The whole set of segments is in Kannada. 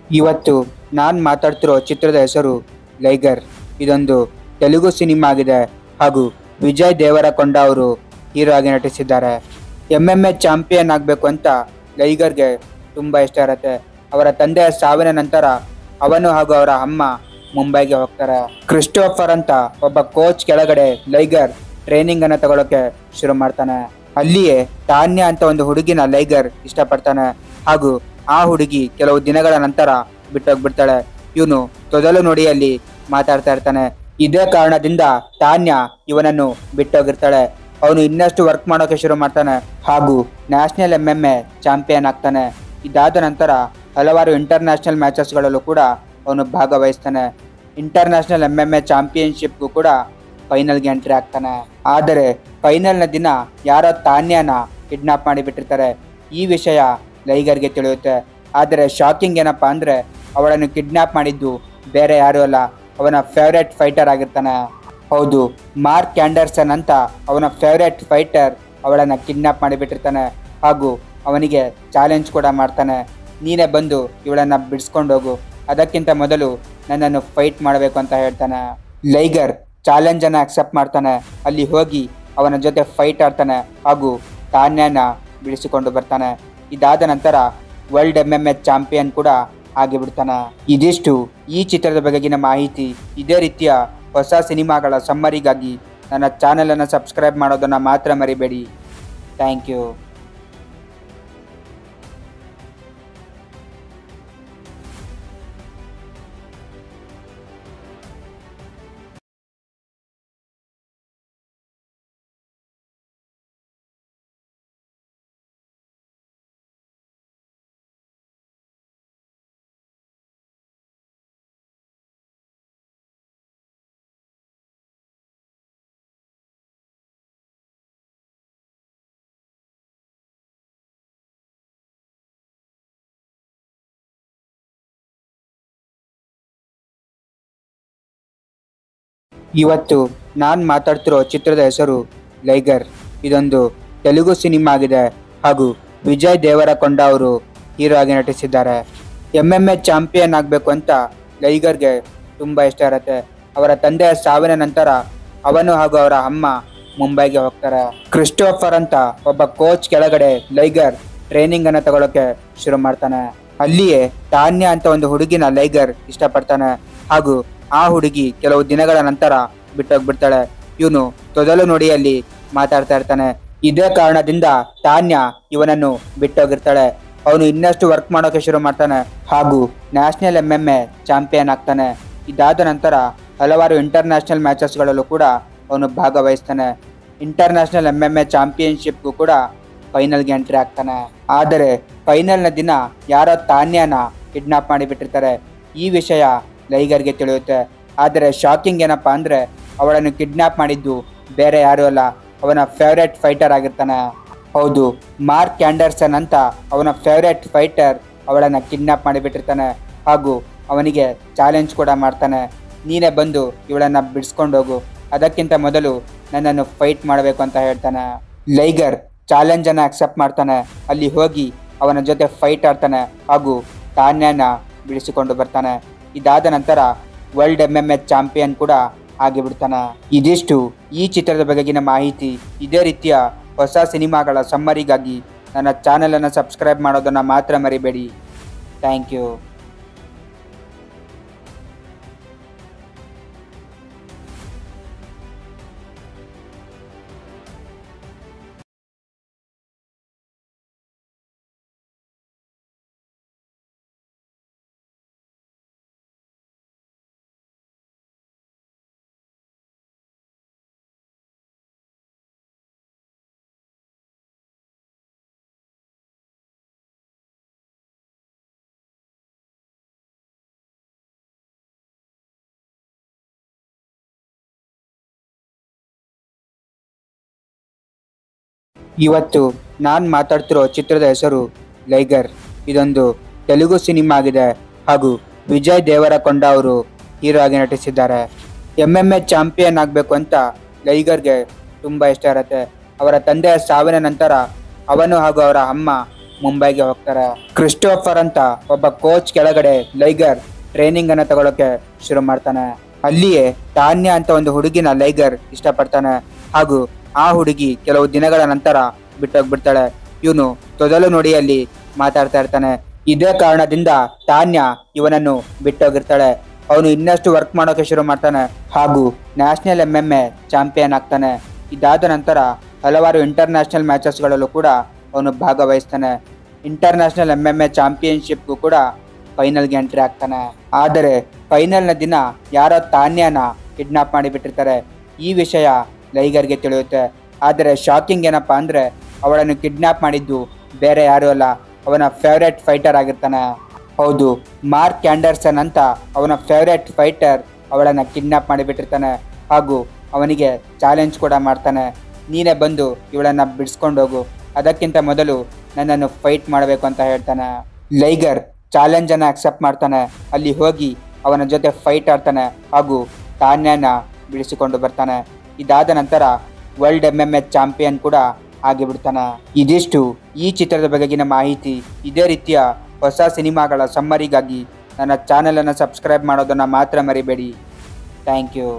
ಇವತ್ತು ನಾನು ಮಾತಾಡ್ತಿರೋ ಚಿತ್ರದ ಹೆಸರು ಲೈಗರ್ ಇದೊಂದು ತೆಲುಗು ಸಿನಿಮಾ ಆಗಿದೆ ಹಾಗೂ ವಿಜಯ್ ದೇವರಕೊಂಡ ಅವರು ಹೀರೋ ಆಗಿ ನಟಿಸಿದ್ದಾರೆ ಎಮ್ ಎಮ್ ಎ ಚಾಂಪಿಯನ್ ಆಗಬೇಕು ಅಂತ ಲೈಗರ್ಗೆ ತುಂಬ ಇಷ್ಟ ಇರುತ್ತೆ ಅವರ ತಂದೆಯ ಸಾವಿನ ನಂತರ ಅವನು ಹಾಗೂ ಅವರ ಅಮ್ಮ ಮುಂಬೈಗೆ ಹೋಗ್ತಾರೆ ಕ್ರಿಸ್ಟೋಫರ್ ಅಂತ ಒಬ್ಬ ಕೋಚ್ ಕೆಳಗಡೆ ಲೈಗರ್ ಟ್ರೈನಿಂಗ್ ಅನ್ನ ತಗೊಳಕ್ಕೆ ಶುರು ಮಾಡ್ತಾನೆ ಅಲ್ಲಿಯೇ ತಾನ್ಯ ಅಂತ ಒಂದು ಹುಡುಗಿನ ಲೈಗರ್ ಇಷ್ಟಪಡ್ತಾನೆ ಹಾಗೂ ಆ ಹುಡುಗಿ ಕೆಲವು ದಿನಗಳ ನಂತರ ಬಿಟ್ಟೋಗ್ಬಿಡ್ತಾಳೆ ಇವನು ತೊದಲು ನುಡಿಯಲ್ಲಿ ಮಾತಾಡ್ತಾ ಇರ್ತಾನೆ ಇದೇ ಕಾರಣದಿಂದ ತಾನ್ಯ ಇವನನ್ನು ಬಿಟ್ಟೋಗಿರ್ತಾಳೆ ಅವನು ಇನ್ನಷ್ಟು ವರ್ಕ್ ಮಾಡೋಕೆ ಶುರು ಮಾಡ್ತಾನೆ ಹಾಗೂ national M M A champion ಆಗ್ತಾನೆ ಇದಾದ ನಂತರ ಹಲವಾರು ಇಂಟರ್ನ್ಯಾಷನಲ್ ಮ್ಯಾಚಸ್ಗಳಲ್ಲೂ ಕೂಡ ಅವನು ಭಾಗವಹಿಸ್ತಾನೆ ಇಂಟರ್ನ್ಯಾಷನಲ್ ಎಮ್ ಎಮ್ ಎ ಚಾಂಪಿಯನ್ಶಿಪ್ಗೂ ಕೂಡ ಫೈನಲ್ಗೆ ಎಂಟ್ರಿ ಆಗ್ತಾನೆ ಆದರೆ ಫೈನಲ್ನ ದಿನ ಯಾರೋ ತಾನ್ಯನ ಕಿಡ್ನಾಪ್ ಮಾಡಿಬಿಟ್ಟಿರ್ತಾರೆ ಈ ವಿಷಯ ಲೈಗರ್ಗೆ ತಿಳಿಯುತ್ತೆ ಆದರೆ ಶಾಕಿಂಗ್ ಏನಪ್ಪಾ ಅಂದರೆ ಅವಳನ್ನು ಕಿಡ್ನಾಪ್ ಮಾಡಿದ್ದು ಬೇರೆ ಯಾರೂ ಅಲ್ಲ ಅವನ ಫೇವ್ರೆಟ್ ಫೈಟರ್ ಆಗಿರ್ತಾನೆ ಹೌದು ಮಾರ್ಕ್ ಕ್ಯಾಂಡರ್ಸನ್ ಅಂತ ಅವನ ಫೇವ್ರೆಟ್ ಫೈಟರ್ ಅವಳನ್ನು ಕಿಡ್ನಾಪ್ ಮಾಡಿಬಿಟ್ಟಿರ್ತಾನೆ ಹಾಗೂ ಅವನಿಗೆ ಚಾಲೆಂಜ್ ಕೂಡ ಮಾಡ್ತಾನೆ ನೀನೇ ಬಂದು ಇವಳನ್ನು ಬಿಡಿಸ್ಕೊಂಡು ಹೋಗು ಅದಕ್ಕಿಂತ ಮೊದಲು ನನ್ನನ್ನು ಫೈಟ್ ಮಾಡಬೇಕು ಅಂತ ಹೇಳ್ತಾನೆ ಲೈಗರ್ ಚಾಲೆಂಜನ್ನು ಅಕ್ಸೆಪ್ಟ್ ಮಾಡ್ತಾನೆ ಅಲ್ಲಿ ಹೋಗಿ ಅವನ ಜೊತೆ ಫೈಟ್ ಆಡ್ತಾನೆ ಹಾಗೂ ತಾನ್ಯನ ಬಿಡಿಸಿಕೊಂಡು ಬರ್ತಾನೆ ಇದಾದ ನಂತರ world M M H champion ಕೂಡ ಆಗಿಬಿಡ್ತಾನೆ ಇದಿಷ್ಟು ಈ ಚಿತ್ರದ ಬಗೆಗಿನ ಮಾಹಿತಿ ಇದೇ ರೀತಿಯ ಹೊಸ ಸಿನಿಮಾಗಳ ಸಮ್ಮರಿಗಾಗಿ ನನ್ನ ಚಾನಲನ್ನು ಸಬ್ಸ್ಕ್ರೈಬ್ ಮಾಡೋದನ್ನು ಮಾತ್ರ ಮರಿಬೇಡಿ ಥ್ಯಾಂಕ್ ಯು ಇವತ್ತು ನಾನು ಮಾತಾಡ್ತಿರೋ ಚಿತ್ರದ ಹೆಸರು ಲೈಗರ್ ಇದೊಂದು ತೆಲುಗು ಸಿನಿಮಾ ಆಗಿದೆ ಹಾಗೂ ವಿಜಯ್ ದೇವರಕೊಂಡ ಅವರು ಹೀರೋ ಆಗಿ ನಟಿಸಿದ್ದಾರೆ ಎಮ್ ಎಮ್ ಎ ಚಾಂಪಿಯನ್ ಆಗಬೇಕು ಅಂತ ಲೈಗರ್ಗೆ ತುಂಬ ಇಷ್ಟ ಇರುತ್ತೆ ಅವರ ತಂದೆಯ ಸಾವಿನ ನಂತರ ಅವನು ಹಾಗೂ ಅವರ ಅಮ್ಮ ಮುಂಬೈಗೆ ಹೋಗ್ತಾರೆ ಕ್ರಿಸ್ಟೋಫರ್ ಅಂತ ಒಬ್ಬ ಕೋಚ್ ಕೆಳಗಡೆ ಲೈಗರ್ ಟ್ರೈನಿಂಗ್ ಅನ್ನ ತಗೊಳಕ್ಕೆ ಶುರು ಮಾಡ್ತಾನೆ ಅಲ್ಲಿಯೇ ತಾನ್ಯ ಅಂತ ಒಂದು ಹುಡುಗಿನ ಲೈಗರ್ ಇಷ್ಟಪಡ್ತಾನೆ ಹಾಗೂ ಆ ಹುಡುಗಿ ಕೆಲವು ದಿನಗಳ ನಂತರ ಬಿಟ್ಟೋಗ್ಬಿಡ್ತಾಳೆ ಇವನು ತೊದಲು ನುಡಿಯಲ್ಲಿ ಮಾತಾಡ್ತಾ ಇರ್ತಾನೆ ಇದೇ ಕಾರಣದಿಂದ ತಾನ್ಯ ಇವನನ್ನು ಬಿಟ್ಟೋಗಿರ್ತಾಳೆ ಅವನು ಇನ್ನಷ್ಟು ವರ್ಕ್ ಮಾಡೋಕೆ ಶುರು ಮಾಡ್ತಾನೆ ಹಾಗೂ national M M A champion ಆಗ್ತಾನೆ ಇದಾದ ನಂತರ ಹಲವಾರು ಇಂಟರ್ನ್ಯಾಷನಲ್ ಮ್ಯಾಚಸ್ಗಳಲ್ಲೂ ಕೂಡ ಅವನು ಭಾಗವಹಿಸ್ತಾನೆ ಇಂಟರ್ನ್ಯಾಷನಲ್ ಎಮ್ ಎಮ್ ಎ ಚಾಂಪಿಯನ್ಶಿಪ್ಗೂ ಕೂಡ ಫೈನಲ್ಗೆ ಎಂಟ್ರಿ ಆಗ್ತಾನೆ ಆದರೆ ಫೈನಲ್ನ ದಿನ ಯಾರೋ ತಾನ್ಯನ ಕಿಡ್ನಾಪ್ ಮಾಡಿಬಿಟ್ಟಿರ್ತಾರೆ ಈ ವಿಷಯ ಲೈಗರ್ಗೆ ತಿಳಿಯುತ್ತೆ ಆದರೆ ಶಾಕಿಂಗ್ ಏನಪ್ಪಾ ಅಂದರೆ ಅವಳನ್ನು ಕಿಡ್ನಾಪ್ ಮಾಡಿದ್ದು ಬೇರೆ ಯಾರೂ ಅಲ್ಲ ಅವನ ಫೇವ್ರೆಟ್ ಫೈಟರ್ ಆಗಿರ್ತಾನೆ ಹೌದು ಮಾರ್ಕ್ ಕ್ಯಾಂಡರ್ಸನ್ ಅಂತ ಅವನ ಫೇವ್ರೆಟ್ ಫೈಟರ್ ಅವಳನ್ನು ಕಿಡ್ನಾಪ್ ಮಾಡಿಬಿಟ್ಟಿರ್ತಾನೆ ಹಾಗೂ ಅವನಿಗೆ ಚಾಲೆಂಜ್ ಕೂಡ ಮಾಡ್ತಾನೆ ನೀನೇ ಬಂದು ಇವಳನ್ನು ಬಿಡಿಸ್ಕೊಂಡು ಹೋಗು ಅದಕ್ಕಿಂತ ಮೊದಲು ನನ್ನನ್ನು ಫೈಟ್ ಮಾಡಬೇಕು ಅಂತ ಹೇಳ್ತಾನೆ ಲೈಗರ್ ಚಾಲೆಂಜನ್ನು ಅಕ್ಸೆಪ್ಟ್ ಮಾಡ್ತಾನೆ ಅಲ್ಲಿ ಹೋಗಿ ಅವನ ಜೊತೆ ಫೈಟ್ ಆಡ್ತಾನೆ ಹಾಗೂ ತಾನ್ಯನ ಬಿಡಿಸಿಕೊಂಡು ಬರ್ತಾನೆ ಇದಾದ ನಂತರ world M M H champion ಕೂಡ ಆಗಿಬಿಡ್ತಾನೆ ಇದಿಷ್ಟು ಈ ಚಿತ್ರದ ಬಗೆಗಿನ ಮಾಹಿತಿ ಇದೇ ರೀತಿಯ ಹೊಸ ಸಿನಿಮಾಗಳ ಸಮ್ಮರಿಗಾಗಿ ನನ್ನ ಚಾನಲನ್ನು ಸಬ್ಸ್ಕ್ರೈಬ್ ಮಾಡೋದನ್ನು ಮಾತ್ರ ಮರಿಬೇಡಿ ಥ್ಯಾಂಕ್ ಯು ಇವತ್ತು ನಾನು ಮಾತಾಡ್ತಿರೋ ಚಿತ್ರದ ಹೆಸರು ಲೈಗರ್ ಇದೊಂದು ತೆಲುಗು ಸಿನಿಮಾ ಆಗಿದೆ ಹಾಗೂ ವಿಜಯ್ ದೇವರಕೊಂಡ ಅವರು ಹೀರೋ ಆಗಿ ನಟಿಸಿದ್ದಾರೆ ಎಮ್ ಎಮ್ ಎ ಚಾಂಪಿಯನ್ ಆಗಬೇಕು ಅಂತ ಲೈಗರ್ಗೆ ತುಂಬ ಇಷ್ಟ ಇರುತ್ತೆ ಅವರ ತಂದೆಯ ಸಾವಿನ ನಂತರ ಅವನು ಹಾಗೂ ಅವರ ಅಮ್ಮ ಮುಂಬೈಗೆ ಹೋಗ್ತಾರೆ ಕ್ರಿಸ್ಟೋಫರ್ ಅಂತ ಒಬ್ಬ ಕೋಚ್ ಕೆಳಗಡೆ ಲೈಗರ್ ಟ್ರೈನಿಂಗ್ ಅನ್ನ ತಗೊಳಕ್ಕೆ ಶುರು ಮಾಡ್ತಾನೆ ಅಲ್ಲಿಯೇ ತಾನ್ಯ ಅಂತ ಒಂದು ಹುಡುಗಿನ ಲೈಗರ್ ಇಷ್ಟಪಡ್ತಾನೆ ಹಾಗೂ ಆ ಹುಡುಗಿ ಕೆಲವು ದಿನಗಳ ನಂತರ ಬಿಟ್ಟೋಗ್ಬಿಡ್ತಾಳೆ ಇವನು ತೊದಲು ನುಡಿಯಲ್ಲಿ ಮಾತಾಡ್ತಾ ಇರ್ತಾನೆ ಇದೇ ಕಾರಣದಿಂದ ತಾನ್ಯ ಇವನನ್ನು ಬಿಟ್ಟೋಗಿರ್ತಾಳೆ ಅವನು ಇನ್ನಷ್ಟು ವರ್ಕ್ ಮಾಡೋಕೆ ಶುರು ಮಾಡ್ತಾನೆ ಹಾಗೂ national M M A champion ಆಗ್ತಾನೆ ಇದಾದ ನಂತರ ಹಲವಾರು ಇಂಟರ್ನ್ಯಾಷನಲ್ ಮ್ಯಾಚಸ್ಗಳಲ್ಲೂ ಕೂಡ ಅವನು ಭಾಗವಹಿಸ್ತಾನೆ ಇಂಟರ್ನ್ಯಾಷನಲ್ ಎಂ ಎಂ ಎ ಚಾಂಪಿಯನ್ಶಿಪ್ಗೂ ಕೂಡ ಫೈನಲ್ಗೆ ಎಂಟ್ರಿ ಆಗ್ತಾನೆ ಆದರೆ ಫೈನಲ್ನ ದಿನ ಯಾರೋ ತಾನ್ಯನ ಕಿಡ್ನಾಪ್ ಮಾಡಿಬಿಟ್ಟಿರ್ತಾರೆ ಈ ವಿಷಯ ಲೈಗರ್ಗೆ ತಿಳಿಯುತ್ತೆ ಆದರೆ ಶಾಕಿಂಗ್ ಏನಪ್ಪಾ ಅಂದ್ರೆ ಅವಳನ್ನು ಕಿಡ್ನಾಪ್ ಮಾಡಿದ್ದು ಬೇರೆ ಯಾರೂ ಅಲ್ಲ ಅವನ ಫೇವ್ರೆಟ್ ಫೈಟರ್ ಆಗಿರ್ತಾನೆ ಹೌದು ಮಾರ್ಕ್ ಕ್ಯಾಂಡರ್ಸನ್ ಅಂತ ಅವನ ಫೇವ್ರೆಟ್ ಫೈಟರ್ ಅವಳನ್ನ ಕಿಡ್ನಾಪ್ ಮಾಡಿಬಿಟ್ಟಿರ್ತಾನೆ ಹಾಗೂ ಅವನಿಗೆ ಚಾಲೆಂಜ್ ಕೂಡ ಮಾಡ್ತಾನೆ ನೀನೇ ಬಂದು ಇವಳನ್ನ ಬಿಡಿಸ್ಕೊಂಡು ಹೋಗು ಅದಕ್ಕಿಂತ ಮೊದಲು ನನ್ನನ್ನು ಫೈಟ್ ಮಾಡಬೇಕು ಅಂತ ಹೇಳ್ತಾನೆ ಲೈಗರ್ ಚಾಲೆಂಜನ್ನು ಅಕ್ಸೆಪ್ಟ್ ಮಾಡ್ತಾನೆ ಅಲ್ಲಿ ಹೋಗಿ ಅವನ ಜೊತೆ ಫೈಟ್ ಆಡ್ತಾನೆ ಹಾಗೂ ತಾನ್ಯನ ಬಿಡಿಸಿಕೊಂಡು ಬರ್ತಾನೆ ಇದಾದ ನಂತರ world M M H champion ಕೂಡ ಆಗಿಬಿಡ್ತಾನೆ ಇದಿಷ್ಟು ಈ ಚಿತ್ರದ ಬಗೆಗಿನ ಮಾಹಿತಿ ಇದೇ ರೀತಿಯ ಹೊಸ ಸಿನಿಮಾಗಳ ಸಮ್ಮರಿಗಾಗಿ ನನ್ನ ಚಾನಲನ್ನು ಸಬ್ಸ್ಕ್ರೈಬ್ ಮಾಡೋದನ್ನು ಮಾತ್ರ ಮರಿಬೇಡಿ ಥ್ಯಾಂಕ್ ಯು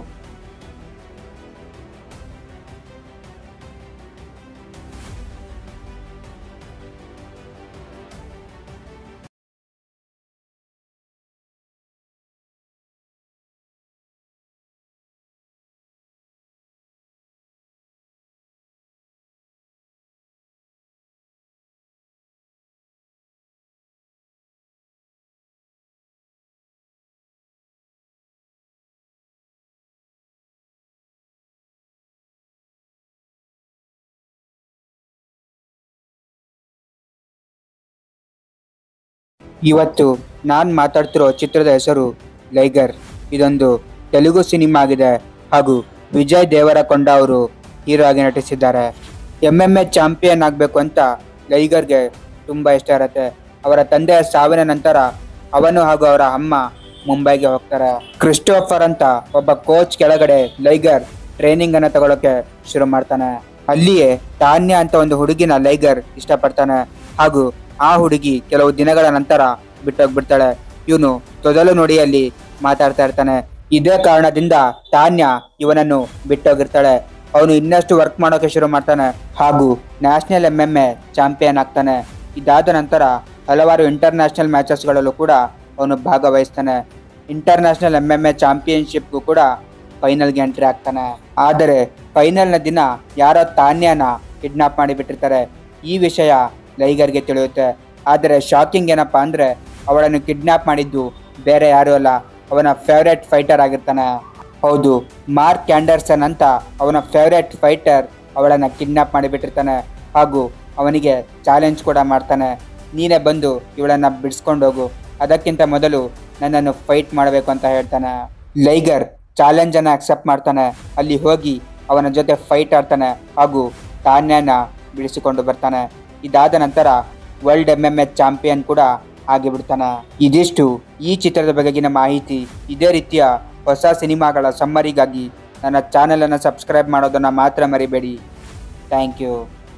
ಇವತ್ತು ನಾನು ಮಾತಾಡ್ತಿರೋ ಚಿತ್ರದ ಹೆಸರು ಲೈಗರ್ ಇದೊಂದು ತೆಲುಗು ಸಿನಿಮಾ ಆಗಿದೆ ಹಾಗೂ ವಿಜಯ್ ದೇವರಕೊಂಡ ಅವರು ಹೀರೋ ಆಗಿ ನಟಿಸಿದ್ದಾರೆ ಎಮ್ ಎಮ್ ಎ ಚಾಂಪಿಯನ್ ಆಗಬೇಕು ಅಂತ ಲೈಗರ್ಗೆ ತುಂಬ ಇಷ್ಟ ಇರುತ್ತೆ ಅವರ ತಂದೆಯ ಸಾವಿನ ನಂತರ ಅವನು ಹಾಗೂ ಅವರ ಅಮ್ಮ ಮುಂಬೈಗೆ ಹೋಗ್ತಾರೆ ಕ್ರಿಸ್ಟೋಫರ್ ಅಂತ ಒಬ್ಬ ಕೋಚ್ ಕೆಳಗಡೆ ಲೈಗರ್ ಟ್ರೈನಿಂಗ್ ಅನ್ನ ತಗೊಳಕ್ಕೆ ಶುರು ಮಾಡ್ತಾನೆ ಅಲ್ಲಿಯೇ ತಾನ್ಯ ಅಂತ ಒಂದು ಹುಡುಗಿನ ಲೈಗರ್ ಇಷ್ಟಪಡ್ತಾನೆ ಹಾಗೂ ಆ ಹುಡುಗಿ ಕೆಲವು ದಿನಗಳ ನಂತರ ಬಿಟ್ಟೋಗ್ಬಿಡ್ತಾಳೆ ಇವನು ತೊದಲು ನುಡಿಯಲ್ಲಿ ಮಾತಾಡ್ತಾ ಇರ್ತಾನೆ ಇದೇ ಕಾರಣದಿಂದ ತಾನ್ಯ ಇವನನ್ನು ಬಿಟ್ಟೋಗಿರ್ತಾಳೆ ಅವನು ಇನ್ನಷ್ಟು ವರ್ಕ್ ಮಾಡೋಕೆ ಶುರು ಮಾಡ್ತಾನೆ ಹಾಗೂ national M M A champion ಆಗ್ತಾನೆ ಇದಾದ ನಂತರ ಹಲವಾರು ಇಂಟರ್ನ್ಯಾಷನಲ್ ಮ್ಯಾಚಸ್ಗಳಲ್ಲೂ ಕೂಡ ಅವನು ಭಾಗವಹಿಸ್ತಾನೆ ಇಂಟರ್ನ್ಯಾಷನಲ್ ಎಂ ಎಂ ಎ ಚಾಂಪಿಯನ್ಶಿಪ್ಗೂ ಕೂಡ ಫೈನಲ್ಗೆ ಎಂಟ್ರಿ ಆಗ್ತಾನೆ ಆದರೆ ಫೈನಲ್ನ ದಿನ ಯಾರೋ ತಾನ್ಯನ ಕಿಡ್ನಾಪ್ ಮಾಡಿಬಿಟ್ಟಿರ್ತಾರೆ ಈ ವಿಷಯ ಲೈಗರ್ಗೆ ತಿಳಿಯುತ್ತೆ ಆದರೆ ಶಾಕಿಂಗ್ ಏನಪ್ಪಾ ಅಂದ್ರೆ ಅವಳನ್ನು ಕಿಡ್ನಾಪ್ ಮಾಡಿದ್ದು ಬೇರೆ ಯಾರೂ ಅಲ್ಲ ಅವನ ಫೇವ್ರೆಟ್ ಫೈಟರ್ ಆಗಿರ್ತಾನೆ ಹೌದು ಮಾರ್ಕ್ ಕ್ಯಾಂಡರ್ಸನ್ ಅಂತ ಅವನ ಫೇವ್ರೆಟ್ ಫೈಟರ್ ಅವಳನ್ನು ಕಿಡ್ನಾಪ್ ಮಾಡಿಬಿಟ್ಟಿರ್ತಾನೆ ಹಾಗೂ ಅವನಿಗೆ ಚಾಲೆಂಜ್ ಕೂಡ ಮಾಡ್ತಾನೆ ನೀನೇ ಬಂದು ಇವಳನ್ನ ಬಿಡಿಸ್ಕೊಂಡು ಹೋಗು ಅದಕ್ಕಿಂತ ಮೊದಲು ನನ್ನನ್ನು ಫೈಟ್ ಮಾಡಬೇಕು ಅಂತ ಹೇಳ್ತಾನೆ ಲೈಗರ್ ಚಾಲೆಂಜನ್ನು ಅಕ್ಸೆಪ್ಟ್ ಮಾಡ್ತಾನೆ ಅಲ್ಲಿ ಹೋಗಿ ಅವನ ಜೊತೆ ಫೈಟ್ ಆಡ್ತಾನೆ ಹಾಗೂ ತಾನ್ಯನ ಬಿಡಿಸಿಕೊಂಡು ಬರ್ತಾನೆ ಇದಾದ ನಂತರ world M M H champion ಕೂಡ ಆಗಿಬಿಡ್ತಾನೆ ಇದಿಷ್ಟು ಈ ಚಿತ್ರದ ಬಗೆಗಿನ ಮಾಹಿತಿ ಇದೇ ರೀತಿಯ ಹೊಸ ಸಿನಿಮಾಗಳ ಸಮ್ಮರಿಗಾಗಿ ನನ್ನ ಚಾನಲನ್ನು ಸಬ್ಸ್ಕ್ರೈಬ್ ಮಾಡೋದನ್ನು ಮಾತ್ರ ಮರಿಬೇಡಿ ಥ್ಯಾಂಕ್ ಯು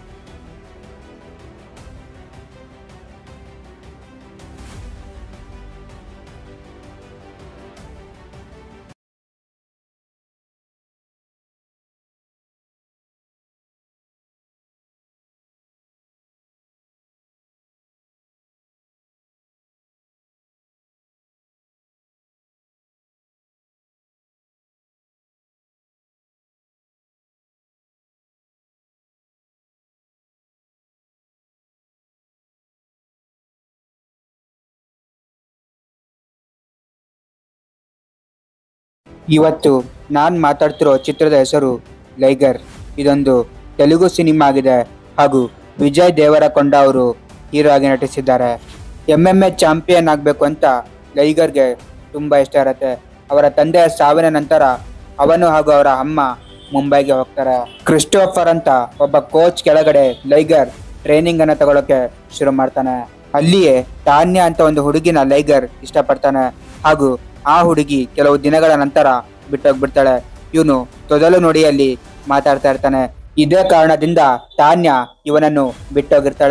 ಇವತ್ತು ನಾನು ಮಾತಾಡ್ತಿರೋ ಚಿತ್ರದ ಹೆಸರು ಲೈಗರ್ ಇದೊಂದು ತೆಲುಗು ಸಿನಿಮಾ ಆಗಿದೆ ಹಾಗೂ ವಿಜಯ್ ದೇವರಕೊಂಡ ಅವರು ಹೀರೋ ಆಗಿ ನಟಿಸಿದ್ದಾರೆ ಎಮ್ ಎಮ್ ಎ ಚಾಂಪಿಯನ್ ಆಗಬೇಕು ಅಂತ ಲೈಗರ್ಗೆ ತುಂಬ ಇಷ್ಟ ಇರುತ್ತೆ ಅವರ ತಂದೆಯ ಸಾವಿನ ನಂತರ ಅವನು ಹಾಗೂ ಅವರ ಅಮ್ಮ ಮುಂಬೈಗೆ ಹೋಗ್ತಾರೆ ಕ್ರಿಸ್ಟೋಫರ್ ಅಂತ ಒಬ್ಬ ಕೋಚ್ ಕೆಳಗಡೆ ಲೈಗರ್ ಟ್ರೈನಿಂಗ್ ಅನ್ನ ತಗೊಳಕ್ಕೆ ಶುರು ಮಾಡ್ತಾನೆ ಅಲ್ಲಿಯೇ ತಾನ್ಯ ಅಂತ ಒಂದು ಹುಡುಗಿನ ಲೈಗರ್ ಇಷ್ಟಪಡ್ತಾನೆ ಹಾಗೂ ಆ ಹುಡುಗಿ ಕೆಲವು ದಿನಗಳ ನಂತರ ಬಿಟ್ಟೋಗ್ಬಿಡ್ತಾಳೆ ಇವನು ತೊದಲು ನುಡಿಯಲ್ಲಿ ಮಾತಾಡ್ತಾ ಇರ್ತಾನೆ ಇದೇ ಕಾರಣದಿಂದ ತಾನ್ಯ ಇವನನ್ನು ಬಿಟ್ಟೋಗಿರ್ತಾಳೆ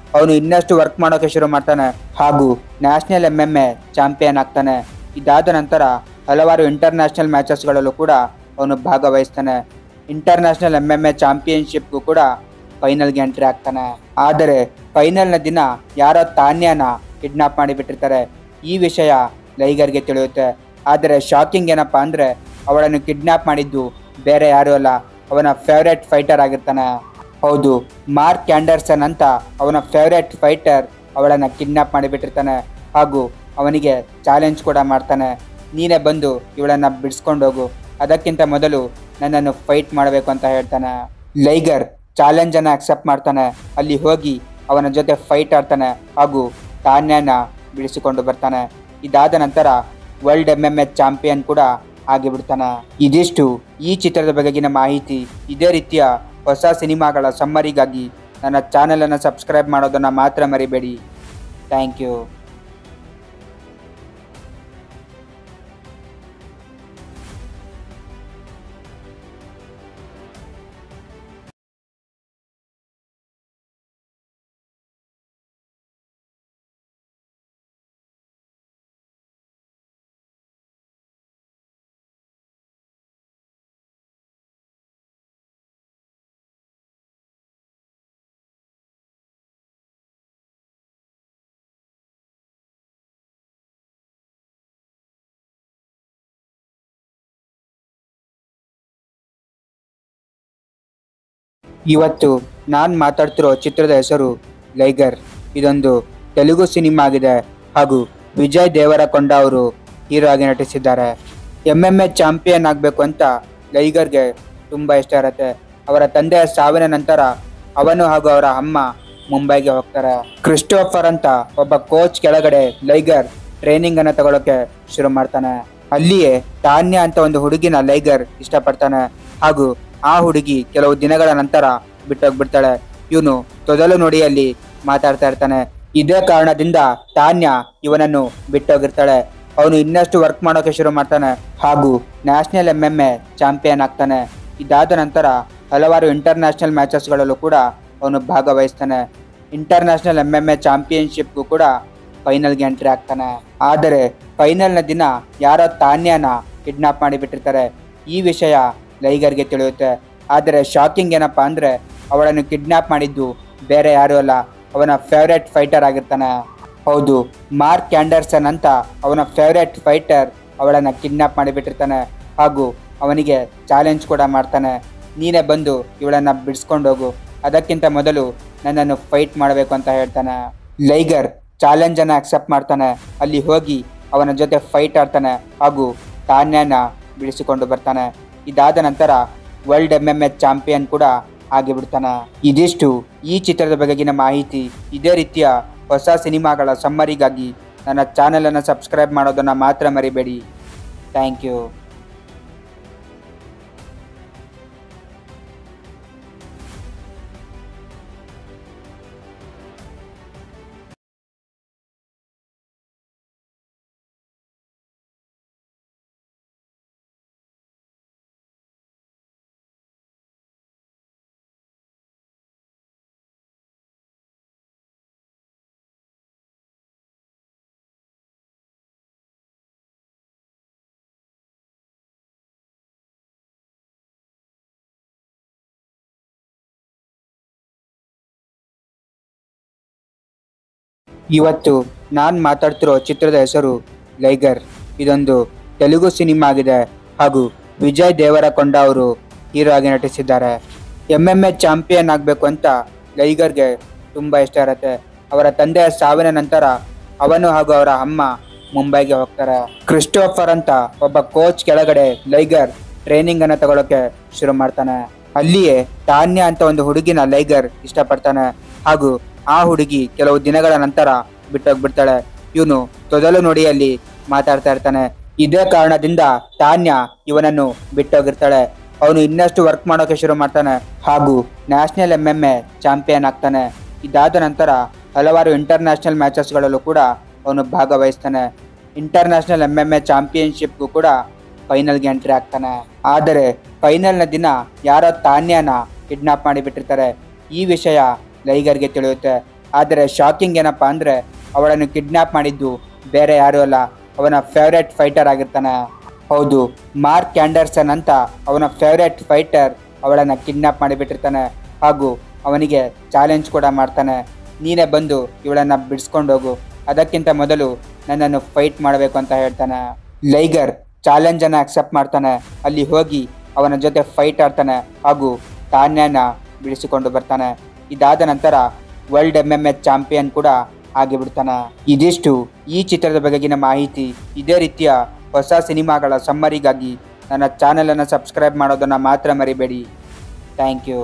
ಅವನು ಇನ್ನಷ್ಟು ವರ್ಕ್ ಮಾಡೋಕೆ ಶುರು ಮಾಡ್ತಾನೆ ಹಾಗೂ national M M A champion ಆಗ್ತಾನೆ ಇದಾದ ನಂತರ ಹಲವಾರು ಇಂಟರ್ನ್ಯಾಷನಲ್ ಮ್ಯಾಚಸ್ಗಳಲ್ಲೂ ಕೂಡ ಅವನು ಭಾಗವಹಿಸ್ತಾನೆ ಇಂಟರ್ನ್ಯಾಷನಲ್ ಎಂ ಎಂ ಎ ಚಾಂಪಿಯನ್ಶಿಪ್ಗೂ ಕೂಡ ಫೈನಲ್ಗೆ ಎಂಟ್ರಿ ಆಗ್ತಾನೆ ಆದರೆ ಫೈನಲ್ನ ದಿನ ಯಾರೋ ತಾನ್ಯನ ಕಿಡ್ನಾಪ್ ಮಾಡಿಬಿಟ್ಟಿರ್ತಾರೆ ಈ ವಿಷಯ ಲೈಗರ್ಗೆ ತಿಳಿಯುತ್ತೆ ಆದರೆ ಶಾಕಿಂಗ್ ಏನಪ್ಪ ಅಂದರೆ ಅವಳನ್ನು ಕಿಡ್ನಾಪ್ ಮಾಡಿದ್ದು ಬೇರೆ ಯಾರೂ ಅಲ್ಲ ಅವನ ಫೇವ್ರೆಟ್ ಫೈಟರ್ ಆಗಿರ್ತಾನೆ ಹೌದು ಮಾರ್ಕ್ ಕ್ಯಾಂಡರ್ಸನ್ ಅಂತ ಅವನ ಫೇವ್ರೆಟ್ ಫೈಟರ್ ಅವಳನ್ನು ಕಿಡ್ನಾಪ್ ಮಾಡಿಬಿಟ್ಟಿರ್ತಾನೆ ಹಾಗೂ ಅವನಿಗೆ ಚಾಲೆಂಜ್ ಕೂಡ ಮಾಡ್ತಾನೆ ನೀನೇ ಬಂದು ಇವಳನ್ನು ಬಿಡಿಸ್ಕೊಂಡು ಹೋಗು ಅದಕ್ಕಿಂತ ಮೊದಲು ನನ್ನನ್ನು ಫೈಟ್ ಮಾಡಬೇಕು ಅಂತ ಹೇಳ್ತಾನೆ ಲೈಗರ್ ಚಾಲೆಂಜನ್ನು ಅಕ್ಸೆಪ್ಟ್ ಮಾಡ್ತಾನೆ ಅಲ್ಲಿ ಹೋಗಿ ಅವನ ಜೊತೆ ಫೈಟ್ ಆಡ್ತಾನೆ ಹಾಗೂ ತಾನ್ಯನ ಬಿಡಿಸಿಕೊಂಡು ಬರ್ತಾನೆ ಇದಾದ ನಂತರ world M M H champion ಕೂಡ ಆಗಿಬಿಡ್ತಾನೆ ಇದಿಷ್ಟು ಈ ಚಿತ್ರದ ಬಗೆಗಿನ ಮಾಹಿತಿ ಇದೇ ರೀತಿಯ ಹೊಸ ಸಿನಿಮಾಗಳ ಸಮ್ಮರಿಗಾಗಿ ನನ್ನ ಚಾನಲನ್ನು ಸಬ್ಸ್ಕ್ರೈಬ್ ಮಾಡೋದನ್ನು ಮಾತ್ರ ಮರಿಬೇಡಿ ಥ್ಯಾಂಕ್ ಯು ಇವತ್ತು ನಾನು ಮಾತಾಡ್ತಿರೋ ಚಿತ್ರದ ಹೆಸರು ಲೈಗರ್ ಇದೊಂದು ತೆಲುಗು ಸಿನಿಮಾ ಆಗಿದೆ ಹಾಗೂ ವಿಜಯ್ ದೇವರಕೊಂಡ ಅವರು ಹೀರೋ ಆಗಿ ನಟಿಸಿದ್ದಾರೆ ಎಮ್ ಎಮ್ ಎ ಚಾಂಪಿಯನ್ ಆಗಬೇಕು ಅಂತ ಲೈಗರ್ಗೆ ತುಂಬ ಇಷ್ಟ ಇರುತ್ತೆ ಅವರ ತಂದೆಯ ಸಾವಿನ ನಂತರ ಅವನು ಹಾಗೂ ಅವರ ಅಮ್ಮ ಮುಂಬೈಗೆ ಹೋಗ್ತಾರೆ ಕ್ರಿಸ್ಟೋಫರ್ ಅಂತ ಒಬ್ಬ ಕೋಚ್ ಕೆಳಗಡೆ ಲೈಗರ್ ಟ್ರೈನಿಂಗ್ ಅನ್ನ ತಗೊಳಕ್ಕೆ ಶುರು ಮಾಡ್ತಾನೆ ಅಲ್ಲಿಯೇ ತಾನ್ಯ ಅಂತ ಒಂದು ಹುಡುಗಿನ ಲೈಗರ್ ಇಷ್ಟಪಡ್ತಾನೆ ಹಾಗೂ ಆ ಹುಡುಗಿ ಕೆಲವು ದಿನಗಳ ನಂತರ ಬಿಟ್ಟೋಗ್ಬಿಡ್ತಾಳೆ ಇವನು ತೊದಲು ನುಡಿಯಲ್ಲಿ ಮಾತಾಡ್ತಾ ಇರ್ತಾನೆ ಇದೇ ಕಾರಣದಿಂದ ತಾನ್ಯ ಇವನನ್ನು ಬಿಟ್ಟೋಗಿರ್ತಾಳೆ ಅವನು ಇನ್ನಷ್ಟು ವರ್ಕ್ ಮಾಡೋಕೆ ಶುರು ಮಾಡ್ತಾನೆ ಹಾಗೂ national M M A champion ಆಗ್ತಾನೆ ಇದಾದ ನಂತರ ಹಲವಾರು ಇಂಟರ್ನ್ಯಾಷನಲ್ ಮ್ಯಾಚಸ್ಗಳಲ್ಲೂ ಕೂಡ ಅವನು ಭಾಗವಹಿಸ್ತಾನೆ ಇಂಟರ್ನ್ಯಾಷನಲ್ ಎಂ ಎಂ ಎ ಚಾಂಪಿಯನ್ಶಿಪ್ಗೂ ಕೂಡ ಫೈನಲ್ಗೆ ಎಂಟ್ರಿ ಆಗ್ತಾನೆ ಆದರೆ ಫೈನಲ್ನ ದಿನ ಯಾರೋ ತಾನ್ಯನ ಕಿಡ್ನಾಪ್ ಮಾಡಿಬಿಟ್ಟಿರ್ತಾರೆ ಈ ವಿಷಯ ಲೈಗರ್ಗೆ ತಿಳಿಯುತ್ತೆ ಆದರೆ ಶಾಕಿಂಗ್ ಏನಪ್ಪ ಅಂದರೆ ಅವಳನ್ನು ಕಿಡ್ನಾಪ್ ಮಾಡಿದ್ದು ಬೇರೆ ಯಾರೂ ಅಲ್ಲ ಅವನ ಫೇವ್ರೆಟ್ ಫೈಟರ್ ಆಗಿರ್ತಾನೆ ಹೌದು ಮಾರ್ಕ್ ಕ್ಯಾಂಡರ್ಸನ್ ಅಂತ ಅವನ ಫೇವ್ರೆಟ್ ಫೈಟರ್ ಅವಳನ್ನು ಕಿಡ್ನಾಪ್ ಮಾಡಿಬಿಟ್ಟಿರ್ತಾನೆ ಹಾಗೂ ಅವನಿಗೆ ಚಾಲೆಂಜ್ ಕೂಡ ಮಾಡ್ತಾನೆ ನೀನೇ ಬಂದು ಇವಳನ್ನು ಬಿಡಿಸ್ಕೊಂಡು ಹೋಗು ಅದಕ್ಕಿಂತ ಮೊದಲು ನನ್ನನ್ನು ಫೈಟ್ ಮಾಡಬೇಕು ಅಂತ ಹೇಳ್ತಾನೆ ಲೈಗರ್ ಚಾಲೆಂಜನ್ನು ಅಕ್ಸೆಪ್ಟ್ ಮಾಡ್ತಾನೆ ಅಲ್ಲಿ ಹೋಗಿ ಅವನ ಜೊತೆ ಫೈಟ್ ಆಡ್ತಾನೆ ಹಾಗೂ ತಾನ್ಯನ ಬಿಡಿಸಿಕೊಂಡು ಬರ್ತಾನೆ ಇದಾದ ನಂತರ world M M H champion ಕೂಡ ಆಗಿಬಿಡ್ತಾನೆ ಇದಿಷ್ಟು ಈ ಚಿತ್ರದ ಬಗೆಗಿನ ಮಾಹಿತಿ ಇದೇ ರೀತಿಯ ಹೊಸ ಸಿನಿಮಾಗಳ ಸಮ್ಮರಿಗಾಗಿ ನನ್ನ ಚಾನಲನ್ನು ಸಬ್ಸ್ಕ್ರೈಬ್ ಮಾಡೋದನ್ನು ಮಾತ್ರ ಮರಿಬೇಡಿ ಥ್ಯಾಂಕ್ ಯು ಇವತ್ತು ನಾನು ಮಾತಾಡ್ತಿರೋ ಚಿತ್ರದ ಹೆಸರು ಲೈಗರ್ ಇದೊಂದು ತೆಲುಗು ಸಿನಿಮಾ ಆಗಿದೆ ಹಾಗೂ ವಿಜಯ್ ದೇವರಕೊಂಡ ಅವರು ಹೀರೋ ಆಗಿ ನಟಿಸಿದ್ದಾರೆ ಎಮ್ ಎಮ್ ಎ ಚಾಂಪಿಯನ್ ಆಗಬೇಕು ಅಂತ ಲೈಗರ್ಗೆ ತುಂಬ ಇಷ್ಟ ಇರುತ್ತೆ ಅವರ ತಂದೆಯ ಸಾವಿನ ನಂತರ ಅವನು ಹಾಗೂ ಅವರ ಅಮ್ಮ ಮುಂಬೈಗೆ ಹೋಗ್ತಾರೆ ಕ್ರಿಸ್ಟೋಫರ್ ಅಂತ ಒಬ್ಬ ಕೋಚ್ ಕೆಳಗಡೆ ಲೈಗರ್ ಟ್ರೈನಿಂಗ್ ಅನ್ನ ತಗೊಳಕ್ಕೆ ಶುರು ಮಾಡ್ತಾನೆ ಅಲ್ಲಿಯೇ ತಾನ್ಯ ಅಂತ ಒಂದು ಹುಡುಗಿನ ಲೈಗರ್ ಇಷ್ಟಪಡ್ತಾನೆ ಹಾಗೂ ಆ ಹುಡುಗಿ ಕೆಲವು ದಿನಗಳ ನಂತರ ಬಿಟ್ಟೋಗ್ಬಿಡ್ತಾಳೆ ಇವನು ತೊದಲು ನುಡಿಯಲ್ಲಿ ಮಾತಾಡ್ತಾ ಇರ್ತಾನೆ ಇದೇ ಕಾರಣದಿಂದ ತಾನ್ಯ ಇವನನ್ನು ಬಿಟ್ಟೋಗಿರ್ತಾಳೆ ಅವನು ಇನ್ನಷ್ಟು ವರ್ಕ್ ಮಾಡೋಕೆ ಶುರು ಮಾಡ್ತಾನೆ ಹಾಗೂ national M M A champion ಆಗ್ತಾನೆ ಇದಾದ ನಂತರ ಹಲವಾರು ಇಂಟರ್ನ್ಯಾಷನಲ್ ಮ್ಯಾಚಸ್ಗಳಲ್ಲೂ ಕೂಡ ಅವನು ಭಾಗವಹಿಸ್ತಾನೆ ಇಂಟರ್ನ್ಯಾಷನಲ್ ಎಂ ಎಂ ಎ ಚಾಂಪಿಯನ್ಶಿಪ್ಗೂ ಕೂಡ ಫೈನಲ್ಗೆ ಎಂಟ್ರಿ ಆಗ್ತಾನೆ ಆದರೆ ಫೈನಲ್ನ ದಿನ ಯಾರೋ ತಾನ್ಯನ ಕಿಡ್ನಾಪ್ ಮಾಡಿಬಿಟ್ಟಿರ್ತಾರೆ ಈ ವಿಷಯ ಲೈಗರ್ಗೆ ತಿಳಿಯುತ್ತೆ ಆದರೆ ಶಾಕಿಂಗ್ ಏನಪ್ಪಾ ಅಂದರೆ ಅವಳನ್ನು ಕಿಡ್ನಾಪ್ ಮಾಡಿದ್ದು ಬೇರೆ ಯಾರೂ ಅಲ್ಲ ಅವನ ಫೇವ್ರೆಟ್ ಫೈಟರ್ ಆಗಿರ್ತಾನೆ ಹೌದು ಮಾರ್ಕ್ ಆ್ಯಂಡರ್ಸನ್ ಅಂತ ಅವನ ಫೇವ್ರೆಟ್ ಫೈಟರ್ ಅವಳನ್ನು ಕಿಡ್ನಾಪ್ ಮಾಡಿಬಿಟ್ಟಿರ್ತಾನೆ ಹಾಗೂ ಅವನಿಗೆ ಚಾಲೆಂಜ್ ಕೂಡ ಮಾಡ್ತಾನೆ ನೀನೇ ಬಂದು ಇವಳನ್ನು ಬಿಡಿಸ್ಕೊಂಡು ಹೋಗು ಅದಕ್ಕಿಂತ ಮೊದಲು ನನ್ನನ್ನು ಫೈಟ್ ಮಾಡಬೇಕು ಅಂತ ಹೇಳ್ತಾನೆ ಲೈಗರ್ ಚಾಲೆಂಜನ್ನು ಅಕ್ಸೆಪ್ಟ್ ಮಾಡ್ತಾನೆ ಅಲ್ಲಿ ಹೋಗಿ ಅವನ ಜೊತೆ ಫೈಟ್ ಆಡ್ತಾನೆ ಹಾಗೂ ತಾನ್ಯನ ಬಿಡಿಸಿಕೊಂಡು ಬರ್ತಾನೆ ಇದಾದ ನಂತರ world M M H champion ಕೂಡ ಆಗಿಬಿಡ್ತಾನೆ ಇದಿಷ್ಟು ಈ ಚಿತ್ರದ ಬಗೆಗಿನ ಮಾಹಿತಿ ಇದೇ ರೀತಿಯ ಹೊಸ ಸಿನಿಮಾಗಳ ಸಮ್ಮರಿಗಾಗಿ ನನ್ನ ಚಾನಲನ್ನು ಸಬ್ಸ್ಕ್ರೈಬ್ ಮಾಡೋದನ್ನು ಮಾತ್ರ ಮರಿಬೇಡಿ ಥ್ಯಾಂಕ್ ಯು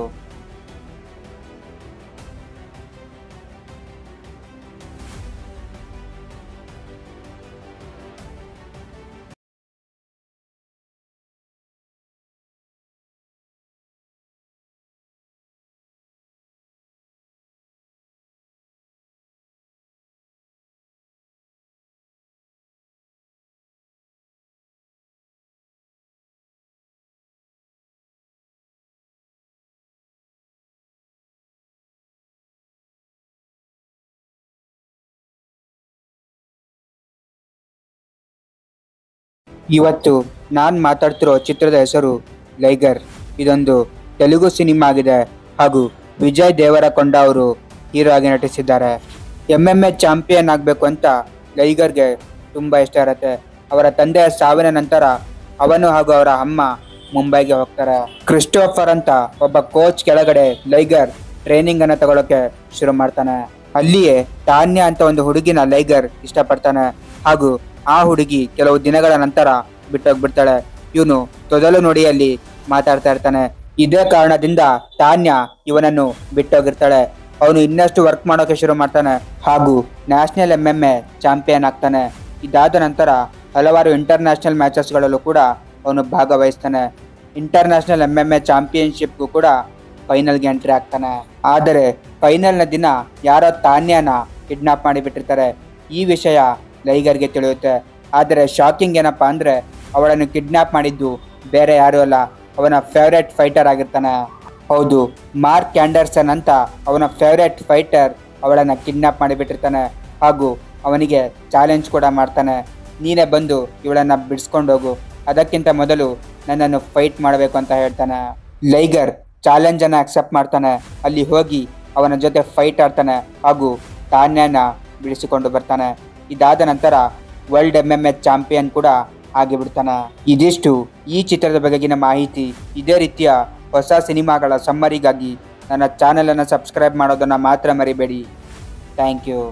ಇವತ್ತು ನಾನು ಮಾತಾಡ್ತಿರೋ ಚಿತ್ರದ ಹೆಸರು ಲೈಗರ್ ಇದೊಂದು ತೆಲುಗು ಸಿನಿಮಾ ಆಗಿದೆ ಹಾಗೂ ವಿಜಯ್ ದೇವರಕೊಂಡ ಅವರು ಹೀರೋ ಆಗಿ ನಟಿಸಿದ್ದಾರೆ ಎಮ್ ಎಮ್ ಎ ಚಾಂಪಿಯನ್ ಆಗಬೇಕು ಅಂತ ಲೈಗರ್ಗೆ ತುಂಬ ಇಷ್ಟ ಇರುತ್ತೆ ಅವರ ತಂದೆಯ ಸಾವಿನ ನಂತರ ಅವನು ಹಾಗೂ ಅವರ ಅಮ್ಮ ಮುಂಬೈಗೆ ಹೋಗ್ತಾರೆ ಕ್ರಿಸ್ಟೋಫರ್ ಅಂತ ಒಬ್ಬ ಕೋಚ್ ಕೆಳಗಡೆ ಲೈಗರ್ ಟ್ರೈನಿಂಗ್ ಅನ್ನ ತಗೊಳಕ್ಕೆ ಶುರು ಮಾಡ್ತಾನೆ ಅಲ್ಲಿಯೇ ತಾನ್ಯ ಅಂತ ಒಂದು ಹುಡುಗಿನ ಲೈಗರ್ ಇಷ್ಟಪಡ್ತಾನೆ ಹಾಗೂ ಆ ಹುಡುಗಿ ಕೆಲವು ದಿನಗಳ ನಂತರ ಬಿಟ್ಟೋಗ್ಬಿಡ್ತಾಳೆ ಇವನು ತೊದಲು ನುಡಿಯಲ್ಲಿ ಮಾತಾಡ್ತಾ ಇರ್ತಾನೆ ಇದೇ ಕಾರಣದಿಂದ ತಾನ್ಯ ಇವನನ್ನು ಬಿಟ್ಟೋಗಿರ್ತಾಳೆ ಅವನು ಇನ್ನಷ್ಟು ವರ್ಕ್ ಮಾಡೋಕೆ ಶುರು ಮಾಡ್ತಾನೆ ಹಾಗೂ national M M A champion ಆಗ್ತಾನೆ ಇದಾದ ನಂತರ ಹಲವಾರು ಇಂಟರ್ನ್ಯಾಷನಲ್ ಮ್ಯಾಚಸ್ಗಳಲ್ಲೂ ಕೂಡ ಅವನು ಭಾಗವಹಿಸ್ತಾನೆ ಇಂಟರ್ನ್ಯಾಷನಲ್ ಎಮ್ ಎಮ್ ಎ ಚಾಂಪಿಯನ್ಶಿಪ್ಗೂ ಕೂಡ ಫೈನಲ್ಗೆ ಎಂಟ್ರಿ ಆಗ್ತಾನೆ ಆದರೆ ಫೈನಲ್ನ ದಿನ ಯಾರೋ ತಾನ್ಯನ ಕಿಡ್ನಾಪ್ ಮಾಡಿಬಿಟ್ಟಿರ್ತಾರೆ ಈ ವಿಷಯ ಲೈಗರ್ಗೆ ತಿಳಿಯುತ್ತೆ ಆದರೆ ಶಾಕಿಂಗ್ ಏನಪ್ಪಾ ಅಂದರೆ ಅವಳನ್ನು ಕಿಡ್ನಾಪ್ ಮಾಡಿದ್ದು ಬೇರೆ ಯಾರೂ ಅಲ್ಲ ಅವನ ಫೇವ್ರೆಟ್ ಫೈಟರ್ ಆಗಿರ್ತಾನೆ ಹೌದು ಮಾರ್ಕ್ ಆ್ಯಂಡರ್ಸನ್ ಅಂತ ಅವನ ಫೇವ್ರೆಟ್ ಫೈಟರ್ ಅವಳನ್ನು ಕಿಡ್ನಾಪ್ ಮಾಡಿಬಿಟ್ಟಿರ್ತಾನೆ ಹಾಗೂ ಅವನಿಗೆ ಚಾಲೆಂಜ್ ಕೂಡ ಮಾಡ್ತಾನೆ ನೀನೇ ಬಂದು ಇವಳನ್ನು ಬಿಡಿಸ್ಕೊಂಡು ಹೋಗು ಅದಕ್ಕಿಂತ ಮೊದಲು ನನ್ನನ್ನು ಫೈಟ್ ಮಾಡಬೇಕು ಅಂತ ಹೇಳ್ತಾನೆ ಲೈಗರ್ ಚಾಲೆಂಜನ್ನು ಅಕ್ಸೆಪ್ಟ್ ಮಾಡ್ತಾನೆ ಅಲ್ಲಿ ಹೋಗಿ ಅವನ ಜೊತೆ ಫೈಟ್ ಆಡ್ತಾನೆ ಹಾಗೂ ತಾನ್ಯನ ಬಿಡಿಸಿಕೊಂಡು ಬರ್ತಾನೆ ಇದಾದ ನಂತರ world M M H champion ಕೂಡ ಆಗಿಬಿಡ್ತಾನೆ ಇದಿಷ್ಟು ಈ ಚಿತ್ರದ ಬಗೆಗಿನ ಮಾಹಿತಿ ಇದೇ ರೀತಿಯ ಹೊಸ ಸಿನಿಮಾಗಳ ಸಮ್ಮರಿಗಾಗಿ ನನ್ನ ಚಾನಲನ್ನು ಸಬ್ಸ್ಕ್ರೈಬ್ ಮಾಡೋದನ್ನು ಮಾತ್ರ ಮರಿಬೇಡಿ ಥ್ಯಾಂಕ್ ಯು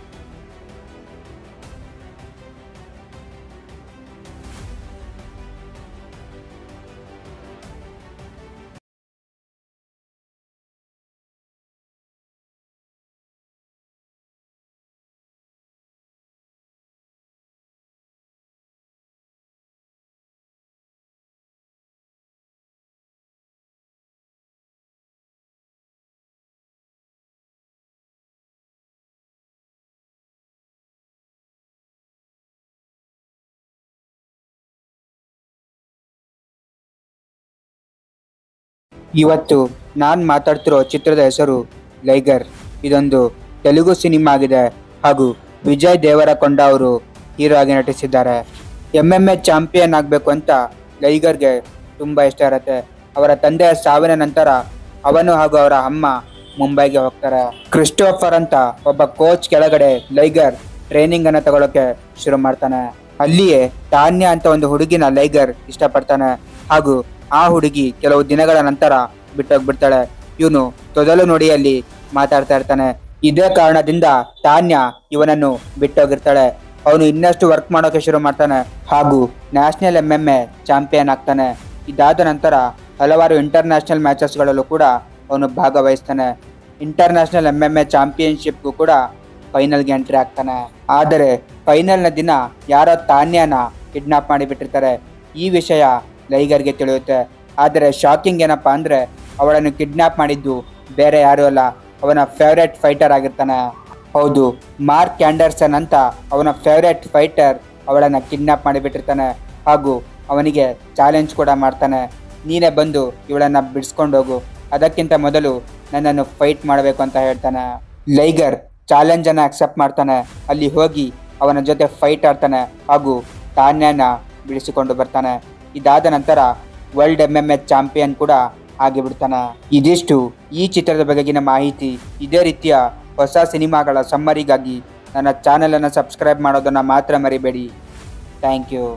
ಇವತ್ತು ನಾನು ಮಾತಾಡ್ತಿರೋ ಚಿತ್ರದ ಹೆಸರು ಲೈಗರ್ ಇದೊಂದು ತೆಲುಗು ಸಿನಿಮಾ ಆಗಿದೆ ಹಾಗೂ ವಿಜಯ್ ದೇವರಕೊಂಡ ಅವರು ಹೀರೋ ಆಗಿ ನಟಿಸಿದ್ದಾರೆ ಎಮ್ ಎಮ್ ಎ ಚಾಂಪಿಯನ್ ಆಗಬೇಕು ಅಂತ ಲೈಗರ್ಗೆ ತುಂಬ ಇಷ್ಟ ಇರುತ್ತೆ ಅವರ ತಂದೆಯ ಸಾವಿನ ನಂತರ ಅವನು ಹಾಗೂ ಅವರ ಅಮ್ಮ ಮುಂಬೈಗೆ ಹೋಗ್ತಾರೆ ಕ್ರಿಸ್ಟೋಫರ್ ಅಂತ ಒಬ್ಬ ಕೋಚ್ ಕೆಳಗಡೆ ಲೈಗರ್ ಟ್ರೈನಿಂಗ್ ಅನ್ನ ತಗೊಳಕ್ಕೆ ಶುರು ಮಾಡ್ತಾನೆ ಅಲ್ಲಿಯೇ ತಾನ್ಯ ಅಂತ ಒಂದು ಹುಡುಗಿನ ಲೈಗರ್ ಇಷ್ಟಪಡ್ತಾನೆ ಹಾಗೂ ಆ ಹುಡುಗಿ ಕೆಲವು ದಿನಗಳ ನಂತರ ಬಿಟ್ಟೋಗ್ಬಿಡ್ತಾಳೆ ಇವನು ತೊದಲು ನುಡಿಯಲ್ಲಿ ಮಾತಾಡ್ತಾ ಇರ್ತಾನೆ ಇದೇ ಕಾರಣದಿಂದ ತಾನ್ಯ ಇವನನ್ನು ಬಿಟ್ಟೋಗಿರ್ತಾಳೆ ಅವನು ಇನ್ನಷ್ಟು ವರ್ಕ್ ಮಾಡೋಕೆ ಶುರು ಮಾಡ್ತಾನೆ ಹಾಗೂ national M M A champion ಆಗ್ತಾನೆ ಇದಾದ ನಂತರ ಹಲವಾರು ಇಂಟರ್ನ್ಯಾಷನಲ್ ಮ್ಯಾಚಸ್ಗಳಲ್ಲೂ ಕೂಡ ಅವನು ಭಾಗವಹಿಸ್ತಾನೆ ಇಂಟರ್ನ್ಯಾಷನಲ್ ಎಮ್ ಎಮ್ ಎ ಚಾಂಪಿಯನ್ಶಿಪ್ಗೂ ಕೂಡ ಫೈನಲ್ಗೆ ಎಂಟ್ರಿ ಆಗ್ತಾನೆ ಆದರೆ ಫೈನಲ್ನ ದಿನ ಯಾರೋ ತಾನ್ಯನ ಕಿಡ್ನಾಪ್ ಮಾಡಿಬಿಟ್ಟಿರ್ತಾರೆ ಈ ವಿಷಯ ಲೈಗರ್ಗೆ ತಿಳಿಯುತ್ತೆ ಆದರೆ ಶಾಕಿಂಗ್ ಏನಪ್ಪಾ ಅಂದರೆ ಅವಳನ್ನು ಕಿಡ್ನಾಪ್ ಮಾಡಿದ್ದು ಬೇರೆ ಯಾರೂ ಅಲ್ಲ ಅವನ ಫೇವ್ರೆಟ್ ಫೈಟರ್ ಆಗಿರ್ತಾನೆ ಹೌದು ಮಾರ್ಕ್ ಆ್ಯಂಡರ್ಸನ್ ಅಂತ ಅವನ ಫೇವ್ರೆಟ್ ಫೈಟರ್ ಅವಳನ್ನು ಕಿಡ್ನಾಪ್ ಮಾಡಿಬಿಟ್ಟಿರ್ತಾನೆ ಹಾಗೂ ಅವನಿಗೆ ಚಾಲೆಂಜ್ ಕೂಡ ಮಾಡ್ತಾನೆ ನೀನೇ ಬಂದು ಇವಳನ್ನು ಬಿಡಿಸ್ಕೊಂಡು ಹೋಗು ಅದಕ್ಕಿಂತ ಮೊದಲು ನನ್ನನ್ನು ಫೈಟ್ ಮಾಡಬೇಕು ಅಂತ ಹೇಳ್ತಾನೆ ಲೈಗರ್ ಚಾಲೆಂಜ್ ಅನ್ನ ಅಕ್ಸೆಪ್ಟ್ ಮಾಡ್ತಾನೆ ಅಲ್ಲಿ ಹೋಗಿ ಅವನ ಜೊತೆ ಫೈಟ್ ಆಡ್ತಾನೆ ಹಾಗೂ ತಾನ್ಯನ ಬಿಡಿಸಿಕೊಂಡು ಬರ್ತಾನೆ ಇದಾದ ನಂತರ world M M H champion ಕೂಡ ಆಗಿಬಿಡ್ತಾನೆ ಇದಿಷ್ಟು ಈ ಚಿತ್ರದ ಬಗೆಗಿನ ಮಾಹಿತಿ ಇದೇ ರೀತಿಯ ಹೊಸ ಸಿನಿಮಾಗಳ ಸಮ್ಮರಿಗಾಗಿ ನನ್ನ ಚಾನಲನ್ನು ಸಬ್ಸ್ಕ್ರೈಬ್ ಮಾಡೋದನ್ನು ಮಾತ್ರ ಮರಿಬೇಡಿ ಥ್ಯಾಂಕ್ ಯು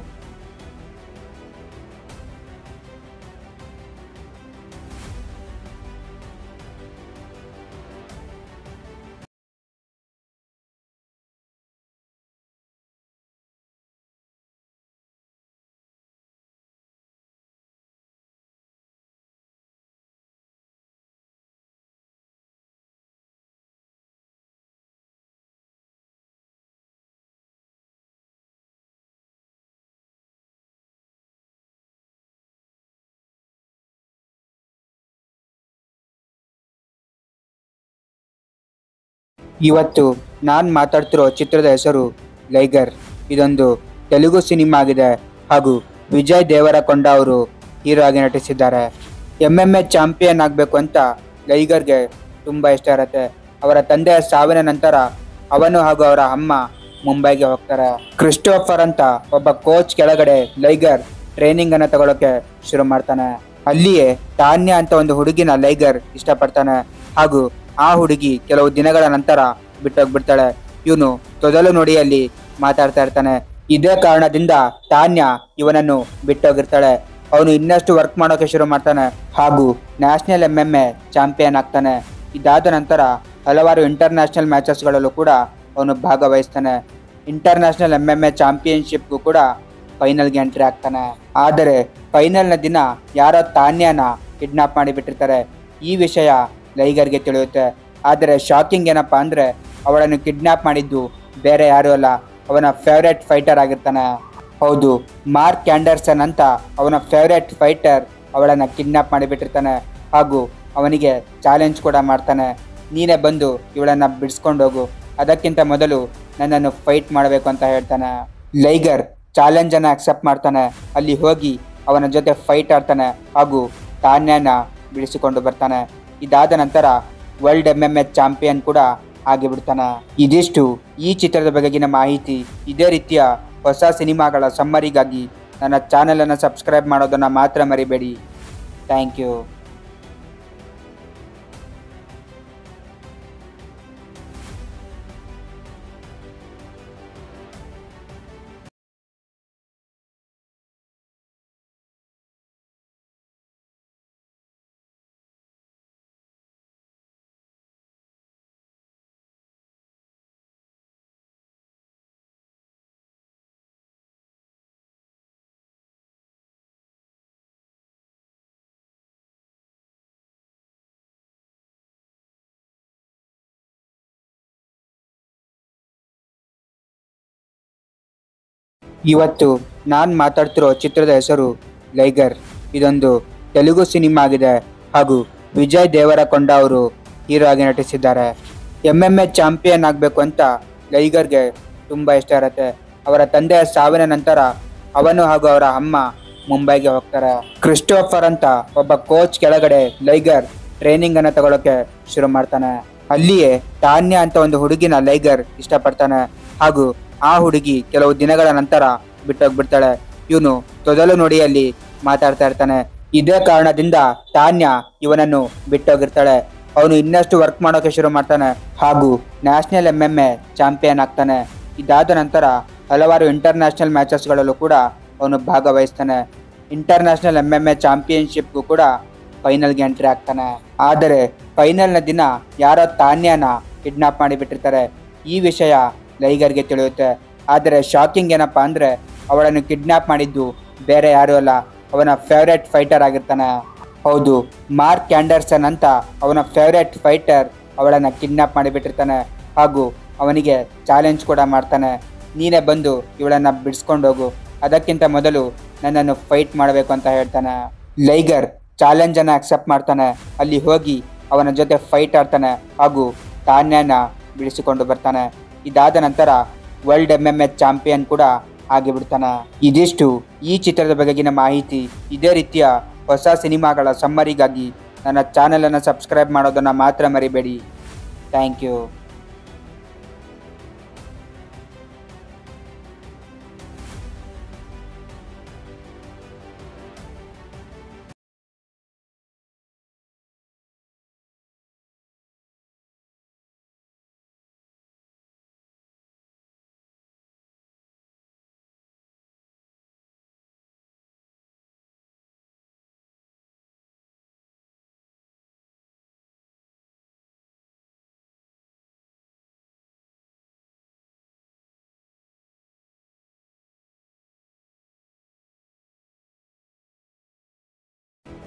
ಇವತ್ತು ನಾನು ಮಾತಾಡ್ತಿರೋ ಚಿತ್ರದ ಹೆಸರು ಲೈಗರ್ ಇದೊಂದು ತೆಲುಗು ಸಿನಿಮಾ ಆಗಿದೆ ಹಾಗೂ ವಿಜಯ್ ದೇವರಕೊಂಡ ಅವರು ಹೀರೋ ಆಗಿ ನಟಿಸಿದ್ದಾರೆ ಎಮ್ ಎಮ್ ಎ ಚಾಂಪಿಯನ್ ಆಗಬೇಕು ಅಂತ ಲೈಗರ್ಗೆ ತುಂಬ ಇಷ್ಟ ಇರುತ್ತೆ ಅವರ ತಂದೆಯ ಸಾವಿನ ನಂತರ ಅವನು ಹಾಗೂ ಅವರ ಅಮ್ಮ ಮುಂಬೈಗೆ ಹೋಗ್ತಾರೆ ಕ್ರಿಸ್ಟೋಫರ್ ಅಂತ ಒಬ್ಬ ಕೋಚ್ ಕೆಳಗಡೆ ಲೈಗರ್ ಟ್ರೈನಿಂಗ್ ಅನ್ನ ತಗೊಳಕ್ಕೆ ಶುರು ಮಾಡ್ತಾನೆ ಅಲ್ಲಿಯೇ ತಾನ್ಯ ಅಂತ ಒಂದು ಹುಡುಗಿನ ಲೈಗರ್ ಇಷ್ಟಪಡ್ತಾನೆ ಹಾಗೂ ಆ ಹುಡುಗಿ ಕೆಲವು ದಿನಗಳ ನಂತರ ಬಿಟ್ಟೋಗ್ಬಿಡ್ತಾಳೆ ಇವನು ತೊದಲು ನುಡಿಯಲ್ಲಿ ಮಾತಾಡ್ತಾ ಇರ್ತಾನೆ ಇದೇ ಕಾರಣದಿಂದ ತಾನ್ಯ ಇವನನ್ನು ಬಿಟ್ಟೋಗಿರ್ತಾಳೆ ಅವನು ಇನ್ನಷ್ಟು ವರ್ಕ್ ಮಾಡೋಕೆ ಶುರು ಮಾಡ್ತಾನೆ ಹಾಗೂ national M M A champion ಆಗ್ತಾನೆ ಇದಾದ ನಂತರ ಹಲವಾರು ಇಂಟರ್ನ್ಯಾಷನಲ್ ಮ್ಯಾಚಸ್ಗಳಲ್ಲೂ ಕೂಡ ಅವನು ಭಾಗವಹಿಸ್ತಾನೆ ಇಂಟರ್ನ್ಯಾಷನಲ್ ಎಮ್ ಎಮ್ ಎ ಚಾಂಪಿಯನ್ಶಿಪ್ಗೂ ಕೂಡ ಫೈನಲ್ಗೆ ಎಂಟ್ರಿ ಆಗ್ತಾನೆ ಆದರೆ ಫೈನಲ್ನ ದಿನ ಯಾರೋ ತಾನ್ಯನ ಕಿಡ್ನಾಪ್ ಮಾಡಿಬಿಟ್ಟಿರ್ತಾರೆ ಈ ವಿಷಯ ಲೈಗರ್ಗೆ ತಿಳಿಯುತ್ತೆ ಆದರೆ ಶಾಕಿಂಗ್ ಏನಪ್ಪಾ ಅಂದರೆ ಅವಳನ್ನು ಕಿಡ್ನಾಪ್ ಮಾಡಿದ್ದು ಬೇರೆ ಯಾರೂ ಅಲ್ಲ ಅವನ ಫೇವ್ರೆಟ್ ಫೈಟರ್ ಆಗಿರ್ತಾನೆ ಹೌದು ಮಾರ್ಕ್ ಕ್ಯಾಂಡರ್ಸನ್ ಅಂತ ಅವನ ಫೇವ್ರೆಟ್ ಫೈಟರ್ ಅವಳನ್ನು ಕಿಡ್ನಾಪ್ ಮಾಡಿಬಿಟ್ಟಿರ್ತಾನೆ ಹಾಗೂ ಅವನಿಗೆ ಚಾಲೆಂಜ್ ಕೂಡ ಮಾಡ್ತಾನೆ ನೀನೇ ಬಂದು ಇವಳನ್ನು ಬಿಡಿಸ್ಕೊಂಡು ಹೋಗು ಅದಕ್ಕಿಂತ ಮೊದಲು ನನ್ನನ್ನು ಫೈಟ್ ಮಾಡಬೇಕು ಅಂತ ಹೇಳ್ತಾನೆ ಲೈಗರ್ ಚಾಲೆಂಜನ್ನು ಅಕ್ಸೆಪ್ಟ್ ಮಾಡ್ತಾನೆ ಅಲ್ಲಿ ಹೋಗಿ ಅವನ ಜೊತೆ ಫೈಟ್ ಆಡ್ತಾನೆ ಹಾಗೂ ತಾನ್ಯನ ಬಿಡಿಸಿಕೊಂಡು ಬರ್ತಾನೆ ಇದಾದ ನಂತರ world M M H champion ಕೂಡ ಆಗಿಬಿಡ್ತಾನೆ ಇದಿಷ್ಟು ಈ ಚಿತ್ರದ ಬಗೆಗಿನ ಮಾಹಿತಿ ಇದೇ ರೀತಿಯ ಹೊಸ ಸಿನಿಮಾಗಳ ಸಮ್ಮರಿಗಾಗಿ ನನ್ನ ಚಾನಲನ್ನು ಸಬ್ಸ್ಕ್ರೈಬ್ ಮಾಡೋದನ್ನು ಮಾತ್ರ ಮರಿಬೇಡಿ ಥ್ಯಾಂಕ್ ಯು ಇವತ್ತು ನಾನು ಮಾತಾಡ್ತಿರೋ ಚಿತ್ರದ ಹೆಸರು ಲೈಗರ್ ಇದೊಂದು ತೆಲುಗು ಸಿನಿಮಾ ಆಗಿದೆ ಹಾಗೂ ವಿಜಯ್ ದೇವರಕೊಂಡ ಅವರು ಹೀರೋ ಆಗಿ ನಟಿಸಿದ್ದಾರೆ ಎಮ್ ಎಮ್ ಎ ಚಾಂಪಿಯನ್ ಆಗಬೇಕು ಅಂತ ಲೈಗರ್ಗೆ ತುಂಬ ಇಷ್ಟ ಇರುತ್ತೆ ಅವರ ತಂದೆಯ ಸಾವಿನ ನಂತರ ಅವನು ಹಾಗೂ ಅವರ ಅಮ್ಮ ಮುಂಬೈಗೆ ಹೋಗ್ತಾರೆ ಕ್ರಿಸ್ಟೋಫರ್ ಅಂತ ಒಬ್ಬ ಕೋಚ್ ಕೆಳಗಡೆ ಲೈಗರ್ ಟ್ರೈನಿಂಗ್ ಅನ್ನ ತಗೊಳಕ್ಕೆ ಶುರು ಮಾಡ್ತಾನೆ ಅಲ್ಲಿಯೇ ತಾನ್ಯ ಅಂತ ಒಂದು ಹುಡುಗಿನ ಲೈಗರ್ ಇಷ್ಟಪಡ್ತಾನೆ ಹಾಗೂ ಆ ಹುಡುಗಿ ಕೆಲವು ದಿನಗಳ ನಂತರ ಬಿಟ್ಟೋಗ್ಬಿಡ್ತಾಳೆ ಇವನು ತೊದಲು ನುಡಿಯಲ್ಲಿ ಮಾತಾಡ್ತಾ ಇರ್ತಾನೆ ಇದೇ ಕಾರಣದಿಂದ ತಾನ್ಯ ಇವನನ್ನು ಬಿಟ್ಟೋಗಿರ್ತಾಳೆ ಅವನು ಇನ್ನಷ್ಟು ವರ್ಕ್ ಮಾಡೋಕೆ ಶುರು ಮಾಡ್ತಾನೆ ಹಾಗೂ national M M A champion ಆಗ್ತಾನೆ ಇದಾದ ನಂತರ ಹಲವಾರು ಇಂಟರ್ನ್ಯಾಷನಲ್ ಮ್ಯಾಚಸ್ಗಳಲ್ಲೂ ಕೂಡ ಅವನು ಭಾಗವಹಿಸ್ತಾನೆ ಇಂಟರ್ನ್ಯಾಷನಲ್ ಎಮ್ ಎಮ್ ಎ ಚಾಂಪಿಯನ್ಶಿಪ್ಗೂ ಕೂಡ ಫೈನಲ್ಗೆ ಎಂಟ್ರಿ ಆಗ್ತಾನೆ ಆದರೆ ಫೈನಲ್ನ ದಿನ ಯಾರೋ ತಾನ್ಯನ ಕಿಡ್ನಾಪ್ ಮಾಡಿಬಿಟ್ಟಿರ್ತಾರೆ ಈ ವಿಷಯ ಲೈಗರ್ಗೆ ತಿಳಿಯುತ್ತೆ ಆದರೆ ಶಾಕಿಂಗ್ ಏನಪ್ಪಾ ಅಂದರೆ ಅವಳನ್ನು ಕಿಡ್ನಾಪ್ ಮಾಡಿದ್ದು ಬೇರೆ ಯಾರೂ ಅಲ್ಲ ಅವನ ಫೇವ್ರೆಟ್ ಫೈಟರ್ ಆಗಿರ್ತಾನೆ ಹೌದು ಮಾರ್ಕ್ ಕ್ಯಾಂಡರ್ಸನ್ ಅಂತ ಅವನ ಫೇವ್ರೆಟ್ ಫೈಟರ್ ಅವಳನ್ನು ಕಿಡ್ನಾಪ್ ಮಾಡಿಬಿಟ್ಟಿರ್ತಾನೆ ಹಾಗೂ ಅವನಿಗೆ ಚಾಲೆಂಜ್ ಕೂಡ ಮಾಡ್ತಾನೆ ನೀನೇ ಬಂದು ಇವಳನ್ನು ಬಿಡಿಸ್ಕೊಂಡು ಹೋಗು ಅದಕ್ಕಿಂತ ಮೊದಲು ನನ್ನನ್ನು ಫೈಟ್ ಮಾಡಬೇಕು ಅಂತ ಹೇಳ್ತಾನೆ ಲೈಗರ್ ಚಾಲೆಂಜನ್ನು ಅಕ್ಸೆಪ್ಟ್ ಮಾಡ್ತಾನೆ ಅಲ್ಲಿ ಹೋಗಿ ಅವನ ಜೊತೆ ಫೈಟ್ ಆಡ್ತಾನೆ ಹಾಗೂ ತಾನ್ಯನ ಬಿಡಿಸಿಕೊಂಡು ಬರ್ತಾನೆ ಇದಾದ ನಂತರ world M M H champion ಕೂಡ ಆಗಿಬಿಡ್ತಾನೆ ಇದಿಷ್ಟು ಈ ಚಿತ್ರದ ಬಗೆಗಿನ ಮಾಹಿತಿ ಇದೇ ರೀತಿಯ ಹೊಸ ಸಿನಿಮಾಗಳ ಸಮ್ಮರಿಗಾಗಿ ನನ್ನ ಚಾನಲನ್ನು ಸಬ್ಸ್ಕ್ರೈಬ್ ಮಾಡೋದನ್ನು ಮಾತ್ರ ಮರಿಬೇಡಿ ಥ್ಯಾಂಕ್ ಯು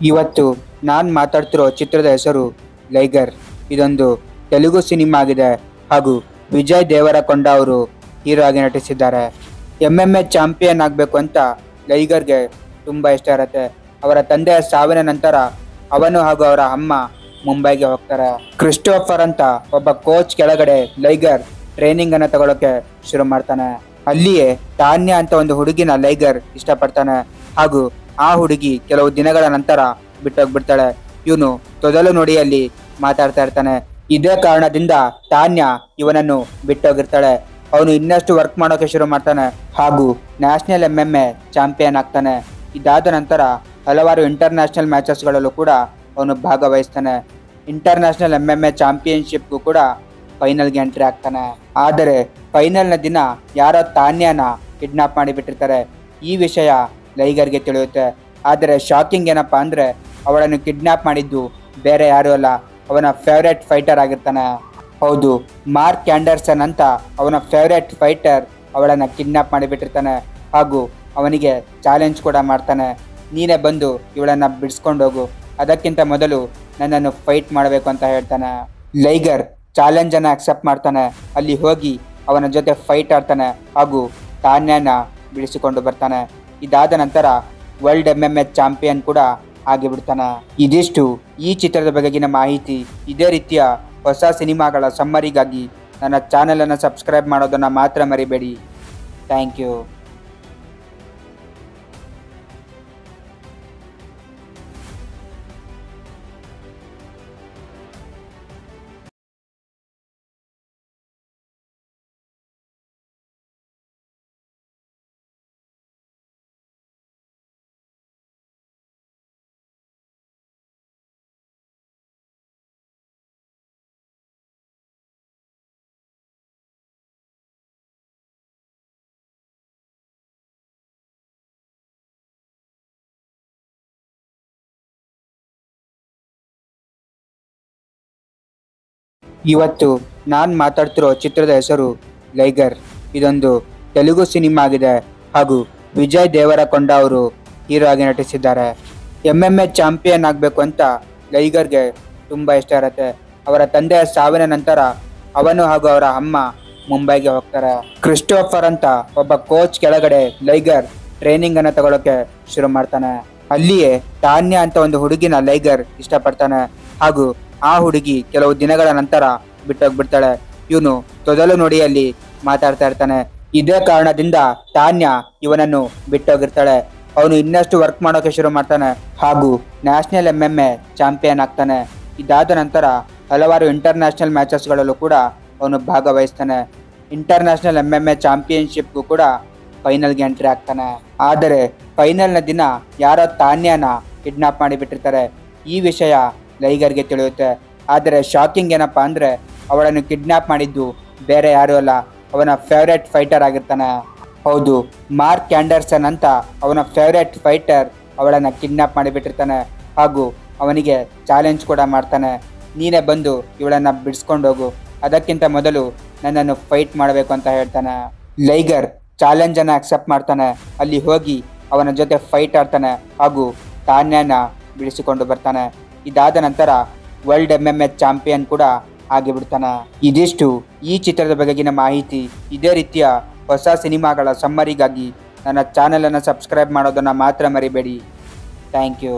ಇವತ್ತು ನಾನು ಮಾತಾಡ್ತಿರೋ ಚಿತ್ರದ ಹೆಸರು ಲೈಗರ್ ಇದೊಂದು ತೆಲುಗು ಸಿನಿಮಾ ಆಗಿದೆ ಹಾಗೂ ವಿಜಯ್ ದೇವರಕೊಂಡ ಅವರು ಹೀರೋ ಆಗಿ ನಟಿಸಿದ್ದಾರೆ ಎಮ್ ಎಮ್ ಎ ಚಾಂಪಿಯನ್ ಆಗಬೇಕು ಅಂತ ಲೈಗರ್ಗೆ ತುಂಬ ಇಷ್ಟ ಇರುತ್ತೆ ಅವರ ತಂದೆಯ ಸಾವಿನ ನಂತರ ಅವನು ಹಾಗೂ ಅವರ ಅಮ್ಮ ಮುಂಬೈಗೆ ಹೋಗ್ತಾರೆ ಕ್ರಿಸ್ಟೋಫರ್ ಅಂತ ಒಬ್ಬ ಕೋಚ್ ಕೆಳಗಡೆ ಲೈಗರ್ ಟ್ರೈನಿಂಗ್ ಅನ್ನ ತಗೊಳಕ್ಕೆ ಶುರು ಮಾಡ್ತಾನೆ ಅಲ್ಲಿಯೇ ತಾನ್ಯ ಅಂತ ಒಂದು ಹುಡುಗಿನ ಲೈಗರ್ ಇಷ್ಟಪಡ್ತಾನೆ ಹಾಗೂ ಆ ಹುಡುಗಿ ಕೆಲವು ದಿನಗಳ ನಂತರ ಬಿಟ್ಟೋಗ್ಬಿಡ್ತಾಳೆ ಇವನು ತೊದಲು ನುಡಿಯಲ್ಲಿ ಮಾತಾಡ್ತಾ ಇರ್ತಾನೆ ಇದೇ ಕಾರಣದಿಂದ ತಾನ್ಯ ಇವನನ್ನು ಬಿಟ್ಟೋಗಿರ್ತಾಳೆ ಅವನು ಇನ್ನಷ್ಟು ವರ್ಕ್ ಮಾಡೋಕೆ ಶುರು ಮಾಡ್ತಾನೆ ಹಾಗೂ national M M A champion ಆಗ್ತಾನೆ ಇದಾದ ನಂತರ ಹಲವಾರು ಇಂಟರ್ನ್ಯಾಷನಲ್ ಮ್ಯಾಚಸ್ಗಳಲ್ಲೂ ಕೂಡ ಅವನು ಭಾಗವಹಿಸ್ತಾನೆ ಇಂಟರ್ನ್ಯಾಷನಲ್ ಎಂ ಎಂ ಎ ಚಾಂಪಿಯನ್ಶಿಪ್ಗೂ ಕೂಡ ಫೈನಲ್ಗೆ ಎಂಟ್ರಿ ಆಗ್ತಾನೆ ಆದರೆ ಫೈನಲ್ನ ದಿನ ಯಾರೋ ತಾನ್ಯನ ಕಿಡ್ನಾಪ್ ಮಾಡಿಬಿಟ್ಟಿರ್ತಾರೆ ಈ ವಿಷಯ ಲೈಗರ್ಗೆ ತಿಳಿಯುತ್ತೆ ಆದರೆ ಶಾಕಿಂಗ್ ಏನಪ್ಪಾ ಅಂದ್ರೆ ಅವಳನ್ನು ಕಿಡ್ನಾಪ್ ಮಾಡಿದ್ದು ಬೇರೆ ಯಾರೂ ಅಲ್ಲ ಅವನ ಫೇವ್ರೆಟ್ ಫೈಟರ್ ಆಗಿರ್ತಾನೆ ಹೌದು ಮಾರ್ಕ್ ಆ್ಯಂಡರ್ಸನ್ ಅಂತ ಅವನ ಫೇವ್ರೆಟ್ ಫೈಟರ್ ಅವಳನ್ನು ಕಿಡ್ನಾಪ್ ಮಾಡಿಬಿಟ್ಟಿರ್ತಾನೆ ಹಾಗೂ ಅವನಿಗೆ ಚಾಲೆಂಜ್ ಕೂಡ ಮಾಡ್ತಾನೆ ನೀನೇ ಬಂದು ಇವಳನ್ನು ಬಿಡಿಸ್ಕೊಂಡು ಹೋಗು ಅದಕ್ಕಿಂತ ಮೊದಲು ನನ್ನನ್ನು ಫೈಟ್ ಮಾಡಬೇಕು ಅಂತ ಹೇಳ್ತಾನೆ ಲೈಗರ್ ಚಾಲೆಂಜನ್ನು ಅಕ್ಸೆಪ್ಟ್ ಮಾಡ್ತಾನೆ ಅಲ್ಲಿ ಹೋಗಿ ಅವನ ಜೊತೆ ಫೈಟ್ ಆಡ್ತಾನೆ ಹಾಗೂ ತಾನ್ಯನ ಬಿಡಿಸಿಕೊಂಡು ಬರ್ತಾನೆ ಇದಾದ ನಂತರ world M M H champion ಕೂಡ ಆಗಿಬಿಡ್ತಾನೆ ಇದಿಷ್ಟು ಈ ಚಿತ್ರದ ಬಗೆಗಿನ ಮಾಹಿತಿ ಇದೇ ರೀತಿಯ ಹೊಸ ಸಿನಿಮಾಗಳ ಸಮ್ಮರಿಗಾಗಿ ನನ್ನ ಚಾನಲನ್ನು ಸಬ್ಸ್ಕ್ರೈಬ್ ಮಾಡೋದನ್ನು ಮಾತ್ರ ಮರಿಬೇಡಿ ಥ್ಯಾಂಕ್ ಯು ಇವತ್ತು ನಾನು ಮಾತಾಡ್ತಿರೋ ಚಿತ್ರದ ಹೆಸರು ಲೈಗರ್ ಇದೊಂದು ತೆಲುಗು ಸಿನಿಮಾ ಆಗಿದೆ ಹಾಗೂ ವಿಜಯ್ ದೇವರಕೊಂಡ ಅವರು ಹೀರೋ ಆಗಿ ನಟಿಸಿದ್ದಾರೆ ಎಮ್ ಎಮ್ ಎ ಚಾಂಪಿಯನ್ ಆಗಬೇಕು ಅಂತ ಲೈಗರ್ಗೆ ತುಂಬ ಇಷ್ಟ ಇರುತ್ತೆ ಅವರ ತಂದೆಯ ಸಾವಿನ ನಂತರ ಅವನು ಹಾಗೂ ಅವರ ಅಮ್ಮ ಮುಂಬೈಗೆ ಹೋಗ್ತಾರೆ ಕ್ರಿಸ್ಟೋಫರ್ ಅಂತ ಒಬ್ಬ ಕೋಚ್ ಕೆಳಗಡೆ ಲೈಗರ್ ಟ್ರೈನಿಂಗ್ ಅನ್ನ ತಗೊಳಕ್ಕೆ ಶುರು ಮಾಡ್ತಾನೆ ಅಲ್ಲಿಯೇ ತಾನ್ಯ ಅಂತ ಒಂದು ಹುಡುಗಿನ ಲೈಗರ್ ಇಷ್ಟಪಡ್ತಾನೆ ಹಾಗೂ ಆ ಹುಡುಗಿ ಕೆಲವು ದಿನಗಳ ನಂತರ ಬಿಟ್ಟೋಗ್ಬಿಡ್ತಾಳೆ ಇವನು ತೊದಲು ನುಡಿಯಲ್ಲಿ ಮಾತಾಡ್ತಾ ಇರ್ತಾನೆ ಇದೇ ಕಾರಣದಿಂದ ತಾನ್ಯ ಇವನನ್ನು ಬಿಟ್ಟೋಗಿರ್ತಾಳೆ ಅವನು ಇನ್ನಷ್ಟು ವರ್ಕ್ ಮಾಡೋಕೆ ಶುರು ಮಾಡ್ತಾನೆ ಹಾಗೂ national M M A champion ಆಗ್ತಾನೆ ಇದಾದ ನಂತರ ಹಲವಾರು ಇಂಟರ್ನ್ಯಾಷನಲ್ ಮ್ಯಾಚಸ್ಗಳಲ್ಲೂ ಕೂಡ ಅವನು ಭಾಗವಹಿಸ್ತಾನೆ ಇಂಟರ್ನ್ಯಾಷನಲ್ ಎಂ ಎಂ ಎ ಚಾಂಪಿಯನ್ಶಿಪ್ಗೂ ಕೂಡ ಫೈನಲ್ಗೆ ಎಂಟ್ರಿ ಆಗ್ತಾನೆ ಆದರೆ ಫೈನಲ್ನ ದಿನ ಯಾರೋ ತಾನ್ಯನ ಕಿಡ್ನಾಪ್ ಮಾಡಿಬಿಟ್ಟಿರ್ತಾರೆ ಈ ವಿಷಯ ಲೈಗರ್ಗೆ ತಿಳಿಯುತ್ತೆ ಆದರೆ ಶಾಕಿಂಗ್ ಏನಪ್ಪಾ ಅಂದ್ರೆ ಅವಳನ್ನು ಕಿಡ್ನಾಪ್ ಮಾಡಿದ್ದು ಬೇರೆ ಯಾರೂ ಅಲ್ಲ ಅವನ ಫೇವ್ರೆಟ್ ಫೈಟರ್ ಆಗಿರ್ತಾನೆ ಹೌದು ಮಾರ್ಕ್ ಆ್ಯಂಡರ್ಸನ್ ಅಂತ ಅವನ ಫೇವ್ರೆಟ್ ಫೈಟರ್ ಅವಳನ್ನು ಕಿಡ್ನಾಪ್ ಮಾಡಿಬಿಟ್ಟಿರ್ತಾನೆ ಹಾಗೂ ಅವನಿಗೆ ಚಾಲೆಂಜ್ ಕೂಡ ಮಾಡ್ತಾನೆ ನೀನೇ ಬಂದು ಇವಳನ್ನು ಬಿಡಿಸ್ಕೊಂಡು ಹೋಗು ಅದಕ್ಕಿಂತ ಮೊದಲು ನನ್ನನ್ನು ಫೈಟ್ ಮಾಡಬೇಕು ಅಂತ ಹೇಳ್ತಾನೆ ಲೈಗರ್ ಚಾಲೆಂಜನ್ನು ಅಕ್ಸೆಪ್ಟ್ ಮಾಡ್ತಾನೆ ಅಲ್ಲಿ ಹೋಗಿ ಅವನ ಜೊತೆ ಫೈಟ್ ಆಡ್ತಾನೆ ಹಾಗೂ ತಾನ್ಯನ ಬಿಡಿಸಿಕೊಂಡು ಬರ್ತಾನೆ ಇದಾದ ನಂತರ world M M H champion ಕೂಡ ಆಗಿಬಿಡ್ತಾನೆ ಇದಿಷ್ಟು ಈ ಚಿತ್ರದ ಬಗೆಗಿನ ಮಾಹಿತಿ ಇದೇ ರೀತಿಯ ಹೊಸ ಸಿನಿಮಾಗಳ ಸಮ್ಮರಿಗಾಗಿ ನನ್ನ ಚಾನಲನ್ನು ಸಬ್ಸ್ಕ್ರೈಬ್ ಮಾಡೋದನ್ನು ಮಾತ್ರ ಮರಿಬೇಡಿ ಥ್ಯಾಂಕ್ ಯು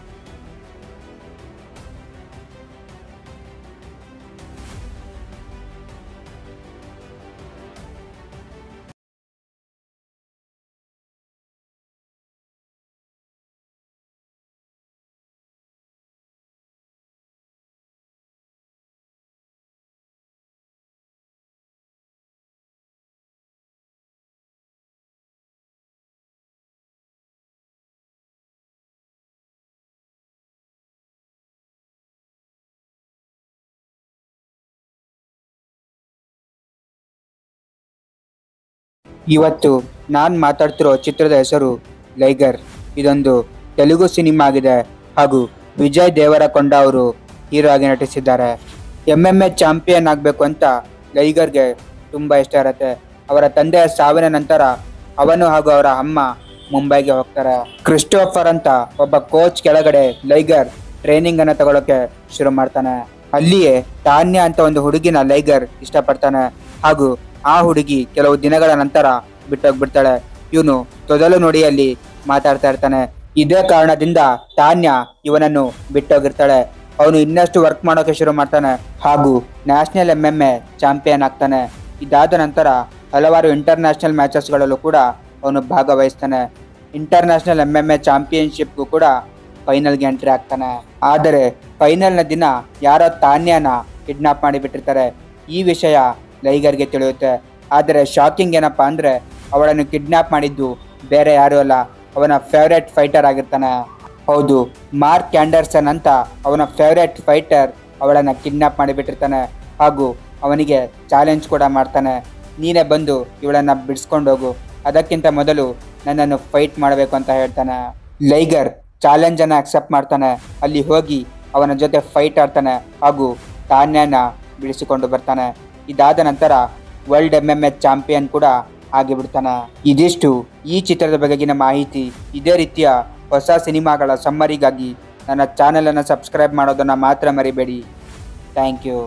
ಇವತ್ತು ನಾನು ಮಾತಾಡ್ತಿರೋ ಚಿತ್ರದ ಹೆಸರು ಲೈಗರ್ ಇದೊಂದು ತೆಲುಗು ಸಿನಿಮಾ ಆಗಿದೆ ಹಾಗೂ ವಿಜಯ್ ದೇವರಕೊಂಡ ಅವರು ಹೀರೋ ಆಗಿ ನಟಿಸಿದ್ದಾರೆ ಎಮ್ ಎಮ್ ಎ ಚಾಂಪಿಯನ್ ಆಗಬೇಕು ಅಂತ ಲೈಗರ್ಗೆ ತುಂಬ ಇಷ್ಟ ಇರುತ್ತೆ ಅವರ ತಂದೆಯ ಸಾವಿನ ನಂತರ ಅವನು ಹಾಗೂ ಅವರ ಅಮ್ಮ ಮುಂಬೈಗೆ ಹೋಗ್ತಾರೆ ಕ್ರಿಸ್ಟೋಫರ್ ಅಂತ ಒಬ್ಬ ಕೋಚ್ ಕೆಳಗಡೆ ಲೈಗರ್ ಟ್ರೈನಿಂಗ್ ಅನ್ನ ತಗೊಳಕ್ಕೆ ಶುರು ಮಾಡ್ತಾನೆ ಅಲ್ಲಿಯೇ ತಾನ್ಯ ಅಂತ ಒಂದು ಹುಡುಗಿನ ಲೈಗರ್ ಇಷ್ಟಪಡ್ತಾನೆ ಹಾಗೂ ಆ ಹುಡುಗಿ ಕೆಲವು ದಿನಗಳ ನಂತರ ಬಿಟ್ಟೋಗ್ಬಿಡ್ತಾಳೆ ಇವನು ತೊದಲು ನುಡಿಯಲ್ಲಿ ಮಾತಾಡ್ತಾ ಇರ್ತಾನೆ ಇದೇ ಕಾರಣದಿಂದ ತಾನ್ಯ ಇವನನ್ನು ಬಿಟ್ಟೋಗಿರ್ತಾಳೆ ಅವನು ಇನ್ನಷ್ಟು ವರ್ಕ್ ಮಾಡೋಕೆ ಶುರು ಮಾಡ್ತಾನೆ ಹಾಗೂ national M M A champion ಆಗ್ತಾನೆ ಇದಾದ ನಂತರ ಹಲವಾರು ಇಂಟರ್ನ್ಯಾಷನಲ್ ಮ್ಯಾಚಸ್ಗಳಲ್ಲೂ ಕೂಡ ಅವನು ಭಾಗವಹಿಸ್ತಾನೆ ಇಂಟರ್ನ್ಯಾಷನಲ್ ಎಂ ಎಂ ಎ ಚಾಂಪಿಯನ್ಶಿಪ್ಗೂ ಕೂಡ ಫೈನಲ್ಗೆ ಎಂಟ್ರಿ ಆಗ್ತಾನೆ ಆದರೆ ಫೈನಲ್ನ ದಿನ ಯಾರೋ ತಾನ್ಯನ ಕಿಡ್ನಾಪ್ ಮಾಡಿಬಿಟ್ಟಿರ್ತಾರೆ ಈ ವಿಷಯ ಲೈಗರ್ಗೆ ತಿಳಿಯುತ್ತೆ ಆದರೆ ಶಾಕಿಂಗ್ ಏನಪ್ಪಾ ಅಂದ್ರೆ ಅವಳನ್ನು ಕಿಡ್ನಾಪ್ ಮಾಡಿದ್ದು ಬೇರೆ ಯಾರೂ ಅಲ್ಲ ಅವನ ಫೇವ್ರೆಟ್ ಫೈಟರ್ ಆಗಿರ್ತಾನೆ ಹೌದು ಮಾರ್ಕ್ ಕ್ಯಾಂಡರ್ಸನ್ ಅಂತ ಅವನ ಫೇವ್ರೆಟ್ ಫೈಟರ್ ಅವಳನ್ನ ಕಿಡ್ನಾಪ್ ಮಾಡಿಬಿಟ್ಟಿರ್ತಾನೆ ಹಾಗೂ ಅವನಿಗೆ ಚಾಲೆಂಜ್ ಕೂಡ ಮಾಡ್ತಾನೆ ನೀನೇ ಬಂದು ಇವಳನ್ನ ಬಿಡಿಸ್ಕೊಂಡು ಹೋಗು ಅದಕ್ಕಿಂತ ಮೊದಲು ನನ್ನನ್ನು ಫೈಟ್ ಮಾಡಬೇಕು ಅಂತ ಹೇಳ್ತಾನೆ ಲೈಗರ್ ಚಾಲೆಂಜ್ ಅನ್ನ ಅಕ್ಸೆಪ್ಟ್ ಮಾಡ್ತಾನೆ ಅಲ್ಲಿ ಹೋಗಿ ಅವನ ಜೊತೆ ಫೈಟ್ ಆಡ್ತಾನೆ ಹಾಗೂ ತಾನ್ಯನ ಬಿಡಿಸಿಕೊಂಡು ಬರ್ತಾನೆ ಇದಾದ ನಂತರ world M M H champion ಕೂಡ ಆಗಿಬಿಡ್ತಾನೆ ಇದಿಷ್ಟು ಈ ಚಿತ್ರದ ಬಗೆಗಿನ ಮಾಹಿತಿ ಇದೇ ರೀತಿಯ ಹೊಸ ಸಿನಿಮಾಗಳ ಸಮ್ಮರಿಗಾಗಿ ನನ್ನ ಚಾನಲನ್ನು ಸಬ್ಸ್ಕ್ರೈಬ್ ಮಾಡೋದನ್ನು ಮಾತ್ರ ಮರಿಬೇಡಿ ಥ್ಯಾಂಕ್ ಯು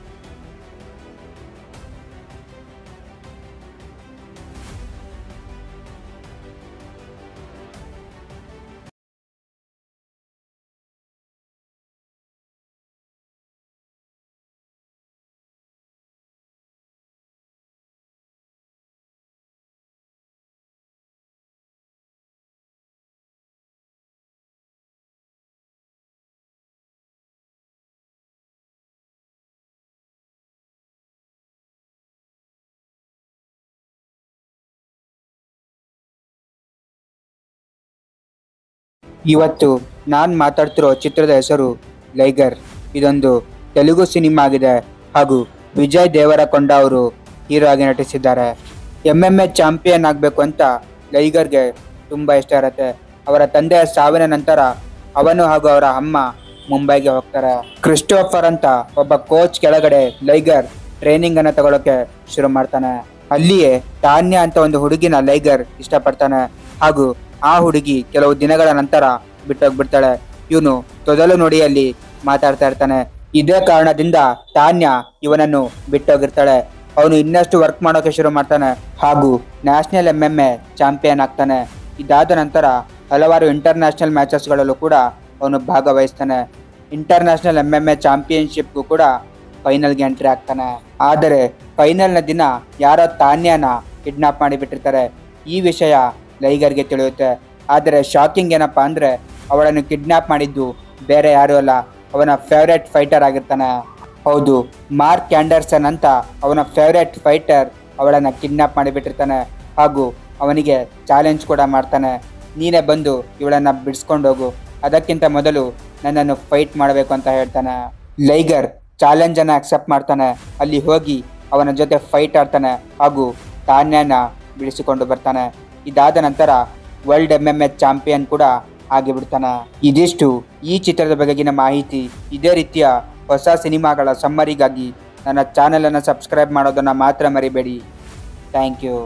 ಇವತ್ತು ನಾನು ಮಾತಾಡ್ತಿರೋ ಚಿತ್ರದ ಹೆಸರು ಲೈಗರ್ ಇದೊಂದು ತೆಲುಗು ಸಿನಿಮಾ ಆಗಿದೆ ಹಾಗೂ ವಿಜಯ್ ದೇವರಕೊಂಡ ಅವರು ಹೀರೋ ಆಗಿ ನಟಿಸಿದ್ದಾರೆ ಎಂ ಎಂ ಎ ಚಾಂಪಿಯನ್ ಆಗಬೇಕು ಅಂತ ಲೈಗರ್ಗೆ ತುಂಬ ಇಷ್ಟ ಇರುತ್ತೆ ಅವರ ತಂದೆಯ ಸಾವಿನ ನಂತರ ಅವನು ಹಾಗೂ ಅವರ ಅಮ್ಮ ಮುಂಬೈಗೆ ಹೋಗ್ತಾರೆ ಕ್ರಿಸ್ಟೋಫರ್ ಅಂತ ಒಬ್ಬ ಕೋಚ್ ಕೆಳಗಡೆ ಲೈಗರ್ ಟ್ರೈನಿಂಗ್ ಅನ್ನ ತಗೊಳಕ್ಕೆ ಶುರು ಮಾಡ್ತಾನೆ ಅಲ್ಲಿಯೇ ತಾನ್ಯ ಅಂತ ಒಂದು ಹುಡುಗಿನ ಲೈಗರ್ ಇಷ್ಟಪಡ್ತಾನೆ ಹಾಗೂ ಆ ಹುಡುಗಿ ಕೆಲವು ದಿನಗಳ ನಂತರ ಬಿಟ್ಟೋಗ್ಬಿಡ್ತಾಳೆ ಇವನು ತೊದಲು ನುಡಿಯಲ್ಲಿ ಮಾತಾಡ್ತಾ ಇರ್ತಾನೆ ಇದೇ ಕಾರಣದಿಂದ ತಾನ್ಯ ಇವನನ್ನು ಬಿಟ್ಟೋಗಿರ್ತಾಳೆ ಅವನು ಇನ್ನಷ್ಟು ವರ್ಕ್ ಮಾಡೋಕೆ ಶುರು ಮಾಡ್ತಾನೆ ಹಾಗೂ national M M A champion ಆಗ್ತಾನೆ ಇದಾದ ನಂತರ ಹಲವಾರು ಇಂಟರ್ನ್ಯಾಷನಲ್ ಮ್ಯಾಚಸ್ಗಳಲ್ಲೂ ಕೂಡ ಅವನು ಭಾಗವಹಿಸ್ತಾನೆ ಇಂಟರ್ನ್ಯಾಷನಲ್ ಎಂ ಎಂ ಎ ಚಾಂಪಿಯನ್ಶಿಪ್ಗೂ ಕೂಡ ಫೈನಲ್ಗೆ ಎಂಟ್ರಿ ಆಗ್ತಾನೆ ಆದರೆ ಫೈನಲ್ನ ದಿನ ಯಾರೋ ತಾನ್ಯನ ಕಿಡ್ನಾಪ್ ಮಾಡಿಬಿಟ್ಟಿರ್ತಾರೆ ಈ ವಿಷಯ ಲೈಗರ್ಗೆ ತಿಳಿಯುತ್ತೆ ಆದರೆ ಶಾಕಿಂಗ್ ಏನಪ್ಪಾ ಅಂದ್ರೆ ಅವಳನ್ನು ಕಿಡ್ನಾಪ್ ಮಾಡಿದ್ದು ಬೇರೆ ಯಾರೂ ಅಲ್ಲ ಅವನ ಫೇವ್ರೆಟ್ ಫೈಟರ್ ಆಗಿರ್ತಾನೆ ಹೌದು ಮಾರ್ಕ್ ಕ್ಯಾಂಡರ್ಸನ್ ಅಂತ ಅವನ ಫೇವ್ರೆಟ್ ಫೈಟರ್ ಅವಳನ್ನು ಕಿಡ್ನಾಪ್ ಮಾಡಿಬಿಟ್ಟಿರ್ತಾನೆ ಹಾಗೂ ಅವನಿಗೆ ಚಾಲೆಂಜ್ ಕೂಡ ಮಾಡ್ತಾನೆ ನೀನೇ ಬಂದು ಇವಳನ್ನ ಬಿಡಿಸ್ಕೊಂಡು ಹೋಗು ಅದಕ್ಕಿಂತ ಮೊದಲು ನನ್ನನ್ನು ಫೈಟ್ ಮಾಡಬೇಕು ಅಂತ ಹೇಳ್ತಾನೆ ಲೈಗರ್ ಚಾಲೆಂಜ್ ಅನ್ನ ಅಕ್ಸೆಪ್ಟ್ ಮಾಡ್ತಾನೆ ಅಲ್ಲಿ ಹೋಗಿ ಅವನ ಜೊತೆ ಫೈಟ್ ಆಡ್ತಾನೆ ಹಾಗೂ ತಾನ್ಯನ ಬಿಡಿಸಿಕೊಂಡು ಬರ್ತಾನೆ ಇದಾದ ನಂತರ world M M H champion ಕೂಡ ಆಗಿಬಿಡ್ತಾನೆ ಇದಿಷ್ಟು ಈ ಚಿತ್ರದ ಬಗೆಗಿನ ಮಾಹಿತಿ ಇದೇ ರೀತಿಯ ಹೊಸ ಸಿನಿಮಾಗಳ ಸಮ್ಮರಿಗಾಗಿ ನನ್ನ ಚಾನಲನ್ನು ಸಬ್ಸ್ಕ್ರೈಬ್ ಮಾಡೋದನ್ನು ಮಾತ್ರ ಮರಿಬೇಡಿ ಥ್ಯಾಂಕ್ ಯು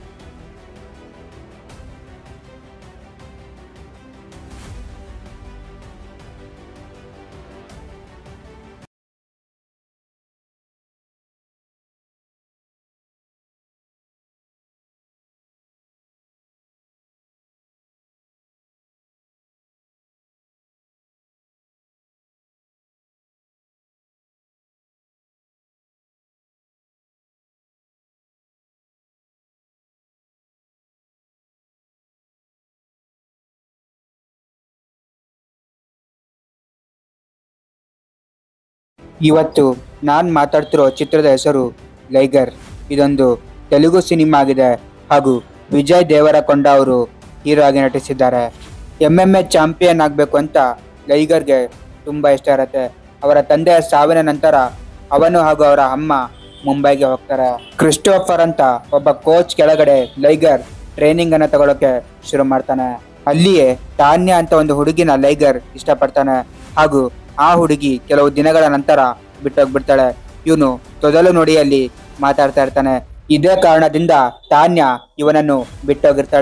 ಇವತ್ತು ನಾನು ಮಾತಾಡ್ತಿರೋ ಚಿತ್ರದ ಹೆಸರು ಲೈಗರ್ ಇದೊಂದು ತೆಲುಗು ಸಿನಿಮಾ ಆಗಿದೆ ಹಾಗೂ ವಿಜಯ್ ದೇವರಕೊಂಡ ಅವರು ಹೀರೋ ಆಗಿ ನಟಿಸಿದ್ದಾರೆ ಎಂ ಎಂ ಎ ಚಾಂಪಿಯನ್ ಆಗಬೇಕು ಅಂತ ಲೈಗರ್ಗೆ ತುಂಬ ಇಷ್ಟ ಇರುತ್ತೆ ಅವರ ತಂದೆಯ ಸಾವಿನ ನಂತರ ಅವನು ಹಾಗೂ ಅವರ ಅಮ್ಮ ಮುಂಬೈಗೆ ಹೋಗ್ತಾರೆ ಕ್ರಿಸ್ಟೋಫರ್ ಅಂತ ಒಬ್ಬ ಕೋಚ್ ಕೆಳಗಡೆ ಲೈಗರ್ ಟ್ರೈನಿಂಗ್ ಅನ್ನ ತಗೊಳಕ್ಕೆ ಶುರು ಮಾಡ್ತಾನೆ ಅಲ್ಲಿಯೇ ತಾನ್ಯ ಅಂತ ಒಂದು ಹುಡುಗಿನ ಲೈಗರ್ ಇಷ್ಟಪಡ್ತಾನೆ ಹಾಗೂ ಆ ಹುಡುಗಿ ಕೆಲವು ದಿನಗಳ ನಂತರ ಬಿಟ್ಟೋಗ್ಬಿಡ್ತಾಳೆ ಇವನು ತೊದಲು ನುಡಿಯಲ್ಲಿ ಮಾತಾಡ್ತಾ ಇರ್ತಾನೆ ಇದೇ ಕಾರಣದಿಂದ ತಾನ್ಯ ಇವನನ್ನು ಬಿಟ್ಟೋಗಿರ್ತಾಳೆ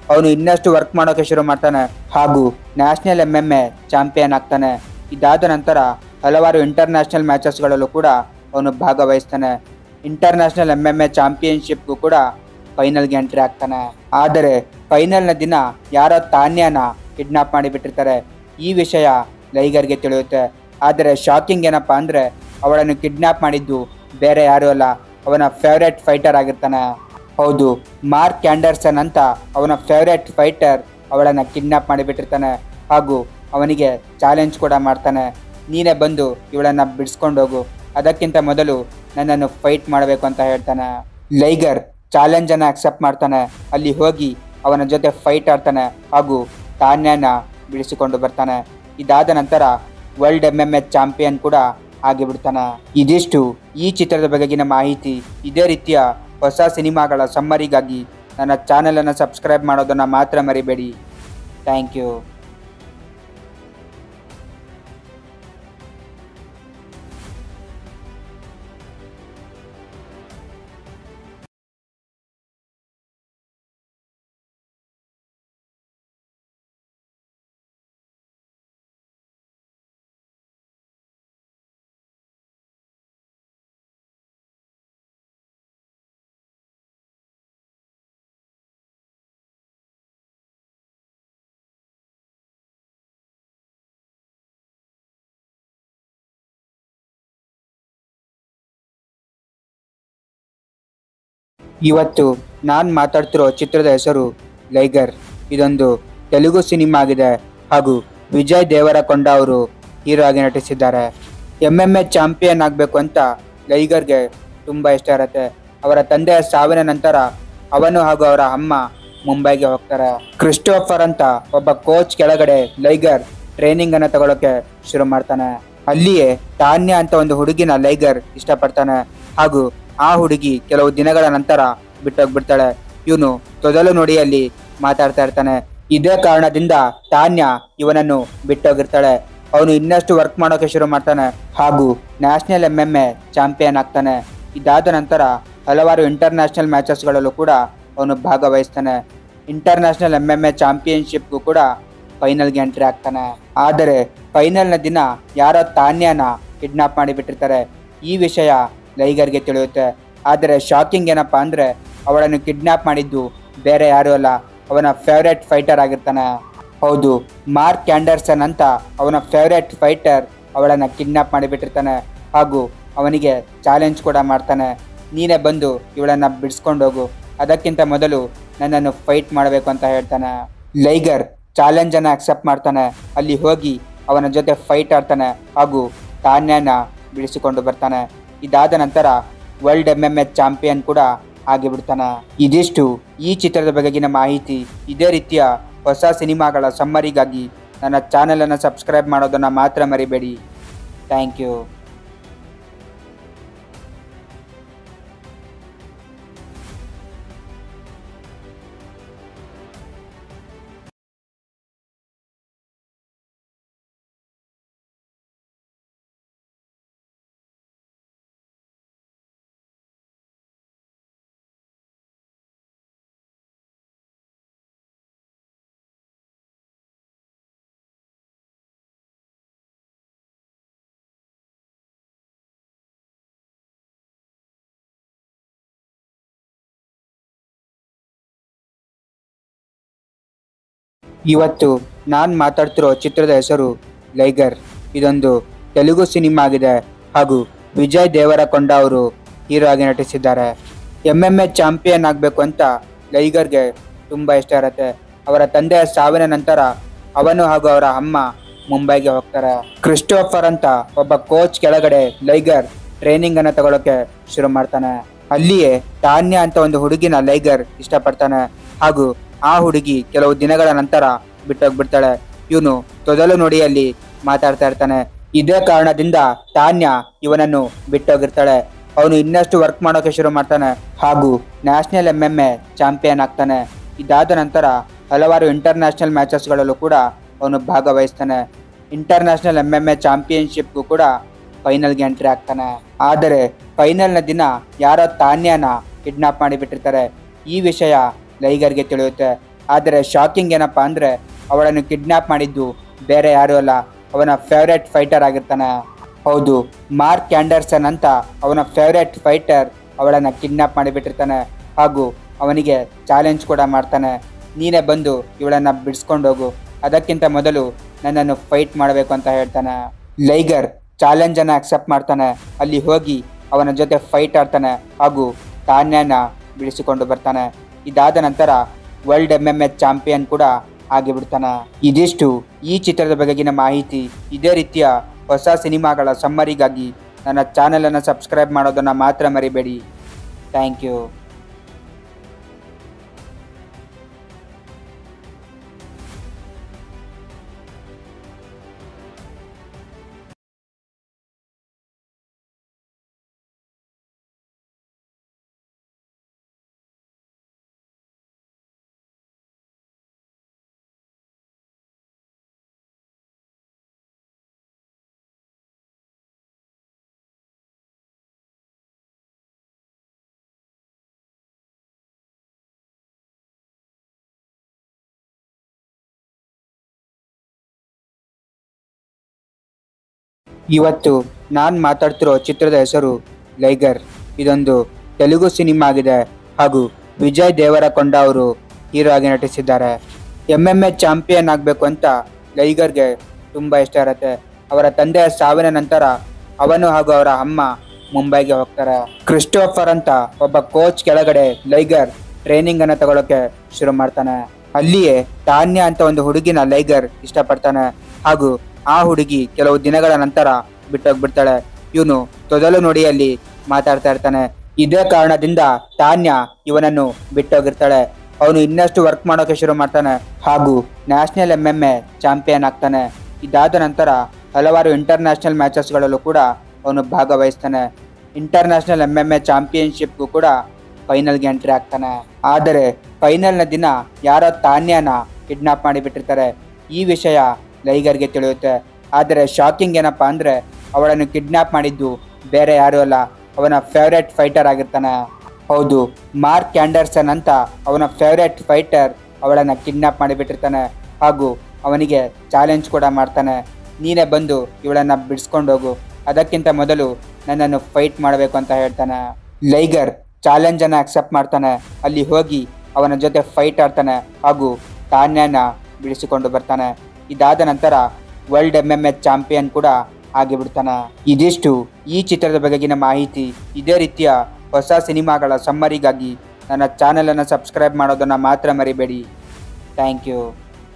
ಅವನು ಇನ್ನಷ್ಟು ವರ್ಕ್ ಮಾಡೋಕೆ ಶುರು ಮಾಡ್ತಾನೆ ಹಾಗೂ national M M A champion ಆಗ್ತಾನೆ ಇದಾದ ನಂತರ ಹಲವಾರು ಇಂಟರ್ನ್ಯಾಷನಲ್ ಮ್ಯಾಚಸ್ಗಳಲ್ಲೂ ಕೂಡ ಅವನು ಭಾಗವಹಿಸ್ತಾನೆ ಇಂಟರ್ನ್ಯಾಷನಲ್ ಎಂ ಎಂ ಎ ಚಾಂಪಿಯನ್ಶಿಪ್ಗೂ ಕೂಡ ಫೈನಲ್ಗೆ ಎಂಟ್ರಿ ಆಗ್ತಾನೆ ಆದರೆ ಫೈನಲ್ನ ದಿನ ಯಾರೋ ತಾನ್ಯನ ಕಿಡ್ನಾಪ್ ಮಾಡಿಬಿಟ್ಟಿರ್ತಾರೆ ಈ ವಿಷಯ ಲೈಗರ್ಗೆ ತಿಳಿಯುತ್ತೆ ಆದರೆ ಶಾಕಿಂಗ್ ಏನಪ್ಪಾ ಅಂದರೆ ಅವಳನ್ನು ಕಿಡ್ನಾಪ್ ಮಾಡಿದ್ದು ಬೇರೆ ಯಾರೂ ಅಲ್ಲ ಅವನ ಫೇವ್ರೆಟ್ ಫೈಟರ್ ಆಗಿರ್ತಾನೆ ಹೌದು ಮಾರ್ಕ್ ಕ್ಯಾಂಡರ್ಸನ್ ಅಂತ ಅವನ ಫೇವ್ರೆಟ್ ಫೈಟರ್ ಅವಳನ್ನು ಕಿಡ್ನಾಪ್ ಮಾಡಿಬಿಟ್ಟಿರ್ತಾನೆ ಹಾಗೂ ಅವನಿಗೆ ಚಾಲೆಂಜ್ ಕೂಡ ಮಾಡ್ತಾನೆ ನೀನೇ ಬಂದು ಇವಳನ್ನು ಬಿಡಿಸ್ಕೊಂಡು ಹೋಗು ಅದಕ್ಕಿಂತ ಮೊದಲು ನನ್ನನ್ನು ಫೈಟ್ ಮಾಡಬೇಕು ಅಂತ ಹೇಳ್ತಾನೆ ಲೈಗರ್ ಚಾಲೆಂಜನ್ನು ಅಕ್ಸೆಪ್ಟ್ ಮಾಡ್ತಾನೆ ಅಲ್ಲಿ ಹೋಗಿ ಅವನ ಜೊತೆ ಫೈಟ್ ಆಡ್ತಾನೆ ಹಾಗೂ ತಾನ್ಯನ ಬಿಡಿಸಿಕೊಂಡು ಬರ್ತಾನೆ ಇದಾದ ನಂತರ world M M H champion ಕೂಡ ಆಗಿಬಿಡ್ತಾನೆ ಇದಿಷ್ಟು ಈ ಚಿತ್ರದ ಬಗೆಗಿನ ಮಾಹಿತಿ ಇದೇ ರೀತಿಯ ಹೊಸ ಸಿನಿಮಾಗಳ ಸಮ್ಮರಿಗಾಗಿ ನನ್ನ ಚಾನಲನ್ನು ಸಬ್ಸ್ಕ್ರೈಬ್ ಮಾಡೋದನ್ನು ಮಾತ್ರ ಮರಿಬೇಡಿ ಥ್ಯಾಂಕ್ ಯು ಇವತ್ತು ನಾನು ಮಾತಾಡ್ತಿರೋ ಚಿತ್ರದ ಹೆಸರು ಲೈಗರ್ ಇದೊಂದು ತೆಲುಗು ಸಿನಿಮಾ ಆಗಿದೆ ಹಾಗೂ ವಿಜಯ್ ದೇವರಕೊಂಡ ಅವರು ಹೀರೋ ಆಗಿ ನಟಿಸಿದ್ದಾರೆ ಎಮ್ ಎಮ್ ಎ ಚಾಂಪಿಯನ್ ಆಗಬೇಕು ಅಂತ ಲೈಗರ್ಗೆ ತುಂಬ ಇಷ್ಟ ಇರುತ್ತೆ ಅವರ ತಂದೆಯ ಸಾವಿನ ನಂತರ ಅವನು ಹಾಗೂ ಅವರ ಅಮ್ಮ ಮುಂಬೈಗೆ ಹೋಗ್ತಾರೆ ಕ್ರಿಸ್ಟೋಫರ್ ಅಂತ ಒಬ್ಬ ಕೋಚ್ ಕೆಳಗಡೆ ಲೈಗರ್ ಟ್ರೈನಿಂಗ್ ಅನ್ನ ತಗೊಳಕ್ಕೆ ಶುರು ಮಾಡ್ತಾನೆ ಅಲ್ಲಿಯೇ ತಾನ್ಯ ಅಂತ ಒಂದು ಹುಡುಗಿನ ಲೈಗರ್ ಇಷ್ಟಪಡ್ತಾನೆ ಹಾಗೂ ಆ ಹುಡುಗಿ ಕೆಲವು ದಿನಗಳ ನಂತರ ಬಿಟ್ಟೋಗ್ಬಿಡ್ತಾಳೆ ಇವನು ತೊದಲು ನುಡಿಯಲ್ಲಿ ಮಾತಾಡ್ತಾ ಇರ್ತಾನೆ ಇದೇ ಕಾರಣದಿಂದ ತಾನ್ಯ ಇವನನ್ನು ಬಿಟ್ಟೋಗಿರ್ತಾಳೆ ಅವನು ಇನ್ನಷ್ಟು ವರ್ಕ್ ಮಾಡೋಕೆ ಶುರು ಮಾಡ್ತಾನೆ ಹಾಗೂ national M M A champion ಆಗ್ತಾನೆ ಇದಾದ ನಂತರ ಹಲವಾರು ಇಂಟರ್ನ್ಯಾಷನಲ್ ಮ್ಯಾಚಸ್ಗಳಲ್ಲೂ ಕೂಡ ಅವನು ಭಾಗವಹಿಸ್ತಾನೆ ಇಂಟರ್ನ್ಯಾಷನಲ್ ಎಂ ಎಂ ಎ ಚಾಂಪಿಯನ್ಶಿಪ್ಗೂ ಕೂಡ ಫೈನಲ್ಗೆ ಎಂಟ್ರಿ ಆಗ್ತಾನೆ ಆದರೆ ಫೈನಲ್ನ ದಿನ ಯಾರೋ ತಾನ್ಯನ ಕಿಡ್ನಾಪ್ ಮಾಡಿಬಿಟ್ಟಿರ್ತಾರೆ ಈ ವಿಷಯ ಲೈಗರ್ಗೆ ತಿಳಿಯುತ್ತೆ ಆದರೆ ಶಾಕಿಂಗ್ ಏನಪ್ಪಾ ಅಂದರೆ ಅವಳನ್ನು ಕಿಡ್ನಾಪ್ ಮಾಡಿದ್ದು ಬೇರೆ ಯಾರೂ ಅಲ್ಲ ಅವನ ಫೇವ್ರೆಟ್ ಫೈಟರ್ ಆಗಿರ್ತಾನೆ ಹೌದು ಮಾರ್ಕ್ ಕ್ಯಾಂಡರ್ಸನ್ ಅಂತ ಅವನ ಫೇವ್ರೆಟ್ ಫೈಟರ್ ಅವಳನ್ನು ಕಿಡ್ನಾಪ್ ಮಾಡಿಬಿಟ್ಟಿರ್ತಾನೆ ಹಾಗೂ ಅವನಿಗೆ ಚಾಲೆಂಜ್ ಕೂಡ ಮಾಡ್ತಾನೆ ನೀನೇ ಬಂದು ಇವಳನ್ನು ಬಿಡಿಸ್ಕೊಂಡು ಹೋಗು ಅದಕ್ಕಿಂತ ಮೊದಲು ನನ್ನನ್ನು ಫೈಟ್ ಮಾಡಬೇಕು ಅಂತ ಹೇಳ್ತಾನೆ ಲೈಗರ್ ಚಾಲೆಂಜನ್ನು ಅಕ್ಸೆಪ್ಟ್ ಮಾಡ್ತಾನೆ ಅಲ್ಲಿ ಹೋಗಿ ಅವನ ಜೊತೆ ಫೈಟ್ ಆಡ್ತಾನೆ ಹಾಗೂ ತಾನ್ಯನ ಬಿಡಿಸಿಕೊಂಡು ಬರ್ತಾನೆ ಇದಾದ ನಂತರ world M M H champion ಕೂಡ ಆಗಿಬಿಡ್ತಾನೆ ಇದಿಷ್ಟು ಈ ಚಿತ್ರದ ಬಗೆಗಿನ ಮಾಹಿತಿ ಇದೇ ರೀತಿಯ ಹೊಸ ಸಿನಿಮಾಗಳ ಸಮ್ಮರಿಗಾಗಿ ನನ್ನ ಚಾನಲನ್ನು ಸಬ್ಸ್ಕ್ರೈಬ್ ಮಾಡೋದನ್ನು ಮಾತ್ರ ಮರಿಬೇಡಿ ಥ್ಯಾಂಕ್ ಯು ಇವತ್ತು ನಾನು ಮಾತಾಡ್ತಿರೋ ಚಿತ್ರದ ಹೆಸರು ಲೈಗರ್ ಇದೊಂದು ತೆಲುಗು ಸಿನಿಮಾ ಆಗಿದೆ ಹಾಗೂ ವಿಜಯ್ ದೇವರಕೊಂಡ ಅವರು ಹೀರೋ ಆಗಿ ನಟಿಸಿದ್ದಾರೆ ಎಮ್ ಎಮ್ ಎ ಚಾಂಪಿಯನ್ ಆಗಬೇಕು ಅಂತ ಲೈಗರ್ಗೆ ತುಂಬ ಇಷ್ಟ ಇರುತ್ತೆ ಅವರ ತಂದೆಯ ಸಾವಿನ ನಂತರ ಅವನು ಹಾಗೂ ಅವರ ಅಮ್ಮ ಮುಂಬೈಗೆ ಹೋಗ್ತಾರೆ ಕ್ರಿಸ್ಟೋಫರ್ ಅಂತ ಒಬ್ಬ ಕೋಚ್ ಕೆಳಗಡೆ ಲೈಗರ್ ಟ್ರೈನಿಂಗ್ ಅನ್ನ ತಗೊಳಕ್ಕೆ ಶುರು ಮಾಡ್ತಾನೆ ಅಲ್ಲಿಯೇ ತಾನ್ಯ ಅಂತ ಒಂದು ಹುಡುಗಿನ ಲೈಗರ್ ಇಷ್ಟಪಡ್ತಾನೆ ಹಾಗೂ ಆ ಹುಡುಗಿ ಕೆಲವು ದಿನಗಳ ನಂತರ ಬಿಟ್ಟೋಗ್ಬಿಡ್ತಾಳೆ ಇವನು ತೊದಲು ನುಡಿಯಲ್ಲಿ ಮಾತಾಡ್ತಾ ಇರ್ತಾನೆ ಇದೇ ಕಾರಣದಿಂದ ತಾನ್ಯ ಇವನನ್ನು ಬಿಟ್ಟೋಗಿರ್ತಾಳೆ ಅವನು ಇನ್ನಷ್ಟು ವರ್ಕ್ ಮಾಡೋಕೆ ಶುರು ಮಾಡ್ತಾನೆ ಹಾಗೂ national M M A champion ಆಗ್ತಾನೆ ಇದಾದ ನಂತರ ಹಲವಾರು ಇಂಟರ್ನ್ಯಾಷನಲ್ ಮ್ಯಾಚಸ್ಗಳಲ್ಲೂ ಕೂಡ ಅವನು ಭಾಗವಹಿಸ್ತಾನೆ ಇಂಟರ್ನ್ಯಾಷನಲ್ ಎಂ ಎಂ ಎ ಚಾಂಪಿಯನ್ಶಿಪ್ಗೂ ಕೂಡ ಫೈನಲ್ಗೆ ಎಂಟ್ರಿ ಆಗ್ತಾನೆ ಆದರೆ ಫೈನಲ್ನ ದಿನ ಯಾರೋ ತಾನ್ಯನ ಕಿಡ್ನಾಪ್ ಮಾಡಿಬಿಟ್ಟಿರ್ತಾರೆ ಈ ವಿಷಯ ಲೈಗರ್ಗೆ ತಿಳಿಯುತ್ತೆ ಆದರೆ ಶಾಕಿಂಗ್ ಏನಪ್ಪ ಅಂದರೆ ಅವಳನ್ನು ಕಿಡ್ನಾಪ್ ಮಾಡಿದ್ದು ಬೇರೆ ಯಾರೂ ಅಲ್ಲ ಅವನ ಫೇವ್ರೆಟ್ ಫೈಟರ್ ಆಗಿರ್ತಾನೆ ಹೌದು ಮಾರ್ಕ್ ಆ್ಯಂಡರ್ಸನ್ ಅಂತ ಅವನ ಫೇವ್ರೆಟ್ ಫೈಟರ್ ಅವಳನ್ನು ಕಿಡ್ನಾಪ್ ಮಾಡಿಬಿಟ್ಟಿರ್ತಾನೆ ಹಾಗೂ ಅವನಿಗೆ ಚಾಲೆಂಜ್ ಕೂಡ ಮಾಡ್ತಾನೆ ನೀನೇ ಬಂದು ಇವಳನ್ನು ಬಿಡಿಸ್ಕೊಂಡು ಹೋಗು ಅದಕ್ಕಿಂತ ಮೊದಲು ನನ್ನನ್ನು ಫೈಟ್ ಮಾಡಬೇಕು ಅಂತ ಹೇಳ್ತಾನೆ ಲೈಗರ್ ಚಾಲೆಂಜನ್ನು ಅಕ್ಸೆಪ್ಟ್ ಮಾಡ್ತಾನೆ ಅಲ್ಲಿ ಹೋಗಿ ಅವನ ಜೊತೆ ಫೈಟ್ ಆಡ್ತಾನೆ ಹಾಗೂ ತಾನ್ಯನ ಬಿಡಿಸಿಕೊಂಡು ಬರ್ತಾನೆ ಇದಾದ ನಂತರ world M M H champion ಕೂಡ ಆಗಿಬಿಡ್ತಾನೆ ಇದಿಷ್ಟು ಈ ಚಿತ್ರದ ಬಗೆಗಿನ ಮಾಹಿತಿ ಇದೇ ರೀತಿಯ ಹೊಸ ಸಿನಿಮಾಗಳ ಸಮ್ಮರಿಗಾಗಿ ನನ್ನ ಚಾನಲನ್ನು ಸಬ್ಸ್ಕ್ರೈಬ್ ಮಾಡೋದನ್ನು ಮಾತ್ರ ಮರಿಬೇಡಿ ಥ್ಯಾಂಕ್ ಯು ಇವತ್ತು ನಾನು ಮಾತಾಡ್ತಿರೋ ಚಿತ್ರದ ಹೆಸರು ಲೈಗರ್ ಇದೊಂದು ತೆಲುಗು ಸಿನಿಮಾ ಆಗಿದೆ ಹಾಗೂ ವಿಜಯ್ ದೇವರಕೊಂಡ ಅವರು ಹೀರೋ ಆಗಿ ನಟಿಸಿದ್ದಾರೆ ಎಮ್ ಎಮ್ ಎ ಚಾಂಪಿಯನ್ ಆಗಬೇಕು ಅಂತ ಲೈಗರ್ಗೆ ತುಂಬ ಇಷ್ಟ ಇರುತ್ತೆ ಅವರ ತಂದೆಯ ಸಾವಿನ ನಂತರ ಅವನು ಹಾಗೂ ಅವರ ಅಮ್ಮ ಮುಂಬೈಗೆ ಹೋಗ್ತಾರೆ ಕ್ರಿಸ್ಟೋಫರ್ ಅಂತ ಒಬ್ಬ ಕೋಚ್ ಕೆಳಗಡೆ ಲೈಗರ್ ಟ್ರೈನಿಂಗ್ ಅನ್ನ ತಗೊಳಕ್ಕೆ ಶುರು ಮಾಡ್ತಾನೆ ಅಲ್ಲಿಯೇ ತಾನ್ಯ ಅಂತ ಒಂದು ಹುಡುಗಿನ ಲೈಗರ್ ಇಷ್ಟಪಡ್ತಾನೆ ಹಾಗೂ ಆ ಹುಡುಗಿ ಕೆಲವು ದಿನಗಳ ನಂತರ ಬಿಟ್ಟೋಗ್ಬಿಡ್ತಾಳೆ ಇವನು ತೊದಲು ನುಡಿಯಲ್ಲಿ ಮಾತಾಡ್ತಾ ಇರ್ತಾನೆ ಇದೇ ಕಾರಣದಿಂದ ತಾನ್ಯ ಇವನನ್ನು ಬಿಟ್ಟೋಗಿರ್ತಾಳೆ ಅವನು ಇನ್ನಷ್ಟು ವರ್ಕ್ ಮಾಡೋಕೆ ಶುರು ಮಾಡ್ತಾನೆ ಹಾಗೂ national M M A champion ಆಗ್ತಾನೆ ಇದಾದ ನಂತರ ಹಲವಾರು ಇಂಟರ್ನ್ಯಾಷನಲ್ ಮ್ಯಾಚಸ್ಗಳಲ್ಲೂ ಕೂಡ ಅವನು ಭಾಗವಹಿಸ್ತಾನೆ ಇಂಟರ್ನ್ಯಾಷನಲ್ ಎಮ್ ಎಮ್ ಎ ಚಾಂಪಿಯನ್ಶಿಪ್ಗೂ ಕೂಡ ಫೈನಲ್ಗೆ ಎಂಟ್ರಿ ಆಗ್ತಾನೆ ಆದರೆ ಫೈನಲ್ನ ದಿನ ಯಾರೋ ತಾನ್ಯನ ಕಿಡ್ನಾಪ್ ಮಾಡಿಬಿಟ್ಟಿರ್ತಾರೆ ಈ ವಿಷಯ ಲೈಗರ್ಗೆ ತಿಳಿಯುತ್ತೆ ಆದರೆ ಶಾಕಿಂಗ್ ಏನಪ್ಪ ಅಂದರೆ ಅವಳನ್ನು ಕಿಡ್ನಾಪ್ ಮಾಡಿದ್ದು ಬೇರೆ ಯಾರೂ ಅಲ್ಲ ಅವನ ಫೇವ್ರೆಟ್ ಫೈಟರ್ ಆಗಿರ್ತಾನೆ ಹೌದು ಮಾರ್ಕ್ ಆ್ಯಂಡರ್ಸನ್ ಅಂತ ಅವನ ಫೇವ್ರೆಟ್ ಫೈಟರ್ ಅವಳನ್ನು ಕಿಡ್ನಾಪ್ ಮಾಡಿಬಿಟ್ಟಿರ್ತಾನೆ ಹಾಗೂ ಅವನಿಗೆ ಚಾಲೆಂಜ್ ಕೂಡ ಮಾಡ್ತಾನೆ ನೀನೇ ಬಂದು ಇವಳನ್ನು ಬಿಡಿಸ್ಕೊಂಡು ಹೋಗು ಅದಕ್ಕಿಂತ ಮೊದಲು ನನ್ನನ್ನು ಫೈಟ್ ಮಾಡಬೇಕು ಅಂತ ಹೇಳ್ತಾನೆ ಲೈಗರ್ ಚಾಲೆಂಜನ್ನು ಅಕ್ಸೆಪ್ಟ್ ಮಾಡ್ತಾನೆ ಅಲ್ಲಿ ಹೋಗಿ ಅವನ ಜೊತೆ ಫೈಟ್ ಆಡ್ತಾನೆ ಹಾಗೂ ತಾನ್ಯನ ಬಿಡಿಸಿಕೊಂಡು ಬರ್ತಾನೆ ಇದಾದ ನಂತರ world M M H champion ಕೂಡ ಆಗಿಬಿಡ್ತಾನೆ ಇದಿಷ್ಟು ಈ ಚಿತ್ರದ ಬಗೆಗಿನ ಮಾಹಿತಿ ಇದೇ ರೀತಿಯ ಹೊಸ ಸಿನಿಮಾಗಳ ಸಮ್ಮರಿಗಾಗಿ ನನ್ನ ಚಾನಲನ್ನು ಸಬ್ಸ್ಕ್ರೈಬ್ ಮಾಡೋದನ್ನು ಮಾತ್ರ ಮರಿಬೇಡಿ ಥ್ಯಾಂಕ್ ಯು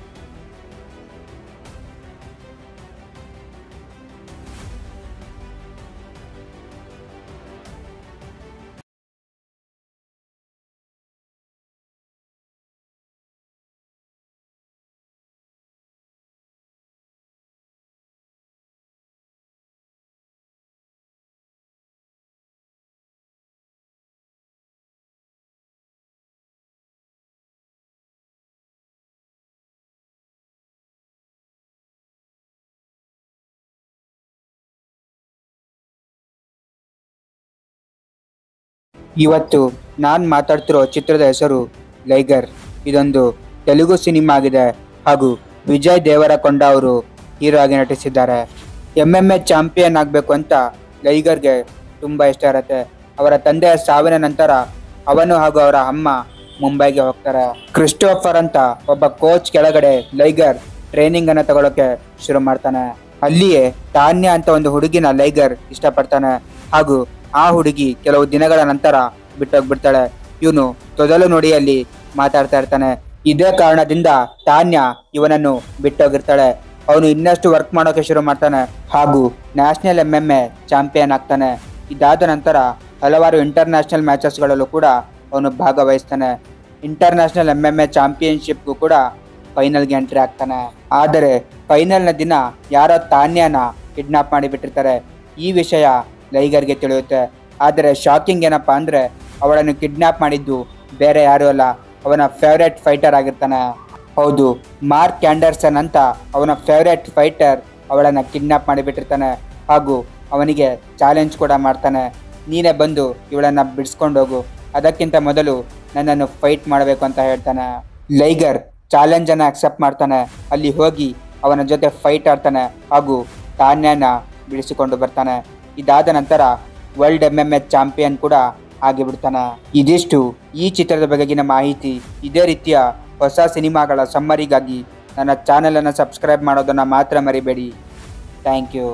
ಇವತ್ತು ನಾನು ಮಾತಾಡ್ತಿರೋ ಚಿತ್ರದ ಹೆಸರು ಲೈಗರ್ ಇದೊಂದು ತೆಲುಗು ಸಿನಿಮಾ ಆಗಿದೆ ಹಾಗೂ ವಿಜಯ್ ದೇವರಕೊಂಡ ಅವರು ಹೀರೋ ಆಗಿ ನಟಿಸಿದ್ದಾರೆ ಎಮ್ ಎಮ್ ಎ ಚಾಂಪಿಯನ್ ಆಗಬೇಕು ಅಂತ ಲೈಗರ್ಗೆ ತುಂಬ ಇಷ್ಟ ಇರುತ್ತೆ ಅವರ ತಂದೆಯ ಸಾವಿನ ನಂತರ ಅವನು ಹಾಗೂ ಅವರ ಅಮ್ಮ ಮುಂಬೈಗೆ ಹೋಗ್ತಾರೆ ಕ್ರಿಸ್ಟೋಫರ್ ಅಂತ ಒಬ್ಬ ಕೋಚ್ ಕೆಳಗಡೆ ಲೈಗರ್ ಟ್ರೈನಿಂಗ್ ಅನ್ನ ತಗೊಳಕ್ಕೆ ಶುರು ಮಾಡ್ತಾನೆ ಅಲ್ಲಿಯೇ ತಾನ್ಯ ಅಂತ ಒಂದು ಹುಡುಗಿನ ಲೈಗರ್ ಇಷ್ಟಪಡ್ತಾನೆ ಹಾಗೂ ಆ ಹುಡುಗಿ ಕೆಲವು ದಿನಗಳ ನಂತರ ಬಿಟ್ಟೋಗ್ಬಿಡ್ತಾಳೆ ಇವನು ತೊದಲು ನುಡಿಯಲ್ಲಿ ಮಾತಾಡ್ತಾ ಇರ್ತಾನೆ ಇದೇ ಕಾರಣದಿಂದ ತಾನ್ಯ ಇವನನ್ನು ಬಿಟ್ಟೋಗಿರ್ತಾಳೆ ಅವನು ಇನ್ನಷ್ಟು ವರ್ಕ್ ಮಾಡೋಕೆ ಶುರು ಮಾಡ್ತಾನೆ ಹಾಗೂ national M M A champion ಆಗ್ತಾನೆ ಇದಾದ ನಂತರ ಹಲವಾರು ಇಂಟರ್ನ್ಯಾಷನಲ್ ಮ್ಯಾಚಸ್ಗಳಲ್ಲೂ ಕೂಡ ಅವನು ಭಾಗವಹಿಸ್ತಾನೆ ಇಂಟರ್ನ್ಯಾಷನಲ್ ಎಮ್ ಎಮ್ ಎ ಚಾಂಪಿಯನ್ಶಿಪ್ಗೂ ಕೂಡ ಫೈನಲ್ಗೆ ಎಂಟ್ರಿ ಆಗ್ತಾನೆ ಆದರೆ ಫೈನಲ್ನ ದಿನ ಯಾರೋ ತಾನ್ಯನ ಕಿಡ್ನಾಪ್ ಮಾಡಿಬಿಟ್ಟಿರ್ತಾರೆ ಈ ವಿಷಯ ಲೈಗರ್ಗೆ ತಿಳಿಯುತ್ತೆ ಆದರೆ ಶಾಕಿಂಗ್ ಏನಪ್ಪ ಅಂದರೆ ಅವಳನ್ನು ಕಿಡ್ನಾಪ್ ಮಾಡಿದ್ದು ಬೇರೆ ಯಾರೂ ಅಲ್ಲ ಅವನ ಫೇವ್ರೆಟ್ ಫೈಟರ್ ಆಗಿರ್ತಾನೆ ಹೌದು ಮಾರ್ಕ್ ಆ್ಯಂಡರ್ಸನ್ ಅಂತ ಅವನ ಫೇವ್ರೆಟ್ ಫೈಟರ್ ಅವಳನ್ನು ಕಿಡ್ನಾಪ್ ಮಾಡಿಬಿಟ್ಟಿರ್ತಾನೆ ಹಾಗೂ ಅವನಿಗೆ ಚಾಲೆಂಜ್ ಕೂಡ ಮಾಡ್ತಾನೆ ನೀನೇ ಬಂದು ಇವಳನ್ನು ಬಿಡಿಸ್ಕೊಂಡು ಹೋಗು ಅದಕ್ಕಿಂತ ಮೊದಲು ನನ್ನನ್ನು ಫೈಟ್ ಮಾಡಬೇಕು ಅಂತ ಹೇಳ್ತಾನೆ ಲೈಗರ್ ಚಾಲೆಂಜ್ ಅನ್ನ ಅಕ್ಸೆಪ್ಟ್ ಮಾಡ್ತಾನೆ ಅಲ್ಲಿ ಹೋಗಿ ಅವನ ಜೊತೆ ಫೈಟ್ ಆಡ್ತಾನೆ ಹಾಗೂ ತಾನ್ಯನ ಬಿಡಿಸಿಕೊಂಡು ಬರ್ತಾನೆ ಇದಾದ ನಂತರ world M M H champion ಕೂಡ ಆಗಿಬಿಡ್ತಾನೆ ಇದಿಷ್ಟು ಈ ಚಿತ್ರದ ಬಗೆಗಿನ ಮಾಹಿತಿ ಇದೇ ರೀತಿಯ ಹೊಸ ಸಿನಿಮಾಗಳ ಸಮ್ಮರಿಗಾಗಿ ನನ್ನ ಚಾನಲನ್ನು ಸಬ್ಸ್ಕ್ರೈಬ್ ಮಾಡೋದನ್ನು ಮಾತ್ರ ಮರಿಬೇಡಿ ಥ್ಯಾಂಕ್ ಯು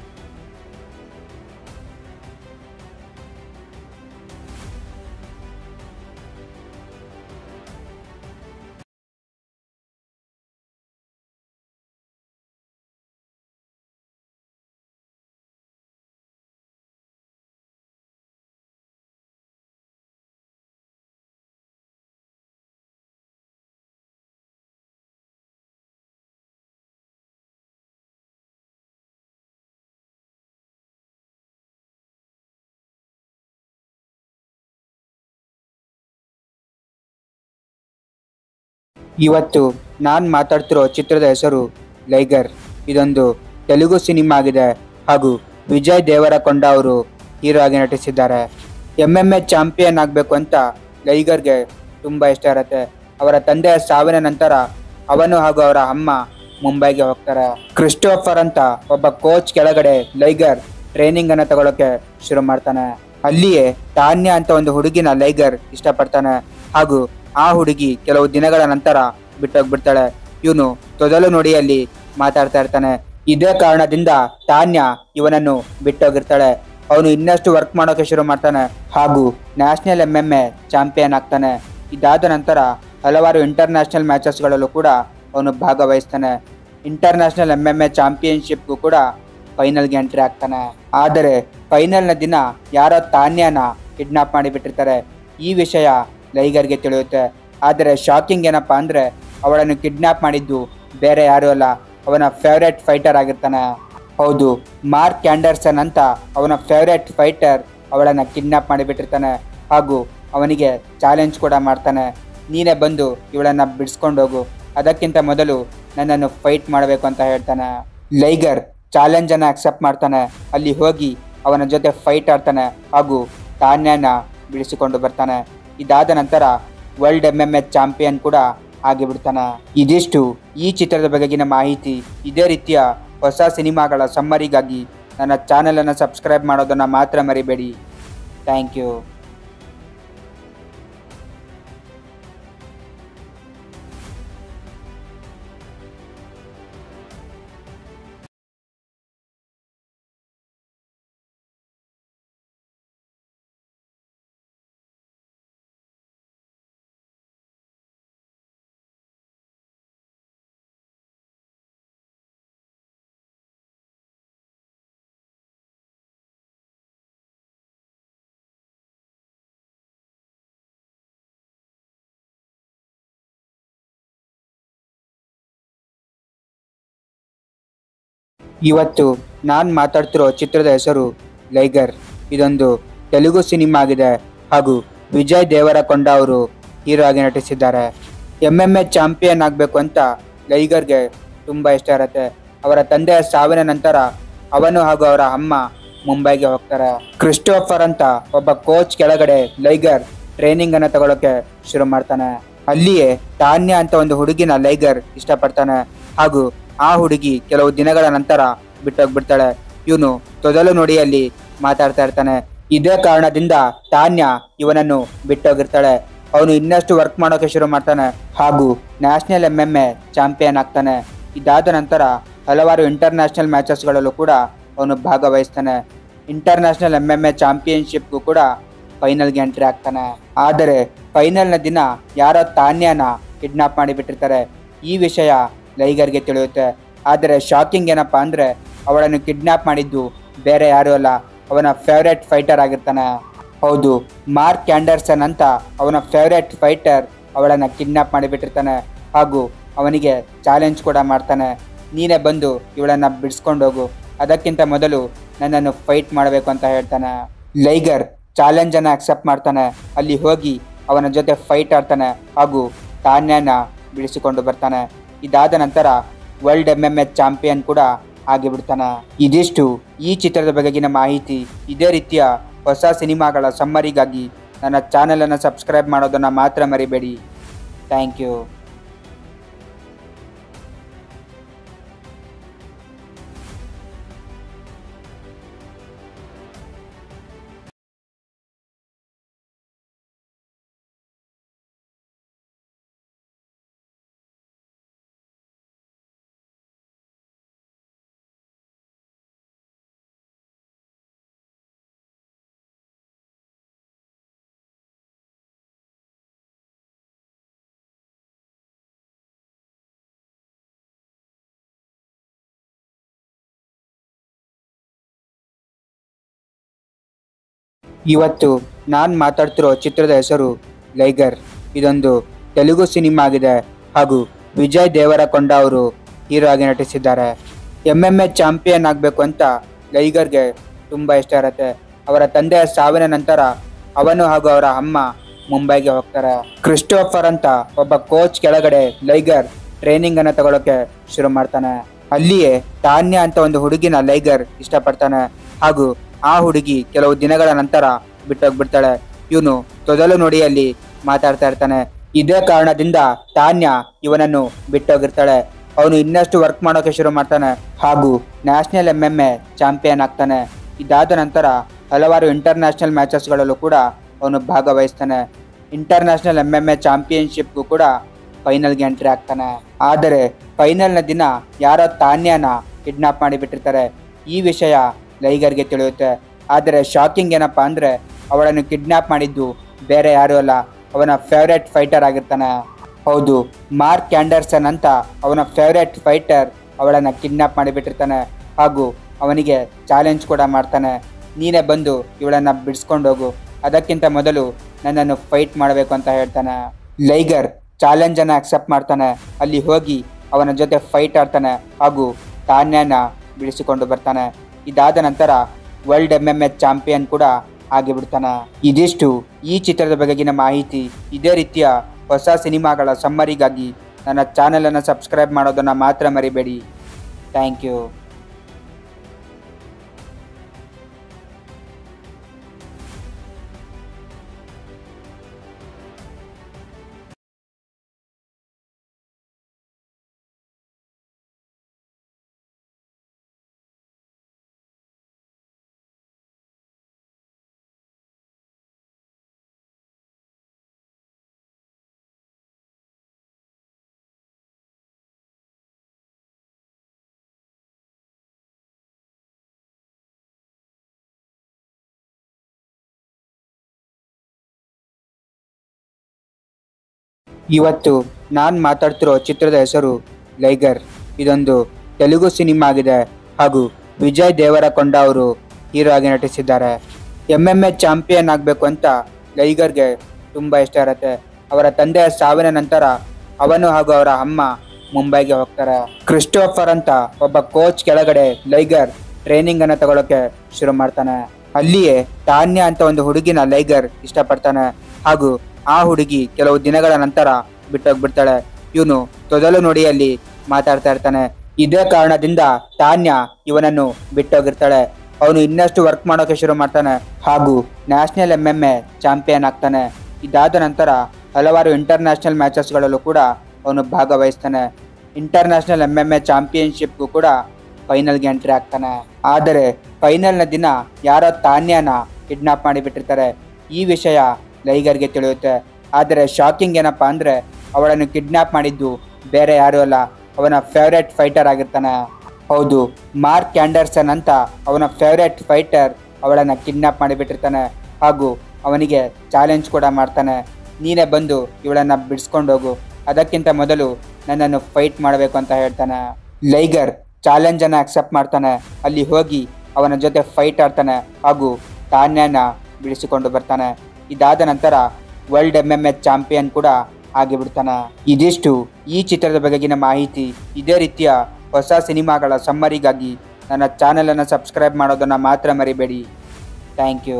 ಇವತ್ತು ನಾನು ಮಾತಾಡ್ತಿರೋ ಚಿತ್ರದ ಹೆಸರು ಲೈಗರ್ ಇದೊಂದು ತೆಲುಗು ಸಿನಿಮಾ ಆಗಿದೆ ಹಾಗೂ ವಿಜಯ್ ದೇವರಕೊಂಡ ಅವರು ಹೀರೋ ಆಗಿ ನಟಿಸಿದ್ದಾರೆ ಎಮ್ ಎಮ್ ಎ ಚಾಂಪಿಯನ್ ಆಗಬೇಕು ಅಂತ ಲೈಗರ್ಗೆ ತುಂಬ ಇಷ್ಟ ಇರುತ್ತೆ ಅವರ ತಂದೆಯ ಸಾವಿನ ನಂತರ ಅವನು ಹಾಗೂ ಅವರ ಅಮ್ಮ ಮುಂಬೈಗೆ ಹೋಗ್ತಾರೆ ಕ್ರಿಸ್ಟೋಫರ್ ಅಂತ ಒಬ್ಬ ಕೋಚ್ ಕೆಳಗಡೆ ಲೈಗರ್ ಟ್ರೈನಿಂಗ್ ಅನ್ನ ತಗೊಳಕ್ಕೆ ಶುರು ಮಾಡ್ತಾನೆ ಅಲ್ಲಿಯೇ ತಾನ್ಯ ಅಂತ ಒಂದು ಹುಡುಗಿನ ಲೈಗರ್ ಇಷ್ಟಪಡ್ತಾನೆ ಹಾಗೂ ಆ ಹುಡುಗಿ ಕೆಲವು ದಿನಗಳ ನಂತರ ಬಿಟ್ಟೋಗ್ಬಿಡ್ತಾಳೆ ಇವನು ತೊದಲು ನುಡಿಯಲ್ಲಿ ಮಾತಾಡ್ತಾ ಇರ್ತಾನೆ ಇದೇ ಕಾರಣದಿಂದ ತಾನ್ಯ ಇವನನ್ನು ಬಿಟ್ಟೋಗಿರ್ತಾಳೆ ಅವನು ಇನ್ನಷ್ಟು ವರ್ಕ್ ಮಾಡೋಕೆ ಶುರು ಮಾಡ್ತಾನೆ ಹಾಗೂ national M M A champion ಆಗ್ತಾನೆ ಇದಾದ ನಂತರ ಹಲವಾರು ಇಂಟರ್ನ್ಯಾಷನಲ್ ಮ್ಯಾಚಸ್ಗಳಲ್ಲೂ ಕೂಡ ಅವನು ಭಾಗವಹಿಸ್ತಾನೆ ಇಂಟರ್ನ್ಯಾಷನಲ್ ಎಮ್ ಎಮ್ ಎ ಚಾಂಪಿಯನ್ಶಿಪ್ಗೂ ಕೂಡ ಫೈನಲ್ಗೆ ಎಂಟ್ರಿ ಆಗ್ತಾನೆ ಆದರೆ ಫೈನಲ್ನ ದಿನ ಯಾರೋ ತಾನ್ಯನ ಕಿಡ್ನಾಪ್ ಮಾಡಿಬಿಟ್ಟಿರ್ತಾರೆ ಈ ವಿಷಯ ಲೈಗರ್ಗೆ ತಿಳಿಯುತ್ತೆ ಆದರೆ ಶಾಕಿಂಗ್ ಏನಪ್ಪಾ ಅಂದರೆ ಅವಳನ್ನು ಕಿಡ್ನಾಪ್ ಮಾಡಿದ್ದು ಬೇರೆ ಯಾರೂ ಅಲ್ಲ ಅವನ ಫೇವ್ರೆಟ್ ಫೈಟರ್ ಆಗಿರ್ತಾನೆ ಹೌದು ಮಾರ್ಕ್ ಕ್ಯಾಂಡರ್ಸನ್ ಅಂತ ಅವನ ಫೇವ್ರೆಟ್ ಫೈಟರ್ ಅವಳನ್ನು ಕಿಡ್ನಾಪ್ ಮಾಡಿಬಿಟ್ಟಿರ್ತಾನೆ ಹಾಗೂ ಅವನಿಗೆ ಚಾಲೆಂಜ್ ಕೂಡ ಮಾಡ್ತಾನೆ ನೀನೇ ಬಂದು ಇವಳನ್ನು ಬಿಡಿಸ್ಕೊಂಡು ಹೋಗು ಅದಕ್ಕಿಂತ ಮೊದಲು ನನ್ನನ್ನು ಫೈಟ್ ಮಾಡಬೇಕು ಅಂತ ಹೇಳ್ತಾನೆ ಲೈಗರ್ ಚಾಲೆಂಜನ್ನು ಅಕ್ಸೆಪ್ಟ್ ಮಾಡ್ತಾನೆ ಅಲ್ಲಿ ಹೋಗಿ ಅವನ ಜೊತೆ ಫೈಟ್ ಆಡ್ತಾನೆ ಹಾಗೂ ತಾನ್ಯನ ಬಿಡಿಸಿಕೊಂಡು ಬರ್ತಾನೆ ಇದಾದ ನಂತರ world M M H champion ಕೂಡ ಆಗಿಬಿಡ್ತಾನೆ ಇದಿಷ್ಟು ಈ ಚಿತ್ರದ ಬಗೆಗಿನ ಮಾಹಿತಿ ಇದೇ ರೀತಿಯ ಹೊಸ ಸಿನಿಮಾಗಳ ಸಮ್ಮರಿಗಾಗಿ ನನ್ನ ಚಾನಲನ್ನು ಸಬ್ಸ್ಕ್ರೈಬ್ ಮಾಡೋದನ್ನು ಮಾತ್ರ ಮರಿಬೇಡಿ ಥ್ಯಾಂಕ್ ಯು ಇವತ್ತು ನಾನು ಮಾತಾಡ್ತಿರೋ ಚಿತ್ರದ ಹೆಸರು ಲೈಗರ್ ಇದೊಂದು ತೆಲುಗು ಸಿನಿಮಾ ಆಗಿದೆ ಹಾಗೂ ವಿಜಯ್ ದೇವರಕೊಂಡ ಅವರು ಹೀರೋ ಆಗಿ ನಟಿಸಿದ್ದಾರೆ ಎಮ್ ಎಮ್ ಎ ಚಾಂಪಿಯನ್ ಆಗಬೇಕು ಅಂತ ಲೈಗರ್ಗೆ ತುಂಬ ಇಷ್ಟ ಇರುತ್ತೆ ಅವರ ತಂದೆಯ ಸಾವಿನ ನಂತರ ಅವನು ಹಾಗೂ ಅವರ ಅಮ್ಮ ಮುಂಬೈಗೆ ಹೋಗ್ತಾರೆ ಕ್ರಿಸ್ಟೋಫರ್ ಅಂತ ಒಬ್ಬ ಕೋಚ್ ಕೆಳಗಡೆ ಲೈಗರ್ ಟ್ರೈನಿಂಗ್ ಅನ್ನ ತಗೊಳಕ್ಕೆ ಶುರು ಮಾಡ್ತಾನೆ ಅಲ್ಲಿಯೇ ತಾನ್ಯ ಅಂತ ಒಂದು ಹುಡುಗಿನ ಲೈಗರ್ ಇಷ್ಟಪಡ್ತಾನೆ ಹಾಗೂ ಆ ಹುಡುಗಿ ಕೆಲವು ದಿನಗಳ ನಂತರ ಬಿಟ್ಟೋಗ್ಬಿಡ್ತಾಳೆ ಇವನು ತೊದಲು ನುಡಿಯಲ್ಲಿ ಮಾತಾಡ್ತಾ ಇರ್ತಾನೆ ಇದೇ ಕಾರಣದಿಂದ ತಾನ್ಯ ಇವನನ್ನು ಬಿಟ್ಟೋಗಿರ್ತಾಳೆ ಅವನು ಇನ್ನಷ್ಟು ವರ್ಕ್ ಮಾಡೋಕೆ ಶುರು ಮಾಡ್ತಾನೆ ಹಾಗೂ national M M A champion ಆಗ್ತಾನೆ ಇದಾದ ನಂತರ ಹಲವಾರು ಇಂಟರ್ನ್ಯಾಷನಲ್ ಮ್ಯಾಚಸ್ಗಳಲ್ಲೂ ಕೂಡ ಅವನು ಭಾಗವಹಿಸ್ತಾನೆ ಇಂಟರ್ನ್ಯಾಷನಲ್ ಎಮ್ ಎಮ್ ಎ ಚಾಂಪಿಯನ್ಶಿಪ್ಗೂ ಕೂಡ ಫೈನಲ್ಗೆ ಎಂಟ್ರಿ ಆಗ್ತಾನೆ ಆದರೆ ಫೈನಲ್ನ ದಿನ ಯಾರೋ ತಾನ್ಯನ ಕಿಡ್ನಾಪ್ ಮಾಡಿಬಿಟ್ಟಿರ್ತಾರೆ ಈ ವಿಷಯ ಲೈಗರ್ಗೆ ತಿಳಿಯುತ್ತೆ ಆದರೆ ಶಾಕಿಂಗ್ ಏನಪ್ಪಾ ಅಂದರೆ ಅವಳನ್ನು ಕಿಡ್ನಾಪ್ ಮಾಡಿದ್ದು ಬೇರೆ ಯಾರೂ ಅಲ್ಲ ಅವನ ಫೇವ್ರೆಟ್ ಫೈಟರ್ ಆಗಿರ್ತಾನೆ ಹೌದು ಮಾರ್ಕ್ ಕ್ಯಾಂಡರ್ಸನ್ ಅಂತ ಅವನ ಫೇವ್ರೆಟ್ ಫೈಟರ್ ಅವಳನ್ನು ಕಿಡ್ನಾಪ್ ಮಾಡಿಬಿಟ್ಟಿರ್ತಾನೆ ಹಾಗೂ ಅವನಿಗೆ ಚಾಲೆಂಜ್ ಕೂಡ ಮಾಡ್ತಾನೆ ನೀನೇ ಬಂದು ಇವಳನ್ನು ಬಿಡಿಸ್ಕೊಂಡು ಹೋಗು ಅದಕ್ಕಿಂತ ಮೊದಲು ನನ್ನನ್ನು ಫೈಟ್ ಮಾಡಬೇಕು ಅಂತ ಹೇಳ್ತಾನೆ ಲೈಗರ್ ಚಾಲೆಂಜನ್ನು ಅಕ್ಸೆಪ್ಟ್ ಮಾಡ್ತಾನೆ ಅಲ್ಲಿ ಹೋಗಿ ಅವನ ಜೊತೆ ಫೈಟ್ ಆಡ್ತಾನೆ ಹಾಗೂ ತಾನ್ಯನ ಬಿಡಿಸಿಕೊಂಡು ಬರ್ತಾನೆ ಇದಾದ ನಂತರ world M M H champion ಕೂಡ ಆಗಿಬಿಡ್ತಾನೆ ಇದಿಷ್ಟು ಈ ಚಿತ್ರದ ಬಗೆಗಿನ ಮಾಹಿತಿ ಇದೇ ರೀತಿಯ ಹೊಸ ಸಿನಿಮಾಗಳ ಸಮ್ಮರಿಗಾಗಿ ನನ್ನ ಚಾನಲನ್ನು ಸಬ್ಸ್ಕ್ರೈಬ್ ಮಾಡೋದನ್ನು ಮಾತ್ರ ಮರಿಬೇಡಿ ಥ್ಯಾಂಕ್ ಯು ಇವತ್ತು ನಾನು ಮಾತಾಡ್ತಿರೋ ಚಿತ್ರದ ಹೆಸರು ಲೈಗರ್ ಇದೊಂದು ತೆಲುಗು ಸಿನಿಮಾ ಆಗಿದೆ ಹಾಗೂ ವಿಜಯ್ ದೇವರಕೊಂಡ ಅವರು ಹೀರೋ ಆಗಿ ನಟಿಸಿದ್ದಾರೆ ಎಮ್ ಎಮ್ ಎ ಚಾಂಪಿಯನ್ ಆಗಬೇಕು ಅಂತ ಲೈಗರ್ಗೆ ತುಂಬ ಇಷ್ಟ ಇರುತ್ತೆ ಅವರ ತಂದೆಯ ಸಾವಿನ ನಂತರ ಅವನು ಹಾಗೂ ಅವರ ಅಮ್ಮ ಮುಂಬೈಗೆ ಹೋಗ್ತಾರೆ ಕ್ರಿಸ್ಟೋಫರ್ ಅಂತ ಒಬ್ಬ ಕೋಚ್ ಕೆಳಗಡೆ ಲೈಗರ್ ಟ್ರೈನಿಂಗ್ ಅನ್ನ ತಗೊಳಕ್ಕೆ ಶುರು ಮಾಡ್ತಾನೆ ಅಲ್ಲಿಯೇ ತಾನ್ಯ ಅಂತ ಒಂದು ಹುಡುಗಿನ ಲೈಗರ್ ಇಷ್ಟಪಡ್ತಾನೆ ಹಾಗೂ ಆ ಹುಡುಗಿ ಕೆಲವು ದಿನಗಳ ನಂತರ ಬಿಟ್ಟೋಗ್ಬಿಡ್ತಾಳೆ ಇವನು ತೊದಲು ನುಡಿಯಲ್ಲಿ ಮಾತಾಡ್ತಾ ಇರ್ತಾನೆ ಇದೇ ಕಾರಣದಿಂದ ತಾನ್ಯ ಇವನನ್ನು ಬಿಟ್ಟೋಗಿರ್ತಾಳೆ ಅವನು ಇನ್ನಷ್ಟು ವರ್ಕ್ ಮಾಡೋಕೆ ಶುರು ಮಾಡ್ತಾನೆ ಹಾಗೂ national M M A champion ಆಗ್ತಾನೆ ಇದಾದ ನಂತರ ಹಲವಾರು ಇಂಟರ್ನ್ಯಾಷನಲ್ ಮ್ಯಾಚಸ್ಗಳಲ್ಲೂ ಕೂಡ ಅವನು ಭಾಗವಹಿಸ್ತಾನೆ ಇಂಟರ್ನ್ಯಾಷನಲ್ ಎಂ ಎಂ ಎ ಚಾಂಪಿಯನ್ಶಿಪ್ಗೂ ಕೂಡ ಫೈನಲ್ಗೆ ಎಂಟ್ರಿ ಆಗ್ತಾನೆ ಆದರೆ ಫೈನಲ್ನ ದಿನ ಯಾರೋ ತಾನ್ಯನ ಕಿಡ್ನಾಪ್ ಮಾಡಿ ಬಿಟ್ಟಿರ್ತಾರೆ ಈ ವಿಷಯ ಲೈಗರ್ಗೆ ತಿಳಿಯುತ್ತೆ ಆದರೆ ಶಾಕಿಂಗ್ ಏನಪ್ಪಾ ಅಂದ್ರೆ ಅವಳನ್ನು ಕಿಡ್ನಾಪ್ ಮಾಡಿದ್ದು ಬೇರೆ ಯಾರೂ ಅಲ್ಲ ಅವನ ಫೇವ್ರೆಟ್ ಫೈಟರ್ ಆಗಿರ್ತಾನೆ ಹೌದು ಮಾರ್ಕ್ ಆ್ಯಂಡರ್ಸನ್ ಅಂತ ಅವನ ಫೇವ್ರೆಟ್ ಫೈಟರ್ ಅವಳನ್ನು ಕಿಡ್ನಾಪ್ ಮಾಡಿಬಿಟ್ಟಿರ್ತಾನೆ ಹಾಗೂ ಅವನಿಗೆ ಚಾಲೆಂಜ್ ಕೂಡ ಮಾಡ್ತಾನೆ ನೀನೇ ಬಂದು ಇವಳನ್ನು ಬಿಡಿಸ್ಕೊಂಡು ಹೋಗು ಅದಕ್ಕಿಂತ ಮೊದಲು ನನ್ನನ್ನು ಫೈಟ್ ಮಾಡಬೇಕು ಅಂತ ಹೇಳ್ತಾನೆ ಲೈಗರ್ ಚಾಲೆಂಜನ್ನು ಅಕ್ಸೆಪ್ಟ್ ಮಾಡ್ತಾನೆ ಅಲ್ಲಿ ಹೋಗಿ ಅವನ ಜೊತೆ ಫೈಟ್ ಆಡ್ತಾನೆ ಹಾಗೂ ತಾನ್ಯನ ಬಿಡಿಸಿಕೊಂಡು ಬರ್ತಾನೆ ಇದಾದ ನಂತರ world M M A champion ಕೂಡ ಆಗಿಬಿಡ್ತಾನೆ ಇದಿಷ್ಟು ಈ ಚಿತ್ರದ ಬಗೆಗಿನ ಮಾಹಿತಿ ಇದೇ ರೀತಿಯ ಹೊಸ ಸಿನಿಮಾಗಳ ಸಮ್ಮರಿಗಾಗಿ ನನ್ನ ಚಾನಲನ್ನು ಸಬ್ಸ್ಕ್ರೈಬ್ ಮಾಡೋದನ್ನು ಮಾತ್ರ ಮರಿಬೇಡಿ ಥ್ಯಾಂಕ್ ಯು ಇವತ್ತು ನಾನು ಮಾತಾಡ್ತಿರೋ ಚಿತ್ರದ ಹೆಸರು ಲೈಗರ್ ಇದೊಂದು ತೆಲುಗು ಸಿನಿಮಾ ಆಗಿದೆ ಹಾಗೂ ವಿಜಯ್ ದೇವರಕೊಂಡ ಅವರು ಹೀರೋ ಆಗಿ ನಟಿಸಿದ್ದಾರೆ ಎಮ್ ಎಮ್ ಎ ಚಾಂಪಿಯನ್ ಆಗಬೇಕು ಅಂತ ಲೈಗರ್ಗೆ ತುಂಬ ಇಷ್ಟ ಇರುತ್ತೆ ಅವರ ತಂದೆಯ ಸಾವಿನ ನಂತರ ಅವನು ಹಾಗೂ ಅವರ ಅಮ್ಮ ಮುಂಬೈಗೆ ಹೋಗ್ತಾರೆ ಕ್ರಿಸ್ಟೋಫರ್ ಅಂತ ಒಬ್ಬ ಕೋಚ್ ಕೆಳಗಡೆ ಲೈಗರ್ ಟ್ರೈನಿಂಗ್ ಅನ್ನ ತಗೊಳಕ್ಕೆ ಶುರು ಮಾಡ್ತಾನೆ ಅಲ್ಲಿಯೇ ತಾನ್ಯ ಅಂತ ಒಂದು ಹುಡುಗಿನ ಲೈಗರ್ ಇಷ್ಟಪಡ್ತಾನೆ ಹಾಗೂ ಆ ಹುಡುಗಿ ಕೆಲವು ದಿನಗಳ ನಂತರ ಬಿಟ್ಟೋಗ್ಬಿಡ್ತಾಳೆ ಇವನು ತೊದಲು ನುಡಿಯಲ್ಲಿ ಮಾತಾಡ್ತಾ ಇರ್ತಾನೆ ಇದೇ ಕಾರಣದಿಂದ ತಾನ್ಯ ಇವನನ್ನು ಬಿಟ್ಟೋಗಿರ್ತಾಳೆ ಅವನು ಇನ್ನಷ್ಟು ವರ್ಕ್ ಮಾಡೋಕೆ ಶುರು ಮಾಡ್ತಾನೆ ಹಾಗೂ national M M A champion ಆಗ್ತಾನೆ ಇದಾದ ನಂತರ ಹಲವಾರು ಇಂಟರ್ನ್ಯಾಷನಲ್ ಮ್ಯಾಚಸ್ಗಳಲ್ಲೂ ಕೂಡ ಅವನು ಭಾಗವಹಿಸ್ತಾನೆ ಇಂಟರ್ನ್ಯಾಷನಲ್ ಎಂ ಎಂ ಎ ಚಾಂಪಿಯನ್ಶಿಪ್ಗೂ ಕೂಡ ಫೈನಲ್ಗೆ ಎಂಟ್ರಿ ಆಗ್ತಾನೆ ಆದರೆ ಫೈನಲ್ನ ದಿನ ಯಾರೋ ತಾನ್ಯನ ಕಿಡ್ನಾಪ್ ಮಾಡಿಬಿಟ್ಟಿರ್ತಾರೆ ಈ ವಿಷಯ ಲೈಗರ್ಗೆ ತಿಳಿಯುತ್ತೆ ಆದರೆ ಶಾಕಿಂಗ್ ಏನಪ್ಪಾ ಅಂದ್ರೆ ಅವಳನ್ನು ಕಿಡ್ನಾಪ್ ಮಾಡಿದ್ದು ಬೇರೆ ಯಾರೂ ಅಲ್ಲ ಅವನ ಫೇವ್ರೆಟ್ ಫೈಟರ್ ಆಗಿರ್ತಾನೆ ಹೌದು ಮಾರ್ಕ್ ಆ್ಯಂಡರ್ಸನ್ ಅಂತ ಅವನ ಫೇವ್ರೆಟ್ ಫೈಟರ್ ಅವಳನ್ನು ಕಿಡ್ನಾಪ್ ಮಾಡಿಬಿಟ್ಟಿರ್ತಾನೆ ಹಾಗೂ ಅವನಿಗೆ ಚಾಲೆಂಜ್ ಕೂಡ ಮಾಡ್ತಾನೆ ನೀನೇ ಬಂದು ಇವಳನ್ನು ಬಿಡಿಸ್ಕೊಂಡು ಹೋಗು ಅದಕ್ಕಿಂತ ಮೊದಲು ನನ್ನನ್ನು ಫೈಟ್ ಮಾಡಬೇಕು ಅಂತ ಹೇಳ್ತಾನೆ ಲೈಗರ್ ಚಾಲೆಂಜನ್ನು ಅಕ್ಸೆಪ್ಟ್ ಮಾಡ್ತಾನೆ ಅಲ್ಲಿ ಹೋಗಿ ಅವನ ಜೊತೆ ಫೈಟ್ ಆಡ್ತಾನೆ ಹಾಗೂ ತಾನ್ಯನ ಬಿಡಿಸಿಕೊಂಡು ಬರ್ತಾನೆ ಇದಾದ ನಂತರ world M M A champion ಕೂಡ ಆಗಿಬಿಡ್ತಾನೆ ಇದಿಷ್ಟು ಈ ಚಿತ್ರದ ಬಗೆಗಿನ ಮಾಹಿತಿ ಇದೇ ರೀತಿಯ ಹೊಸ ಸಿನಿಮಾಗಳ ಸಮ್ಮರಿಗಾಗಿ ನನ್ನ ಚಾನಲನ್ನು ಸಬ್ಸ್ಕ್ರೈಬ್ ಮಾಡೋದನ್ನು ಮಾತ್ರ ಮರಿಬೇಡಿ ಥ್ಯಾಂಕ್ ಯು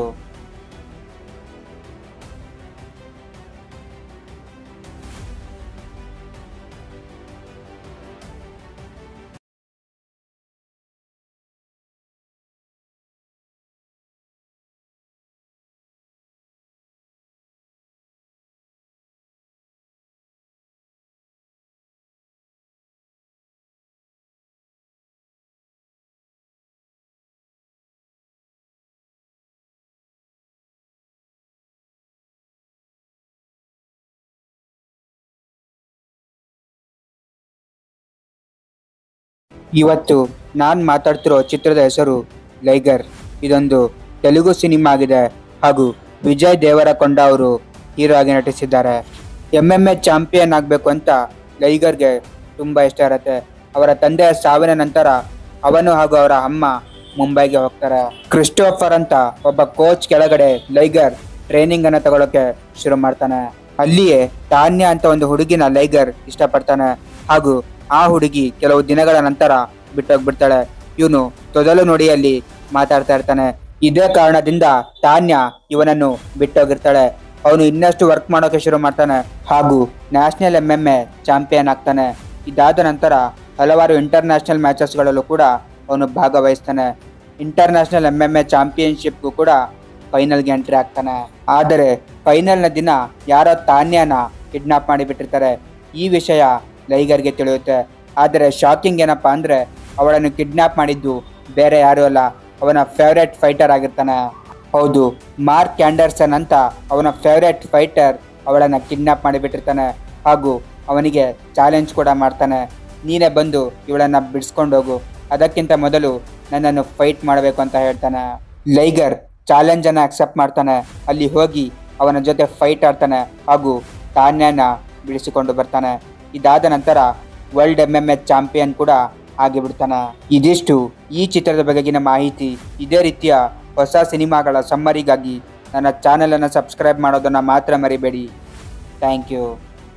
ಇವತ್ತು ನಾನು ಮಾತಾಡ್ತಿರೋ ಚಿತ್ರದ ಹೆಸರು ಲೈಗರ್ ಇದೊಂದು ತೆಲುಗು ಸಿನಿಮಾ ಆಗಿದೆ ಹಾಗೂ ವಿಜಯ್ ದೇವರಕೊಂಡ ಅವರು ಹೀರೋ ಆಗಿ ನಟಿಸಿದ್ದಾರೆ ಎಮ್ ಎಮ್ ಎ ಚಾಂಪಿಯನ್ ಆಗಬೇಕು ಅಂತ ಲೈಗರ್ಗೆ ತುಂಬ ಇಷ್ಟ ಇರುತ್ತೆ ಅವರ ತಂದೆಯ ಸಾವಿನ ನಂತರ ಅವನು ಹಾಗೂ ಅವರ ಅಮ್ಮ ಮುಂಬೈಗೆ ಹೋಗ್ತಾರೆ ಕ್ರಿಸ್ಟೋಫರ್ ಅಂತ ಒಬ್ಬ ಕೋಚ್ ಕೆಳಗಡೆ ಲೈಗರ್ ಟ್ರೈನಿಂಗ್ ಅನ್ನ ತಗೊಳಕ್ಕೆ ಶುರು ಮಾಡ್ತಾನೆ ಅಲ್ಲಿಯೇ ತಾನ್ಯ ಅಂತ ಒಂದು ಹುಡುಗಿನ ಲೈಗರ್ ಇಷ್ಟಪಡ್ತಾನೆ ಹಾಗೂ ಆ ಹುಡುಗಿ ಕೆಲವು ದಿನಗಳ ನಂತರ ಬಿಟ್ಟೋಗ್ಬಿಡ್ತಾಳೆ ಇವನು ತೊದಲು ನುಡಿಯಲ್ಲಿ ಮಾತಾಡ್ತಾ ಇರ್ತಾನೆ ಇದೇ ಕಾರಣದಿಂದ ತಾನ್ಯ ಇವನನ್ನು ಬಿಟ್ಟೋಗಿರ್ತಾಳೆ ಅವನು ಇನ್ನಷ್ಟು ವರ್ಕ್ ಮಾಡೋಕೆ ಶುರು ಮಾಡ್ತಾನೆ ಹಾಗೂ national M M A champion ಆಗ್ತಾನೆ ಇದಾದ ನಂತರ ಹಲವಾರು ಇಂಟರ್ನ್ಯಾಷನಲ್ ಮ್ಯಾಚಸ್ಗಳಲ್ಲೂ ಕೂಡ ಅವನು ಭಾಗವಹಿಸ್ತಾನೆ ಇಂಟರ್ನ್ಯಾಷನಲ್ ಎಂ ಎಂ ಎ ಚಾಂಪಿಯನ್ಶಿಪ್ಗೂ ಕೂಡ ಫೈನಲ್ಗೆ ಎಂಟ್ರಿ ಆಗ್ತಾನೆ ಆದರೆ ಫೈನಲ್ನ ದಿನ ಯಾರೋ ತಾನ್ಯನ ಕಿಡ್ನಾಪ್ ಮಾಡಿಬಿಟ್ಟಿರ್ತಾರೆ ಈ ವಿಷಯ ಲೈಗರ್ಗೆ ತಿಳಿಯುತ್ತೆ ಆದರೆ ಶಾಕಿಂಗ್ ಏನಪ್ಪಾ ಅಂದ್ರೆ ಅವಳನ್ನು ಕಿಡ್ನಾಪ್ ಮಾಡಿದ್ದು ಬೇರೆ ಯಾರೂ ಅಲ್ಲ ಅವನ ಫೇವ್ರೆಟ್ ಫೈಟರ್ ಆಗಿರ್ತಾನೆ ಹೌದು ಮಾರ್ಕ್ ಕ್ಯಾಂಡರ್ಸನ್ ಅಂತ ಅವನ ಫೇವ್ರೆಟ್ ಫೈಟರ್ ಅವಳನ್ನು ಕಿಡ್ನಾಪ್ ಮಾಡಿಬಿಟ್ಟಿರ್ತಾನೆ ಹಾಗೂ ಅವನಿಗೆ ಚಾಲೆಂಜ್ ಕೂಡ ಮಾಡ್ತಾನೆ ನೀನೇ ಬಂದು ಇವಳನ್ನ ಬಿಡಿಸ್ಕೊಂಡು ಹೋಗು ಅದಕ್ಕಿಂತ ಮೊದಲು ನನ್ನನ್ನು ಫೈಟ್ ಮಾಡಬೇಕು ಅಂತ ಹೇಳ್ತಾನೆ ಲೈಗರ್ ಚಾಲೆಂಜನ್ನು ಅಕ್ಸೆಪ್ಟ್ ಮಾಡ್ತಾನೆ ಅಲ್ಲಿ ಹೋಗಿ ಅವನ ಜೊತೆ ಫೈಟ್ ಆಡ್ತಾನೆ ಹಾಗೂ ತಾನ್ಯನ ಬಿಡಿಸಿಕೊಂಡು ಬರ್ತಾನೆ ಇದಾದ ನಂತರ world M M H champion ಕೂಡ ಆಗಿಬಿಡ್ತಾನೆ ಇದಿಷ್ಟು ಈ ಚಿತ್ರದ ಬಗೆಗಿನ ಮಾಹಿತಿ ಇದೇ ರೀತಿಯ ಹೊಸ ಸಿನಿಮಾಗಳ ಸಮ್ಮರಿಗಾಗಿ ನನ್ನ ಚಾನಲನ್ನು ಸಬ್ಸ್ಕ್ರೈಬ್ ಮಾಡೋದನ್ನು ಮಾತ್ರ ಮರಿಬೇಡಿ ಥ್ಯಾಂಕ್ ಯು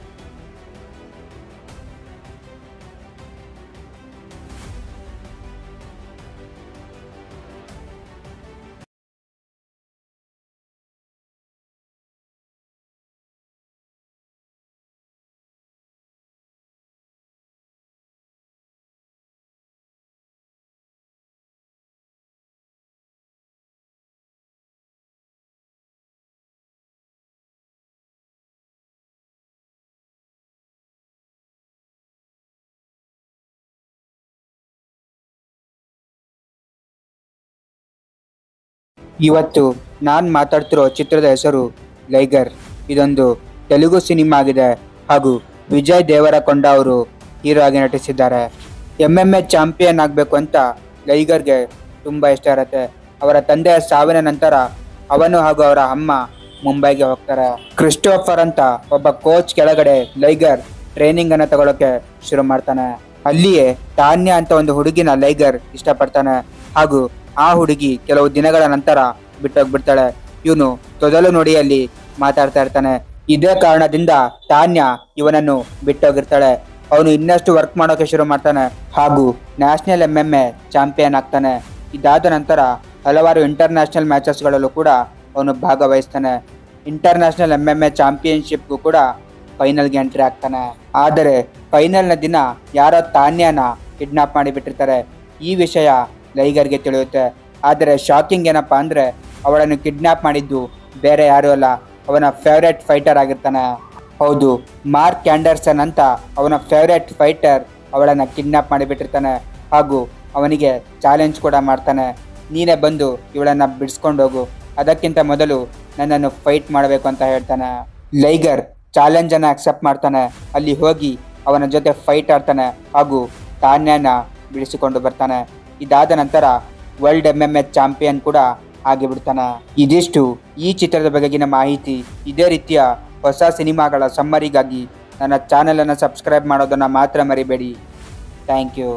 ಇವತ್ತು ನಾನು ಮಾತಾಡ್ತಿರೋ ಚಿತ್ರದ ಹೆಸರು ಲೈಗರ್ ಇದೊಂದು ತೆಲುಗು ಸಿನಿಮಾ ಆಗಿದೆ ಹಾಗೂ ವಿಜಯ್ ದೇವರಕೊಂಡ ಅವರು ಹೀರೋ ಆಗಿ ನಟಿಸಿದ್ದಾರೆ ಎಮ್ ಎಮ್ ಎ ಚಾಂಪಿಯನ್ ಆಗಬೇಕು ಅಂತ ಲೈಗರ್ಗೆ ತುಂಬ ಇಷ್ಟ ಇರುತ್ತೆ ಅವರ ತಂದೆಯ ಸಾವಿನ ನಂತರ ಅವನು ಹಾಗೂ ಅವರ ಅಮ್ಮ ಮುಂಬೈಗೆ ಹೋಗ್ತಾರೆ ಕ್ರಿಸ್ಟೋಫರ್ ಅಂತ ಒಬ್ಬ ಕೋಚ್ ಕೆಳಗಡೆ ಲೈಗರ್ ಟ್ರೈನಿಂಗ್ ಅನ್ನ ತಗೊಳಕ್ಕೆ ಶುರು ಮಾಡ್ತಾನೆ ಅಲ್ಲಿಯೇ ತಾನ್ಯ ಅಂತ ಒಂದು ಹುಡುಗಿನ ಲೈಗರ್ ಇಷ್ಟಪಡ್ತಾನೆ ಹಾಗೂ ಆ ಹುಡುಗಿ ಕೆಲವು ದಿನಗಳ ನಂತರ ಬಿಟ್ಟೋಗ್ಬಿಡ್ತಾಳೆ ಇವನು ತೊದಲು ನುಡಿಯಲ್ಲಿ ಮಾತಾಡ್ತಾ ಇರ್ತಾನೆ ಇದೇ ಕಾರಣದಿಂದ ತಾನ್ಯ ಇವನನ್ನು ಬಿಟ್ಟೋಗಿರ್ತಾಳೆ ಅವನು ಇನ್ನಷ್ಟು ವರ್ಕ್ ಮಾಡೋಕೆ ಶುರು ಮಾಡ್ತಾನೆ ಹಾಗೂ national M M A champion ಆಗ್ತಾನೆ ಇದಾದ ನಂತರ ಹಲವಾರು ಇಂಟರ್ನ್ಯಾಷನಲ್ ಮ್ಯಾಚಸ್ಗಳಲ್ಲೂ ಕೂಡ ಅವನು ಭಾಗವಹಿಸ್ತಾನೆ ಇಂಟರ್ನ್ಯಾಷನಲ್ ಎಂ ಎಂ ಎ ಚಾಂಪಿಯನ್ಶಿಪ್ಗೂ ಕೂಡ ಫೈನಲ್ಗೆ ಎಂಟ್ರಿ ಆಗ್ತಾನೆ ಆದರೆ ಫೈನಲ್ನ ದಿನ ಯಾರೋ ತಾನ್ಯನ ಕಿಡ್ನಾಪ್ ಮಾಡಿಬಿಟ್ಟಿರ್ತಾರೆ ಈ ವಿಷಯ ಲೈಗರ್ಗೆ ತಿಳಿಯುತ್ತೆ ಆದರೆ ಶಾಕಿಂಗ್ ಏನಪ್ಪಾ ಅಂದ್ರೆ ಅವಳನ್ನು ಕಿಡ್ನಾಪ್ ಮಾಡಿದ್ದು ಬೇರೆ ಯಾರೂ ಅಲ್ಲ ಅವನ ಫೇವ್ರೆಟ್ ಫೈಟರ್ ಆಗಿರ್ತಾನೆ ಹೌದು ಮಾರ್ಕ್ ಕ್ಯಾಂಡರ್ಸನ್ ಅಂತ ಅವನ ಫೇವ್ರೆಟ್ ಫೈಟರ್ ಅವಳನ್ನು ಕಿಡ್ನಾಪ್ ಮಾಡಿಬಿಟ್ಟಿರ್ತಾನೆ ಹಾಗೂ ಅವನಿಗೆ ಚಾಲೆಂಜ್ ಕೂಡ ಮಾಡ್ತಾನೆ ನೀನೇ ಬಂದು ಇವಳನ್ನು ಬಿಡಿಸ್ಕೊಂಡು ಹೋಗು ಅದಕ್ಕಿಂತ ಮೊದಲು ನನ್ನನ್ನು ಫೈಟ್ ಮಾಡಬೇಕು ಅಂತ ಹೇಳ್ತಾನೆ ಲೈಗರ್ ಚಾಲೆಂಜನ್ನು ಅಕ್ಸೆಪ್ಟ್ ಮಾಡ್ತಾನೆ ಅಲ್ಲಿ ಹೋಗಿ ಅವನ ಜೊತೆ ಫೈಟ್ ಆಡ್ತಾನೆ ಹಾಗೂ ತಾನ್ಯನ ಬಿಡಿಸಿಕೊಂಡು ಬರ್ತಾನೆ ಇದಾದ ನಂತರ world M M H champion ಕೂಡ ಆಗಿಬಿಡ್ತಾನೆ ಇದಿಷ್ಟು ಈ ಚಿತ್ರದ ಬಗೆಗಿನ ಮಾಹಿತಿ ಇದೇ ರೀತಿಯ ಹೊಸ ಸಿನಿಮಾಗಳ ಸಮ್ಮರಿಗಾಗಿ ನನ್ನ ಚಾನಲನ್ನು ಸಬ್ಸ್ಕ್ರೈಬ್ ಮಾಡೋದನ್ನು ಮಾತ್ರ ಮರಿಬೇಡಿ ಥ್ಯಾಂಕ್ ಯು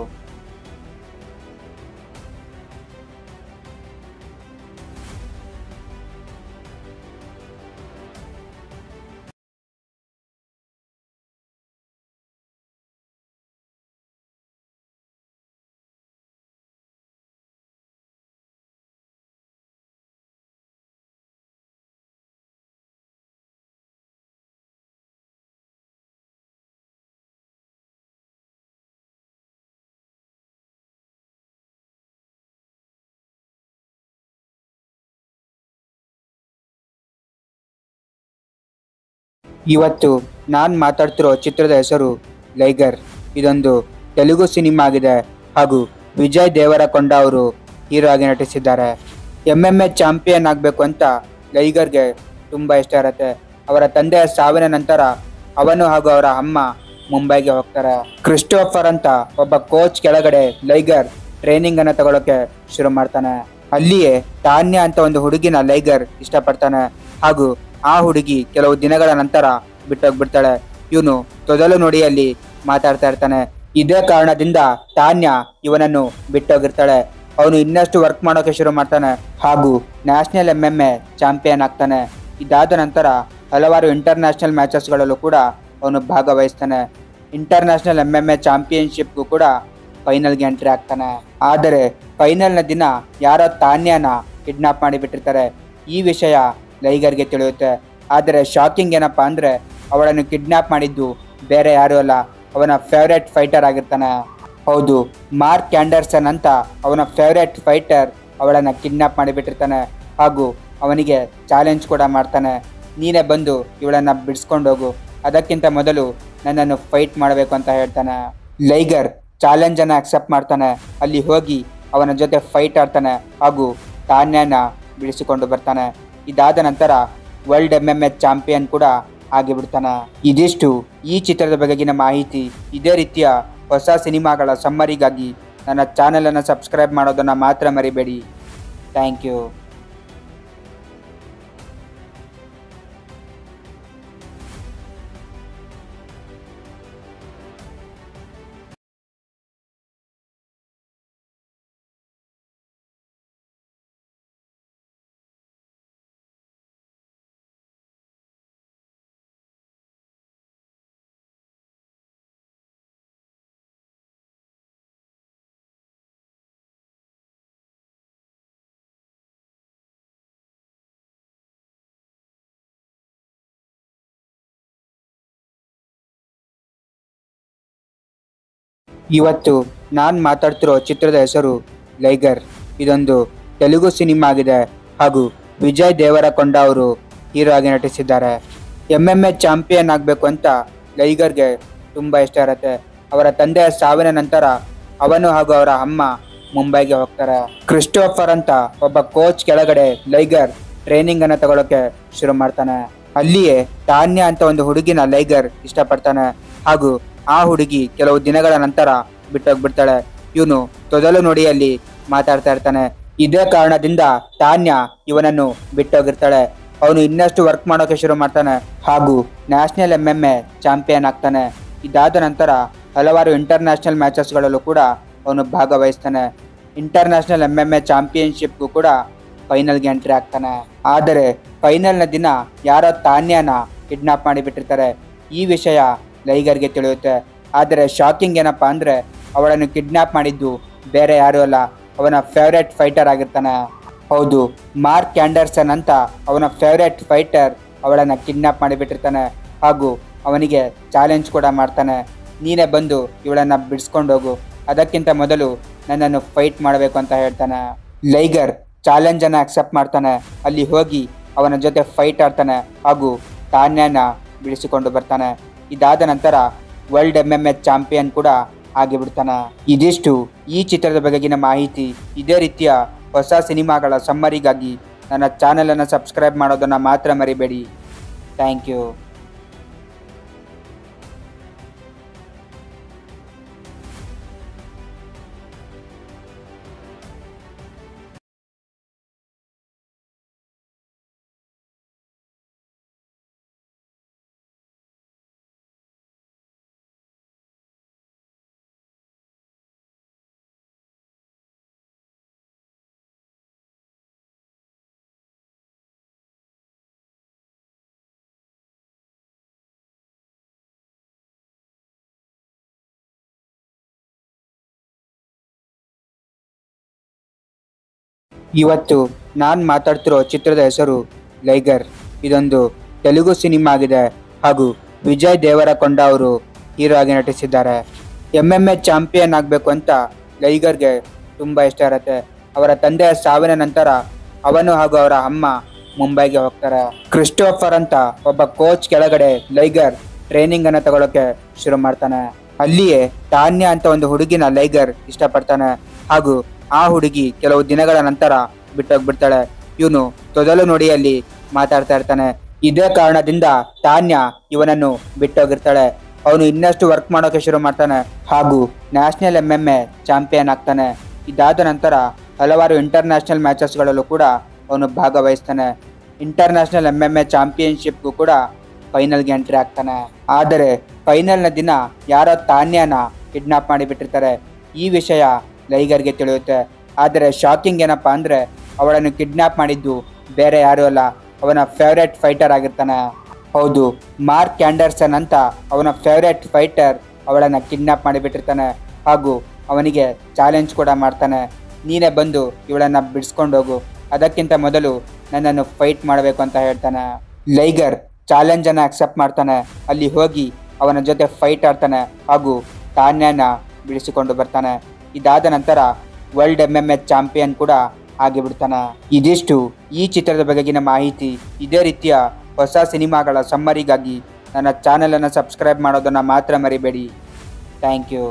ಇವತ್ತು ನಾನು ಮಾತಾಡ್ತಿರೋ ಚಿತ್ರದ ಹೆಸರು ಲೈಗರ್ ಇದೊಂದು ತೆಲುಗು ಸಿನಿಮಾ ಆಗಿದೆ ಹಾಗೂ ವಿಜಯ್ ದೇವರಕೊಂಡ ಅವರು ಹೀರೋ ಆಗಿ ನಟಿಸಿದ್ದಾರೆ ಎಮ್ ಎಮ್ ಎ ಚಾಂಪಿಯನ್ ಆಗಬೇಕು ಅಂತ ಲೈಗರ್ಗೆ ತುಂಬ ಇಷ್ಟ ಇರುತ್ತೆ ಅವರ ತಂದೆಯ ಸಾವಿನ ನಂತರ ಅವನು ಹಾಗೂ ಅವರ ಅಮ್ಮ ಮುಂಬೈಗೆ ಹೋಗ್ತಾರೆ ಕ್ರಿಸ್ಟೋಫರ್ ಅಂತ ಒಬ್ಬ ಕೋಚ್ ಕೆಳಗಡೆ ಲೈಗರ್ ಟ್ರೈನಿಂಗ್ ಅನ್ನ ತಗೊಳಕ್ಕೆ ಶುರು ಮಾಡ್ತಾನೆ ಅಲ್ಲಿಯೇ ತಾನ್ಯ ಅಂತ ಒಂದು ಹುಡುಗಿನ ಲೈಗರ್ ಇಷ್ಟಪಡ್ತಾನೆ ಹಾಗೂ ಆ ಹುಡುಗಿ ಕೆಲವು ದಿನಗಳ ನಂತರ ಬಿಟ್ಟೋಗ್ಬಿಡ್ತಾಳೆ ಇವನು ತೊದಲು ನುಡಿಯಲ್ಲಿ ಮಾತಾಡ್ತಾ ಇರ್ತಾನೆ ಇದೇ ಕಾರಣದಿಂದ ತಾನ್ಯ ಇವನನ್ನು ಬಿಟ್ಟೋಗಿರ್ತಾಳೆ ಅವನು ಇನ್ನಷ್ಟು ವರ್ಕ್ ಮಾಡೋಕೆ ಶುರು ಮಾಡ್ತಾನೆ ಹಾಗೂ national M M A champion ಆಗ್ತಾನೆ ಇದಾದ ನಂತರ ಹಲವಾರು ಇಂಟರ್ನ್ಯಾಷನಲ್ ಮ್ಯಾಚಸ್ಗಳಲ್ಲೂ ಕೂಡ ಅವನು ಭಾಗವಹಿಸ್ತಾನೆ ಇಂಟರ್ನ್ಯಾಷನಲ್ ಎಂ ಎಂ ಎ ಚಾಂಪಿಯನ್ಶಿಪ್ಗೂ ಕೂಡ ಫೈನಲ್ಗೆ ಎಂಟ್ರಿ ಆಗ್ತಾನೆ ಆದರೆ ಫೈನಲ್ನ ದಿನ ಯಾರೋ ತಾನ್ಯನ ಕಿಡ್ನಾಪ್ ಮಾಡಿಬಿಟ್ಟಿರ್ತಾರೆ ಈ ವಿಷಯ ಲೈಗರ್ಗೆ ತಿಳಿಯುತ್ತೆ ಆದರೆ ಶಾಕಿಂಗ್ ಏನಪ್ಪಾ ಅಂದರೆ ಅವಳನ್ನು ಕಿಡ್ನಾಪ್ ಮಾಡಿದ್ದು ಬೇರೆ ಯಾರೂ ಅಲ್ಲ ಅವನ ಫೇವ್ರೆಟ್ ಫೈಟರ್ ಆಗಿರ್ತಾನೆ ಹೌದು ಮಾರ್ಕ್ ಕ್ಯಾಂಡರ್ಸನ್ ಅಂತ ಅವನ ಫೇವ್ರೆಟ್ ಫೈಟರ್ ಅವಳನ್ನು ಕಿಡ್ನಾಪ್ ಮಾಡಿಬಿಟ್ಟಿರ್ತಾನೆ ಹಾಗೂ ಅವನಿಗೆ ಚಾಲೆಂಜ್ ಕೂಡ ಮಾಡ್ತಾನೆ ನೀನೇ ಬಂದು ಇವಳನ್ನು ಬಿಡಿಸ್ಕೊಂಡು ಹೋಗು ಅದಕ್ಕಿಂತ ಮೊದಲು ನನ್ನನ್ನು ಫೈಟ್ ಮಾಡಬೇಕು ಅಂತ ಹೇಳ್ತಾನೆ ಲೈಗರ್ ಚಾಲೆಂಜನ್ನು ಅಕ್ಸೆಪ್ಟ್ ಮಾಡ್ತಾನೆ ಅಲ್ಲಿ ಹೋಗಿ ಅವನ ಜೊತೆ ಫೈಟ್ ಆಡ್ತಾನೆ ಹಾಗೂ ತಾನ್ಯನ ಬಿಡಿಸಿಕೊಂಡು ಬರ್ತಾನೆ ಇದಾದ ನಂತರ world M M H champion ಕೂಡ ಆಗಿಬಿಡ್ತಾನೆ ಇದಿಷ್ಟು ಈ ಚಿತ್ರದ ಬಗೆಗಿನ ಮಾಹಿತಿ ಇದೇ ರೀತಿಯ ಹೊಸ ಸಿನಿಮಾಗಳ ಸಮ್ಮರಿಗಾಗಿ ನನ್ನ ಚಾನಲನ್ನು ಸಬ್ಸ್ಕ್ರೈಬ್ ಮಾಡೋದನ್ನು ಮಾತ್ರ ಮರಿಬೇಡಿ ಥ್ಯಾಂಕ್ ಯು ಇವತ್ತು ನಾನು ಮಾತಾಡ್ತಿರೋ ಚಿತ್ರದ ಹೆಸರು ಲೈಗರ್ ಇದೊಂದು ತೆಲುಗು ಸಿನಿಮಾ ಆಗಿದೆ ಹಾಗೂ ವಿಜಯ್ ದೇವರಕೊಂಡ ಅವರು ಹೀರೋ ಆಗಿ ನಟಿಸಿದ್ದಾರೆ ಎಮ್ ಎಮ್ ಎ ಚಾಂಪಿಯನ್ ಆಗಬೇಕು ಅಂತ ಲೈಗರ್ಗೆ ತುಂಬ ಇಷ್ಟ ಇರುತ್ತೆ ಅವರ ತಂದೆಯ ಸಾವಿನ ನಂತರ ಅವನು ಹಾಗೂ ಅವರ ಅಮ್ಮ ಮುಂಬೈಗೆ ಹೋಗ್ತಾರೆ ಕ್ರಿಸ್ಟೋಫರ್ ಅಂತ ಒಬ್ಬ ಕೋಚ್ ಕೆಳಗಡೆ ಲೈಗರ್ ಟ್ರೈನಿಂಗ್ ಅನ್ನ ತಗೊಳಕ್ಕೆ ಶುರು ಮಾಡ್ತಾನೆ ಅಲ್ಲಿಯೇ ತಾನ್ಯ ಅಂತ ಒಂದು ಹುಡುಗಿನ ಲೈಗರ್ ಇಷ್ಟಪಡ್ತಾನೆ ಹಾಗೂ ಆ ಹುಡುಗಿ ಕೆಲವು ದಿನಗಳ ನಂತರ ಬಿಟ್ಟೋಗ್ಬಿಡ್ತಾಳೆ ಇವನು ತೊದಲು ನುಡಿಯಲ್ಲಿ ಮಾತಾಡ್ತಾ ಇರ್ತಾನೆ ಇದೇ ಕಾರಣದಿಂದ ತಾನ್ಯ ಇವನನ್ನು ಬಿಟ್ಟೋಗಿರ್ತಾಳೆ ಅವನು ಇನ್ನಷ್ಟು ವರ್ಕ್ ಮಾಡೋಕೆ ಶುರು ಮಾಡ್ತಾನೆ ಹಾಗೂ national M M A champion ಆಗ್ತಾನೆ ಇದಾದ ನಂತರ ಹಲವಾರು ಇಂಟರ್ನ್ಯಾಷನಲ್ ಮ್ಯಾಚಸ್ಗಳಲ್ಲೂ ಕೂಡ ಅವನು ಭಾಗವಹಿಸ್ತಾನೆ ಇಂಟರ್ನ್ಯಾಷನಲ್ ಎಂ ಎಂ ಎ ಚಾಂಪಿಯನ್ಶಿಪ್ಗೂ ಕೂಡ ಫೈನಲ್ಗೆ ಎಂಟ್ರಿ ಆಗ್ತಾನೆ ಆದರೆ ಫೈನಲ್ನ ದಿನ ಯಾರೋ ತಾನ್ಯನ ಕಿಡ್ನಾಪ್ ಮಾಡಿಬಿಟ್ಟಿರ್ತಾರೆ ಈ ವಿಷಯ ಲೈಗರ್ಗೆ ತಿಳಿಯುತ್ತೆ ಆದರೆ ಶಾಕಿಂಗ್ ಏನಪ್ಪಾ ಅಂದರೆ ಅವಳನ್ನು ಕಿಡ್ನಾಪ್ ಮಾಡಿದ್ದು ಬೇರೆ ಯಾರೂ ಅಲ್ಲ ಅವನ ಫೇವ್ರೆಟ್ ಫೈಟರ್ ಆಗಿರ್ತಾನೆ ಹೌದು ಮಾರ್ಕ್ ಕ್ಯಾಂಡರ್ಸನ್ ಅಂತ ಅವನ ಫೇವ್ರೆಟ್ ಫೈಟರ್ ಅವಳನ್ನು ಕಿಡ್ನಾಪ್ ಮಾಡಿಬಿಟ್ಟಿರ್ತಾನೆ ಹಾಗೂ ಅವನಿಗೆ ಚಾಲೆಂಜ್ ಕೂಡ ಮಾಡ್ತಾನೆ ನೀನೇ ಬಂದು ಇವಳನ್ನು ಬಿಡಿಸ್ಕೊಂಡು ಹೋಗು ಅದಕ್ಕಿಂತ ಮೊದಲು ನನ್ನನ್ನು ಫೈಟ್ ಮಾಡಬೇಕು ಅಂತ ಹೇಳ್ತಾನೆ ಲೈಗರ್ ಚಾಲೆಂಜನ್ನು ಅಕ್ಸೆಪ್ಟ್ ಮಾಡ್ತಾನೆ ಅಲ್ಲಿ ಹೋಗಿ ಅವನ ಜೊತೆ ಫೈಟ್ ಆಡ್ತಾನೆ ಹಾಗೂ ತಾನ್ಯನ ಬಿಡಿಸಿಕೊಂಡು ಬರ್ತಾನೆ ಇದಾದ ನಂತರ world M M H champion ಕೂಡ ಆಗಿಬಿಡ್ತಾನೆ ಇದಿಷ್ಟು ಈ ಚಿತ್ರದ ಬಗೆಗಿನ ಮಾಹಿತಿ ಇದೇ ರೀತಿಯ ಹೊಸ ಸಿನಿಮಾಗಳ ಸಮ್ಮರಿಗಾಗಿ ನನ್ನ ಚಾನಲನ್ನು ಸಬ್ಸ್ಕ್ರೈಬ್ ಮಾಡೋದನ್ನು ಮಾತ್ರ ಮರಿಬೇಡಿ ಥ್ಯಾಂಕ್ ಯು ಇವತ್ತು ನಾನು ಮಾತಾಡ್ತಿರೋ ಚಿತ್ರದ ಹೆಸರು ಲೈಗರ್ ಇದೊಂದು ತೆಲುಗು ಸಿನಿಮಾ ಆಗಿದೆ ಹಾಗೂ ವಿಜಯ್ ದೇವರಕೊಂಡ ಅವರು ಹೀರೋ ಆಗಿ ನಟಿಸಿದ್ದಾರೆ ಎಮ್ ಎಮ್ ಎ ಚಾಂಪಿಯನ್ ಆಗಬೇಕು ಅಂತ ಲೈಗರ್ಗೆ ತುಂಬ ಇಷ್ಟ ಇರುತ್ತೆ ಅವರ ತಂದೆಯ ಸಾವಿನ ನಂತರ ಅವನು ಹಾಗೂ ಅವರ ಅಮ್ಮ ಮುಂಬೈಗೆ ಹೋಗ್ತಾರೆ ಕ್ರಿಸ್ಟೋಫರ್ ಅಂತ ಒಬ್ಬ ಕೋಚ್ ಕೆಳಗಡೆ ಲೈಗರ್ ಟ್ರೈನಿಂಗ್ ಅನ್ನ ತಗೊಳಕ್ಕೆ ಶುರು ಮಾಡ್ತಾನೆ ಅಲ್ಲಿಯೇ ತಾನ್ಯ ಅಂತ ಒಂದು ಹುಡುಗಿನ ಲೈಗರ್ ಇಷ್ಟಪಡ್ತಾನೆ ಹಾಗೂ ಆ ಹುಡುಗಿ ಕೆಲವು ದಿನಗಳ ನಂತರ ಬಿಟ್ಟೋಗ್ಬಿಡ್ತಾಳೆ ಇವನು ತೊದಲು ನುಡಿಯಲ್ಲಿ ಮಾತಾಡ್ತಾ ಇರ್ತಾನೆ ಇದೇ ಕಾರಣದಿಂದ ತಾನ್ಯ ಇವನನ್ನು ಬಿಟ್ಟೋಗಿರ್ತಾಳೆ ಅವನು ಇನ್ನಷ್ಟು ವರ್ಕ್ ಮಾಡೋಕೆ ಶುರು ಮಾಡ್ತಾನೆ ಹಾಗೂ national M M A champion ಆಗ್ತಾನೆ ಇದಾದ ನಂತರ ಹಲವಾರು ಇಂಟರ್ನ್ಯಾಷನಲ್ ಮ್ಯಾಚಸ್ಗಳಲ್ಲೂ ಕೂಡ ಅವನು ಭಾಗವಹಿಸ್ತಾನೆ ಇಂಟರ್ನ್ಯಾಷನಲ್ ಎಂ ಎಂ ಎ ಚಾಂಪಿಯನ್ಶಿಪ್ಗೂ ಕೂಡ ಫೈನಲ್ಗೆ ಎಂಟ್ರಿ ಆಗ್ತಾನೆ ಆದರೆ ಫೈನಲ್ನ ದಿನ ಯಾರೋ ತಾನ್ಯನ ಕಿಡ್ನಾಪ್ ಮಾಡಿಬಿಟ್ಟಿರ್ತಾರೆ ಈ ವಿಷಯ ಲೈಗರ್ಗೆ ತಿಳಿಯುತ್ತೆ ಆದರೆ ಶಾಕಿಂಗ್ ಏನಪ್ಪ ಅಂದರೆ ಅವಳನ್ನು ಕಿಡ್ನಾಪ್ ಮಾಡಿದ್ದು ಬೇರೆ ಯಾರೂ ಅಲ್ಲ ಅವನ ಫೇವ್ರೆಟ್ ಫೈಟರ್ ಆಗಿರ್ತಾನೆ ಹೌದು ಮಾರ್ಕ್ ಆ್ಯಂಡರ್ಸನ್ ಅಂತ ಅವನ ಫೇವ್ರೆಟ್ ಫೈಟರ್ ಅವಳನ್ನು ಕಿಡ್ನಾಪ್ ಮಾಡಿಬಿಟ್ಟಿರ್ತಾನೆ ಹಾಗೂ ಅವನಿಗೆ ಚಾಲೆಂಜ್ ಕೂಡ ಮಾಡ್ತಾನೆ ನೀನೇ ಬಂದು ಇವಳನ್ನು ಬಿಡಿಸ್ಕೊಂಡು ಹೋಗು ಅದಕ್ಕಿಂತ ಮೊದಲು ನನ್ನನ್ನು ಫೈಟ್ ಮಾಡಬೇಕು ಅಂತ ಹೇಳ್ತಾನೆ ಲೈಗರ್ ಚಾಲೆಂಜನ್ನು ಅಕ್ಸೆಪ್ಟ್ ಮಾಡ್ತಾನೆ ಅಲ್ಲಿ ಹೋಗಿ ಅವನ ಜೊತೆ ಫೈಟ್ ಆಡ್ತಾನೆ ಹಾಗೂ ತಾನ್ಯನ ಬಿಡಿಸಿಕೊಂಡು ಬರ್ತಾನೆ ಇದಾದ ನಂತರ world M M H champion ಕೂಡ ಆಗಿಬಿಡ್ತಾನೆ ಇದಿಷ್ಟು ಈ ಚಿತ್ರದ ಬಗೆಗಿನ ಮಾಹಿತಿ ಇದೇ ರೀತಿಯ ಹೊಸ ಸಿನಿಮಾಗಳ ಸಮ್ಮರಿಗಾಗಿ ನನ್ನ ಚಾನಲನ್ನು ಸಬ್ಸ್ಕ್ರೈಬ್ ಮಾಡೋದನ್ನು ಮಾತ್ರ ಮರಿಬೇಡಿ ಥ್ಯಾಂಕ್ ಯು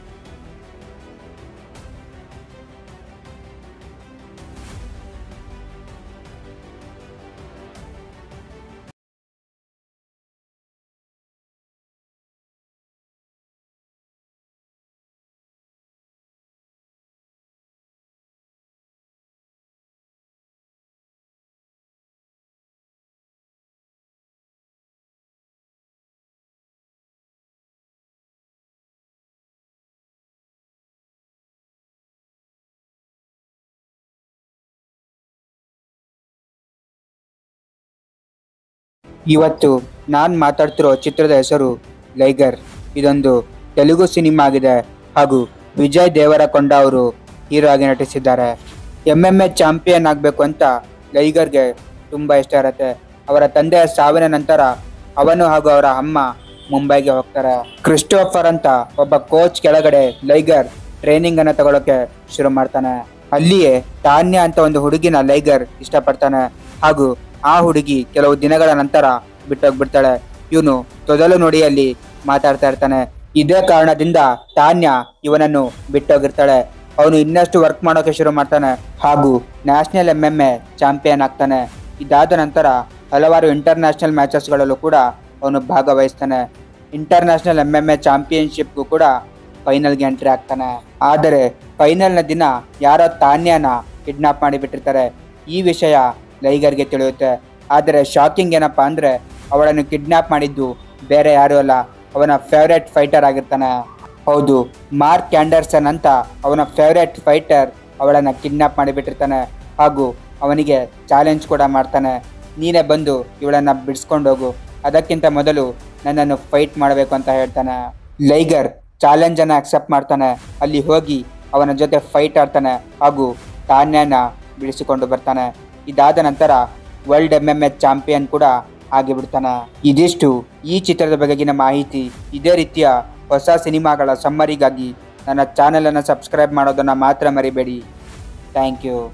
ಇವತ್ತು ನಾನು ಮಾತಾಡ್ತಿರೋ ಚಿತ್ರದ ಹೆಸರು ಲೈಗರ್ ಇದೊಂದು ತೆಲುಗು ಸಿನಿಮಾ ಆಗಿದೆ ಹಾಗೂ ವಿಜಯ್ ದೇವರಕೊಂಡ ಅವರು ಹೀರೋ ಆಗಿ ನಟಿಸಿದ್ದಾರೆ ಎಮ್ ಎಮ್ ಎ ಚಾಂಪಿಯನ್ ಆಗಬೇಕು ಅಂತ ಲೈಗರ್ಗೆ ತುಂಬ ಇಷ್ಟ ಇರುತ್ತೆ ಅವರ ತಂದೆಯ ಸಾವಿನ ನಂತರ ಅವನು ಹಾಗೂ ಅವರ ಅಮ್ಮ ಮುಂಬೈಗೆ ಹೋಗ್ತಾರೆ ಕ್ರಿಸ್ಟೋಫರ್ ಅಂತ ಒಬ್ಬ ಕೋಚ್ ಕೆಳಗಡೆ ಲೈಗರ್ ಟ್ರೈನಿಂಗ್ ಅನ್ನ ತಗೊಳಕ್ಕೆ ಶುರು ಮಾಡ್ತಾನೆ ಅಲ್ಲಿಯೇ ತಾನ್ಯ ಅಂತ ಒಂದು ಹುಡುಗಿನ ಲೈಗರ್ ಇಷ್ಟಪಡ್ತಾನೆ ಹಾಗೂ ಆ ಹುಡುಗಿ ಕೆಲವು ದಿನಗಳ ನಂತರ ಬಿಟ್ಟೋಗ್ಬಿಡ್ತಾಳೆ ಇವನು ತೊದಲು ನುಡಿಯಲ್ಲಿ ಮಾತಾಡ್ತಾ ಇರ್ತಾನೆ ಇದೇ ಕಾರಣದಿಂದ ತಾನ್ಯ ಇವನನ್ನು ಬಿಟ್ಟೋಗಿರ್ತಾಳೆ ಅವನು ಇನ್ನಷ್ಟು ವರ್ಕ್ ಮಾಡೋಕೆ ಶುರು ಮಾಡ್ತಾನೆ ಹಾಗೂ national M M A champion ಆಗ್ತಾನೆ ಇದಾದ ನಂತರ ಹಲವಾರು ಇಂಟರ್ನ್ಯಾಷನಲ್ ಮ್ಯಾಚಸ್ಗಳಲ್ಲೂ ಕೂಡ ಅವನು ಭಾಗವಹಿಸ್ತಾನೆ ಇಂಟರ್ನ್ಯಾಷನಲ್ ಎಮ್ ಎಮ್ ಎ ಚಾಂಪಿಯನ್ಶಿಪ್ಗೂ ಕೂಡ ಫೈನಲ್ಗೆ ಎಂಟ್ರಿ ಆಗ್ತಾನೆ ಆದರೆ ಫೈನಲ್ನ ದಿನ ಯಾರೋ ತಾನ್ಯನ ಕಿಡ್ನಾಪ್ ಮಾಡಿಬಿಟ್ಟಿರ್ತಾರೆ ಈ ವಿಷಯ ಲೈಗರ್ಗೆ ತಿಳಿಯುತ್ತೆ ಆದರೆ ಶಾಕಿಂಗ್ ಏನಪ್ಪ ಅಂದರೆ ಅವಳನ್ನು ಕಿಡ್ನಾಪ್ ಮಾಡಿದ್ದು ಬೇರೆ ಯಾರೂ ಅಲ್ಲ ಅವನ ಫೇವ್ರೆಟ್ ಫೈಟರ್ ಆಗಿರ್ತಾನೆ ಹೌದು ಮಾರ್ಕ್ ಆ್ಯಂಡರ್ಸನ್ ಅಂತ ಅವನ ಫೇವ್ರೆಟ್ ಫೈಟರ್ ಅವಳನ್ನು ಕಿಡ್ನಾಪ್ ಮಾಡಿಬಿಟ್ಟಿರ್ತಾನೆ ಹಾಗೂ ಅವನಿಗೆ ಚಾಲೆಂಜ್ ಕೂಡ ಮಾಡ್ತಾನೆ ನೀನೇ ಬಂದು ಇವಳನ್ನು ಬಿಡಿಸ್ಕೊಂಡು ಹೋಗು ಅದಕ್ಕಿಂತ ಮೊದಲು ನನ್ನನ್ನು ಫೈಟ್ ಮಾಡಬೇಕು ಅಂತ ಹೇಳ್ತಾನೆ ಲೈಗರ್ ಚಾಲೆಂಜನ್ನು ಅಕ್ಸೆಪ್ಟ್ ಮಾಡ್ತಾನೆ ಅಲ್ಲಿ ಹೋಗಿ ಅವನ ಜೊತೆ ಫೈಟ್ ಆಡ್ತಾನೆ ಹಾಗೂ ತಾನ್ಯನ ಬಿಡಿಸಿಕೊಂಡು ಬರ್ತಾನೆ ಇದಾದ ನಂತರ world M M H champion ಕೂಡ ಆಗಿಬಿಡ್ತಾನೆ ಇದಿಷ್ಟು ಈ ಚಿತ್ರದ ಬಗೆಗಿನ ಮಾಹಿತಿ ಇದೇ ರೀತಿಯ ಹೊಸ ಸಿನಿಮಾಗಳ ಸಮ್ಮರಿಗಾಗಿ ನನ್ನ ಚಾನಲನ್ನು ಸಬ್ಸ್ಕ್ರೈಬ್ ಮಾಡೋದನ್ನು ಮಾತ್ರ ಮರಿಬೇಡಿ ಥ್ಯಾಂಕ್ ಯು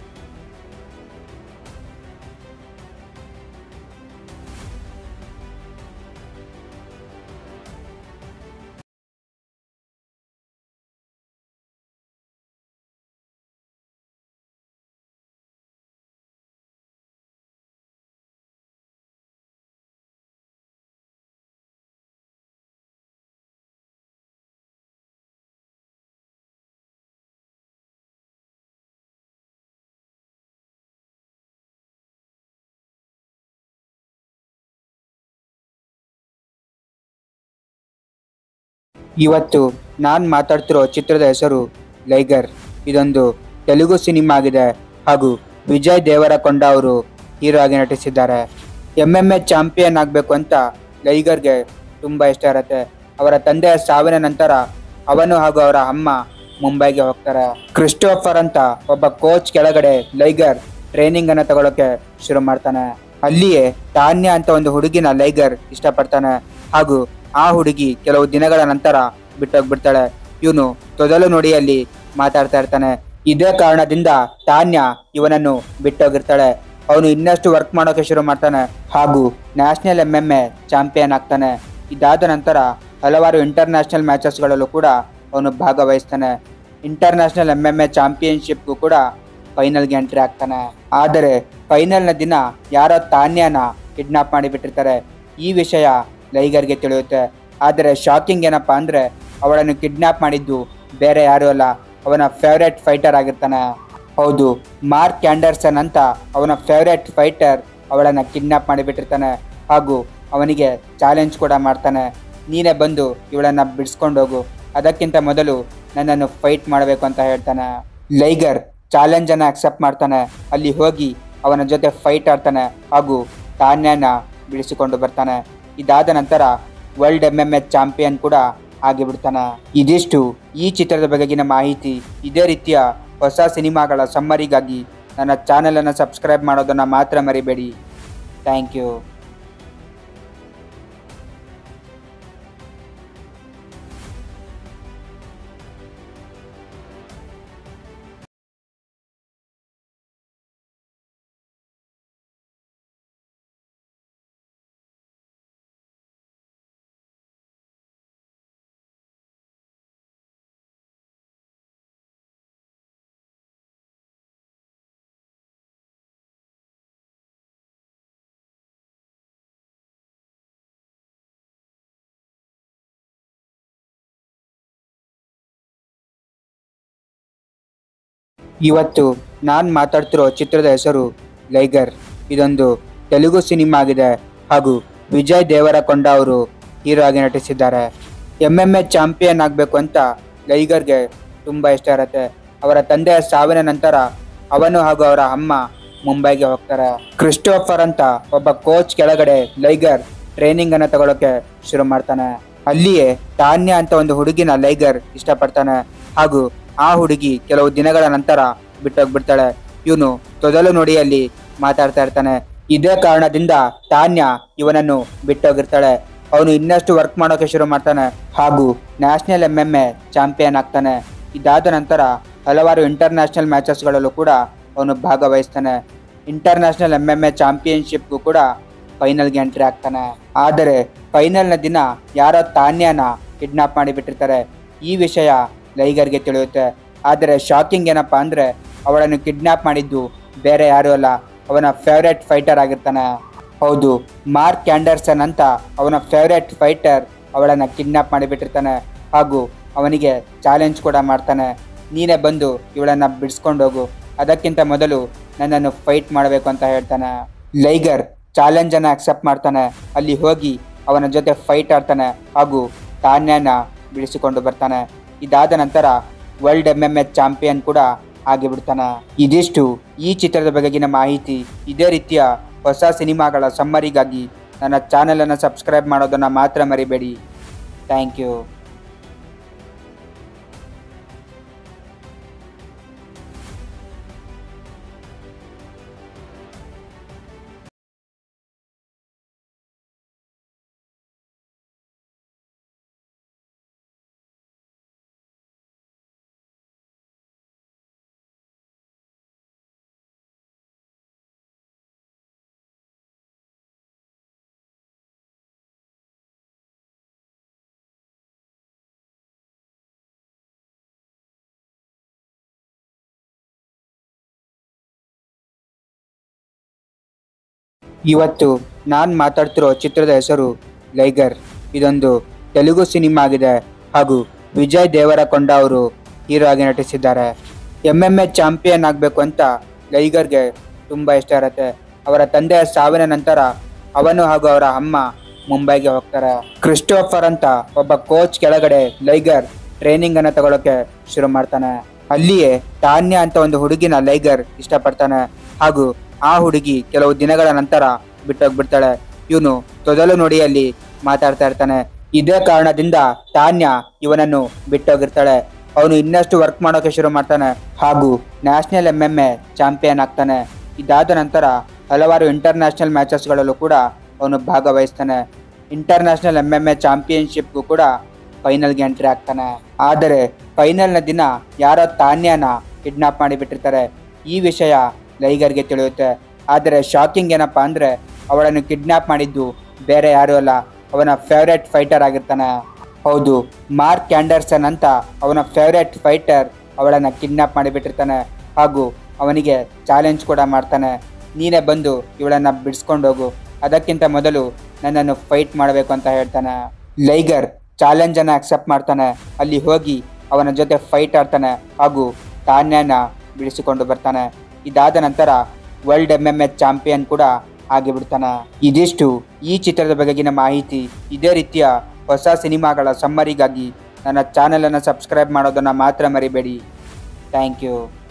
ಇವತ್ತು ನಾನು ಮಾತಾಡ್ತಿರೋ ಚಿತ್ರದ ಹೆಸರು ಲೈಗರ್ ಇದೊಂದು ತೆಲುಗು ಸಿನಿಮಾ ಆಗಿದೆ ಹಾಗೂ ವಿಜಯ್ ದೇವರಕೊಂಡ ಅವರು ಹೀರೋ ಆಗಿ ನಟಿಸಿದ್ದಾರೆ ಎಮ್ ಎಮ್ ಎ ಚಾಂಪಿಯನ್ ಆಗಬೇಕು ಅಂತ ಲೈಗರ್ಗೆ ತುಂಬ ಇಷ್ಟ ಇರುತ್ತೆ ಅವರ ತಂದೆಯ ಸಾವಿನ ನಂತರ ಅವನು ಹಾಗೂ ಅವರ ಅಮ್ಮ ಮುಂಬೈಗೆ ಹೋಗ್ತಾರೆ ಕ್ರಿಸ್ಟೋಫರ್ ಅಂತ ಒಬ್ಬ ಕೋಚ್ ಕೆಳಗಡೆ ಲೈಗರ್ ಟ್ರೈನಿಂಗ್ ಅನ್ನ ತಗೊಳಕ್ಕೆ ಶುರು ಮಾಡ್ತಾನೆ ಅಲ್ಲಿಯೇ ತಾನ್ಯ ಅಂತ ಒಂದು ಹುಡುಗಿನ ಲೈಗರ್ ಇಷ್ಟಪಡ್ತಾನೆ ಹಾಗೂ ಆ ಹುಡುಗಿ ಕೆಲವು ದಿನಗಳ ನಂತರ ಬಿಟ್ಟೋಗ್ಬಿಡ್ತಾಳೆ ಇವನು ತೊದಲು ನುಡಿಯಲ್ಲಿ ಮಾತಾಡ್ತಾ ಇರ್ತಾನೆ ಇದೇ ಕಾರಣದಿಂದ ತಾನ್ಯ ಇವನನ್ನು ಬಿಟ್ಟೋಗಿರ್ತಾಳೆ ಅವನು ಇನ್ನಷ್ಟು ವರ್ಕ್ ಮಾಡೋಕೆ ಶುರು ಮಾಡ್ತಾನೆ ಹಾಗೂ national M M A champion ಆಗ್ತಾನೆ ಇದಾದ ನಂತರ ಹಲವಾರು ಇಂಟರ್ನ್ಯಾಷನಲ್ ಮ್ಯಾಚಸ್ಗಳಲ್ಲೂ ಕೂಡ ಅವನು ಭಾಗವಹಿಸ್ತಾನೆ ಇಂಟರ್ನ್ಯಾಷನಲ್ ಎಮ್ ಎಮ್ ಎ ಚಾಂಪಿಯನ್ಶಿಪ್ಗೂ ಕೂಡ ಫೈನಲ್ಗೆ ಎಂಟ್ರಿ ಆಗ್ತಾನೆ ಆದರೆ ಫೈನಲ್ನ ದಿನ ಯಾರೋ ತಾನ್ಯನ ಕಿಡ್ನಾಪ್ ಮಾಡಿಬಿಟ್ಟಿರ್ತಾರೆ ಈ ವಿಷಯ ಲೈಗರ್ಗೆ ತಿಳಿಯುತ್ತೆ ಆದರೆ ಶಾಕಿಂಗ್ ಏನಪ್ಪ ಅಂದರೆ ಅವಳನ್ನು ಕಿಡ್ನಾಪ್ ಮಾಡಿದ್ದು ಬೇರೆ ಯಾರೂ ಅಲ್ಲ ಅವನ ಫೇವ್ರೆಟ್ ಫೈಟರ್ ಆಗಿರ್ತಾನೆ ಹೌದು ಮಾರ್ಕ್ ಆ್ಯಂಡರ್ಸನ್ ಅಂತ ಅವನ ಫೇವ್ರೆಟ್ ಫೈಟರ್ ಅವಳನ್ನು ಕಿಡ್ನಾಪ್ ಮಾಡಿಬಿಟ್ಟಿರ್ತಾನೆ ಹಾಗೂ ಅವನಿಗೆ ಚಾಲೆಂಜ್ ಕೂಡ ಮಾಡ್ತಾನೆ ನೀನೇ ಬಂದು ಇವಳನ್ನು ಬಿಡಿಸ್ಕೊಂಡು ಹೋಗು ಅದಕ್ಕಿಂತ ಮೊದಲು ನನ್ನನ್ನು ಫೈಟ್ ಮಾಡಬೇಕು ಅಂತ ಹೇಳ್ತಾನೆ ಲೈಗರ್ ಚಾಲೆಂಜ್ ಅನ್ನ ಅಕ್ಸೆಪ್ಟ್ ಮಾಡ್ತಾನೆ ಅಲ್ಲಿ ಹೋಗಿ ಅವನ ಜೊತೆ ಫೈಟ್ ಆಡ್ತಾನೆ ಹಾಗೂ ತಾನ್ಯನ ಬಿಡಿಸಿಕೊಂಡು ಬರ್ತಾನೆ ಇದಾದ ನಂತರ world M M H champion ಕೂಡ ಆಗಿಬಿಡ್ತಾನೆ ಇದಿಷ್ಟು ಈ ಚಿತ್ರದ ಬಗೆಗಿನ ಮಾಹಿತಿ ಇದೇ ರೀತಿಯ ಹೊಸ ಸಿನಿಮಾಗಳ ಸಮ್ಮರಿಗಾಗಿ ನನ್ನ ಚಾನಲನ್ನು ಸಬ್ಸ್ಕ್ರೈಬ್ ಮಾಡೋದನ್ನು ಮಾತ್ರ ಮರಿಬೇಡಿ ಥ್ಯಾಂಕ್ ಯು ಇವತ್ತು ನಾನು ಮಾತಾಡ್ತಿರೋ ಚಿತ್ರದ ಹೆಸರು ಲೈಗರ್ ಇದೊಂದು ತೆಲುಗು ಸಿನಿಮಾ ಆಗಿದೆ ಹಾಗೂ ವಿಜಯ್ ದೇವರಕೊಂಡ ಅವರು ಹೀರೋ ಆಗಿ ನಟಿಸಿದ್ದಾರೆ ಎಮ್ ಎಮ್ ಎ ಚಾಂಪಿಯನ್ ಆಗಬೇಕು ಅಂತ ಲೈಗರ್ಗೆ ತುಂಬ ಇಷ್ಟ ಇರುತ್ತೆ ಅವರ ತಂದೆಯ ಸಾವಿನ ನಂತರ ಅವನು ಹಾಗೂ ಅವರ ಅಮ್ಮ ಮುಂಬೈಗೆ ಹೋಗ್ತಾರೆ ಕ್ರಿಸ್ಟೋಫರ್ ಅಂತ ಒಬ್ಬ ಕೋಚ್ ಕೆಳಗಡೆ ಲೈಗರ್ ಟ್ರೈನಿಂಗ್ ಅನ್ನ ತಗೊಳಕ್ಕೆ ಶುರು ಮಾಡ್ತಾನೆ ಅಲ್ಲಿಯೇ ತಾನ್ಯ ಅಂತ ಒಂದು ಹುಡುಗಿನ ಲೈಗರ್ ಇಷ್ಟಪಡ್ತಾನೆ ಹಾಗೂ ಆ ಹುಡುಗಿ ಕೆಲವು ದಿನಗಳ ನಂತರ ಬಿಟ್ಟೋಗ್ಬಿಡ್ತಾಳೆ ಇವನು ತೊದಲು ನುಡಿಯಲ್ಲಿ ಮಾತಾಡ್ತಾ ಇರ್ತಾನೆ ಇದೇ ಕಾರಣದಿಂದ ತಾನ್ಯ ಇವನನ್ನು ಬಿಟ್ಟೋಗಿರ್ತಾಳೆ ಅವನು ಇನ್ನಷ್ಟು ವರ್ಕ್ ಮಾಡೋಕೆ ಶುರು ಮಾಡ್ತಾನೆ ಹಾಗೂ national M M A champion ಆಗ್ತಾನೆ ಇದಾದ ನಂತರ ಹಲವಾರು ಇಂಟರ್ನ್ಯಾಷನಲ್ ಮ್ಯಾಚಸ್ಗಳಲ್ಲೂ ಕೂಡ ಅವನು ಭಾಗವಹಿಸ್ತಾನೆ ಇಂಟರ್ನ್ಯಾಷನಲ್ ಎಮ್ ಎಮ್ ಎ ಚಾಂಪಿಯನ್ಶಿಪ್ಗೂ ಕೂಡ ಫೈನಲ್ಗೆ ಎಂಟ್ರಿ ಆಗ್ತಾನೆ ಆದರೆ ಫೈನಲ್ನ ದಿನ ಯಾರೋ ತಾನ್ಯನ ಕಿಡ್ನಾಪ್ ಮಾಡಿಬಿಟ್ಟಿರ್ತಾರೆ ಈ ವಿಷಯ ಲೈಗರ್ಗೆ ತಿಳಿಯುತ್ತೆ ಆದರೆ ಶಾಕಿಂಗ್ ಏನಪ್ಪ ಅಂದರೆ ಅವಳನ್ನು ಕಿಡ್ನಾಪ್ ಮಾಡಿದ್ದು ಬೇರೆ ಯಾರೂ ಅಲ್ಲ ಅವನ ಫೇವ್ರೆಟ್ ಫೈಟರ್ ಆಗಿರ್ತಾನೆ ಹೌದು ಮಾರ್ಕ್ ಕ್ಯಾಂಡರ್ಸನ್ ಅಂತ ಅವನ ಫೇವ್ರೆಟ್ ಫೈಟರ್ ಅವಳನ್ನು ಕಿಡ್ನಾಪ್ ಮಾಡಿಬಿಟ್ಟಿರ್ತಾನೆ ಹಾಗೂ ಅವನಿಗೆ ಚಾಲೆಂಜ್ ಕೂಡ ಮಾಡ್ತಾನೆ ನೀನೇ ಬಂದು ಇವಳನ್ನು ಬಿಡಿಸ್ಕೊಂಡು ಹೋಗು ಅದಕ್ಕಿಂತ ಮೊದಲು ನನ್ನನ್ನು ಫೈಟ್ ಮಾಡಬೇಕು ಅಂತ ಹೇಳ್ತಾನೆ ಲೈಗರ್ ಚಾಲೆಂಜನ್ನು ಅಕ್ಸೆಪ್ಟ್ ಮಾಡ್ತಾನೆ ಅಲ್ಲಿ ಹೋಗಿ ಅವನ ಜೊತೆ ಫೈಟ್ ಆಡ್ತಾನೆ ಹಾಗೂ ತಾನ್ಯನ ಬಿಡಿಸಿಕೊಂಡು ಬರ್ತಾನೆ ಇದಾದ ನಂತರ world M M H champion ಕೂಡ ಆಗಿಬಿಡ್ತಾನೆ ಇದಿಷ್ಟು ಈ ಚಿತ್ರದ ಬಗೆಗಿನ ಮಾಹಿತಿ ಇದೇ ರೀತಿಯ ಹೊಸ ಸಿನಿಮಾಗಳ ಸಮ್ಮರಿಗಾಗಿ ನನ್ನ ಚಾನಲನ್ನು ಸಬ್ಸ್ಕ್ರೈಬ್ ಮಾಡೋದನ್ನು ಮಾತ್ರ ಮರಿಬೇಡಿ ಥ್ಯಾಂಕ್ ಯು ಇವತ್ತು ನಾನು ಮಾತಾಡ್ತಿರೋ ಚಿತ್ರದ ಹೆಸರು ಲೈಗರ್ ಇದೊಂದು ತೆಲುಗು ಸಿನಿಮಾ ಆಗಿದೆ ಹಾಗೂ ವಿಜಯ್ ದೇವರಕೊಂಡ ಅವರು ಹೀರೋ ಆಗಿ ನಟಿಸಿದ್ದಾರೆ ಎಮ್ ಎಮ್ ಎ ಚಾಂಪಿಯನ್ ಆಗಬೇಕು ಅಂತ ಲೈಗರ್ಗೆ ತುಂಬ ಇಷ್ಟ ಇರುತ್ತೆ ಅವರ ತಂದೆಯ ಸಾವಿನ ನಂತರ ಅವನು ಹಾಗೂ ಅವರ ಅಮ್ಮ ಮುಂಬೈಗೆ ಹೋಗ್ತಾರೆ ಕ್ರಿಸ್ಟೋಫರ್ ಅಂತ ಒಬ್ಬ ಕೋಚ್ ಕೆಳಗಡೆ ಲೈಗರ್ ಟ್ರೈನಿಂಗ್ ಅನ್ನ ತಗೊಳಕ್ಕೆ ಶುರು ಮಾಡ್ತಾನೆ ಅಲ್ಲಿಯೇ ತಾನ್ಯ ಅಂತ ಒಂದು ಹುಡುಗಿನ ಲೈಗರ್ ಇಷ್ಟಪಡ್ತಾನೆ ಹಾಗೂ ಆ ಹುಡುಗಿ ಕೆಲವು ದಿನಗಳ ನಂತರ ಬಿಟ್ಟೋಗ್ಬಿಡ್ತಾಳೆ ಇವನು ತೊದಲು ನುಡಿಯಲ್ಲಿ ಮಾತಾಡ್ತಾ ಇರ್ತಾನೆ ಇದೇ ಕಾರಣದಿಂದ ತಾನ್ಯ ಇವನನ್ನು ಬಿಟ್ಟೋಗಿರ್ತಾಳೆ ಅವನು ಇನ್ನಷ್ಟು ವರ್ಕ್ ಮಾಡೋಕೆ ಶುರು ಮಾಡ್ತಾನೆ ಹಾಗೂ national M M A champion ಆಗ್ತಾನೆ ಇದಾದ ನಂತರ ಹಲವಾರು ಇಂಟರ್ನ್ಯಾಷನಲ್ ಮ್ಯಾಚಸ್ಗಳಲ್ಲೂ ಕೂಡ ಅವನು ಭಾಗವಹಿಸ್ತಾನೆ ಇಂಟರ್ನ್ಯಾಷನಲ್ ಎಮ್ ಎಮ್ ಎ ಚಾಂಪಿಯನ್ಶಿಪ್ಗೂ ಕೂಡ ಫೈನಲ್ಗೆ ಎಂಟ್ರಿ ಆಗ್ತಾನೆ ಆದರೆ ಫೈನಲ್ನ ದಿನ ಯಾರೋ ತಾನ್ಯನ ಕಿಡ್ನಾಪ್ ಮಾಡಿಬಿಟ್ಟಿರ್ತಾರೆ ಈ ವಿಷಯ ಲೈಗರ್ಗೆ ತಿಳಿಯುತ್ತೆ ಆದರೆ ಶಾಕಿಂಗ್ ಏನಪ್ಪ ಅಂದರೆ ಅವಳನ್ನು ಕಿಡ್ನಾಪ್ ಮಾಡಿದ್ದು ಬೇರೆ ಯಾರೂ ಅಲ್ಲ ಅವನ ಫೇವ್ರೆಟ್ ಫೈಟರ್ ಆಗಿರ್ತಾನೆ ಹೌದು ಮಾರ್ಕ್ ಕ್ಯಾಂಡರ್ಸನ್ ಅಂತ ಅವನ ಫೇವ್ರೆಟ್ ಫೈಟರ್ ಅವಳನ್ನು ಕಿಡ್ನಾಪ್ ಮಾಡಿಬಿಟ್ಟಿರ್ತಾನೆ ಹಾಗೂ ಅವನಿಗೆ ಚಾಲೆಂಜ್ ಕೂಡ ಮಾಡ್ತಾನೆ ನೀನೇ ಬಂದು ಇವಳನ್ನು ಬಿಡಿಸ್ಕೊಂಡು ಹೋಗು ಅದಕ್ಕಿಂತ ಮೊದಲು ನನ್ನನ್ನು ಫೈಟ್ ಮಾಡಬೇಕು ಅಂತ ಹೇಳ್ತಾನೆ ಲೈಗರ್ ಚಾಲೆಂಜನ್ನು ಅಕ್ಸೆಪ್ಟ್ ಮಾಡ್ತಾನೆ ಅಲ್ಲಿ ಹೋಗಿ ಅವನ ಜೊತೆ ಫೈಟ್ ಆಡ್ತಾನೆ ಹಾಗೂ ತಾನ್ಯನ ಬಿಡಿಸಿಕೊಂಡು ಬರ್ತಾನೆ ಇದಾದ ನಂತರ world M M H champion ಕೂಡ ಆಗಿಬಿಡ್ತಾನೆ ಇದಿಷ್ಟು ಈ ಚಿತ್ರದ ಬಗೆಗಿನ ಮಾಹಿತಿ ಇದೇ ರೀತಿಯ ಹೊಸ ಸಿನಿಮಾಗಳ ಸಮ್ಮರಿಗಾಗಿ ನನ್ನ ಚಾನಲನ್ನು ಸಬ್ಸ್ಕ್ರೈಬ್ ಮಾಡೋದನ್ನು ಮಾತ್ರ ಮರಿಬೇಡಿ ಥ್ಯಾಂಕ್ ಯು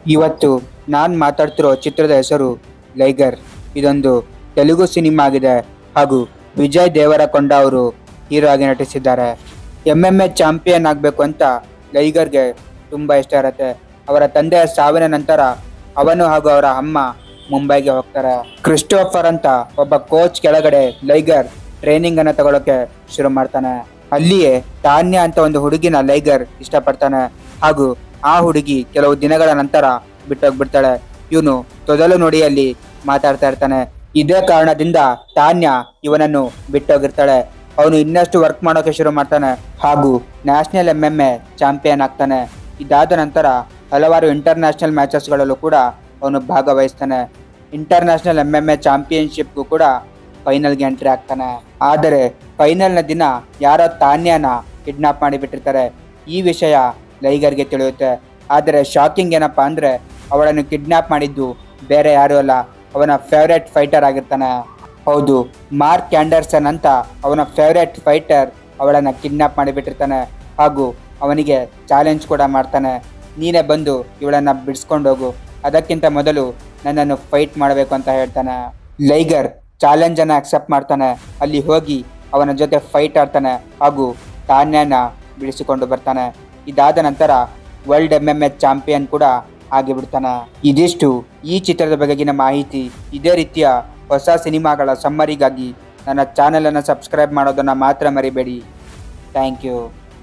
ಇವತ್ತು ನಾನು ಮಾತಾಡ್ತಿರೋ ಚಿತ್ರದ ಹೆಸರು ಲೈಗರ್ ಇದೊಂದು ತೆಲುಗು ಸಿನಿಮಾ ಆಗಿದೆ ಹಾಗೂ ವಿಜಯ್ ದೇವರಕೊಂಡ ಅವರು ಹೀರೋ ಆಗಿ ನಟಿಸಿದ್ದಾರೆ ಎಮ್ ಎಮ್ ಎ ಚಾಂಪಿಯನ್ ಆಗಬೇಕು ಅಂತ ಲೈಗರ್ಗೆ ತುಂಬ ಇಷ್ಟ ಇರುತ್ತೆ ಅವರ ತಂದೆಯ ಸಾವಿನ ನಂತರ ಅವನು ಹಾಗೂ ಅವರ ಅಮ್ಮ ಮುಂಬೈಗೆ ಹೋಗ್ತಾರೆ ಕ್ರಿಸ್ಟೋಫರ್ ಅಂತ ಒಬ್ಬ ಕೋಚ್ ಕೆಳಗಡೆ ಲೈಗರ್ ಟ್ರೈನಿಂಗ್ ಅನ್ನ ತಗೊಳಕ್ಕೆ ಶುರು ಮಾಡ್ತಾನೆ ಅಲ್ಲಿಯೇ ತಾನ್ಯ ಅಂತ ಒಂದು ಹುಡುಗಿನ ಲೈಗರ್ ಇಷ್ಟಪಡ್ತಾನೆ ಹಾಗೂ ಆ ಹುಡುಗಿ ಕೆಲವು ದಿನಗಳ ನಂತರ ಬಿಟ್ಟೋಗ್ಬಿಡ್ತಾಳೆ ಇವನು ತೊದಲು ನುಡಿಯಲ್ಲಿ ಮಾತಾಡ್ತಾ ಇರ್ತಾನೆ ಇದೇ ಕಾರಣದಿಂದ ತಾನ್ಯ ಇವನನ್ನು ಬಿಟ್ಟೋಗಿರ್ತಾಳೆ ಅವನು ಇನ್ನಷ್ಟು ವರ್ಕ್ ಮಾಡೋಕೆ ಶುರು ಮಾಡ್ತಾನೆ ಹಾಗೂ national M M A champion ಆಗ್ತಾನೆ ಇದಾದ ನಂತರ ಹಲವಾರು ಇಂಟರ್ನ್ಯಾಷನಲ್ ಮ್ಯಾಚಸ್ಗಳಲ್ಲೂ ಕೂಡ ಅವನು ಭಾಗವಹಿಸ್ತಾನೆ ಇಂಟರ್ನ್ಯಾಷನಲ್ ಎಂ ಎಂ ಎ ಚಾಂಪಿಯನ್ಶಿಪ್ಗೂ ಕೂಡ ಫೈನಲ್ಗೆ ಎಂಟ್ರಿ ಆಗ್ತಾನೆ ಆದರೆ ಫೈನಲ್ನ ದಿನ ಯಾರೋ ತಾನ್ಯನ ಕಿಡ್ನಾಪ್ ಮಾಡಿಬಿಟ್ಟಿರ್ತಾರೆ ಈ ವಿಷಯ ಲೈಗರ್ಗೆ ತಿಳಿಯುತ್ತೆ ಆದರೆ ಶಾಕಿಂಗ್ ಏನಪ್ಪಾ ಅಂದ್ರೆ ಅವಳನ್ನು ಕಿಡ್ನಾಪ್ ಮಾಡಿದ್ದು ಬೇರೆ ಯಾರೂ ಅಲ್ಲ ಅವನ ಫೇವ್ರೆಟ್ ಫೈಟರ್ ಆಗಿರ್ತಾನೆ ಹೌದು ಮಾರ್ಕ್ ಆ್ಯಂಡರ್ಸನ್ ಅಂತ ಅವನ ಫೇವ್ರೆಟ್ ಫೈಟರ್ ಅವಳನ್ನು ಕಿಡ್ನಾಪ್ ಮಾಡಿಬಿಟ್ಟಿರ್ತಾನೆ ಹಾಗೂ ಅವನಿಗೆ ಚಾಲೆಂಜ್ ಕೂಡ ಮಾಡ್ತಾನೆ ನೀನೇ ಬಂದು ಇವಳನ್ನು ಬಿಡಿಸ್ಕೊಂಡು ಹೋಗು ಅದಕ್ಕಿಂತ ಮೊದಲು ನನ್ನನ್ನು ಫೈಟ್ ಮಾಡಬೇಕು ಅಂತ ಹೇಳ್ತಾನೆ ಲೈಗರ್ ಚಾಲೆಂಜನ್ನು ಅಕ್ಸೆಪ್ಟ್ ಮಾಡ್ತಾನೆ ಅಲ್ಲಿ ಹೋಗಿ ಅವನ ಜೊತೆ ಫೈಟ್ ಆಡ್ತಾನೆ ಹಾಗೂ ತಾನ್ಯನ ಬಿಡಿಸಿಕೊಂಡು ಬರ್ತಾನೆ ಇದಾದ ನಂತರ world M M A champion ಕೂಡ ಆಗಿಬಿಡ್ತಾನೆ ಇದಿಷ್ಟು ಈ ಚಿತ್ರದ ಬಗೆಗಿನ ಮಾಹಿತಿ ಇದೇ ರೀತಿಯ ಹೊಸ ಸಿನಿಮಾಗಳ ಸಮ್ಮರಿಗಾಗಿ ನನ್ನ ಚಾನಲನ್ನು ಸಬ್ಸ್ಕ್ರೈಬ್ ಮಾಡೋದನ್ನು ಮಾತ್ರ ಮರಿಬೇಡಿ ಥ್ಯಾಂಕ್ ಯು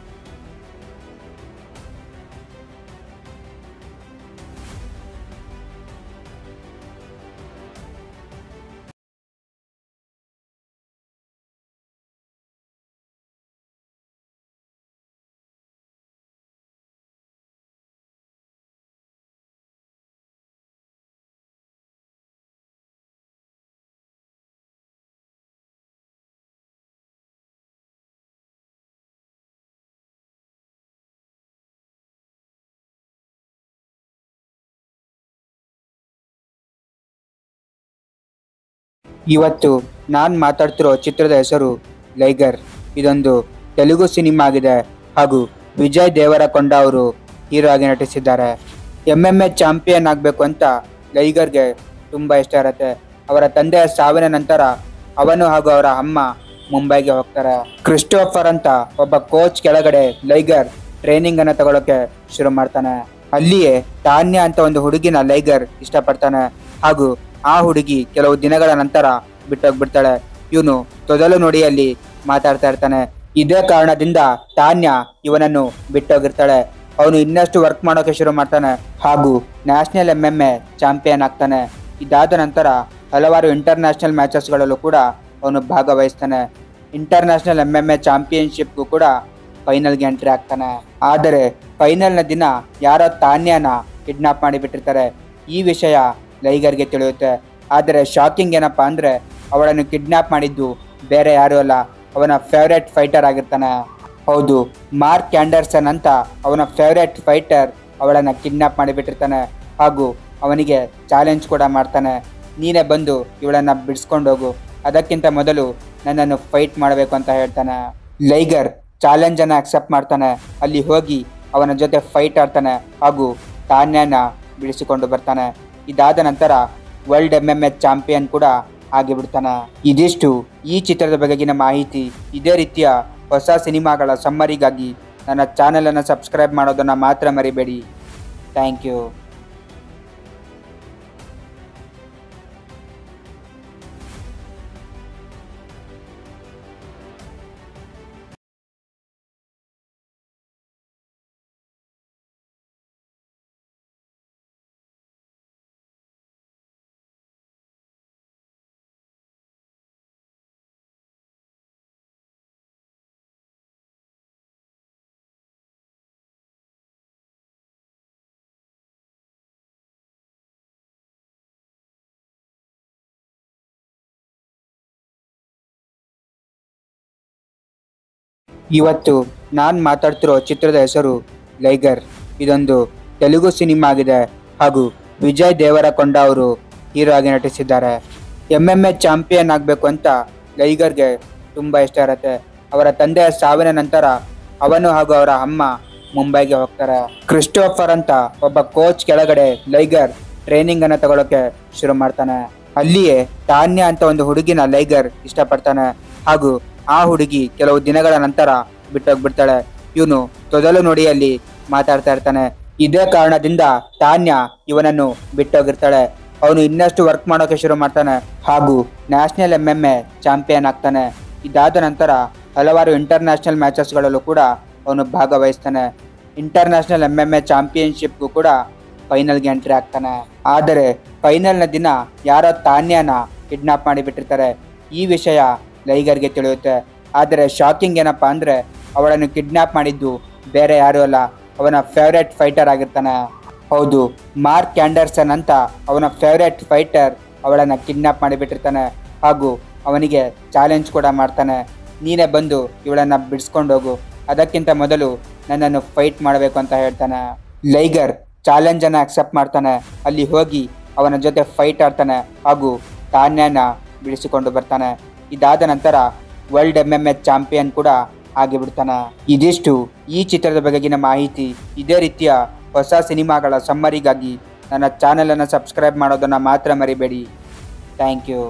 ಇವತ್ತು ನಾನು ಮಾತಾಡ್ತಿರೋ ಚಿತ್ರದ ಹೆಸರು ಲೈಗರ್ ಇದೊಂದು ತೆಲುಗು ಸಿನಿಮಾ ಆಗಿದೆ ಹಾಗೂ ವಿಜಯ್ ದೇವರಕೊಂಡ ಅವರು ಹೀರೋ ಆಗಿ ನಟಿಸಿದ್ದಾರೆ ಎಮ್ ಎಮ್ ಎ ಚಾಂಪಿಯನ್ ಆಗಬೇಕು ಅಂತ ಲೈಗರ್ಗೆ ತುಂಬ ಇಷ್ಟ ಇರುತ್ತೆ ಅವರ ತಂದೆಯ ಸಾವಿನ ನಂತರ ಅವನು ಹಾಗೂ ಅವರ ಅಮ್ಮ ಮುಂಬೈಗೆ ಹೋಗ್ತಾರೆ ಕ್ರಿಸ್ಟೋಫರ್ ಅಂತ ಒಬ್ಬ ಕೋಚ್ ಕೆಳಗಡೆ ಲೈಗರ್ ಟ್ರೈನಿಂಗ್ ಅನ್ನ ತಗೊಳಕ್ಕೆ ಶುರು ಮಾಡ್ತಾನೆ ಅಲ್ಲಿಯೇ ತಾನ್ಯ ಅಂತ ಒಂದು ಹುಡುಗಿನ ಲೈಗರ್ ಇಷ್ಟಪಡ್ತಾನೆ ಹಾಗೂ ಆ ಹುಡುಗಿ ಕೆಲವು ದಿನಗಳ ನಂತರ ಬಿಟ್ಟೋಗ್ಬಿಡ್ತಾಳೆ ಇವನು ತೊದಲು ನುಡಿಯಲ್ಲಿ ಮಾತಾಡ್ತಾ ಇರ್ತಾನೆ ಇದೇ ಕಾರಣದಿಂದ ತಾನ್ಯ ಇವನನ್ನು ಬಿಟ್ಟೋಗಿರ್ತಾಳೆ ಅವನು ಇನ್ನಷ್ಟು ವರ್ಕ್ ಮಾಡೋಕೆ ಶುರು ಮಾಡ್ತಾನೆ ಹಾಗೂ national M M A champion ಆಗ್ತಾನೆ ಇದಾದ ನಂತರ ಹಲವಾರು ಇಂಟರ್ನ್ಯಾಷನಲ್ ಮ್ಯಾಚಸ್ಗಳಲ್ಲೂ ಕೂಡ ಅವನು ಭಾಗವಹಿಸ್ತಾನೆ ಇಂಟರ್ನ್ಯಾಷನಲ್ ಎಂ ಎಂ ಎ ಚಾಂಪಿಯನ್ಶಿಪ್ಗೂ ಕೂಡ ಫೈನಲ್ಗೆ ಎಂಟ್ರಿ ಆಗ್ತಾನೆ ಆದರೆ ಫೈನಲ್ನ ದಿನ ಯಾರೋ ತಾನ್ಯನ ಕಿಡ್ನಾಪ್ ಮಾಡಿಬಿಟ್ಟಿರ್ತಾರೆ ಈ ವಿಷಯ ಲೈಗರ್ಗೆ ತಿಳಿಯುತ್ತೆ ಆದರೆ ಶಾಕಿಂಗ್ ಏನಪ್ಪಾ ಅಂದ್ರೆ ಅವಳನ್ನು ಕಿಡ್ನಾಪ್ ಮಾಡಿದ್ದು ಬೇರೆ ಯಾರೂ ಅಲ್ಲ ಅವನ ಫೇವ್ರೆಟ್ ಫೈಟರ್ ಆಗಿರ್ತಾನೆ ಹೌದು ಮಾರ್ಕ್ ಆ್ಯಂಡರ್ಸನ್ ಅಂತ ಅವನ ಫೇವ್ರೆಟ್ ಫೈಟರ್ ಅವಳನ್ನು ಕಿಡ್ನಾಪ್ ಮಾಡಿಬಿಟ್ಟಿರ್ತಾನೆ ಹಾಗೂ ಅವನಿಗೆ ಚಾಲೆಂಜ್ ಕೂಡ ಮಾಡ್ತಾನೆ ನೀನೇ ಬಂದು ಇವಳನ್ನು ಬಿಡಿಸ್ಕೊಂಡು ಹೋಗು ಅದಕ್ಕಿಂತ ಮೊದಲು ನನ್ನನ್ನು ಫೈಟ್ ಮಾಡಬೇಕು ಅಂತ ಹೇಳ್ತಾನೆ ಲೈಗರ್ ಚಾಲೆಂಜನ್ನು ಅಕ್ಸೆಪ್ಟ್ ಮಾಡ್ತಾನೆ ಅಲ್ಲಿ ಹೋಗಿ ಅವನ ಜೊತೆ ಫೈಟ್ ಆಡ್ತಾನೆ ಹಾಗೂ ತಾನ್ಯನ ಬಿಡಿಸಿಕೊಂಡು ಬರ್ತಾನೆ ಇದಾದ ನಂತರ world M M A champion ಕೂಡ ಆಗಿಬಿಡ್ತಾನೆ ಇದಿಷ್ಟು ಈ ಚಿತ್ರದ ಬಗೆಗಿನ ಮಾಹಿತಿ ಇದೇ ರೀತಿಯ ಹೊಸ ಸಿನಿಮಾಗಳ ಸಮ್ಮರಿಗಾಗಿ ನನ್ನ ಚಾನಲನ್ನು ಸಬ್ಸ್ಕ್ರೈಬ್ ಮಾಡೋದನ್ನು ಮಾತ್ರ ಮರಿಬೇಡಿ ಥ್ಯಾಂಕ್ ಯು ಇವತ್ತು ನಾನು ಮಾತಾಡ್ತಿರೋ ಚಿತ್ರದ ಹೆಸರು ಲೈಗರ್ ಇದೊಂದು ತೆಲುಗು ಸಿನಿಮಾ ಆಗಿದೆ ಹಾಗೂ ವಿಜಯ್ ದೇವರಕೊಂಡ ಅವರು ಹೀರೋ ಆಗಿ ನಟಿಸಿದ್ದಾರೆ ಎಮ್ ಎಮ್ ಎ ಚಾಂಪಿಯನ್ ಆಗಬೇಕು ಅಂತ ಲೈಗರ್ಗೆ ತುಂಬ ಇಷ್ಟ ಇರುತ್ತೆ ಅವರ ತಂದೆಯ ಸಾವಿನ ನಂತರ ಅವನು ಹಾಗೂ ಅವರ ಅಮ್ಮ ಮುಂಬೈಗೆ ಹೋಗ್ತಾರೆ ಕ್ರಿಸ್ಟೋಫರ್ ಅಂತ ಒಬ್ಬ ಕೋಚ್ ಕೆಳಗಡೆ ಲೈಗರ್ ಟ್ರೈನಿಂಗ್ ಅನ್ನ ತಗೊಳಕ್ಕೆ ಶುರು ಮಾಡ್ತಾನೆ ಅಲ್ಲಿಯೇ ತಾನ್ಯ ಅಂತ ಒಂದು ಹುಡುಗಿನ ಲೈಗರ್ ಇಷ್ಟಪಡ್ತಾನೆ ಹಾಗೂ ಆ ಹುಡುಗಿ ಕೆಲವು ದಿನಗಳ ನಂತರ ಬಿಟ್ಟೋಗ್ಬಿಡ್ತಾಳೆ ಇವನು ತೊದಲು ನುಡಿಯಲ್ಲಿ ಮಾತಾಡ್ತಾ ಇರ್ತಾನೆ ಇದೇ ಕಾರಣದಿಂದ ತಾನ್ಯ ಇವನನ್ನು ಬಿಟ್ಟೋಗಿರ್ತಾಳೆ ಅವನು ಇನ್ನಷ್ಟು ವರ್ಕ್ ಮಾಡೋಕೆ ಶುರು ಮಾಡ್ತಾನೆ ಹಾಗೂ national M M A champion ಆಗ್ತಾನೆ ಇದಾದ ನಂತರ ಹಲವಾರು ಇಂಟರ್ನ್ಯಾಷನಲ್ ಮ್ಯಾಚಸ್ಗಳಲ್ಲೂ ಕೂಡ ಅವನು ಭಾಗವಹಿಸ್ತಾನೆ ಇಂಟರ್ನ್ಯಾಷನಲ್ ಎಂ ಎಂ ಎ ಚಾಂಪಿಯನ್ಶಿಪ್ಗೂ ಕೂಡ ಫೈನಲ್ಗೆ ಎಂಟ್ರಿ ಆಗ್ತಾನೆ ಆದರೆ ಫೈನಲ್ನ ದಿನ ಯಾರೋ ತಾನ್ಯನ ಕಿಡ್ನಾಪ್ ಮಾಡಿಬಿಟ್ಟಿರ್ತಾರೆ ಈ ವಿಷಯ ಲೈಗರ್ಗೆ ತಿಳಿಯುತ್ತೆ ಆದರೆ ಶಾಕಿಂಗ್ ಏನಪ್ಪಾ ಅಂದ್ರೆ ಅವಳನ್ನು ಕಿಡ್ನಾಪ್ ಮಾಡಿದ್ದು ಬೇರೆ ಯಾರೂ ಅಲ್ಲ ಅವನ ಫೇವ್ರೆಟ್ ಫೈಟರ್ ಆಗಿರ್ತಾನೆ ಹೌದು ಮಾರ್ಕ್ ಕ್ಯಾಂಡರ್ಸನ್ ಅಂತ ಅವನ ಫೇವ್ರೆಟ್ ಫೈಟರ್ ಅವಳನ್ನು ಕಿಡ್ನಾಪ್ ಮಾಡಿಬಿಟ್ಟಿರ್ತಾನೆ ಹಾಗೂ ಅವನಿಗೆ ಚಾಲೆಂಜ್ ಕೂಡ ಮಾಡ್ತಾನೆ ನೀನೇ ಬಂದು ಇವಳನ್ನ ಬಿಡಿಸ್ಕೊಂಡು ಹೋಗು ಅದಕ್ಕಿಂತ ಮೊದಲು ನನ್ನನ್ನು ಫೈಟ್ ಮಾಡಬೇಕು ಅಂತ ಹೇಳ್ತಾನೆ ಲೈಗರ್ ಚಾಲೆಂಜ್ ಅನ್ನ ಅಕ್ಸೆಪ್ಟ್ ಮಾಡ್ತಾನೆ ಅಲ್ಲಿ ಹೋಗಿ ಅವನ ಜೊತೆ ಫೈಟ್ ಆಡ್ತಾನೆ ಹಾಗೂ ತಾನ್ಯನ ಬಿಡಿಸಿಕೊಂಡು ಬರ್ತಾನೆ ಇದಾದ ನಂತರ world M M H champion ಕೂಡ ಆಗಿಬಿಡ್ತಾನೆ ಇದಿಷ್ಟು ಈ ಚಿತ್ರದ ಬಗೆಗಿನ ಮಾಹಿತಿ ಇದೇ ರೀತಿಯ ಹೊಸ ಸಿನಿಮಾಗಳ ಸಮ್ಮರಿಗಾಗಿ ನನ್ನ ಚಾನಲನ್ನು ಸಬ್ಸ್ಕ್ರೈಬ್ ಮಾಡೋದನ್ನು ಮಾತ್ರ ಮರಿಬೇಡಿ ಥ್ಯಾಂಕ್ ಯು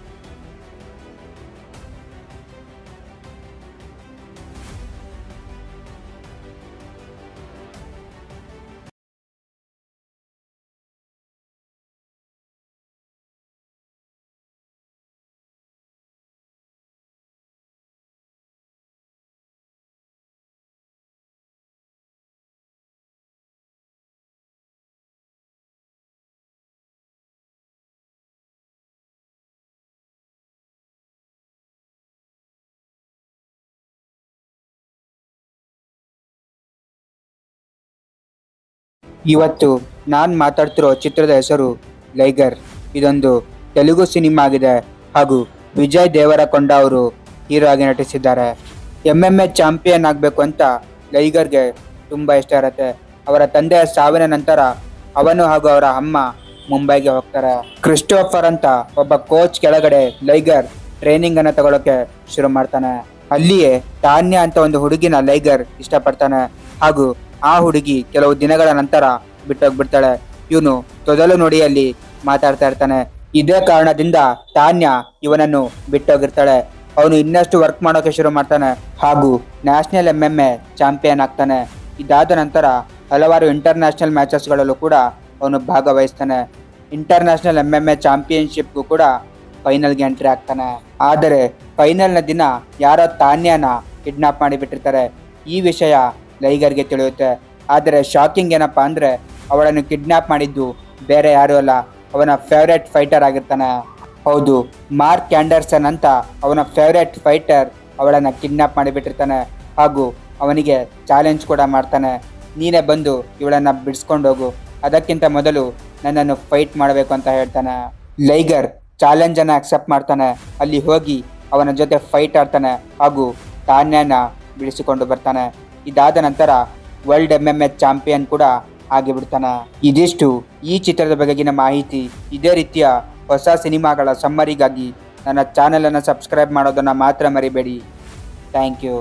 ಇವತ್ತು ನಾನು ಮಾತಾಡ್ತಿರೋ ಚಿತ್ರದ ಹೆಸರು ಲೈಗರ್ ಇದೊಂದು ತೆಲುಗು ಸಿನಿಮಾ ಆಗಿದೆ ಹಾಗೂ ವಿಜಯ್ ದೇವರಕೊಂಡ ಅವರು ಹೀರೋ ಆಗಿ ನಟಿಸಿದ್ದಾರೆ ಎಂ ಎಂ ಎ ಚಾಂಪಿಯನ್ ಆಗಬೇಕು ಅಂತ ಲೈಗರ್ಗೆ ತುಂಬ ಇಷ್ಟ ಇರುತ್ತೆ ಅವರ ತಂದೆಯ ಸಾವಿನ ನಂತರ ಅವನು ಹಾಗೂ ಅವರ ಅಮ್ಮ ಮುಂಬೈಗೆ ಹೋಗ್ತಾರೆ ಕ್ರಿಸ್ಟೋಫರ್ ಅಂತ ಒಬ್ಬ ಕೋಚ್ ಕೆಳಗಡೆ ಲೈಗರ್ ಟ್ರೈನಿಂಗ್ ಅನ್ನ ತಗೊಳಕ್ಕೆ ಶುರು ಮಾಡ್ತಾನೆ ಅಲ್ಲಿಯೇ ತಾನ್ಯ ಅಂತ ಒಂದು ಹುಡುಗಿನ ಲೈಗರ್ ಇಷ್ಟಪಡ್ತಾನೆ ಹಾಗೂ ಆ ಹುಡುಗಿ ಕೆಲವು ದಿನಗಳ ನಂತರ ಬಿಟ್ಟೋಗ್ಬಿಡ್ತಾಳೆ ಇವನು ತೊದಲು ನುಡಿಯಲ್ಲಿ ಮಾತಾಡ್ತಾ ಇರ್ತಾನೆ ಇದೇ ಕಾರಣದಿಂದ ತಾನ್ಯ ಇವನನ್ನು ಬಿಟ್ಟೋಗಿರ್ತಾಳೆ ಅವನು ಇನ್ನಷ್ಟು ವರ್ಕ್ ಮಾಡೋಕೆ ಶುರು ಮಾಡ್ತಾನೆ ಹಾಗೂ national M M A champion ಆಗ್ತಾನೆ ಇದಾದ ನಂತರ ಹಲವಾರು ಇಂಟರ್ನ್ಯಾಷನಲ್ ಮ್ಯಾಚಸ್ಗಳಲ್ಲೂ ಕೂಡ ಅವನು ಭಾಗವಹಿಸ್ತಾನೆ ಇಂಟರ್ನ್ಯಾಷನಲ್ ಎಂ ಎಂ ಎ ಚಾಂಪಿಯನ್ಶಿಪ್ಗೂ ಕೂಡ ಫೈನಲ್ಗೆ ಎಂಟ್ರಿ ಆಗ್ತಾನೆ ಆದರೆ ಫೈನಲ್ನ ದಿನ ಯಾರೋ ತಾನ್ಯನ ಕಿಡ್ನಾಪ್ ಮಾಡಿಬಿಟ್ಟಿರ್ತಾರೆ ಈ ವಿಷಯ ಲೈಗರ್ಗೆ ತಿಳಿಯುತ್ತೆ ಆದರೆ ಶಾಕಿಂಗ್ ಏನಪ್ಪಾ ಅಂದ್ರೆ ಅವಳನ್ನು ಕಿಡ್ನಾಪ್ ಮಾಡಿದ್ದು ಬೇರೆ ಯಾರೂ ಅಲ್ಲ ಅವನ ಫೇವ್ರೆಟ್ ಫೈಟರ್ ಆಗಿರ್ತಾನೆ ಹೌದು ಮಾರ್ಕ್ ಕ್ಯಾಂಡರ್ಸನ್ ಅಂತ ಅವನ ಫೇವ್ರೆಟ್ ಫೈಟರ್ ಅವಳನ್ನು ಕಿಡ್ನಾಪ್ ಮಾಡಿಬಿಟ್ಟಿರ್ತಾನೆ ಹಾಗೂ ಅವನಿಗೆ ಚಾಲೆಂಜ್ ಕೂಡ ಮಾಡ್ತಾನೆ ನೀನೇ ಬಂದು ಇವಳನ್ನ ಬಿಡಿಸ್ಕೊಂಡು ಹೋಗು ಅದಕ್ಕಿಂತ ಮೊದಲು ನನ್ನನ್ನು ಫೈಟ್ ಮಾಡಬೇಕು ಅಂತ ಹೇಳ್ತಾನೆ ಲೈಗರ್ ಚಾಲೆಂಜ್ ಅನ್ನ ಅಕ್ಸೆಪ್ಟ್ ಮಾಡ್ತಾನೆ ಅಲ್ಲಿ ಹೋಗಿ ಅವನ ಜೊತೆ ಫೈಟ್ ಆಡ್ತಾನೆ ಹಾಗೂ ತಾನ್ಯನ ಬಿಡಿಸಿಕೊಂಡು ಬರ್ತಾನೆ ಇದಾದ ನಂತರ world M M H champion ಕೂಡ ಆಗಿಬಿಡ್ತಾನೆ ಇದಿಷ್ಟು ಈ ಚಿತ್ರದ ಬಗೆಗಿನ ಮಾಹಿತಿ ಇದೇ ರೀತಿಯ ಹೊಸ ಸಿನಿಮಾಗಳ ಸಮ್ಮರಿಗಾಗಿ ನನ್ನ ಚಾನಲನ್ನು ಸಬ್ಸ್ಕ್ರೈಬ್ ಮಾಡೋದನ್ನು ಮಾತ್ರ ಮರಿಬೇಡಿ ಥ್ಯಾಂಕ್ ಯು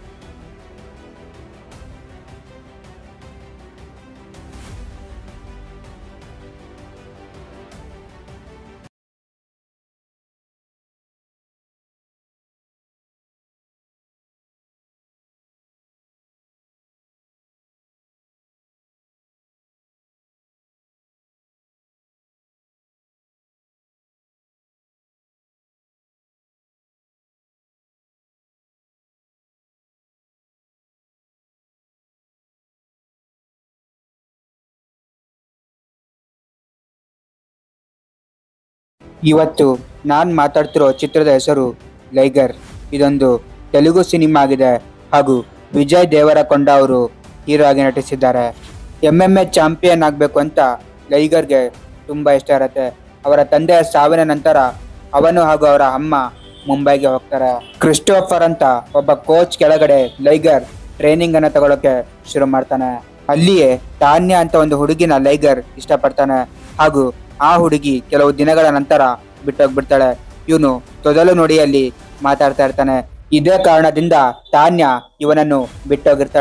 ಇವತ್ತು ನಾನು ಮಾತಾಡ್ತಿರೋ ಚಿತ್ರದ ಹೆಸರು ಲೈಗರ್ ಇದೊಂದು ತೆಲುಗು ಸಿನಿಮಾ ಆಗಿದೆ ಹಾಗೂ ವಿಜಯ್ ದೇವರಕೊಂಡ ಅವರು ಹೀರೋ ಆಗಿ ನಟಿಸಿದ್ದಾರೆ ಎಂ ಎಂ ಎ ಚಾಂಪಿಯನ್ ಆಗಬೇಕು ಅಂತ ಲೈಗರ್ಗೆ ತುಂಬ ಇಷ್ಟ ಇರುತ್ತೆ ಅವರ ತಂದೆಯ ಸಾವಿನ ನಂತರ ಅವನು ಹಾಗೂ ಅವರ ಅಮ್ಮ ಮುಂಬೈಗೆ ಹೋಗ್ತಾರೆ ಕ್ರಿಸ್ಟೋಫರ್ ಅಂತ ಒಬ್ಬ ಕೋಚ್ ಕೆಳಗಡೆ ಲೈಗರ್ ಟ್ರೈನಿಂಗ್ ಅನ್ನ ತಗೊಳಕ್ಕೆ ಶುರು ಮಾಡ್ತಾನೆ ಅಲ್ಲಿಯೇ ತಾನ್ಯ ಅಂತ ಒಂದು ಹುಡುಗಿನ ಲೈಗರ್ ಇಷ್ಟಪಡ್ತಾನೆ ಹಾಗೂ ಆ ಹುಡುಗಿ ಕೆಲವು ದಿನಗಳ ನಂತರ ಬಿಟ್ಟೋಗ್ಬಿಡ್ತಾಳೆ ಇವನು ತೊದಲು ನುಡಿಯಲ್ಲಿ ಮಾತಾಡ್ತಾ ಇರ್ತಾನೆ ಇದೇ ಕಾರಣದಿಂದ ತಾನ್ಯ ಇವನನ್ನು ಬಿಟ್ಟೋಗಿರ್ತಾಳೆ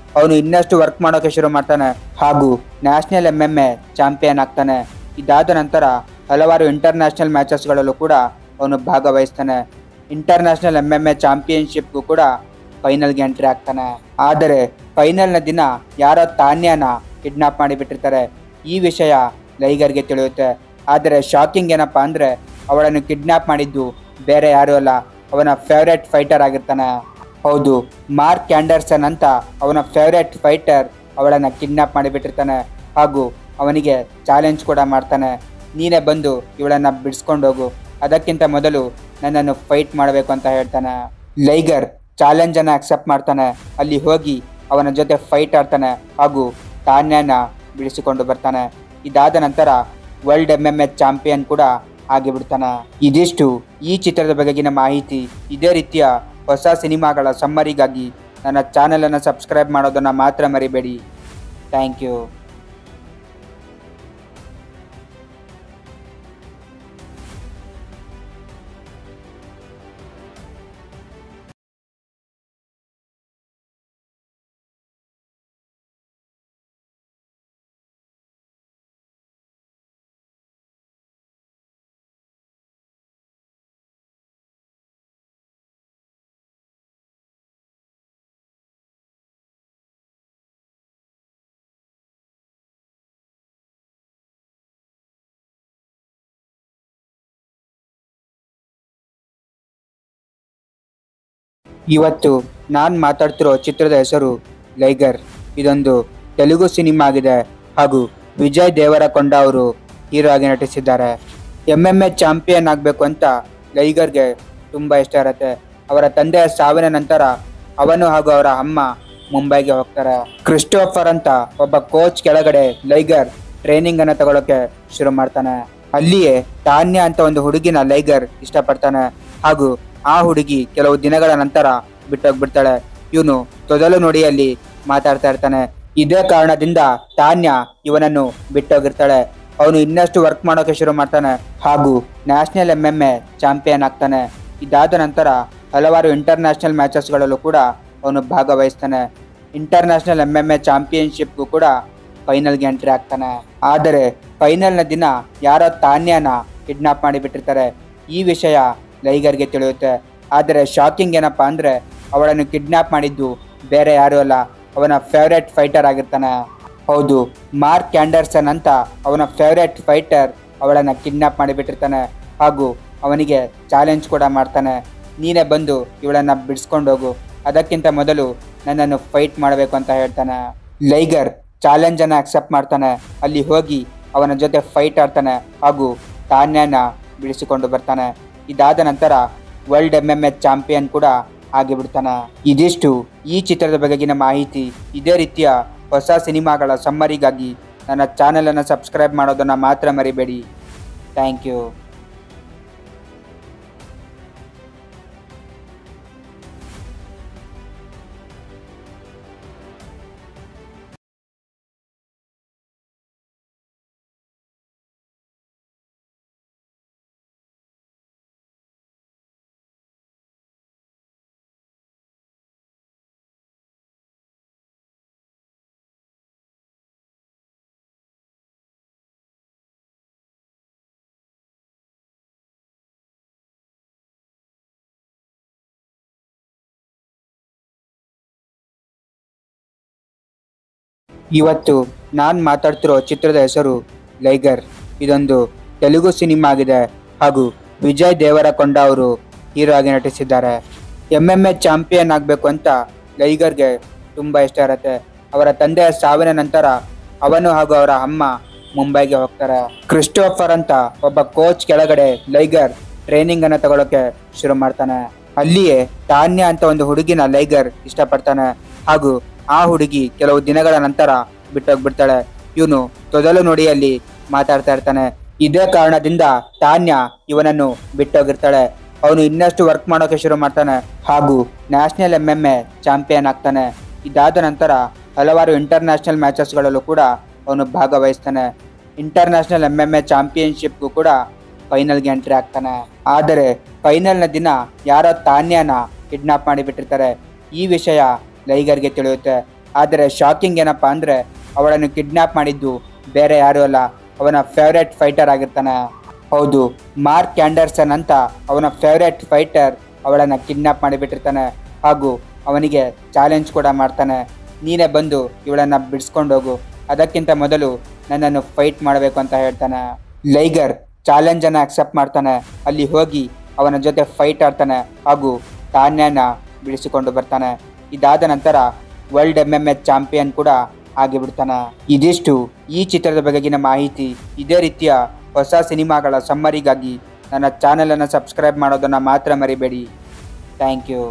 ಅವನು ಇನ್ನಷ್ಟು ವರ್ಕ್ ಮಾಡೋಕೆ ಶುರು ಮಾಡ್ತಾನೆ ಹಾಗೂ national M M A champion ಆಗ್ತಾನೆ ಇದಾದ ನಂತರ ಹಲವಾರು ಇಂಟರ್ನ್ಯಾಷನಲ್ ಮ್ಯಾಚಸ್ಗಳಲ್ಲೂ ಕೂಡ ಅವನು ಭಾಗವಹಿಸ್ತಾನೆ ಇಂಟರ್ನ್ಯಾಷನಲ್ ಎಂ ಎಂ ಎ ಚಾಂಪಿಯನ್ಶಿಪ್ಗೂ ಕೂಡ ಫೈನಲ್ಗೆ ಎಂಟ್ರಿ ಆಗ್ತಾನೆ ಆದರೆ ಫೈನಲ್ನ ದಿನ ಯಾರೋ ತಾನ್ಯನ ಕಿಡ್ನಾಪ್ ಮಾಡಿಬಿಟ್ಟಿರ್ತಾರೆ ಈ ವಿಷಯ ಲೈಗರ್ಗೆ ತಿಳಿಯುತ್ತೆ ಆದರೆ ಶಾಕಿಂಗ್ ಏನಪ್ಪಾ ಅಂದರೆ ಅವಳನ್ನು ಕಿಡ್ನಾಪ್ ಮಾಡಿದ್ದು ಬೇರೆ ಯಾರೂ ಅಲ್ಲ ಅವನ ಫೇವ್ರೆಟ್ ಫೈಟರ್ ಆಗಿರ್ತಾನೆ ಹೌದು ಮಾರ್ಕ್ ಕ್ಯಾಂಡರ್ಸನ್ ಅಂತ ಅವನ ಫೇವ್ರೆಟ್ ಫೈಟರ್ ಅವಳನ್ನು ಕಿಡ್ನಾಪ್ ಮಾಡಿಬಿಟ್ಟಿರ್ತಾನೆ ಹಾಗೂ ಅವನಿಗೆ ಚಾಲೆಂಜ್ ಕೂಡ ಮಾಡ್ತಾನೆ ನೀನೇ ಬಂದು ಇವಳನ್ನು ಬಿಡಿಸ್ಕೊಂಡು ಹೋಗು ಅದಕ್ಕಿಂತ ಮೊದಲು ನನ್ನನ್ನು ಫೈಟ್ ಮಾಡಬೇಕು ಅಂತ ಹೇಳ್ತಾನೆ ಲೈಗರ್ ಚಾಲೆಂಜನ್ನು ಅಕ್ಸೆಪ್ಟ್ ಮಾಡ್ತಾನೆ ಅಲ್ಲಿ ಹೋಗಿ ಅವನ ಜೊತೆ ಫೈಟ್ ಆಡ್ತಾನೆ ಹಾಗೂ ತಾನ್ಯನ ಬಿಡಿಸಿಕೊಂಡು ಬರ್ತಾನೆ ಇದಾದ ನಂತರ world M M H champion ಕೂಡ ಆಗಿಬಿಡ್ತಾನೆ ಇದಿಷ್ಟು ಈ ಚಿತ್ರದ ಬಗೆಗಿನ ಮಾಹಿತಿ ಇದೇ ರೀತಿಯ ಹೊಸ ಸಿನಿಮಾಗಳ ಸಮ್ಮರಿಗಾಗಿ ನನ್ನ ಚಾನಲನ್ನು ಸಬ್ಸ್ಕ್ರೈಬ್ ಮಾಡೋದನ್ನು ಮಾತ್ರ ಮರಿಬೇಡಿ ಥ್ಯಾಂಕ್ ಯು ಇವತ್ತು ನಾನು ಮಾತಾಡ್ತಿರೋ ಚಿತ್ರದ ಹೆಸರು ಲೈಗರ್ ಇದೊಂದು ತೆಲುಗು ಸಿನಿಮಾ ಆಗಿದೆ ಹಾಗೂ ವಿಜಯ್ ದೇವರಕೊಂಡ ಅವರು ಹೀರೋ ಆಗಿ ನಟಿಸಿದ್ದಾರೆ ಎಮ್ ಎಮ್ ಎ ಚಾಂಪಿಯನ್ ಆಗಬೇಕು ಅಂತ ಲೈಗರ್ಗೆ ತುಂಬ ಇಷ್ಟ ಇರುತ್ತೆ ಅವರ ತಂದೆಯ ಸಾವಿನ ನಂತರ ಅವನು ಹಾಗೂ ಅವರ ಅಮ್ಮ ಮುಂಬೈಗೆ ಹೋಗ್ತಾರೆ ಕ್ರಿಸ್ಟೋಫರ್ ಅಂತ ಒಬ್ಬ ಕೋಚ್ ಕೆಳಗಡೆ ಲೈಗರ್ ಟ್ರೈನಿಂಗ್ ಅನ್ನ ತಗೊಳಕ್ಕೆ ಶುರು ಮಾಡ್ತಾನೆ ಅಲ್ಲಿಯೇ ತಾನ್ಯ ಅಂತ ಒಂದು ಹುಡುಗಿನ ಲೈಗರ್ ಇಷ್ಟಪಡ್ತಾನೆ ಹಾಗೂ ಆ ಹುಡುಗಿ ಕೆಲವು ದಿನಗಳ ನಂತರ ಬಿಟ್ಟೋಗ್ಬಿಡ್ತಾಳೆ ಇವನು ತೊದಲು ನುಡಿಯಲ್ಲಿ ಮಾತಾಡ್ತಾ ಇರ್ತಾನೆ ಇದೇ ಕಾರಣದಿಂದ ತಾನ್ಯ ಇವನನ್ನು ಬಿಟ್ಟೋಗಿರ್ತಾಳೆ ಅವನು ಇನ್ನಷ್ಟು ವರ್ಕ್ ಮಾಡೋಕೆ ಶುರು ಮಾಡ್ತಾನೆ ಹಾಗೂ national M M A champion ಆಗ್ತಾನೆ ಇದಾದ ನಂತರ ಹಲವಾರು ಇಂಟರ್ನ್ಯಾಷನಲ್ ಮ್ಯಾಚಸ್ಗಳಲ್ಲೂ ಕೂಡ ಅವನು ಭಾಗವಹಿಸ್ತಾನೆ ಇಂಟರ್ನ್ಯಾಷನಲ್ ಎಂ ಎಂ ಎ ಚಾಂಪಿಯನ್ಶಿಪ್ಗೂ ಕೂಡ ಫೈನಲ್ಗೆ ಎಂಟ್ರಿ ಆಗ್ತಾನೆ ಆದರೆ ಫೈನಲ್ನ ದಿನ ಯಾರೋ ತಾನ್ಯನ ಕಿಡ್ನಾಪ್ ಮಾಡಿಬಿಟ್ಟಿರ್ತಾರೆ ಈ ವಿಷಯ ಲೈಗರ್ಗೆ ತಿಳಿಯುತ್ತೆ ಆದರೆ ಶಾಕಿಂಗ್ ಏನಪ್ಪಾ ಅಂದರೆ ಅವಳನ್ನು ಕಿಡ್ನಾಪ್ ಮಾಡಿದ್ದು ಬೇರೆ ಯಾರೂ ಅಲ್ಲ ಅವನ ಫೇವ್ರೆಟ್ ಫೈಟರ್ ಆಗಿರ್ತಾನೆ ಹೌದು ಮಾರ್ಕ್ ಕ್ಯಾಂಡರ್ಸನ್ ಅಂತ ಅವನ ಫೇವ್ರೆಟ್ ಫೈಟರ್ ಅವಳನ್ನು ಕಿಡ್ನಾಪ್ ಮಾಡಿಬಿಟ್ಟಿರ್ತಾನೆ ಹಾಗೂ ಅವನಿಗೆ ಚಾಲೆಂಜ್ ಕೂಡ ಮಾಡ್ತಾನೆ ನೀನೇ ಬಂದು ಇವಳನ್ನು ಬಿಡಿಸ್ಕೊಂಡು ಹೋಗು ಅದಕ್ಕಿಂತ ಮೊದಲು ನನ್ನನ್ನು ಫೈಟ್ ಮಾಡಬೇಕು ಅಂತ ಹೇಳ್ತಾನೆ ಲೈಗರ್ ಚಾಲೆಂಜನ್ನು ಅಕ್ಸೆಪ್ಟ್ ಮಾಡ್ತಾನೆ ಅಲ್ಲಿ ಹೋಗಿ ಅವನ ಜೊತೆ ಫೈಟ್ ಆಡ್ತಾನೆ ಹಾಗೂ ತಾನ್ಯನ ಬಿಡಿಸಿಕೊಂಡು ಬರ್ತಾನೆ ಇದಾದ ನಂತರ world M M H champion ಕೂಡ ಆಗಿಬಿಡ್ತಾನೆ ಇದಿಷ್ಟು ಈ ಚಿತ್ರದ ಬಗೆಗಿನ ಮಾಹಿತಿ ಇದೇ ರೀತಿಯ ಹೊಸ ಸಿನಿಮಾಗಳ ಸಮ್ಮರಿಗಾಗಿ ನನ್ನ ಚಾನಲನ್ನು ಸಬ್ಸ್ಕ್ರೈಬ್ ಮಾಡೋದನ್ನು ಮಾತ್ರ ಮರಿಬೇಡಿ ಥ್ಯಾಂಕ್ ಯು ಇವತ್ತು ನಾನು ಮಾತಾಡ್ತಿರೋ ಚಿತ್ರದ ಹೆಸರು ಲೈಗರ್ ಇದೊಂದು ತೆಲುಗು ಸಿನಿಮಾ ಆಗಿದೆ ಹಾಗೂ ವಿಜಯ್ ದೇವರಕೊಂಡ ಅವರು ಹೀರೋ ಆಗಿ ನಟಿಸಿದ್ದಾರೆ ಎಮ್ ಎಮ್ ಎ ಚಾಂಪಿಯನ್ ಆಗಬೇಕು ಅಂತ ಲೈಗರ್ಗೆ ತುಂಬ ಇಷ್ಟ ಇರುತ್ತೆ ಅವರ ತಂದೆಯ ಸಾವಿನ ನಂತರ ಅವನು ಹಾಗೂ ಅವರ ಅಮ್ಮ ಮುಂಬೈಗೆ ಹೋಗ್ತಾರೆ ಕ್ರಿಸ್ಟೋಫರ್ ಅಂತ ಒಬ್ಬ ಕೋಚ್ ಕೆಳಗಡೆ ಲೈಗರ್ ಟ್ರೈನಿಂಗ್ ಅನ್ನ ತಗೊಳಕ್ಕೆ ಶುರು ಮಾಡ್ತಾನೆ ಅಲ್ಲಿಯೇ ತಾನ್ಯ ಅಂತ ಒಂದು ಹುಡುಗಿನ ಲೈಗರ್ ಇಷ್ಟಪಡ್ತಾನೆ ಹಾಗೂ ಆ ಹುಡುಗಿ ಕೆಲವು ದಿನಗಳ ನಂತರ ಬಿಟ್ಟೋಗ್ಬಿಡ್ತಾಳೆ ಇವನು ತೊದಲು ನುಡಿಯಲ್ಲಿ ಮಾತಾಡ್ತಾ ಇರ್ತಾನೆ ಇದೇ ಕಾರಣದಿಂದ ತಾನ್ಯ ಇವನನ್ನು ಬಿಟ್ಟೋಗಿರ್ತಾಳೆ ಅವನು ಇನ್ನಷ್ಟು ವರ್ಕ್ ಮಾಡೋಕೆ ಶುರು ಮಾಡ್ತಾನೆ ಹಾಗೂ national M M A champion ಆಗ್ತಾನೆ ಇದಾದ ನಂತರ ಹಲವಾರು ಇಂಟರ್ನ್ಯಾಷನಲ್ ಮ್ಯಾಚಸ್ಗಳಲ್ಲೂ ಕೂಡ ಅವನು ಭಾಗವಹಿಸ್ತಾನೆ ಇಂಟರ್ನ್ಯಾಷನಲ್ ಎಂ ಎಂ ಎ ಚಾಂಪಿಯನ್ಶಿಪ್ಗೂ ಕೂಡ ಫೈನಲ್ಗೆ ಎಂಟ್ರಿ ಆಗ್ತಾನೆ ಆದರೆ ಫೈನಲ್ನ ದಿನ ಯಾರೋ ತಾನ್ಯನ ಕಿಡ್ನಾಪ್ ಮಾಡಿಬಿಟ್ಟಿರ್ತಾರೆ ಈ ವಿಷಯ ಲೈಗರ್ಗೆ ತಿಳಿಯುತ್ತೆ ಆದರೆ ಶಾಕಿಂಗ್ ಏನಪ್ಪ ಅಂದರೆ ಅವಳನ್ನು ಕಿಡ್ನಾಪ್ ಮಾಡಿದ್ದು ಬೇರೆ ಯಾರೂ ಅಲ್ಲ ಅವನ ಫೇವ್ರೆಟ್ ಫೈಟರ್ ಆಗಿರ್ತಾನೆ ಹೌದು ಮಾರ್ಕ್ ಆ್ಯಂಡರ್ಸನ್ ಅಂತ ಅವನ ಫೇವ್ರೆಟ್ ಫೈಟರ್ ಅವಳನ್ನು ಕಿಡ್ನಾಪ್ ಮಾಡಿಬಿಟ್ಟಿರ್ತಾನೆ ಹಾಗೂ ಅವನಿಗೆ ಚಾಲೆಂಜ್ ಕೂಡ ಮಾಡ್ತಾನೆ ನೀನೇ ಬಂದು ಇವಳನ್ನು ಬಿಡಿಸ್ಕೊಂಡು ಹೋಗು ಅದಕ್ಕಿಂತ ಮೊದಲು ನನ್ನನ್ನು ಫೈಟ್ ಮಾಡಬೇಕು ಅಂತ ಹೇಳ್ತಾನೆ ಲೈಗರ್ ಚಾಲೆಂಜನ್ನು ಅಕ್ಸೆಪ್ಟ್ ಮಾಡ್ತಾನೆ ಅಲ್ಲಿ ಹೋಗಿ ಅವನ ಜೊತೆ ಫೈಟ್ ಆಡ್ತಾನೆ ಹಾಗೂ ತಾನ್ಯನ ಬಿಡಿಸಿಕೊಂಡು ಬರ್ತಾನೆ ಇದಾದ ನಂತರ world M M H champion ಕೂಡ ಆಗಿಬಿಡ್ತಾನೆ ಇದಿಷ್ಟು ಈ ಚಿತ್ರದ ಬಗೆಗಿನ ಮಾಹಿತಿ ಇದೇ ರೀತಿಯ ಹೊಸ ಸಿನಿಮಾಗಳ ಸಮ್ಮರಿಗಾಗಿ ನನ್ನ ಚಾನಲನ್ನು ಸಬ್ಸ್ಕ್ರೈಬ್ ಮಾಡೋದನ್ನು ಮಾತ್ರ ಮರಿಬೇಡಿ ಥ್ಯಾಂಕ್ ಯು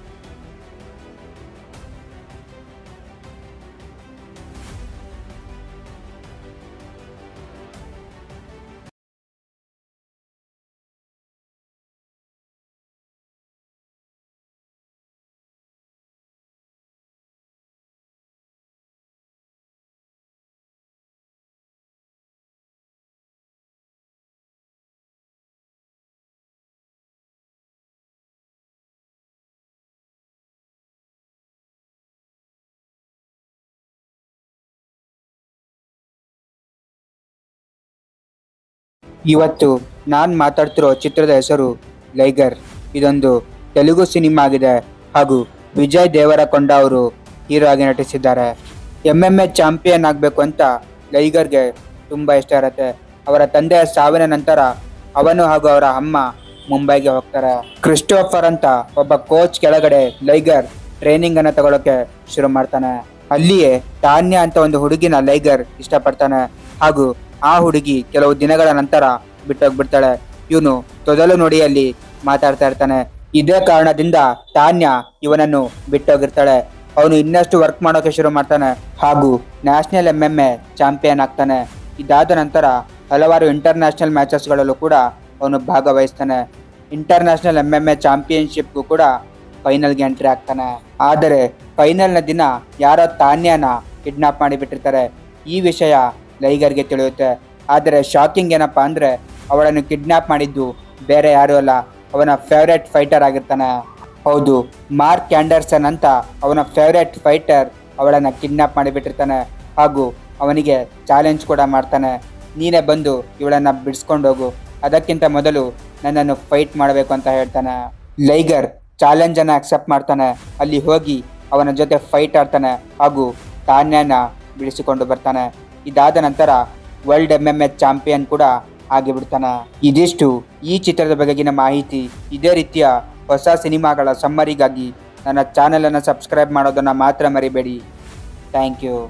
ಇವತ್ತು ನಾನು ಮಾತಾಡ್ತಿರೋ ಚಿತ್ರದ ಹೆಸರು ಲೈಗರ್ ಇದೊಂದು ತೆಲುಗು ಸಿನಿಮಾ ಆಗಿದೆ ಹಾಗೂ ವಿಜಯ್ ದೇವರಕೊಂಡ ಅವರು ಹೀರೋ ಆಗಿ ನಟಿಸಿದ್ದಾರೆ ಎಮ್ ಎಮ್ ಎ ಚಾಂಪಿಯನ್ ಆಗಬೇಕು ಅಂತ ಲೈಗರ್ಗೆ ತುಂಬ ಇಷ್ಟ ಇರುತ್ತೆ ಅವರ ತಂದೆಯ ಸಾವಿನ ನಂತರ ಅವನು ಹಾಗೂ ಅವರ ಅಮ್ಮ ಮುಂಬೈಗೆ ಹೋಗ್ತಾರೆ ಕ್ರಿಸ್ಟೋಫರ್ ಅಂತ ಒಬ್ಬ ಕೋಚ್ ಕೆಳಗಡೆ ಲೈಗರ್ ಟ್ರೈನಿಂಗ್ ಅನ್ನ ತಗೊಳಕ್ಕೆ ಶುರು ಮಾಡ್ತಾನೆ ಅಲ್ಲಿಯೇ ತಾನ್ಯ ಅಂತ ಒಂದು ಹುಡುಗಿನ ಲೈಗರ್ ಇಷ್ಟಪಡ್ತಾನೆ ಹಾಗೂ ಆ ಹುಡುಗಿ ಕೆಲವು ದಿನಗಳ ನಂತರ ಬಿಟ್ಟೋಗ್ಬಿಡ್ತಾಳೆ ಇವನು ತೊದಲು ನುಡಿಯಲ್ಲಿ ಮಾತಾಡ್ತಾ ಇರ್ತಾನೆ ಇದೇ ಕಾರಣದಿಂದ ತಾನ್ಯ ಇವನನ್ನು ಬಿಟ್ಟೋಗಿರ್ತಾಳೆ ಅವನು ಇನ್ನಷ್ಟು ವರ್ಕ್ ಮಾಡೋಕೆ ಶುರು ಮಾಡ್ತಾನೆ ಹಾಗೂ national M M A champion ಆಗ್ತಾನೆ ಇದಾದ ನಂತರ ಹಲವಾರು ಇಂಟರ್ನ್ಯಾಷನಲ್ ಮ್ಯಾಚಸ್ಗಳಲ್ಲೂ ಕೂಡ ಅವನು ಭಾಗವಹಿಸ್ತಾನೆ ಇಂಟರ್ನ್ಯಾಷನಲ್ ಎಮ್ ಎಮ್ ಎ ಚಾಂಪಿಯನ್ಶಿಪ್ಗೂ ಕೂಡ ಫೈನಲ್ಗೆ ಎಂಟ್ರಿ ಆಗ್ತಾನೆ ಆದರೆ ಫೈನಲ್ನ ದಿನ ಯಾರೋ ತಾನ್ಯನ ಕಿಡ್ನಾಪ್ ಮಾಡಿಬಿಟ್ಟಿರ್ತಾರೆ ಈ ವಿಷಯ ಲೈಗರ್ಗೆ ತಿಳಿಯುತ್ತೆ ಆದರೆ ಶಾಕಿಂಗ್ ಏನಪ್ಪ ಅಂದರೆ ಅವಳನ್ನು ಕಿಡ್ನಾಪ್ ಮಾಡಿದ್ದು ಬೇರೆ ಯಾರೂ ಅಲ್ಲ ಅವನ ಫೇವ್ರೆಟ್ ಫೈಟರ್ ಆಗಿರ್ತಾನೆ ಹೌದು ಮಾರ್ಕ್ ಆ್ಯಂಡರ್ಸನ್ ಅಂತ ಅವನ ಫೇವ್ರೆಟ್ ಫೈಟರ್ ಅವಳನ್ನು ಕಿಡ್ನಾಪ್ ಮಾಡಿಬಿಟ್ಟಿರ್ತಾನೆ ಹಾಗೂ ಅವನಿಗೆ ಚಾಲೆಂಜ್ ಕೂಡ ಮಾಡ್ತಾನೆ ನೀನೇ ಬಂದು ಇವಳನ್ನು ಬಿಡಿಸ್ಕೊಂಡು ಹೋಗು ಅದಕ್ಕಿಂತ ಮೊದಲು ನನ್ನನ್ನು ಫೈಟ್ ಮಾಡಬೇಕು ಅಂತ ಹೇಳ್ತಾನೆ ಲೈಗರ್ ಚಾಲೆಂಜನ್ನು ಅಕ್ಸೆಪ್ಟ್ ಮಾಡ್ತಾನೆ ಅಲ್ಲಿ ಹೋಗಿ ಅವನ ಜೊತೆ ಫೈಟ್ ಆಡ್ತಾನೆ ಹಾಗೂ ತಾನ್ಯನ ಬಿಡಿಸಿಕೊಂಡು ಬರ್ತಾನೆ ಇದಾದ ನಂತರ world M M H champion ಕೂಡ ಆಗಿಬಿಡ್ತಾನೆ ಇದಿಷ್ಟು ಈ ಚಿತ್ರದ ಬಗೆಗಿನ ಮಾಹಿತಿ ಇದೇ ರೀತಿಯ ಹೊಸ ಸಿನಿಮಾಗಳ ಸಮ್ಮರಿಗಾಗಿ ನನ್ನ ಚಾನಲನ್ನು ಸಬ್ಸ್ಕ್ರೈಬ್ ಮಾಡೋದನ್ನು ಮಾತ್ರ ಮರಿಬೇಡಿ ಥ್ಯಾಂಕ್ ಯು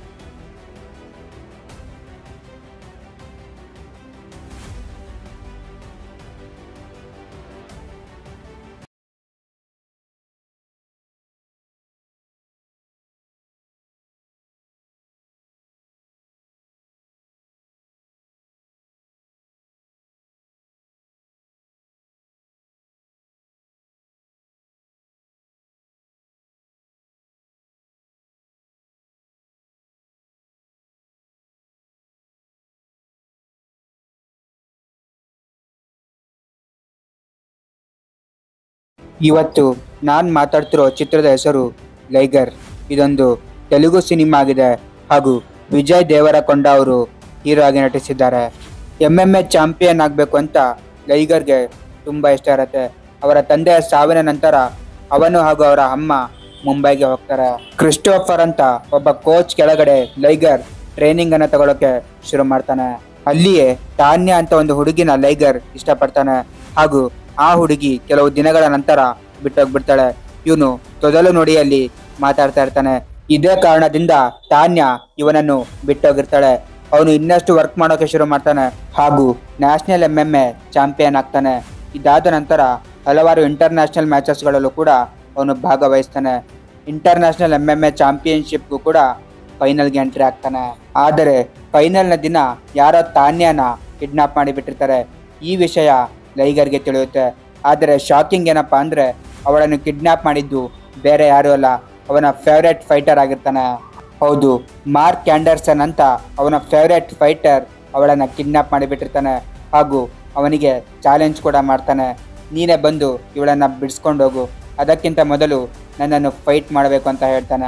ಇವತ್ತು ನಾನು ಮಾತಾಡ್ತಿರೋ ಚಿತ್ರದ ಹೆಸರು ಲೈಗರ್ ಇದೊಂದು ತೆಲುಗು ಸಿನಿಮಾ ಆಗಿದೆ ಹಾಗೂ ವಿಜಯ್ ದೇವರಕೊಂಡ ಅವರು ಹೀರೋ ಆಗಿ ನಟಿಸಿದ್ದಾರೆ ಎಮ್ ಎಮ್ ಎ ಚಾಂಪಿಯನ್ ಆಗಬೇಕು ಅಂತ ಲೈಗರ್ಗೆ ತುಂಬ ಇಷ್ಟ ಇರುತ್ತೆ ಅವರ ತಂದೆಯ ಸಾವಿನ ನಂತರ ಅವನು ಹಾಗೂ ಅವರ ಅಮ್ಮ ಮುಂಬೈಗೆ ಹೋಗ್ತಾರೆ ಕ್ರಿಸ್ಟೋಫರ್ ಅಂತ ಒಬ್ಬ ಕೋಚ್ ಕೆಳಗಡೆ ಲೈಗರ್ ಟ್ರೈನಿಂಗ್ ಅನ್ನ ತಗೊಳಕ್ಕೆ ಶುರು ಮಾಡ್ತಾನೆ ಅಲ್ಲಿಯೇ ತಾನ್ಯ ಅಂತ ಒಂದು ಹುಡುಗಿನ ಲೈಗರ್ ಇಷ್ಟಪಡ್ತಾನೆ ಹಾಗೂ ಆ ಹುಡುಗಿ ಕೆಲವು ದಿನಗಳ ನಂತರ ಬಿಟ್ಟೋಗ್ಬಿಡ್ತಾಳೆ ಇವನು ತೊದಲು ನುಡಿಯಲ್ಲಿ ಮಾತಾಡ್ತಾ ಇರ್ತಾನೆ ಇದೇ ಕಾರಣದಿಂದ ತಾನ್ಯ ಇವನನ್ನು ಬಿಟ್ಟೋಗಿರ್ತಾಳೆ ಅವನು ಇನ್ನಷ್ಟು ವರ್ಕ್ ಮಾಡೋಕೆ ಶುರು ಮಾಡ್ತಾನೆ ಹಾಗೂ national M M A champion ಆಗ್ತಾನೆ ಇದಾದ ನಂತರ ಹಲವಾರು ಇಂಟರ್ನ್ಯಾಷನಲ್ ಮ್ಯಾಚಸ್ಗಳಲ್ಲೂ ಕೂಡ ಅವನು ಭಾಗವಹಿಸ್ತಾನೆ ಇಂಟರ್ನ್ಯಾಷನಲ್ ಎಮ್ ಎಮ್ ಎ ಚಾಂಪಿಯನ್ಶಿಪ್ಗೂ ಕೂಡ ಫೈನಲ್ಗೆ ಎಂಟ್ರಿ ಆಗ್ತಾನೆ ಆದರೆ ಫೈನಲ್ನ ದಿನ ಯಾರೋ ತಾನ್ಯನ ಕಿಡ್ನಾಪ್ ಮಾಡಿಬಿಟ್ಟಿರ್ತಾರೆ ಈ ವಿಷಯ ಲೈಗರ್ಗೆ ತಿಳಿಯುತ್ತೆ ಆದರೆ ಶಾಕಿಂಗ್ ಏನಪ್ಪ ಅಂದರೆ ಅವಳನ್ನು ಕಿಡ್ನಾಪ್ ಮಾಡಿದ್ದು ಬೇರೆ ಯಾರೂ ಅಲ್ಲ ಅವನ ಫೇವ್ರೆಟ್ ಫೈಟರ್ ಆಗಿರ್ತಾನೆ ಹೌದು ಮಾರ್ಕ್ ಆ್ಯಂಡರ್ಸನ್ ಅಂತ ಅವನ ಫೇವ್ರೆಟ್ ಫೈಟರ್ ಅವಳನ್ನು ಕಿಡ್ನಾಪ್ ಮಾಡಿಬಿಟ್ಟಿರ್ತಾನೆ ಹಾಗೂ ಅವನಿಗೆ ಚಾಲೆಂಜ್ ಕೂಡ ಮಾಡ್ತಾನೆ ನೀನೇ ಬಂದು ಇವಳನ್ನು ಬಿಡಿಸ್ಕೊಂಡು ಹೋಗು ಅದಕ್ಕಿಂತ ಮೊದಲು ನನ್ನನ್ನು ಫೈಟ್ ಮಾಡಬೇಕು ಅಂತ ಹೇಳ್ತಾನೆ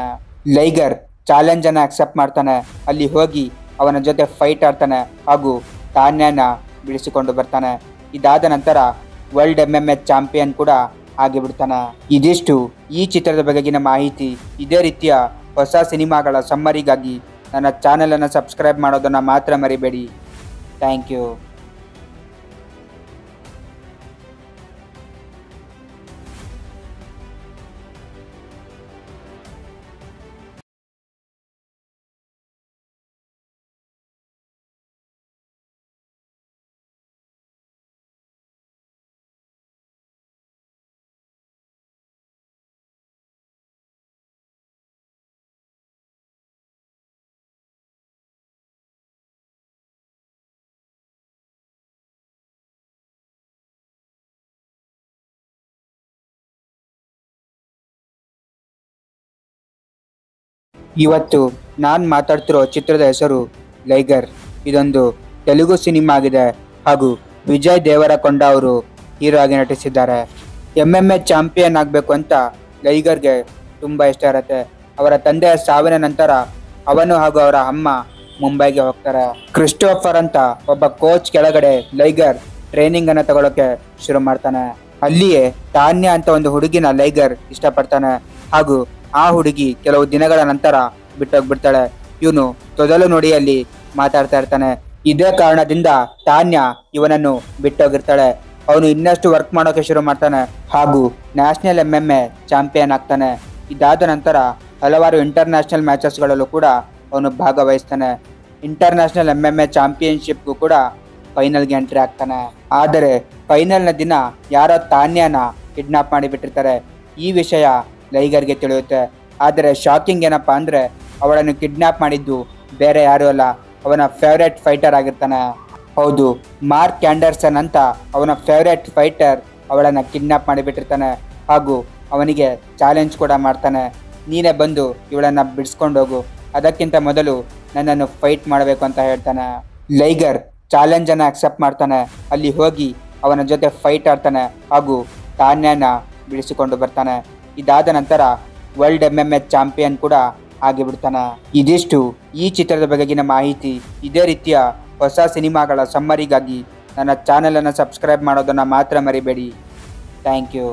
ಲೈಗರ್ ಚಾಲೆಂಜ್ ಅನ್ನ ಅಕ್ಸೆಪ್ಟ್ ಮಾಡ್ತಾನೆ ಅಲ್ಲಿ ಹೋಗಿ ಅವನ ಜೊತೆ ಫೈಟ್ ಆಡ್ತಾನೆ ಹಾಗೂ ತಾನ್ಯನ ಬಿಡಿಸಿಕೊಂಡು ಬರ್ತಾನೆ ಇದಾದ ನಂತರ world M M A champion ಕೂಡ ಆಗಿಬಿಡ್ತಾನೆ ಇದಿಷ್ಟು ಈ ಚಿತ್ರದ ಬಗೆಗಿನ ಮಾಹಿತಿ ಇದೇ ರೀತಿಯ ಹೊಸ ಸಿನಿಮಾಗಳ ಸಮ್ಮರಿಗಾಗಿ ನನ್ನ ಚಾನಲನ್ನು ಸಬ್ಸ್ಕ್ರೈಬ್ ಮಾಡೋದನ್ನು ಮಾತ್ರ ಮರಿಬೇಡಿ ಥ್ಯಾಂಕ್ ಯು ಇವತ್ತು ನಾನು ಮಾತಾಡ್ತಿರೋ ಚಿತ್ರದ ಹೆಸರು ಲೈಗರ್ ಇದೊಂದು ತೆಲುಗು ಸಿನಿಮಾ ಆಗಿದೆ ಹಾಗೂ ವಿಜಯ್ ದೇವರಕೊಂಡ ಅವರು ಹೀರೋ ಆಗಿ ನಟಿಸಿದ್ದಾರೆ ಎಮ್ ಎಮ್ ಎ ಚಾಂಪಿಯನ್ ಆಗಬೇಕು ಅಂತ ಲೈಗರ್ಗೆ ತುಂಬ ಇಷ್ಟ ಇರುತ್ತೆ ಅವರ ತಂದೆಯ ಸಾವಿನ ನಂತರ ಅವನು ಹಾಗೂ ಅವರ ಅಮ್ಮ ಮುಂಬೈಗೆ ಹೋಗ್ತಾರೆ ಕ್ರಿಸ್ಟೋಫರ್ ಅಂತ ಒಬ್ಬ ಕೋಚ್ ಕೆಳಗಡೆ ಲೈಗರ್ ಟ್ರೈನಿಂಗ್ ಅನ್ನ ತಗೊಳಕ್ಕೆ ಶುರು ಮಾಡ್ತಾನೆ ಅಲ್ಲಿಯೇ ತಾನ್ಯ ಅಂತ ಒಂದು ಹುಡುಗಿನ ಲೈಗರ್ ಇಷ್ಟಪಡ್ತಾನೆ ಹಾಗೂ ಆ ಹುಡುಗಿ ಕೆಲವು ದಿನಗಳ ನಂತರ ಬಿಟ್ಟೋಗ್ಬಿಡ್ತಾಳೆ ಇವನು ತೊದಲು ನುಡಿಯಲ್ಲಿ ಮಾತಾಡ್ತಾ ಇರ್ತಾನೆ ಇದೇ ಕಾರಣದಿಂದ ತಾನ್ಯ ಇವನನ್ನು ಬಿಟ್ಟೋಗಿರ್ತಾಳೆ ಅವನು ಇನ್ನಷ್ಟು ವರ್ಕ್ ಮಾಡೋಕೆ ಶುರು ಮಾಡ್ತಾನೆ ಹಾಗೂ national M M A champion ಆಗ್ತಾನೆ ಇದಾದ ನಂತರ ಹಲವಾರು ಇಂಟರ್ನ್ಯಾಷನಲ್ ಮ್ಯಾಚಸ್ಗಳಲ್ಲೂ ಕೂಡ ಅವನು ಭಾಗವಹಿಸ್ತಾನೆ ಇಂಟರ್ನ್ಯಾಷನಲ್ ಎಮ್ ಎಮ್ ಎ ಚಾಂಪಿಯನ್ಶಿಪ್ಗೂ ಕೂಡ ಫೈನಲ್ಗೆ ಎಂಟ್ರಿ ಆಗ್ತಾನೆ ಆದರೆ ಫೈನಲ್ನ ದಿನ ಯಾರೋ ತಾನ್ಯನ ಕಿಡ್ನಾಪ್ ಮಾಡಿಬಿಟ್ಟಿರ್ತಾರೆ ಈ ವಿಷಯ ಲೈಗರ್ಗೆ ತಿಳಿಯುತ್ತೆ ಆದರೆ ಶಾಕಿಂಗ್ ಏನಪ್ಪ ಅಂದರೆ ಅವಳನ್ನು ಕಿಡ್ನಾಪ್ ಮಾಡಿದ್ದು ಬೇರೆ ಯಾರೂ ಅಲ್ಲ ಅವನ ಫೇವ್ರೆಟ್ ಫೈಟರ್ ಆಗಿರ್ತಾನೆ ಹೌದು ಮಾರ್ಕ್ ಕ್ಯಾಂಡರ್ಸನ್ ಅಂತ ಅವನ ಫೇವ್ರೆಟ್ ಫೈಟರ್ ಅವಳನ್ನು ಕಿಡ್ನಾಪ್ ಮಾಡಿಬಿಟ್ಟಿರ್ತಾನೆ ಹಾಗೂ ಅವನಿಗೆ ಚಾಲೆಂಜ್ ಕೂಡ ಮಾಡ್ತಾನೆ ನೀನೇ ಬಂದು ಇವಳನ್ನು ಬಿಡಿಸ್ಕೊಂಡು ಹೋಗು ಅದಕ್ಕಿಂತ ಮೊದಲು ನನ್ನನ್ನು ಫೈಟ್ ಮಾಡಬೇಕು ಅಂತ ಹೇಳ್ತಾನೆ ಲೈಗರ್ ಚಾಲೆಂಜನ್ನು ಅಕ್ಸೆಪ್ಟ್ ಮಾಡ್ತಾನೆ ಅಲ್ಲಿ ಹೋಗಿ ಅವನ ಜೊತೆ ಫೈಟ್ ಆಡ್ತಾನೆ ಹಾಗೂ ತಾನ್ಯನ ಬಿಡಿಸಿಕೊಂಡು ಬರ್ತಾನೆ ಇದಾದ ನಂತರ world M M A champion ಕೂಡ ಆಗಿಬಿಡ್ತಾನೆ ಇದಿಷ್ಟು ಈ ಚಿತ್ರದ ಬಗೆಗಿನ ಮಾಹಿತಿ ಇದೇ ರೀತಿಯ ಹೊಸ ಸಿನಿಮಾಗಳ ಸಮ್ಮರಿಗಾಗಿ ನನ್ನ ಚಾನಲನ್ನು ಸಬ್ಸ್ಕ್ರೈಬ್ ಮಾಡೋದನ್ನು ಮಾತ್ರ ಮರಿಬೇಡಿ ಥ್ಯಾಂಕ್ ಯು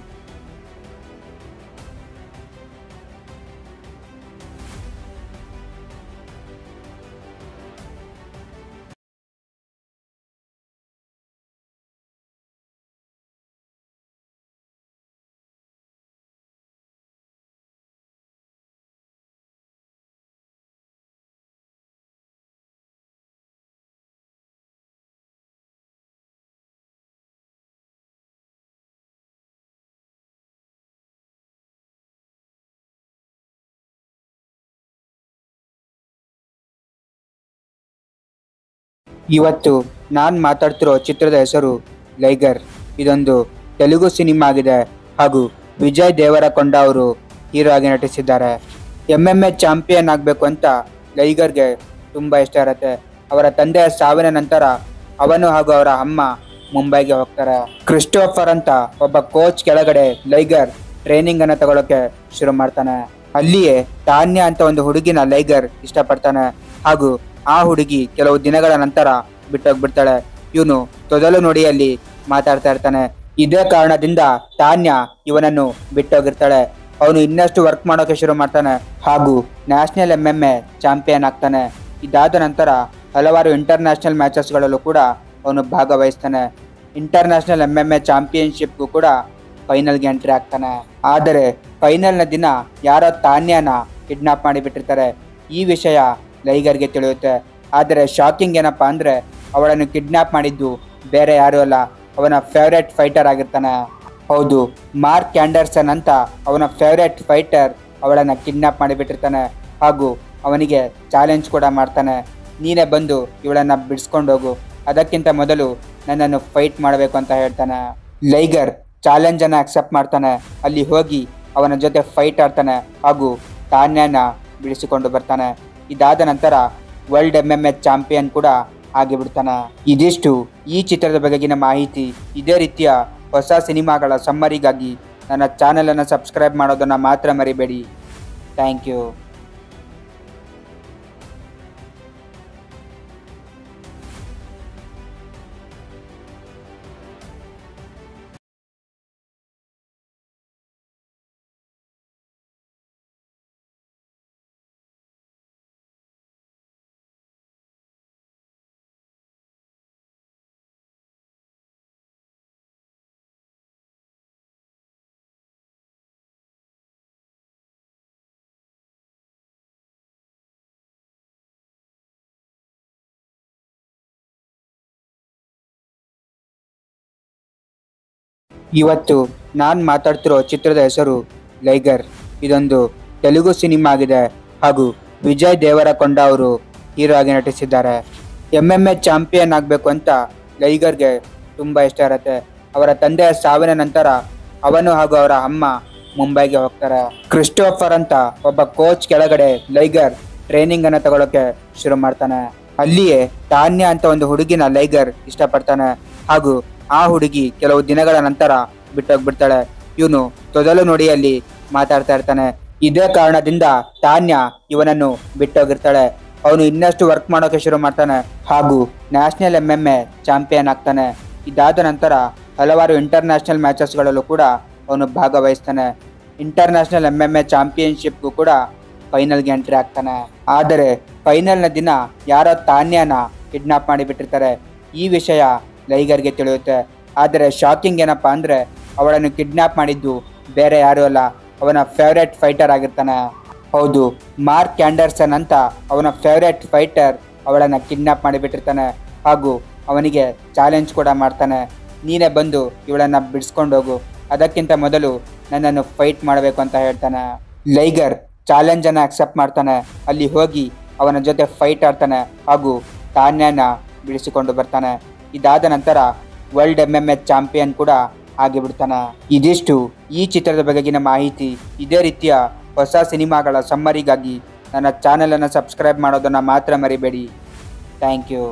ಇವತ್ತು ನಾನು ಮಾತಾಡ್ತಿರೋ ಚಿತ್ರದ ಹೆಸರು ಲೈಗರ್ ಇದೊಂದು ತೆಲುಗು ಸಿನಿಮಾ ಆಗಿದೆ ಹಾಗೂ ವಿಜಯ್ ದೇವರಕೊಂಡ ಅವರು ಹೀರೋ ಆಗಿ ನಟಿಸಿದ್ದಾರೆ ಎಮ್ ಎಮ್ ಎ ಚಾಂಪಿಯನ್ ಆಗಬೇಕು ಅಂತ ಲೈಗರ್ಗೆ ತುಂಬ ಇಷ್ಟ ಇರುತ್ತೆ ಅವರ ತಂದೆಯ ಸಾವಿನ ನಂತರ ಅವನು ಹಾಗೂ ಅವರ ಅಮ್ಮ ಮುಂಬೈಗೆ ಹೋಗ್ತಾರೆ ಕ್ರಿಸ್ಟೋಫರ್ ಅಂತ ಒಬ್ಬ ಕೋಚ್ ಕೆಳಗಡೆ ಲೈಗರ್ ಟ್ರೈನಿಂಗ್ ಅನ್ನ ತಗೊಳಕ್ಕೆ ಶುರು ಮಾಡ್ತಾನೆ ಅಲ್ಲಿಯೇ ತಾನ್ಯ ಅಂತ ಒಂದು ಹುಡುಗಿನ ಲೈಗರ್ ಇಷ್ಟಪಡ್ತಾನೆ ಹಾಗೂ ಆ ಹುಡುಗಿ ಕೆಲವು ದಿನಗಳ ನಂತರ ಬಿಟ್ಟೋಗ್ಬಿಡ್ತಾಳೆ ಇವನು ತೊದಲು ನುಡಿಯಲ್ಲಿ ಮಾತಾಡ್ತಾ ಇರ್ತಾನೆ ಇದೇ ಕಾರಣದಿಂದ ತಾನ್ಯ ಇವನನ್ನು ಬಿಟ್ಟೋಗಿರ್ತಾಳೆ ಅವನು ಇನ್ನಷ್ಟು ವರ್ಕ್ ಮಾಡೋಕೆ ಶುರು ಮಾಡ್ತಾನೆ ಹಾಗೂ national M M A champion ಆಗ್ತಾನೆ ಇದಾದ ನಂತರ ಹಲವಾರು ಇಂಟರ್ನ್ಯಾಷನಲ್ ಮ್ಯಾಚಸ್ಗಳಲ್ಲೂ ಕೂಡ ಅವನು ಭಾಗವಹಿಸ್ತಾನೆ ಇಂಟರ್ನ್ಯಾಷನಲ್ ಎಮ್ ಎಮ್ ಎ ಚಾಂಪಿಯನ್ಶಿಪ್ಗೂ ಕೂಡ ಫೈನಲ್ಗೆ ಎಂಟ್ರಿ ಆಗ್ತಾನೆ ಆದರೆ ಫೈನಲ್ನ ದಿನ ಯಾರೋ ತಾನ್ಯನ ಕಿಡ್ನಾಪ್ ಮಾಡಿಬಿಟ್ಟಿರ್ತಾರೆ ಈ ವಿಷಯ ಲೈಗರ್ಗೆ ತಿಳಿಯುತ್ತೆ ಆದರೆ ಶಾಕಿಂಗ್ ಏನಪ್ಪ ಅಂದರೆ ಅವಳನ್ನು ಕಿಡ್ನಾಪ್ ಮಾಡಿದ್ದು ಬೇರೆ ಯಾರೂ ಅಲ್ಲ ಅವನ ಫೇವ್ರೆಟ್ ಫೈಟರ್ ಆಗಿರ್ತಾನೆ ಹೌದು ಮಾರ್ಕ್ ಕ್ಯಾಂಡರ್ಸನ್ ಅಂತ ಅವನ ಫೇವ್ರೆಟ್ ಫೈಟರ್ ಅವಳನ್ನು ಕಿಡ್ನಾಪ್ ಮಾಡಿಬಿಟ್ಟಿರ್ತಾನೆ ಹಾಗೂ ಅವನಿಗೆ ಚಾಲೆಂಜ್ ಕೂಡ ಮಾಡ್ತಾನೆ ನೀನೇ ಬಂದು ಇವಳನ್ನು ಬಿಡಿಸ್ಕೊಂಡು ಹೋಗು ಅದಕ್ಕಿಂತ ಮೊದಲು ನನ್ನನ್ನು ಫೈಟ್ ಮಾಡಬೇಕು ಅಂತ ಹೇಳ್ತಾನೆ ಲೈಗರ್ ಚಾಲೆಂಜನ್ನು ಅಕ್ಸೆಪ್ಟ್ ಮಾಡ್ತಾನೆ ಅಲ್ಲಿ ಹೋಗಿ ಅವನ ಜೊತೆ ಫೈಟ್ ಆಡ್ತಾನೆ ಹಾಗೂ ತಾನ್ಯನ ಬಿಡಿಸಿಕೊಂಡು ಬರ್ತಾನೆ ಇದಾದ ನಂತರ world M M A champion ಕೂಡ ಆಗಿಬಿಡ್ತಾನೆ ಇದಿಷ್ಟು ಈ ಚಿತ್ರದ ಬಗೆಗಿನ ಮಾಹಿತಿ ಇದೇ ರೀತಿಯ ಹೊಸ ಸಿನಿಮಾಗಳ ಸಮ್ಮರಿಗಾಗಿ ನನ್ನ ಚಾನಲನ್ನು ಸಬ್ಸ್ಕ್ರೈಬ್ ಮಾಡೋದನ್ನು ಮಾತ್ರ ಮರಿಬೇಡಿ ಥ್ಯಾಂಕ್ ಯು ಇವತ್ತು ನಾನು ಮಾತಾಡ್ತಿರೋ ಚಿತ್ರದ ಹೆಸರು ಲೈಗರ್ ಇದೊಂದು ತೆಲುಗು ಸಿನಿಮಾ ಆಗಿದೆ ಹಾಗೂ ವಿಜಯ್ ದೇವರಕೊಂಡ ಅವರು ಹೀರೋ ಆಗಿ ನಟಿಸಿದ್ದಾರೆ ಎಮ್ ಎಮ್ ಎ ಚಾಂಪಿಯನ್ ಆಗಬೇಕು ಅಂತ ಲೈಗರ್ಗೆ ತುಂಬ ಇಷ್ಟ ಇರುತ್ತೆ ಅವರ ತಂದೆಯ ಸಾವಿನ ನಂತರ ಅವನು ಹಾಗೂ ಅವರ ಅಮ್ಮ ಮುಂಬೈಗೆ ಹೋಗ್ತಾರೆ ಕ್ರಿಸ್ಟೋಫರ್ ಅಂತ ಒಬ್ಬ ಕೋಚ್ ಕೆಳಗಡೆ ಲೈಗರ್ ಟ್ರೈನಿಂಗ್ ಅನ್ನ ತಗೊಳಕ್ಕೆ ಶುರು ಮಾಡ್ತಾನೆ ಅಲ್ಲಿಯೇ ತಾನ್ಯ ಅಂತ ಒಂದು ಹುಡುಗಿನ ಲೈಗರ್ ಇಷ್ಟಪಡ್ತಾನೆ ಹಾಗೂ ಆ ಹುಡುಗಿ ಕೆಲವು ದಿನಗಳ ನಂತರ ಬಿಟ್ಟೋಗ್ಬಿಡ್ತಾಳೆ ಇವನು ತೊದಲು ನುಡಿಯಲ್ಲಿ ಮಾತಾಡ್ತಾ ಇರ್ತಾನೆ ಇದೇ ಕಾರಣದಿಂದ ತಾನ್ಯ ಇವನನ್ನು ಬಿಟ್ಟೋಗಿರ್ತಾಳೆ ಅವನು ಇನ್ನಷ್ಟು ವರ್ಕ್ ಮಾಡೋಕೆ ಶುರು ಮಾಡ್ತಾನೆ ಹಾಗೂ national M M A champion ಆಗ್ತಾನೆ ಇದಾದ ನಂತರ ಹಲವಾರು ಇಂಟರ್ನ್ಯಾಷನಲ್ ಮ್ಯಾಚಸ್ಗಳಲ್ಲೂ ಕೂಡ ಅವನು ಭಾಗವಹಿಸ್ತಾನೆ ಇಂಟರ್ನ್ಯಾಷನಲ್ ಎಂ ಎಂ ಎ ಚಾಂಪಿಯನ್ಶಿಪ್ಗೂ ಕೂಡ ಫೈನಲ್ಗೆ ಎಂಟ್ರಿ ಆಗ್ತಾನೆ ಆದರೆ ಫೈನಲ್ನ ದಿನ ಯಾರೋ ತಾನ್ಯನ ಕಿಡ್ನಾಪ್ ಮಾಡಿಬಿಟ್ಟಿರ್ತಾರೆ ಈ ವಿಷಯ ಲೈಗರ್ಗೆ ತಿಳಿಯುತ್ತೆ ಆದರೆ ಶಾಕಿಂಗ್ ಏನಪ್ಪಾ ಅಂದರೆ ಅವಳನ್ನು ಕಿಡ್ನಾಪ್ ಮಾಡಿದ್ದು ಬೇರೆ ಯಾರೂ ಅಲ್ಲ ಅವನ ಫೇವ್ರೆಟ್ ಫೈಟರ್ ಆಗಿರ್ತಾನೆ ಹೌದು ಮಾರ್ಕ್ ಆ್ಯಂಡರ್ಸನ್ ಅಂತ ಅವನ ಫೇವ್ರೆಟ್ ಫೈಟರ್ ಅವಳನ್ನು ಕಿಡ್ನಾಪ್ ಮಾಡಿಬಿಟ್ಟಿರ್ತಾನೆ ಹಾಗೂ ಅವನಿಗೆ ಚಾಲೆಂಜ್ ಕೂಡ ಮಾಡ್ತಾನೆ ನೀನೇ ಬಂದು ಇವಳನ್ನು ಬಿಡಿಸ್ಕೊಂಡು ಹೋಗು ಅದಕ್ಕಿಂತ ಮೊದಲು ನನ್ನನ್ನು ಫೈಟ್ ಮಾಡಬೇಕು ಅಂತ ಹೇಳ್ತಾನೆ ಲೈಗರ್ ಚಾಲೆಂಜನ್ನು ಅಕ್ಸೆಪ್ಟ್ ಮಾಡ್ತಾನೆ ಅಲ್ಲಿ ಹೋಗಿ ಅವನ ಜೊತೆ ಫೈಟ್ ಆಡ್ತಾನೆ ಹಾಗೂ ತಾನ್ಯನ ಬಿಡಿಸಿಕೊಂಡು ಬರ್ತಾನೆ ಇದಾದ ನಂತರ world M M A champion ಕೂಡ ಆಗಿಬಿಡ್ತಾನೆ ಇದಿಷ್ಟು ಈ ಚಿತ್ರದ ಬಗೆಗಿನ ಮಾಹಿತಿ ಇದೇ ರೀತಿಯ ಹೊಸ ಸಿನಿಮಾಗಳ ಸಮ್ಮರಿಗಾಗಿ ನನ್ನ ಚಾನಲನ್ನು ಸಬ್ಸ್ಕ್ರೈಬ್ ಮಾಡೋದನ್ನು ಮಾತ್ರ ಮರಿಬೇಡಿ ಥ್ಯಾಂಕ್ ಯು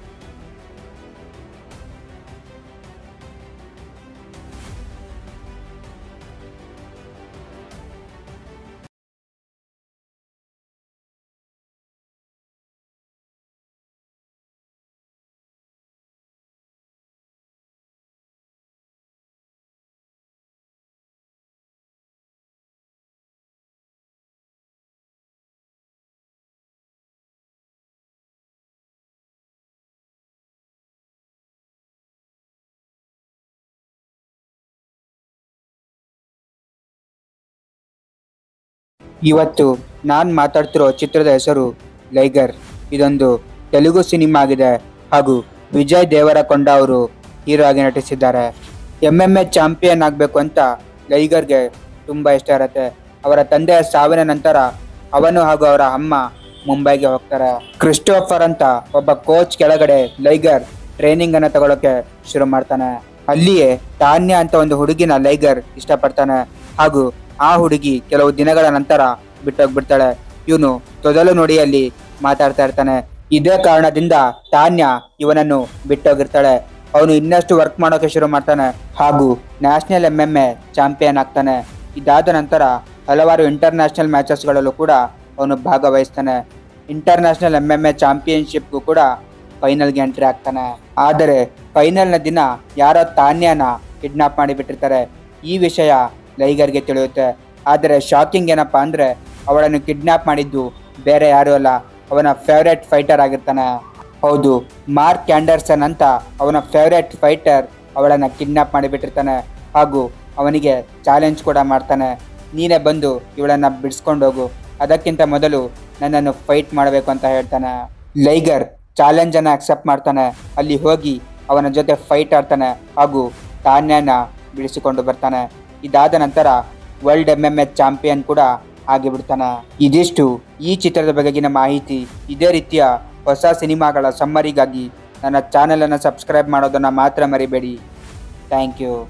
ಇವತ್ತು ನಾನು ಮಾತಾಡ್ತಿರೋ ಚಿತ್ರದ ಹೆಸರು ಲೈಗರ್ ಇದೊಂದು ತೆಲುಗು ಸಿನಿಮಾ ಆಗಿದೆ ಹಾಗೂ ವಿಜಯ್ ದೇವರಕೊಂಡ ಅವರು ಹೀರೋ ಆಗಿ ನಟಿಸಿದ್ದಾರೆ ಎಮ್ ಎಮ್ ಎ ಚಾಂಪಿಯನ್ ಆಗಬೇಕು ಅಂತ ಲೈಗರ್ಗೆ ತುಂಬ ಇಷ್ಟ ಇರುತ್ತೆ ಅವರ ತಂದೆಯ ಸಾವಿನ ನಂತರ ಅವನು ಹಾಗೂ ಅವರ ಅಮ್ಮ ಮುಂಬೈಗೆ ಹೋಗ್ತಾರೆ ಕ್ರಿಸ್ಟೋಫರ್ ಅಂತ ಒಬ್ಬ ಕೋಚ್ ಕೆಳಗಡೆ ಲೈಗರ್ ಟ್ರೈನಿಂಗ್ ಅನ್ನ ತಗೊಳಕ್ಕೆ ಶುರು ಮಾಡ್ತಾನೆ ಅಲ್ಲಿಯೇ ತಾನ್ಯ ಅಂತ ಒಂದು ಹುಡುಗಿನ ಲೈಗರ್ ಇಷ್ಟಪಡ್ತಾನೆ ಹಾಗೂ ಆ ಹುಡುಗಿ ಕೆಲವು ದಿನಗಳ ನಂತರ ಬಿಟ್ಟೋಗ್ಬಿಡ್ತಾಳೆ ಇವನು ತೊದಲು ನುಡಿಯಲ್ಲಿ ಮಾತಾಡ್ತಾ ಇರ್ತಾನೆ ಇದೇ ಕಾರಣದಿಂದ ತಾನ್ಯ ಇವನನ್ನು ಬಿಟ್ಟೋಗಿರ್ತಾಳೆ ಅವನು ಇನ್ನಷ್ಟು ವರ್ಕ್ ಮಾಡೋಕೆ ಶುರು ಮಾಡ್ತಾನೆ ಹಾಗೂ national M M A champion ಆಗ್ತಾನೆ ಇದಾದ ನಂತರ ಹಲವಾರು ಇಂಟರ್ನ್ಯಾಷನಲ್ ಮ್ಯಾಚಸ್ಗಳಲ್ಲೂ ಕೂಡ ಅವನು ಭಾಗವಹಿಸ್ತಾನೆ ಇಂಟರ್ನ್ಯಾಷನಲ್ ಎಂ ಎಂ ಎ ಚಾಂಪಿಯನ್ಶಿಪ್ಗೂ ಕೂಡ ಫೈನಲ್ಗೆ ಎಂಟ್ರಿ ಆಗ್ತಾನೆ ಆದರೆ ಫೈನಲ್ನ ದಿನ ಯಾರೋ ತಾನ್ಯನ ಕಿಡ್ನಾಪ್ ಮಾಡಿಬಿಟ್ಟಿರ್ತಾರೆ ಈ ವಿಷಯ ಲೈಗರ್ಗೆ ತಿಳಿಯುತ್ತೆ ಆದರೆ ಶಾಕಿಂಗ್ ಏನಪ್ಪಾ ಅಂದರೆ ಅವಳನ್ನು ಕಿಡ್ನಾಪ್ ಮಾಡಿದ್ದು ಬೇರೆ ಯಾರೂ ಅಲ್ಲ ಅವನ ಫೇವ್ರೆಟ್ ಫೈಟರ್ ಆಗಿರ್ತಾನೆ ಹೌದು ಮಾರ್ಕ್ ಆ್ಯಂಡರ್ಸನ್ ಅಂತ ಅವನ ಫೇವ್ರೆಟ್ ಫೈಟರ್ ಅವಳನ್ನು ಕಿಡ್ನಾಪ್ ಮಾಡಿಬಿಟ್ಟಿರ್ತಾನೆ ಹಾಗೂ ಅವನಿಗೆ ಚಾಲೆಂಜ್ ಕೂಡ ಮಾಡ್ತಾನೆ ನೀನೇ ಬಂದು ಇವಳನ್ನು ಬಿಡಿಸ್ಕೊಂಡು ಹೋಗು ಅದಕ್ಕಿಂತ ಮೊದಲು ನನ್ನನ್ನು ಫೈಟ್ ಮಾಡಬೇಕು ಅಂತ ಹೇಳ್ತಾನೆ ಲೈಗರ್ ಚಾಲೆಂಜನ್ನು ಅಕ್ಸೆಪ್ಟ್ ಮಾಡ್ತಾನೆ ಅಲ್ಲಿ ಹೋಗಿ ಅವನ ಜೊತೆ ಫೈಟ್ ಆಡ್ತಾನೆ ಹಾಗೂ ತಾನ್ಯನ ಬಿಡಿಸಿಕೊಂಡು ಬರ್ತಾನೆ ಇದಾದ ನಂತರ world M M A champion ಕೂಡ ಆಗಿಬಿಡ್ತಾನೆ ಇದಿಷ್ಟು ಈ ಚಿತ್ರದ ಬಗೆಗಿನ ಮಾಹಿತಿ ಇದೇ ರೀತಿಯ ಹೊಸ ಸಿನಿಮಾಗಳ ಸಮ್ಮರಿಗಾಗಿ ನನ್ನ ಚಾನಲನ್ನು ಸಬ್ಸ್ಕ್ರೈಬ್ ಮಾಡೋದನ್ನು ಮಾತ್ರ ಮರಿಬೇಡಿ ಥ್ಯಾಂಕ್ ಯು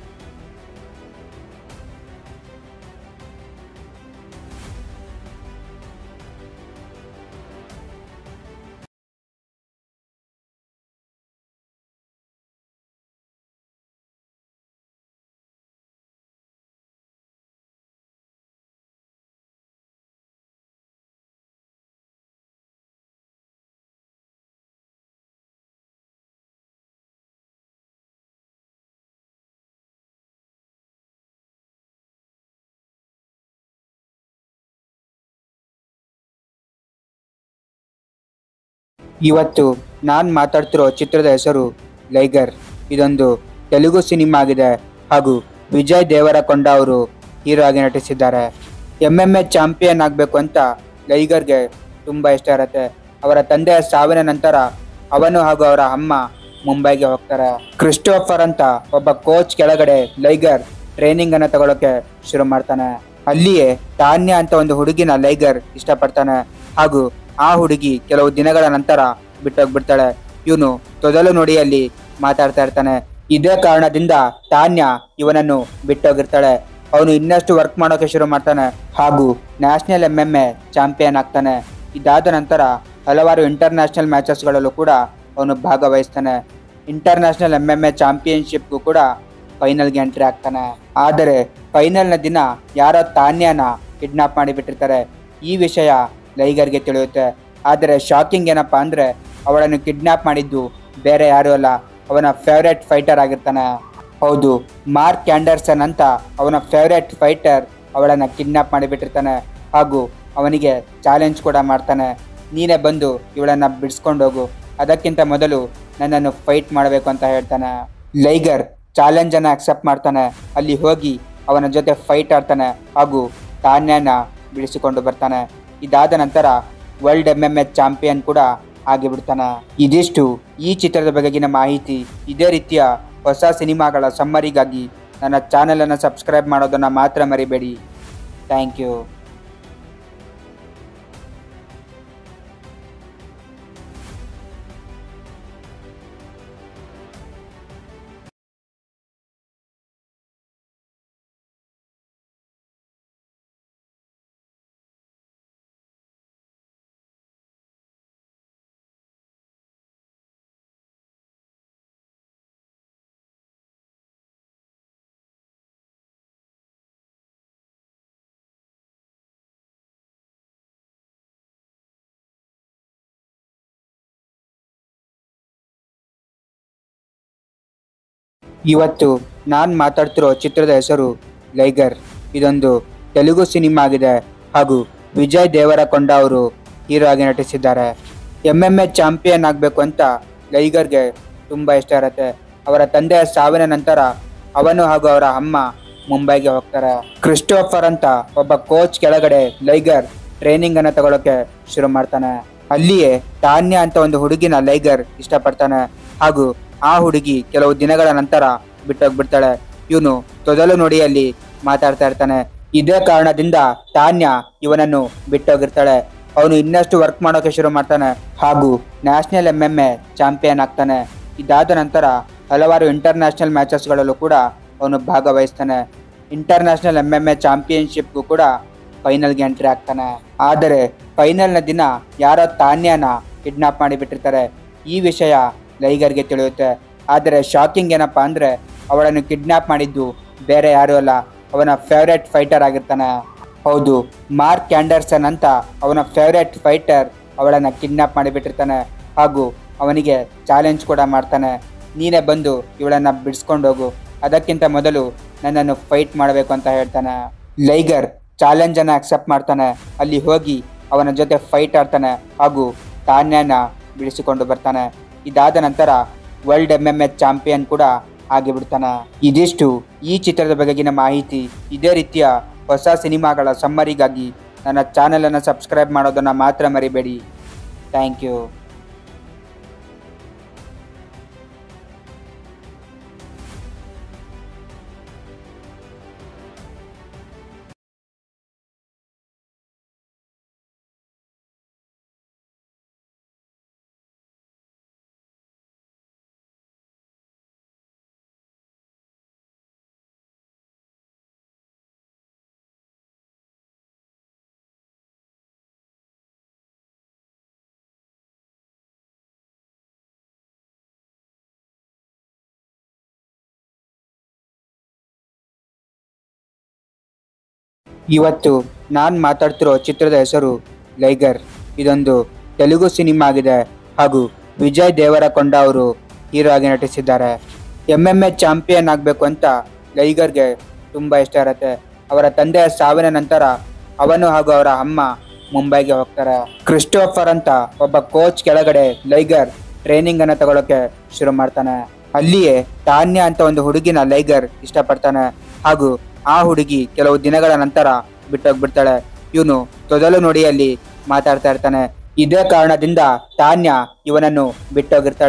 ಇವತ್ತು ನಾನು ಮಾತಾಡ್ತಿರೋ ಚಿತ್ರದ ಹೆಸರು ಲೈಗರ್ ಇದೊಂದು ತೆಲುಗು ಸಿನಿಮಾ ಆಗಿದೆ ಹಾಗೂ ವಿಜಯ್ ದೇವರಕೊಂಡ ಅವರು ಹೀರೋ ಆಗಿ ನಟಿಸಿದ್ದಾರೆ ಎಮ್ ಎಮ್ ಎ ಚಾಂಪಿಯನ್ ಆಗಬೇಕು ಅಂತ ಲೈಗರ್ಗೆ ತುಂಬ ಇಷ್ಟ ಇರುತ್ತೆ ಅವರ ತಂದೆಯ ಸಾವಿನ ನಂತರ ಅವನು ಹಾಗೂ ಅವರ ಅಮ್ಮ ಮುಂಬೈಗೆ ಹೋಗ್ತಾರೆ ಕ್ರಿಸ್ಟೋಫರ್ ಅಂತ ಒಬ್ಬ ಕೋಚ್ ಕೆಳಗಡೆ ಲೈಗರ್ ಟ್ರೈನಿಂಗ್ ಅನ್ನ ತಗೊಳಕ್ಕೆ ಶುರು ಮಾಡ್ತಾನೆ ಅಲ್ಲಿಯೇ ತಾನ್ಯ ಅಂತ ಒಂದು ಹುಡುಗಿನ ಲೈಗರ್ ಇಷ್ಟಪಡ್ತಾನೆ ಹಾಗೂ ಆ ಹುಡುಗಿ ಕೆಲವು ದಿನಗಳ ನಂತರ ಬಿಟ್ಟೋಗ್ಬಿಡ್ತಾಳೆ ಇವನು ತೊದಲು ನುಡಿಯಲ್ಲಿ ಮಾತಾಡ್ತಾ ಇರ್ತಾನೆ ಇದೇ ಕಾರಣದಿಂದ ತಾನ್ಯ ಇವನನ್ನು ಬಿಟ್ಟೋಗಿರ್ತಾಳೆ ಅವನು ಇನ್ನಷ್ಟು ವರ್ಕ್ ಮಾಡೋಕೆ ಶುರು ಮಾಡ್ತಾನೆ ಹಾಗೂ national M M A champion ಆಗ್ತಾನೆ ಇದಾದ ನಂತರ ಹಲವಾರು ಇಂಟರ್ನ್ಯಾಷನಲ್ ಮ್ಯಾಚಸ್ಗಳಲ್ಲೂ ಕೂಡ ಅವನು ಭಾಗವಹಿಸ್ತಾನೆ ಇಂಟರ್ನ್ಯಾಷನಲ್ ಎಂ ಎಂ ಎ ಚಾಂಪಿಯನ್ಶಿಪ್ಗೂ ಕೂಡ ಫೈನಲ್ಗೆ ಎಂಟ್ರಿ ಆಗ್ತಾನೆ ಆದರೆ ಫೈನಲ್ನ ದಿನ ಯಾರೋ ತಾನ್ಯನ ಕಿಡ್ನಾಪ್ ಮಾಡಿಬಿಟ್ಟಿರ್ತಾರೆ ಈ ವಿಷಯ ಲೈಗರ್ಗೆ ತಿಳಿಯುತ್ತೆ ಆದರೆ ಶಾಕಿಂಗ್ ಏನಪ್ಪಾ ಅಂದ್ರೆ ಅವಳನ್ನು ಕಿಡ್ನಾಪ್ ಮಾಡಿದ್ದು ಬೇರೆ ಯಾರೂ ಅಲ್ಲ ಅವನ ಫೇವ್ರೆಟ್ ಫೈಟರ್ ಆಗಿರ್ತಾನೆ ಹೌದು ಮಾರ್ಕ್ ಕ್ಯಾಂಡರ್ಸನ್ ಅಂತ ಅವನ ಫೇವ್ರೆಟ್ ಫೈಟರ್ ಅವಳನ್ನು ಕಿಡ್ನಾಪ್ ಮಾಡಿಬಿಟ್ಟಿರ್ತಾನೆ ಹಾಗೂ ಅವನಿಗೆ ಚಾಲೆಂಜ್ ಕೂಡ ಮಾಡ್ತಾನೆ ನೀನೇ ಬಂದು ಇವಳನ್ನ ಬಿಡಿಸ್ಕೊಂಡು ಹೋಗು ಅದಕ್ಕಿಂತ ಮೊದಲು ನನ್ನನ್ನು ಫೈಟ್ ಮಾಡಬೇಕು ಅಂತ ಹೇಳ್ತಾನೆ ಲೈಗರ್ ಚಾಲೆಂಜನ್ನು ಅಕ್ಸೆಪ್ಟ್ ಮಾಡ್ತಾನೆ ಅಲ್ಲಿ ಹೋಗಿ ಅವನ ಜೊತೆ ಫೈಟ್ ಆಡ್ತಾನೆ ಹಾಗೂ ತಾನ್ಯನ ಬಿಡಿಸಿಕೊಂಡು ಬರ್ತಾನೆ ಇದಾದ ನಂತರ world M M H champion ಕೂಡ ಆಗಿಬಿಡ್ತಾನೆ ಇದಿಷ್ಟು ಈ ಚಿತ್ರದ ಬಗೆಗಿನ ಮಾಹಿತಿ ಇದೇ ರೀತಿಯ ಹೊಸ ಸಿನಿಮಾಗಳ ಸಮ್ಮರಿಗಾಗಿ ನನ್ನ ಚಾನಲನ್ನು ಸಬ್ಸ್ಕ್ರೈಬ್ ಮಾಡೋದನ್ನು ಮಾತ್ರ ಮರಿಬೇಡಿ ಥ್ಯಾಂಕ್ ಯು ಇವತ್ತು ನಾನು ಮಾತಾಡ್ತಿರೋ ಚಿತ್ರದ ಹೆಸರು ಲೈಗರ್ ಇದೊಂದು ತೆಲುಗು ಸಿನಿಮಾ ಆಗಿದೆ ಹಾಗೂ ವಿಜಯ್ ದೇವರಕೊಂಡ ಅವರು ಹೀರೋ ಆಗಿ ನಟಿಸಿದ್ದಾರೆ ಎಂ ಎಂ ಎ ಚಾಂಪಿಯನ್ ಆಗಬೇಕು ಅಂತ ಲೈಗರ್ಗೆ ತುಂಬ ಇಷ್ಟ ಇರುತ್ತೆ ಅವರ ತಂದೆಯ ಸಾವಿನ ನಂತರ ಅವನು ಹಾಗೂ ಅವರ ಅಮ್ಮ ಮುಂಬೈಗೆ ಹೋಗ್ತಾರೆ ಕ್ರಿಸ್ಟೋಫರ್ ಅಂತ ಒಬ್ಬ ಕೋಚ್ ಕೆಳಗಡೆ ಲೈಗರ್ ಟ್ರೈನಿಂಗ್ ಅನ್ನ ತಗೊಳಕ್ಕೆ ಶುರು ಮಾಡ್ತಾನೆ ಅಲ್ಲಿಯೇ ತಾನ್ಯ ಅಂತ ಒಂದು ಹುಡುಗಿನ ಲೈಗರ್ ಇಷ್ಟಪಡ್ತಾನೆ ಹಾಗೂ ಆ ಹುಡುಗಿ ಕೆಲವು ದಿನಗಳ ನಂತರ ಬಿಟ್ಟೋಗ್ಬಿಡ್ತಾಳೆ ಇವನು ತೊದಲು ನುಡಿಯಲ್ಲಿ ಮಾತಾಡ್ತಾ ಇರ್ತಾನೆ ಇದೇ ಕಾರಣದಿಂದ ತಾನ್ಯ ಇವನನ್ನು ಬಿಟ್ಟೋಗಿರ್ತಾಳೆ ಅವನು ಇನ್ನಷ್ಟು ವರ್ಕ್ ಮಾಡೋಕೆ ಶುರು ಮಾಡ್ತಾನೆ ಹಾಗೂ national M M A champion ಆಗ್ತಾನೆ ಇದಾದ ನಂತರ ಹಲವಾರು ಇಂಟರ್ನ್ಯಾಷನಲ್ ಮ್ಯಾಚಸ್ಗಳಲ್ಲೂ ಕೂಡ ಅವನು ಭಾಗವಹಿಸ್ತಾನೆ ಇಂಟರ್ನ್ಯಾಷನಲ್ ಎಂ ಎಂ ಎ ಚಾಂಪಿಯನ್ಶಿಪ್ಗೂ ಕೂಡ ಫೈನಲ್ಗೆ ಎಂಟ್ರಿ ಆಗ್ತಾನೆ ಆದರೆ ಫೈನಲ್ನ ದಿನ ಯಾರೋ ತಾನ್ಯನ ಕಿಡ್ನಾಪ್ ಮಾಡಿಬಿಟ್ಟಿರ್ತಾರೆ ಈ ವಿಷಯ ಲೈಗರ್ಗೆ ತಿಳಿಯುತ್ತೆ ಆದರೆ ಶಾಕಿಂಗ್ ಏನಪ್ಪಾ ಅಂದ್ರೆ ಅವಳನ್ನು ಕಿಡ್ನಾಪ್ ಮಾಡಿದ್ದು ಬೇರೆ ಯಾರೂ ಅಲ್ಲ ಅವನ ಫೇವ್ರೆಟ್ ಫೈಟರ್ ಆಗಿರ್ತಾನೆ ಹೌದು ಮಾರ್ಕ್ ಕ್ಯಾಂಡರ್ಸನ್ ಅಂತ ಅವನ ಫೇವ್ರೆಟ್ ಫೈಟರ್ ಅವಳನ್ನು ಕಿಡ್ನಾಪ್ ಮಾಡಿಬಿಟ್ಟಿರ್ತಾನೆ ಹಾಗೂ ಅವನಿಗೆ ಚಾಲೆಂಜ್ ಕೂಡ ಮಾಡ್ತಾನೆ ನೀನೇ ಬಂದು ಇವಳನ್ನು ಬಿಡಿಸ್ಕೊಂಡು ಹೋಗು ಅದಕ್ಕಿಂತ ಮೊದಲು ನನ್ನನ್ನು ಫೈಟ್ ಮಾಡಬೇಕು ಅಂತ ಹೇಳ್ತಾನೆ ಲೈಗರ್ ಚಾಲೆಂಜನ್ನು ಅಕ್ಸೆಪ್ಟ್ ಮಾಡ್ತಾನೆ ಅಲ್ಲಿ ಹೋಗಿ ಅವನ ಜೊತೆ ಫೈಟ್ ಆಡ್ತಾನೆ ಹಾಗೂ ತಾನ್ಯನ ಬಿಡಿಸಿಕೊಂಡು ಬರ್ತಾನೆ ಇದಾದ ನಂತರ world M M H champion ಕೂಡ ಆಗಿಬಿಡ್ತಾನೆ ಇದಿಷ್ಟು ಈ ಚಿತ್ರದ ಬಗೆಗಿನ ಮಾಹಿತಿ ಇದೇ ರೀತಿಯ ಹೊಸ ಸಿನಿಮಾಗಳ ಸಮ್ಮರಿಗಾಗಿ ನನ್ನ ಚಾನಲನ್ನು ಸಬ್ಸ್ಕ್ರೈಬ್ ಮಾಡೋದನ್ನು ಮಾತ್ರ ಮರಿಬೇಡಿ ಥ್ಯಾಂಕ್ ಯು ಇವತ್ತು ನಾನು ಮಾತಾಡ್ತಿರೋ ಚಿತ್ರದ ಹೆಸರು ಲೈಗರ್ ಇದೊಂದು ತೆಲುಗು ಸಿನಿಮಾ ಆಗಿದೆ ಹಾಗೂ ವಿಜಯ್ ದೇವರಕೊಂಡ ಅವರು ಹೀರೋ ಆಗಿ ನಟಿಸಿದ್ದಾರೆ ಎಂ ಎಂ ಎ ಚಾಂಪಿಯನ್ ಆಗಬೇಕು ಅಂತ ಲೈಗರ್ಗೆ ತುಂಬ ಇಷ್ಟ ಇರುತ್ತೆ ಅವರ ತಂದೆಯ ಸಾವಿನ ನಂತರ ಅವನು ಹಾಗೂ ಅವರ ಅಮ್ಮ ಮುಂಬೈಗೆ ಹೋಗ್ತಾರೆ ಕ್ರಿಸ್ಟೋಫರ್ ಅಂತ ಒಬ್ಬ ಕೋಚ್ ಕೆಳಗಡೆ ಲೈಗರ್ ಟ್ರೈನಿಂಗ್ ಅನ್ನ ತಗೊಳಕ್ಕೆ ಶುರು ಮಾಡ್ತಾನೆ ಅಲ್ಲಿಯೇ ತಾನ್ಯ ಅಂತ ಒಂದು ಹುಡುಗಿನ ಲೈಗರ್ ಇಷ್ಟಪಡ್ತಾನೆ ಹಾಗೂ ಆ ಹುಡುಗಿ ಕೆಲವು ದಿನಗಳ ನಂತರ ಬಿಟ್ಟೋಗ್ಬಿಡ್ತಾಳೆ ಇವನು ತೊದಲು ನುಡಿಯಲ್ಲಿ ಮಾತಾಡ್ತಾ ಇರ್ತಾನೆ ಇದೇ ಕಾರಣದಿಂದ ತಾನ್ಯ ಇವನನ್ನು ಬಿಟ್ಟೋಗಿರ್ತಾಳೆ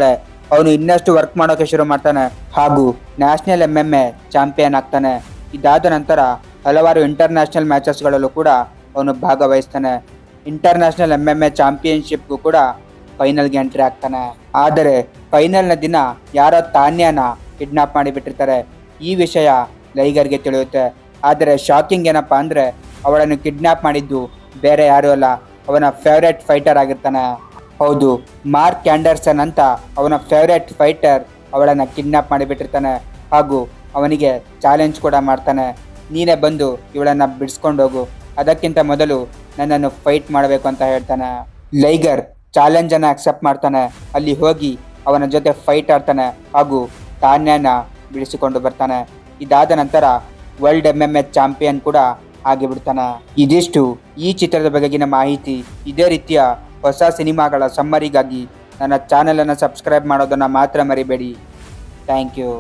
ಅವನು ಇನ್ನಷ್ಟು ವರ್ಕ್ ಮಾಡೋಕೆ ಶುರು ಮಾಡ್ತಾನೆ ಹಾಗೂ national M M A champion ಆಗ್ತಾನೆ ಇದಾದ ನಂತರ ಹಲವಾರು ಇಂಟರ್ನ್ಯಾಷನಲ್ ಮ್ಯಾಚಸ್ಗಳಲ್ಲೂ ಕೂಡ ಅವನು ಭಾಗವಹಿಸ್ತಾನೆ ಇಂಟರ್ನ್ಯಾಷನಲ್ ಎಂ ಎಂ ಎ ಚಾಂಪಿಯನ್ಶಿಪ್ಗೂ ಕೂಡ ಫೈನಲ್ಗೆ ಎಂಟ್ರಿ ಆಗ್ತಾನೆ ಆದರೆ ಫೈನಲ್ನ ದಿನ ಯಾರೋ ತಾನ್ಯನ ಕಿಡ್ನಾಪ್ ಮಾಡಿಬಿಟ್ಟಿರ್ತಾರೆ ಈ ವಿಷಯ ಲೈಗರ್ಗೆ ತಿಳಿಯುತ್ತೆ ಆದರೆ ಶಾಕಿಂಗ್ ಏನಪ್ಪಾ ಅಂದರೆ ಅವಳನ್ನು ಕಿಡ್ನಾಪ್ ಮಾಡಿದ್ದು ಬೇರೆ ಯಾರೂ ಅಲ್ಲ ಅವನ ಫೇವ್ರೆಟ್ ಫೈಟರ್ ಆಗಿರ್ತಾನೆ ಹೌದು ಮಾರ್ಕ್ ಕ್ಯಾಂಡರ್ಸನ್ ಅಂತ ಅವನ ಫೇವ್ರೆಟ್ ಫೈಟರ್ ಅವಳನ್ನು ಕಿಡ್ನಾಪ್ ಮಾಡಿಬಿಟ್ಟಿರ್ತಾನೆ ಹಾಗೂ ಅವನಿಗೆ ಚಾಲೆಂಜ್ ಕೂಡ ಮಾಡ್ತಾನೆ ನೀನೇ ಬಂದು ಇವಳನ್ನು ಬಿಡಿಸ್ಕೊಂಡು ಹೋಗು ಅದಕ್ಕಿಂತ ಮೊದಲು ನನ್ನನ್ನು ಫೈಟ್ ಮಾಡಬೇಕು ಅಂತ ಹೇಳ್ತಾನೆ ಲೈಗರ್ ಚಾಲೆಂಜನ್ನು ಅಕ್ಸೆಪ್ಟ್ ಮಾಡ್ತಾನೆ ಅಲ್ಲಿ ಹೋಗಿ ಅವನ ಜೊತೆ ಫೈಟ್ ಆಡ್ತಾನೆ ಹಾಗೂ ತಾನ್ಯನ ಬಿಡಿಸಿಕೊಂಡು ಬರ್ತಾನೆ ಇದಾದ ನಂತರ world M M H champion ಕೂಡ ಆಗಿಬಿಡ್ತಾನೆ ಇದಿಷ್ಟು ಈ ಚಿತ್ರದ ಬಗೆಗಿನ ಮಾಹಿತಿ ಇದೇ ರೀತಿಯ ಹೊಸ ಸಿನಿಮಾಗಳ ಸಮ್ಮರಿಗಾಗಿ ನನ್ನ ಚಾನಲನ್ನು ಸಬ್ಸ್ಕ್ರೈಬ್ ಮಾಡೋದನ್ನು ಮಾತ್ರ ಮರಿಬೇಡಿ ಥ್ಯಾಂಕ್ ಯು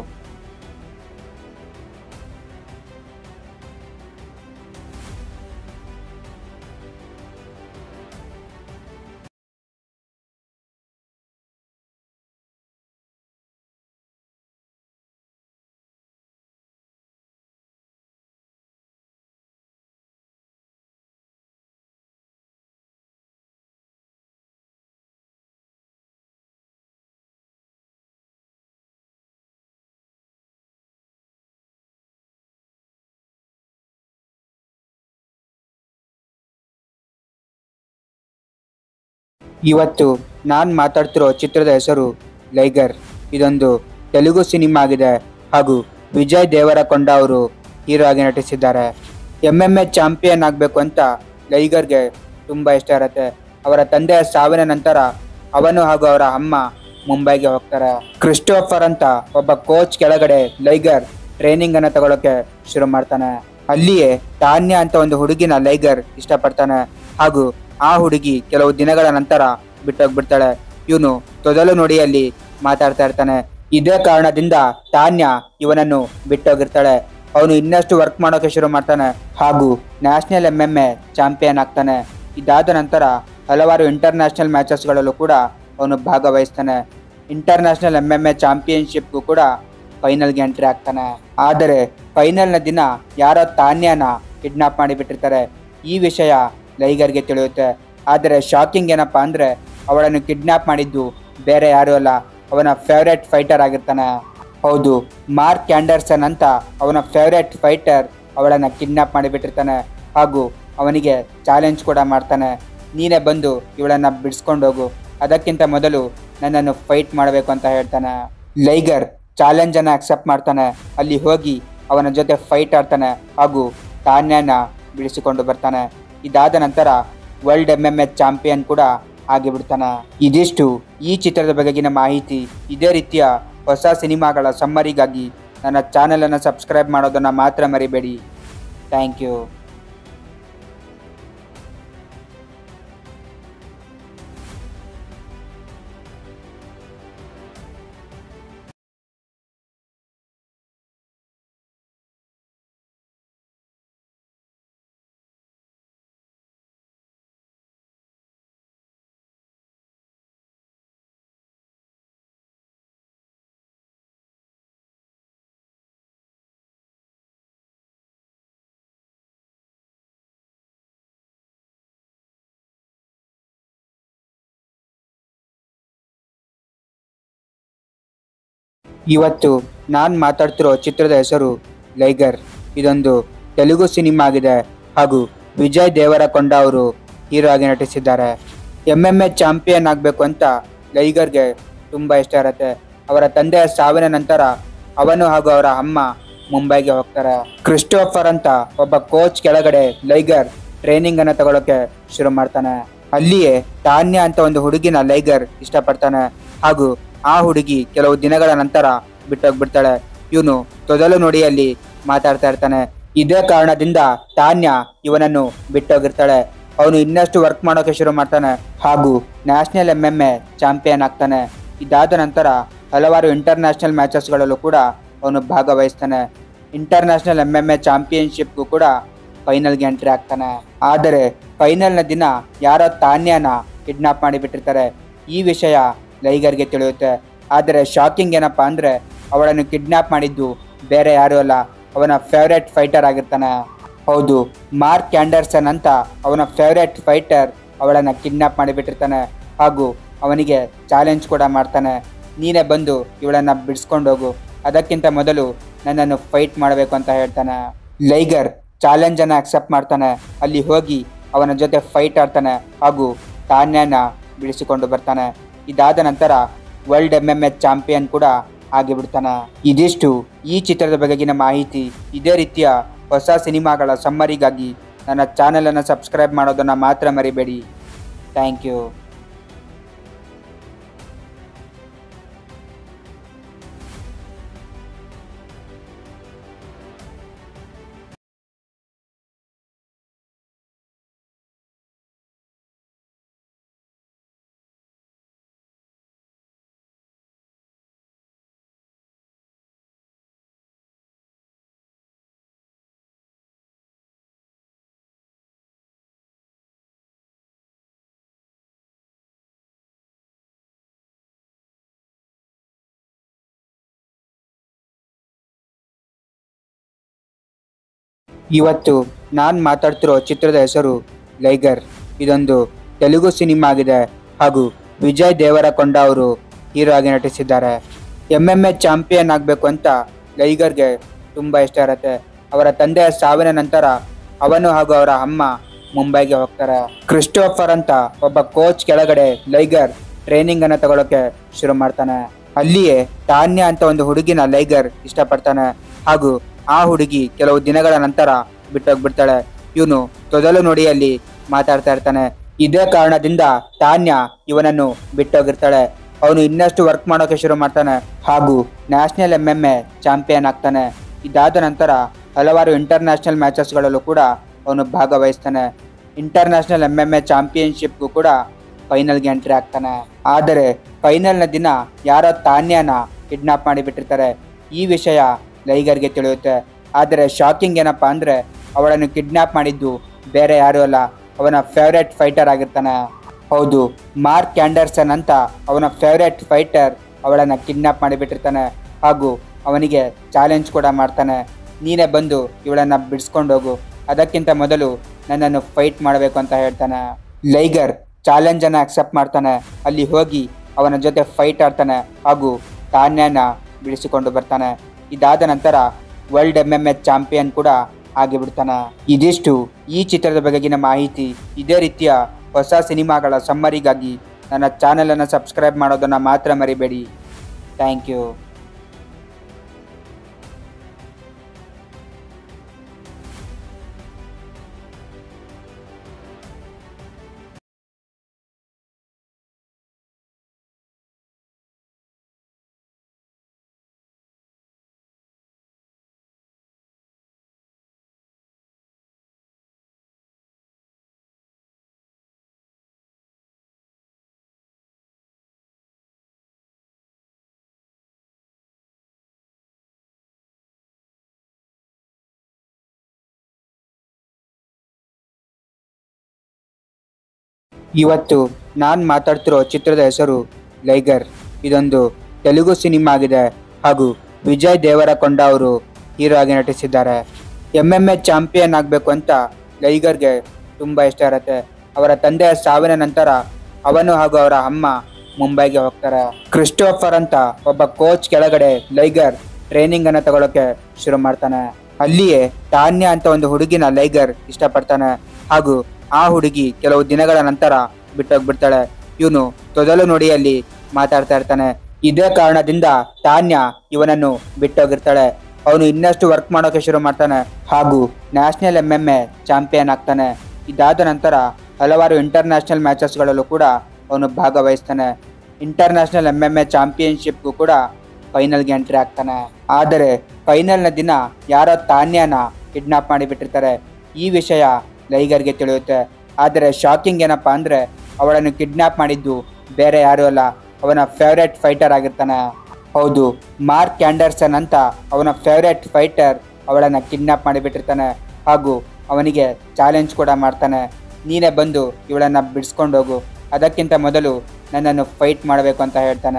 ಇವತ್ತು ನಾನು ಮಾತಾಡ್ತಿರೋ ಚಿತ್ರದ ಹೆಸರು ಲೈಗರ್ ಇದೊಂದು ತೆಲುಗು ಸಿನಿಮಾ ಆಗಿದೆ ಹಾಗೂ ವಿಜಯ್ ದೇವರಕೊಂಡ ಅವರು ಹೀರೋ ಆಗಿ ನಟಿಸಿದ್ದಾರೆ ಎಮ್ ಎಮ್ ಎ ಚಾಂಪಿಯನ್ ಆಗಬೇಕು ಅಂತ ಲೈಗರ್ಗೆ ತುಂಬ ಇಷ್ಟ ಇರುತ್ತೆ ಅವರ ತಂದೆಯ ಸಾವಿನ ನಂತರ ಅವನು ಹಾಗೂ ಅವರ ಅಮ್ಮ ಮುಂಬೈಗೆ ಹೋಗ್ತಾರೆ ಕ್ರಿಸ್ಟೋಫರ್ ಅಂತ ಒಬ್ಬ ಕೋಚ್ ಕೆಳಗಡೆ ಲೈಗರ್ ಟ್ರೈನಿಂಗ್ ಅನ್ನ ತಗೊಳಕ್ಕೆ ಶುರು ಮಾಡ್ತಾನೆ ಅಲ್ಲಿಯೇ ತಾನ್ಯ ಅಂತ ಒಂದು ಹುಡುಗಿನ ಲೈಗರ್ ಇಷ್ಟಪಡ್ತಾನೆ ಹಾಗೂ ಆ ಹುಡುಗಿ ಕೆಲವು ದಿನಗಳ ನಂತರ ಬಿಟ್ಟೋಗ್ಬಿಡ್ತಾಳೆ ಇವನು ತೊದಲು ನುಡಿಯಲ್ಲಿ ಮಾತಾಡ್ತಾ ಇರ್ತಾನೆ ಇದೇ ಕಾರಣದಿಂದ ತಾನ್ಯ ಇವನನ್ನು ಬಿಟ್ಟೋಗಿರ್ತಾಳೆ ಅವನು ಇನ್ನಷ್ಟು ವರ್ಕ್ ಮಾಡೋಕೆ ಶುರು ಮಾಡ್ತಾನೆ ಹಾಗೂ national M M A champion ಆಗ್ತಾನೆ ಇದಾದ ನಂತರ ಹಲವಾರು ಇಂಟರ್ನ್ಯಾಷನಲ್ ಮ್ಯಾಚಸ್ಗಳಲ್ಲೂ ಕೂಡ ಅವನು ಭಾಗವಹಿಸ್ತಾನೆ ಇಂಟರ್ನ್ಯಾಷನಲ್ ಎಂ ಎಂ ಎ ಚಾಂಪಿಯನ್ಶಿಪ್ಗೂ ಕೂಡ ಫೈನಲ್ಗೆ ಎಂಟ್ರಿ ಆಗ್ತಾನೆ ಆದರೆ ಫೈನಲ್ನ ದಿನ ಯಾರೋ ತಾನ್ಯನ ಕಿಡ್ನಾಪ್ ಮಾಡಿಬಿಟ್ಟಿರ್ತಾರೆ ಈ ವಿಷಯ ಲೈಗರ್ಗೆ ತಿಳಿಯುತ್ತೆ ಆದರೆ ಶಾಕಿಂಗ್ ಏನಪ್ಪಾ ಅಂದರೆ ಅವಳನ್ನು ಕಿಡ್ನಾಪ್ ಮಾಡಿದ್ದು ಬೇರೆ ಯಾರೂ ಅಲ್ಲ ಅವನ ಫೇವ್ರೆಟ್ ಫೈಟರ್ ಆಗಿರ್ತಾನೆ ಹೌದು ಮಾರ್ಕ್ ಕ್ಯಾಂಡರ್ಸನ್ ಅಂತ ಅವನ ಫೇವ್ರೆಟ್ ಫೈಟರ್ ಅವಳನ್ನು ಕಿಡ್ನಾಪ್ ಮಾಡಿಬಿಟ್ಟಿರ್ತಾನೆ ಹಾಗೂ ಅವನಿಗೆ ಚಾಲೆಂಜ್ ಕೂಡ ಮಾಡ್ತಾನೆ ನೀನೇ ಬಂದು ಇವಳನ್ನು ಬಿಡಿಸ್ಕೊಂಡು ಹೋಗು ಅದಕ್ಕಿಂತ ಮೊದಲು ನನ್ನನ್ನು ಫೈಟ್ ಮಾಡಬೇಕು ಅಂತ ಹೇಳ್ತಾನೆ ಲೈಗರ್ ಚಾಲೆಂಜನ್ನು ಅಕ್ಸೆಪ್ಟ್ ಮಾಡ್ತಾನೆ ಅಲ್ಲಿ ಹೋಗಿ ಅವನ ಜೊತೆ ಫೈಟ್ ಆಡ್ತಾನೆ ಹಾಗೂ ತಾನ್ಯನ ಬಿಡಿಸಿಕೊಂಡು ಬರ್ತಾನೆ ಇದಾದ ನಂತರ world M M H champion ಕೂಡ ಆಗಿಬಿಡ್ತಾನೆ ಇದಿಷ್ಟು ಈ ಚಿತ್ರದ ಬಗೆಗಿನ ಮಾಹಿತಿ ಇದೇ ರೀತಿಯ ಹೊಸ ಸಿನಿಮಾಗಳ ಸಮ್ಮರಿಗಾಗಿ ನನ್ನ ಚಾನಲನ್ನು ಸಬ್ಸ್ಕ್ರೈಬ್ ಮಾಡೋದನ್ನು ಮಾತ್ರ ಮರಿಬೇಡಿ ಥ್ಯಾಂಕ್ ಯು ಇವತ್ತು ನಾನು ಮಾತಾಡ್ತಿರೋ ಚಿತ್ರದ ಹೆಸರು ಲೈಗರ್ ಇದೊಂದು ತೆಲುಗು ಸಿನಿಮಾ ಆಗಿದೆ ಹಾಗೂ ವಿಜಯ್ ದೇವರಕೊಂಡ ಅವರು ಹೀರೋ ಆಗಿ ನಟಿಸಿದ್ದಾರೆ ಎಮ್ ಎಮ್ ಎ ಚಾಂಪಿಯನ್ ಆಗಬೇಕು ಅಂತ ಲೈಗರ್ಗೆ ತುಂಬ ಇಷ್ಟ ಇರುತ್ತೆ ಅವರ ತಂದೆಯ ಸಾವಿನ ನಂತರ ಅವನು ಹಾಗೂ ಅವರ ಅಮ್ಮ ಮುಂಬೈಗೆ ಹೋಗ್ತಾರೆ ಕ್ರಿಸ್ಟೋಫರ್ ಅಂತ ಒಬ್ಬ ಕೋಚ್ ಕೆಳಗಡೆ ಲೈಗರ್ ಟ್ರೈನಿಂಗ್ ಅನ್ನ ತಗೊಳಕ್ಕೆ ಶುರು ಮಾಡ್ತಾನೆ ಅಲ್ಲಿಯೇ ತಾನ್ಯ ಅಂತ ಒಂದು ಹುಡುಗಿನ ಲೈಗರ್ ಇಷ್ಟಪಡ್ತಾನೆ ಹಾಗೂ ಆ ಹುಡುಗಿ ಕೆಲವು ದಿನಗಳ ನಂತರ ಬಿಟ್ಟೋಗ್ಬಿಡ್ತಾಳೆ ಇವನು ತೊದಲು ನುಡಿಯಲ್ಲಿ ಮಾತಾಡ್ತಾ ಇರ್ತಾನೆ ಇದೇ ಕಾರಣದಿಂದ ತಾನ್ಯ ಇವನನ್ನು ಬಿಟ್ಟೋಗಿರ್ತಾಳೆ ಅವನು ಇನ್ನಷ್ಟು ವರ್ಕ್ ಮಾಡೋಕೆ ಶುರು ಮಾಡ್ತಾನೆ ಹಾಗೂ national M M A champion ಆಗ್ತಾನೆ ಇದಾದ ನಂತರ ಹಲವಾರು ಇಂಟರ್ನ್ಯಾಷನಲ್ ಮ್ಯಾಚಸ್ಗಳಲ್ಲೂ ಕೂಡ ಅವನು ಭಾಗವಹಿಸ್ತಾನೆ ಇಂಟರ್ನ್ಯಾಷನಲ್ ಎಂ ಎಂ ಎ ಚಾಂಪಿಯನ್ಶಿಪ್ಗೂ ಕೂಡ ಫೈನಲ್ಗೆ ಎಂಟ್ರಿ ಆಗ್ತಾನೆ ಆದರೆ ಫೈನಲ್ನ ದಿನ ಯಾರೋ ತಾನ್ಯನ ಕಿಡ್ನಾಪ್ ಮಾಡಿಬಿಟ್ಟಿರ್ತಾರೆ ಈ ವಿಷಯ ಲೈಗರ್ಗೆ ತಿಳಿಯುತ್ತೆ ಆದರೆ ಶಾಕಿಂಗ್ ಏನಪ್ಪ ಅಂದರೆ ಅವಳನ್ನು ಕಿಡ್ನಾಪ್ ಮಾಡಿದ್ದು ಬೇರೆ ಯಾರೂ ಅಲ್ಲ ಅವನ ಫೇವ್ರೆಟ್ ಫೈಟರ್ ಆಗಿರ್ತಾನೆ ಹೌದು ಮಾರ್ಕ್ ಆ್ಯಂಡರ್ಸನ್ ಅಂತ ಅವನ ಫೇವ್ರೆಟ್ ಫೈಟರ್ ಅವಳನ್ನು ಕಿಡ್ನಾಪ್ ಮಾಡಿಬಿಟ್ಟಿರ್ತಾನೆ ಹಾಗೂ ಅವನಿಗೆ ಚಾಲೆಂಜ್ ಕೂಡ ಮಾಡ್ತಾನೆ ನೀನೇ ಬಂದು ಇವಳನ್ನು ಬಿಡಿಸ್ಕೊಂಡು ಹೋಗು ಅದಕ್ಕಿಂತ ಮೊದಲು ನನ್ನನ್ನು ಫೈಟ್ ಮಾಡಬೇಕು ಅಂತ ಹೇಳ್ತಾನೆ ಲೈಗರ್ ಚಾಲೆಂಜನ್ನು ಅಕ್ಸೆಪ್ಟ್ ಮಾಡ್ತಾನೆ ಅಲ್ಲಿ ಹೋಗಿ ಅವನ ಜೊತೆ ಫೈಟ್ ಆಡ್ತಾನೆ ಹಾಗೂ ತಾನ್ಯನ ಬಿಡಿಸಿಕೊಂಡು ಬರ್ತಾನೆ ಇದಾದ ನಂತರ world M M H champion ಕೂಡ ಆಗಿಬಿಡ್ತಾನೆ ಇದಿಷ್ಟು ಈ ಚಿತ್ರದ ಬಗೆಗಿನ ಮಾಹಿತಿ ಇದೇ ರೀತಿಯ ಹೊಸ ಸಿನಿಮಾಗಳ ಸಮ್ಮರಿಗಾಗಿ ನನ್ನ ಚಾನಲನ್ನು ಸಬ್ಸ್ಕ್ರೈಬ್ ಮಾಡೋದನ್ನು ಮಾತ್ರ ಮರಿಬೇಡಿ ಥ್ಯಾಂಕ್ ಯು ಇವತ್ತು ನಾನು ಮಾತಾಡ್ತಿರೋ ಚಿತ್ರದ ಹೆಸರು ಲೈಗರ್ ಇದೊಂದು ತೆಲುಗು ಸಿನಿಮಾ ಆಗಿದೆ ಹಾಗೂ ವಿಜಯ್ ದೇವರಕೊಂಡ ಅವರು ಹೀರೋ ಆಗಿ ನಟಿಸಿದ್ದಾರೆ ಎಮ್ ಎಮ್ ಎ ಚಾಂಪಿಯನ್ ಆಗಬೇಕು ಅಂತ ಲೈಗರ್ಗೆ ತುಂಬ ಇಷ್ಟ ಇರುತ್ತೆ ಅವರ ತಂದೆಯ ಸಾವಿನ ನಂತರ ಅವನು ಹಾಗೂ ಅವರ ಅಮ್ಮ ಮುಂಬೈಗೆ ಹೋಗ್ತಾರೆ ಕ್ರಿಸ್ಟೋಫರ್ ಅಂತ ಒಬ್ಬ ಕೋಚ್ ಕೆಳಗಡೆ ಲೈಗರ್ ಟ್ರೈನಿಂಗ್ ಅನ್ನ ತಗೊಳಕ್ಕೆ ಶುರು ಮಾಡ್ತಾನೆ ಅಲ್ಲಿಯೇ ತಾನ್ಯ ಅಂತ ಒಂದು ಹುಡುಗಿನ ಲೈಗರ್ ಇಷ್ಟಪಡ್ತಾನೆ ಹಾಗೂ ಆ ಹುಡುಗಿ ಕೆಲವು ದಿನಗಳ ನಂತರ ಬಿಟ್ಟೋಗ್ಬಿಡ್ತಾಳೆ ಇವನು ತೊದಲು ನುಡಿಯಲ್ಲಿ ಮಾತಾಡ್ತಾ ಇರ್ತಾನೆ ಇದೇ ಕಾರಣದಿಂದ ತಾನ್ಯ ಇವನನ್ನು ಬಿಟ್ಟೋಗಿರ್ತಾಳೆ ಅವನು ಇನ್ನಷ್ಟು ವರ್ಕ್ ಮಾಡೋಕೆ ಶುರು ಮಾಡ್ತಾನೆ ಹಾಗೂ national M M A champion ಆಗ್ತಾನೆ ಇದಾದ ನಂತರ ಹಲವಾರು ಇಂಟರ್ನ್ಯಾಷನಲ್ ಮ್ಯಾಚಸ್ಗಳಲ್ಲೂ ಕೂಡ ಅವನು ಭಾಗವಹಿಸ್ತಾನೆ ಇಂಟರ್ನ್ಯಾಷನಲ್ ಎಮ್ ಎಮ್ ಎ ಚಾಂಪಿಯನ್ಶಿಪ್ಗೂ ಕೂಡ ಫೈನಲ್ಗೆ ಎಂಟ್ರಿ ಆಗ್ತಾನೆ ಆದರೆ ಫೈನಲ್ನ ದಿನ ಯಾರೋ ತಾನ್ಯನ ಕಿಡ್ನಾಪ್ ಮಾಡಿಬಿಟ್ಟಿರ್ತಾರೆ ಈ ವಿಷಯ ಲೈಗರ್ಗೆ ತಿಳಿಯುತ್ತೆ ಆದರೆ ಶಾಕಿಂಗ್ ಏನಪ್ಪ ಅಂದರೆ ಅವಳನ್ನು ಕಿಡ್ನಾಪ್ ಮಾಡಿದ್ದು ಬೇರೆ ಯಾರೂ ಅಲ್ಲ ಅವನ ಫೇವ್ರೆಟ್ ಫೈಟರ್ ಆಗಿರ್ತಾನೆ ಹೌದು ಮಾರ್ಕ್ ಆ್ಯಂಡರ್ಸನ್ ಅಂತ ಅವನ ಫೇವ್ರೆಟ್ ಫೈಟರ್ ಅವಳನ್ನು ಕಿಡ್ನಾಪ್ ಮಾಡಿಬಿಟ್ಟಿರ್ತಾನೆ ಹಾಗೂ ಅವನಿಗೆ ಚಾಲೆಂಜ್ ಕೂಡ ಮಾಡ್ತಾನೆ ನೀನೇ ಬಂದು ಇವಳನ್ನು ಬಿಡಿಸ್ಕೊಂಡು ಹೋಗು ಅದಕ್ಕಿಂತ ಮೊದಲು ನನ್ನನ್ನು ಫೈಟ್ ಮಾಡಬೇಕು ಅಂತ ಹೇಳ್ತಾನೆ ಲೈಗರ್ ಚಾಲೆಂಜನ್ನು ಅಕ್ಸೆಪ್ಟ್ ಮಾಡ್ತಾನೆ ಅಲ್ಲಿ ಹೋಗಿ ಅವನ ಜೊತೆ ಫೈಟ್ ಆಡ್ತಾನೆ ಹಾಗೂ ತಾನ್ಯನ ಬಿಡಿಸಿಕೊಂಡು ಬರ್ತಾನೆ ಇದಾದ ನಂತರ world M M H champion ಕೂಡ ಆಗಿಬಿಡ್ತಾನೆ ಇದಿಷ್ಟು ಈ ಚಿತ್ರದ ಬಗೆಗಿನ ಮಾಹಿತಿ ಇದೇ ರೀತಿಯ ಹೊಸ ಸಿನಿಮಾಗಳ ಸಮ್ಮರಿಗಾಗಿ ನನ್ನ ಚಾನಲನ್ನು ಸಬ್ಸ್ಕ್ರೈಬ್ ಮಾಡೋದನ್ನು ಮಾತ್ರ ಮರಿಬೇಡಿ ಥ್ಯಾಂಕ್ ಯು ಇವತ್ತು ನಾನು ಮಾತಾಡ್ತಿರೋ ಚಿತ್ರದ ಹೆಸರು ಲೈಗರ್ ಇದೊಂದು ತೆಲುಗು ಸಿನಿಮಾ ಆಗಿದೆ ಹಾಗೂ ವಿಜಯ್ ದೇವರಕೊಂಡ ಅವರು ಹೀರೋ ಆಗಿ ನಟಿಸಿದ್ದಾರೆ ಎಮ್ ಎಮ್ ಎ ಚಾಂಪಿಯನ್ ಆಗಬೇಕು ಅಂತ ಲೈಗರ್ಗೆ ತುಂಬ ಇಷ್ಟ ಇರುತ್ತೆ ಅವರ ತಂದೆಯ ಸಾವಿನ ನಂತರ ಅವನು ಹಾಗೂ ಅವರ ಅಮ್ಮ ಮುಂಬೈಗೆ ಹೋಗ್ತಾರೆ ಕ್ರಿಸ್ಟೋಫರ್ ಅಂತ ಒಬ್ಬ ಕೋಚ್ ಕೆಳಗಡೆ ಲೈಗರ್ ಟ್ರೈನಿಂಗ್ ಅನ್ನ ತಗೊಳಕ್ಕೆ ಶುರು ಮಾಡ್ತಾನೆ ಅಲ್ಲಿಯೇ ತಾನ್ಯ ಅಂತ ಒಂದು ಹುಡುಗಿನ ಲೈಗರ್ ಇಷ್ಟಪಡ್ತಾನೆ ಹಾಗೂ ಆ ಹುಡುಗಿ ಕೆಲವು ದಿನಗಳ ನಂತರ ಬಿಟ್ಟೋಗ್ಬಿಡ್ತಾಳೆ ಇವನು ತೊದಲು ನುಡಿಯಲ್ಲಿ ಮಾತಾಡ್ತಾ ಇರ್ತಾನೆ ಇದೇ ಕಾರಣದಿಂದ ತಾನ್ಯ ಇವನನ್ನು ಬಿಟ್ಟೋಗಿರ್ತಾಳೆ ಅವನು ಇನ್ನಷ್ಟು ವರ್ಕ್ ಮಾಡೋಕೆ ಶುರು ಮಾಡ್ತಾನೆ ಹಾಗೂ national M M A champion ಆಗ್ತಾನೆ ಇದಾದ ನಂತರ ಹಲವಾರು ಇಂಟರ್ನ್ಯಾಷನಲ್ ಮ್ಯಾಚಸ್ಗಳಲ್ಲೂ ಕೂಡ ಅವನು ಭಾಗವಹಿಸ್ತಾನೆ ಇಂಟರ್ನ್ಯಾಷನಲ್ ಎಮ್ ಎಮ್ ಎ ಚಾಂಪಿಯನ್ಶಿಪ್ಗೂ ಕೂಡ ಫೈನಲ್ಗೆ ಎಂಟ್ರಿ ಆಗ್ತಾನೆ ಆದರೆ ಫೈನಲ್ನ ದಿನ ಯಾರೋ ತಾನ್ಯನ ಕಿಡ್ನಾಪ್ ಮಾಡಿಬಿಟ್ಟಿರ್ತಾರೆ ಈ ವಿಷಯ ಲೈಗರ್ಗೆ ತಿಳಿಯುತ್ತೆ ಆದರೆ ಶಾಕಿಂಗ್ ಏನಪ್ಪ ಅಂದರೆ ಅವಳನ್ನು ಕಿಡ್ನಾಪ್ ಮಾಡಿದ್ದು ಬೇರೆ ಯಾರೂ ಅಲ್ಲ ಅವನ ಫೇವ್ರೆಟ್ ಫೈಟರ್ ಆಗಿರ್ತಾನೆ ಹೌದು ಮಾರ್ಕ್ ಆ್ಯಂಡರ್ಸನ್ ಅಂತ ಅವನ ಫೇವ್ರೆಟ್ ಫೈಟರ್ ಅವಳನ್ನು ಕಿಡ್ನಾಪ್ ಮಾಡಿಬಿಟ್ಟಿರ್ತಾನೆ ಹಾಗೂ ಅವನಿಗೆ ಚಾಲೆಂಜ್ ಕೂಡ ಮಾಡ್ತಾನೆ ನೀನೇ ಬಂದು ಇವಳನ್ನು ಬಿಡಿಸ್ಕೊಂಡು ಹೋಗು ಅದಕ್ಕಿಂತ ಮೊದಲು ನನ್ನನ್ನು ಫೈಟ್ ಮಾಡಬೇಕು ಅಂತ ಹೇಳ್ತಾನೆ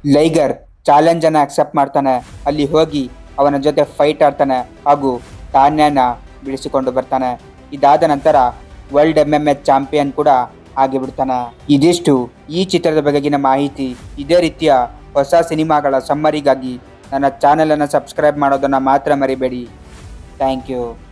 ಲೈಗರ್ ಚಾಲೆಂಜ್ ಅನ್ನ ಅಕ್ಸೆಪ್ಟ್ ಮಾಡ್ತಾನೆ ಅಲ್ಲಿ ಹೋಗಿ ಅವನ ಜೊತೆ ಫೈಟ್ ಆಡ್ತಾನೆ ಹಾಗೂ ತಾನ್ಯನ ಬಿಡಿಸಿಕೊಂಡು ಬರ್ತಾನೆ ಇದಾದ ನಂತರ world M M A champion ಕೂಡ ಆಗಿಬಿಡ್ತಾನೆ ಇದಿಷ್ಟು ಈ ಚಿತ್ರದ ಬಗೆಗಿನ ಮಾಹಿತಿ ಇದೇ ರೀತಿಯ ಹೊಸ ಸಿನಿಮಾಗಳ ಸಮ್ಮರಿಗಾಗಿ ನನ್ನ ಚಾನಲನ್ನು ಸಬ್ಸ್ಕ್ರೈಬ್ ಮಾಡೋದನ್ನು ಮಾತ್ರ ಮರಿಬೇಡಿ ಥ್ಯಾಂಕ್ ಯು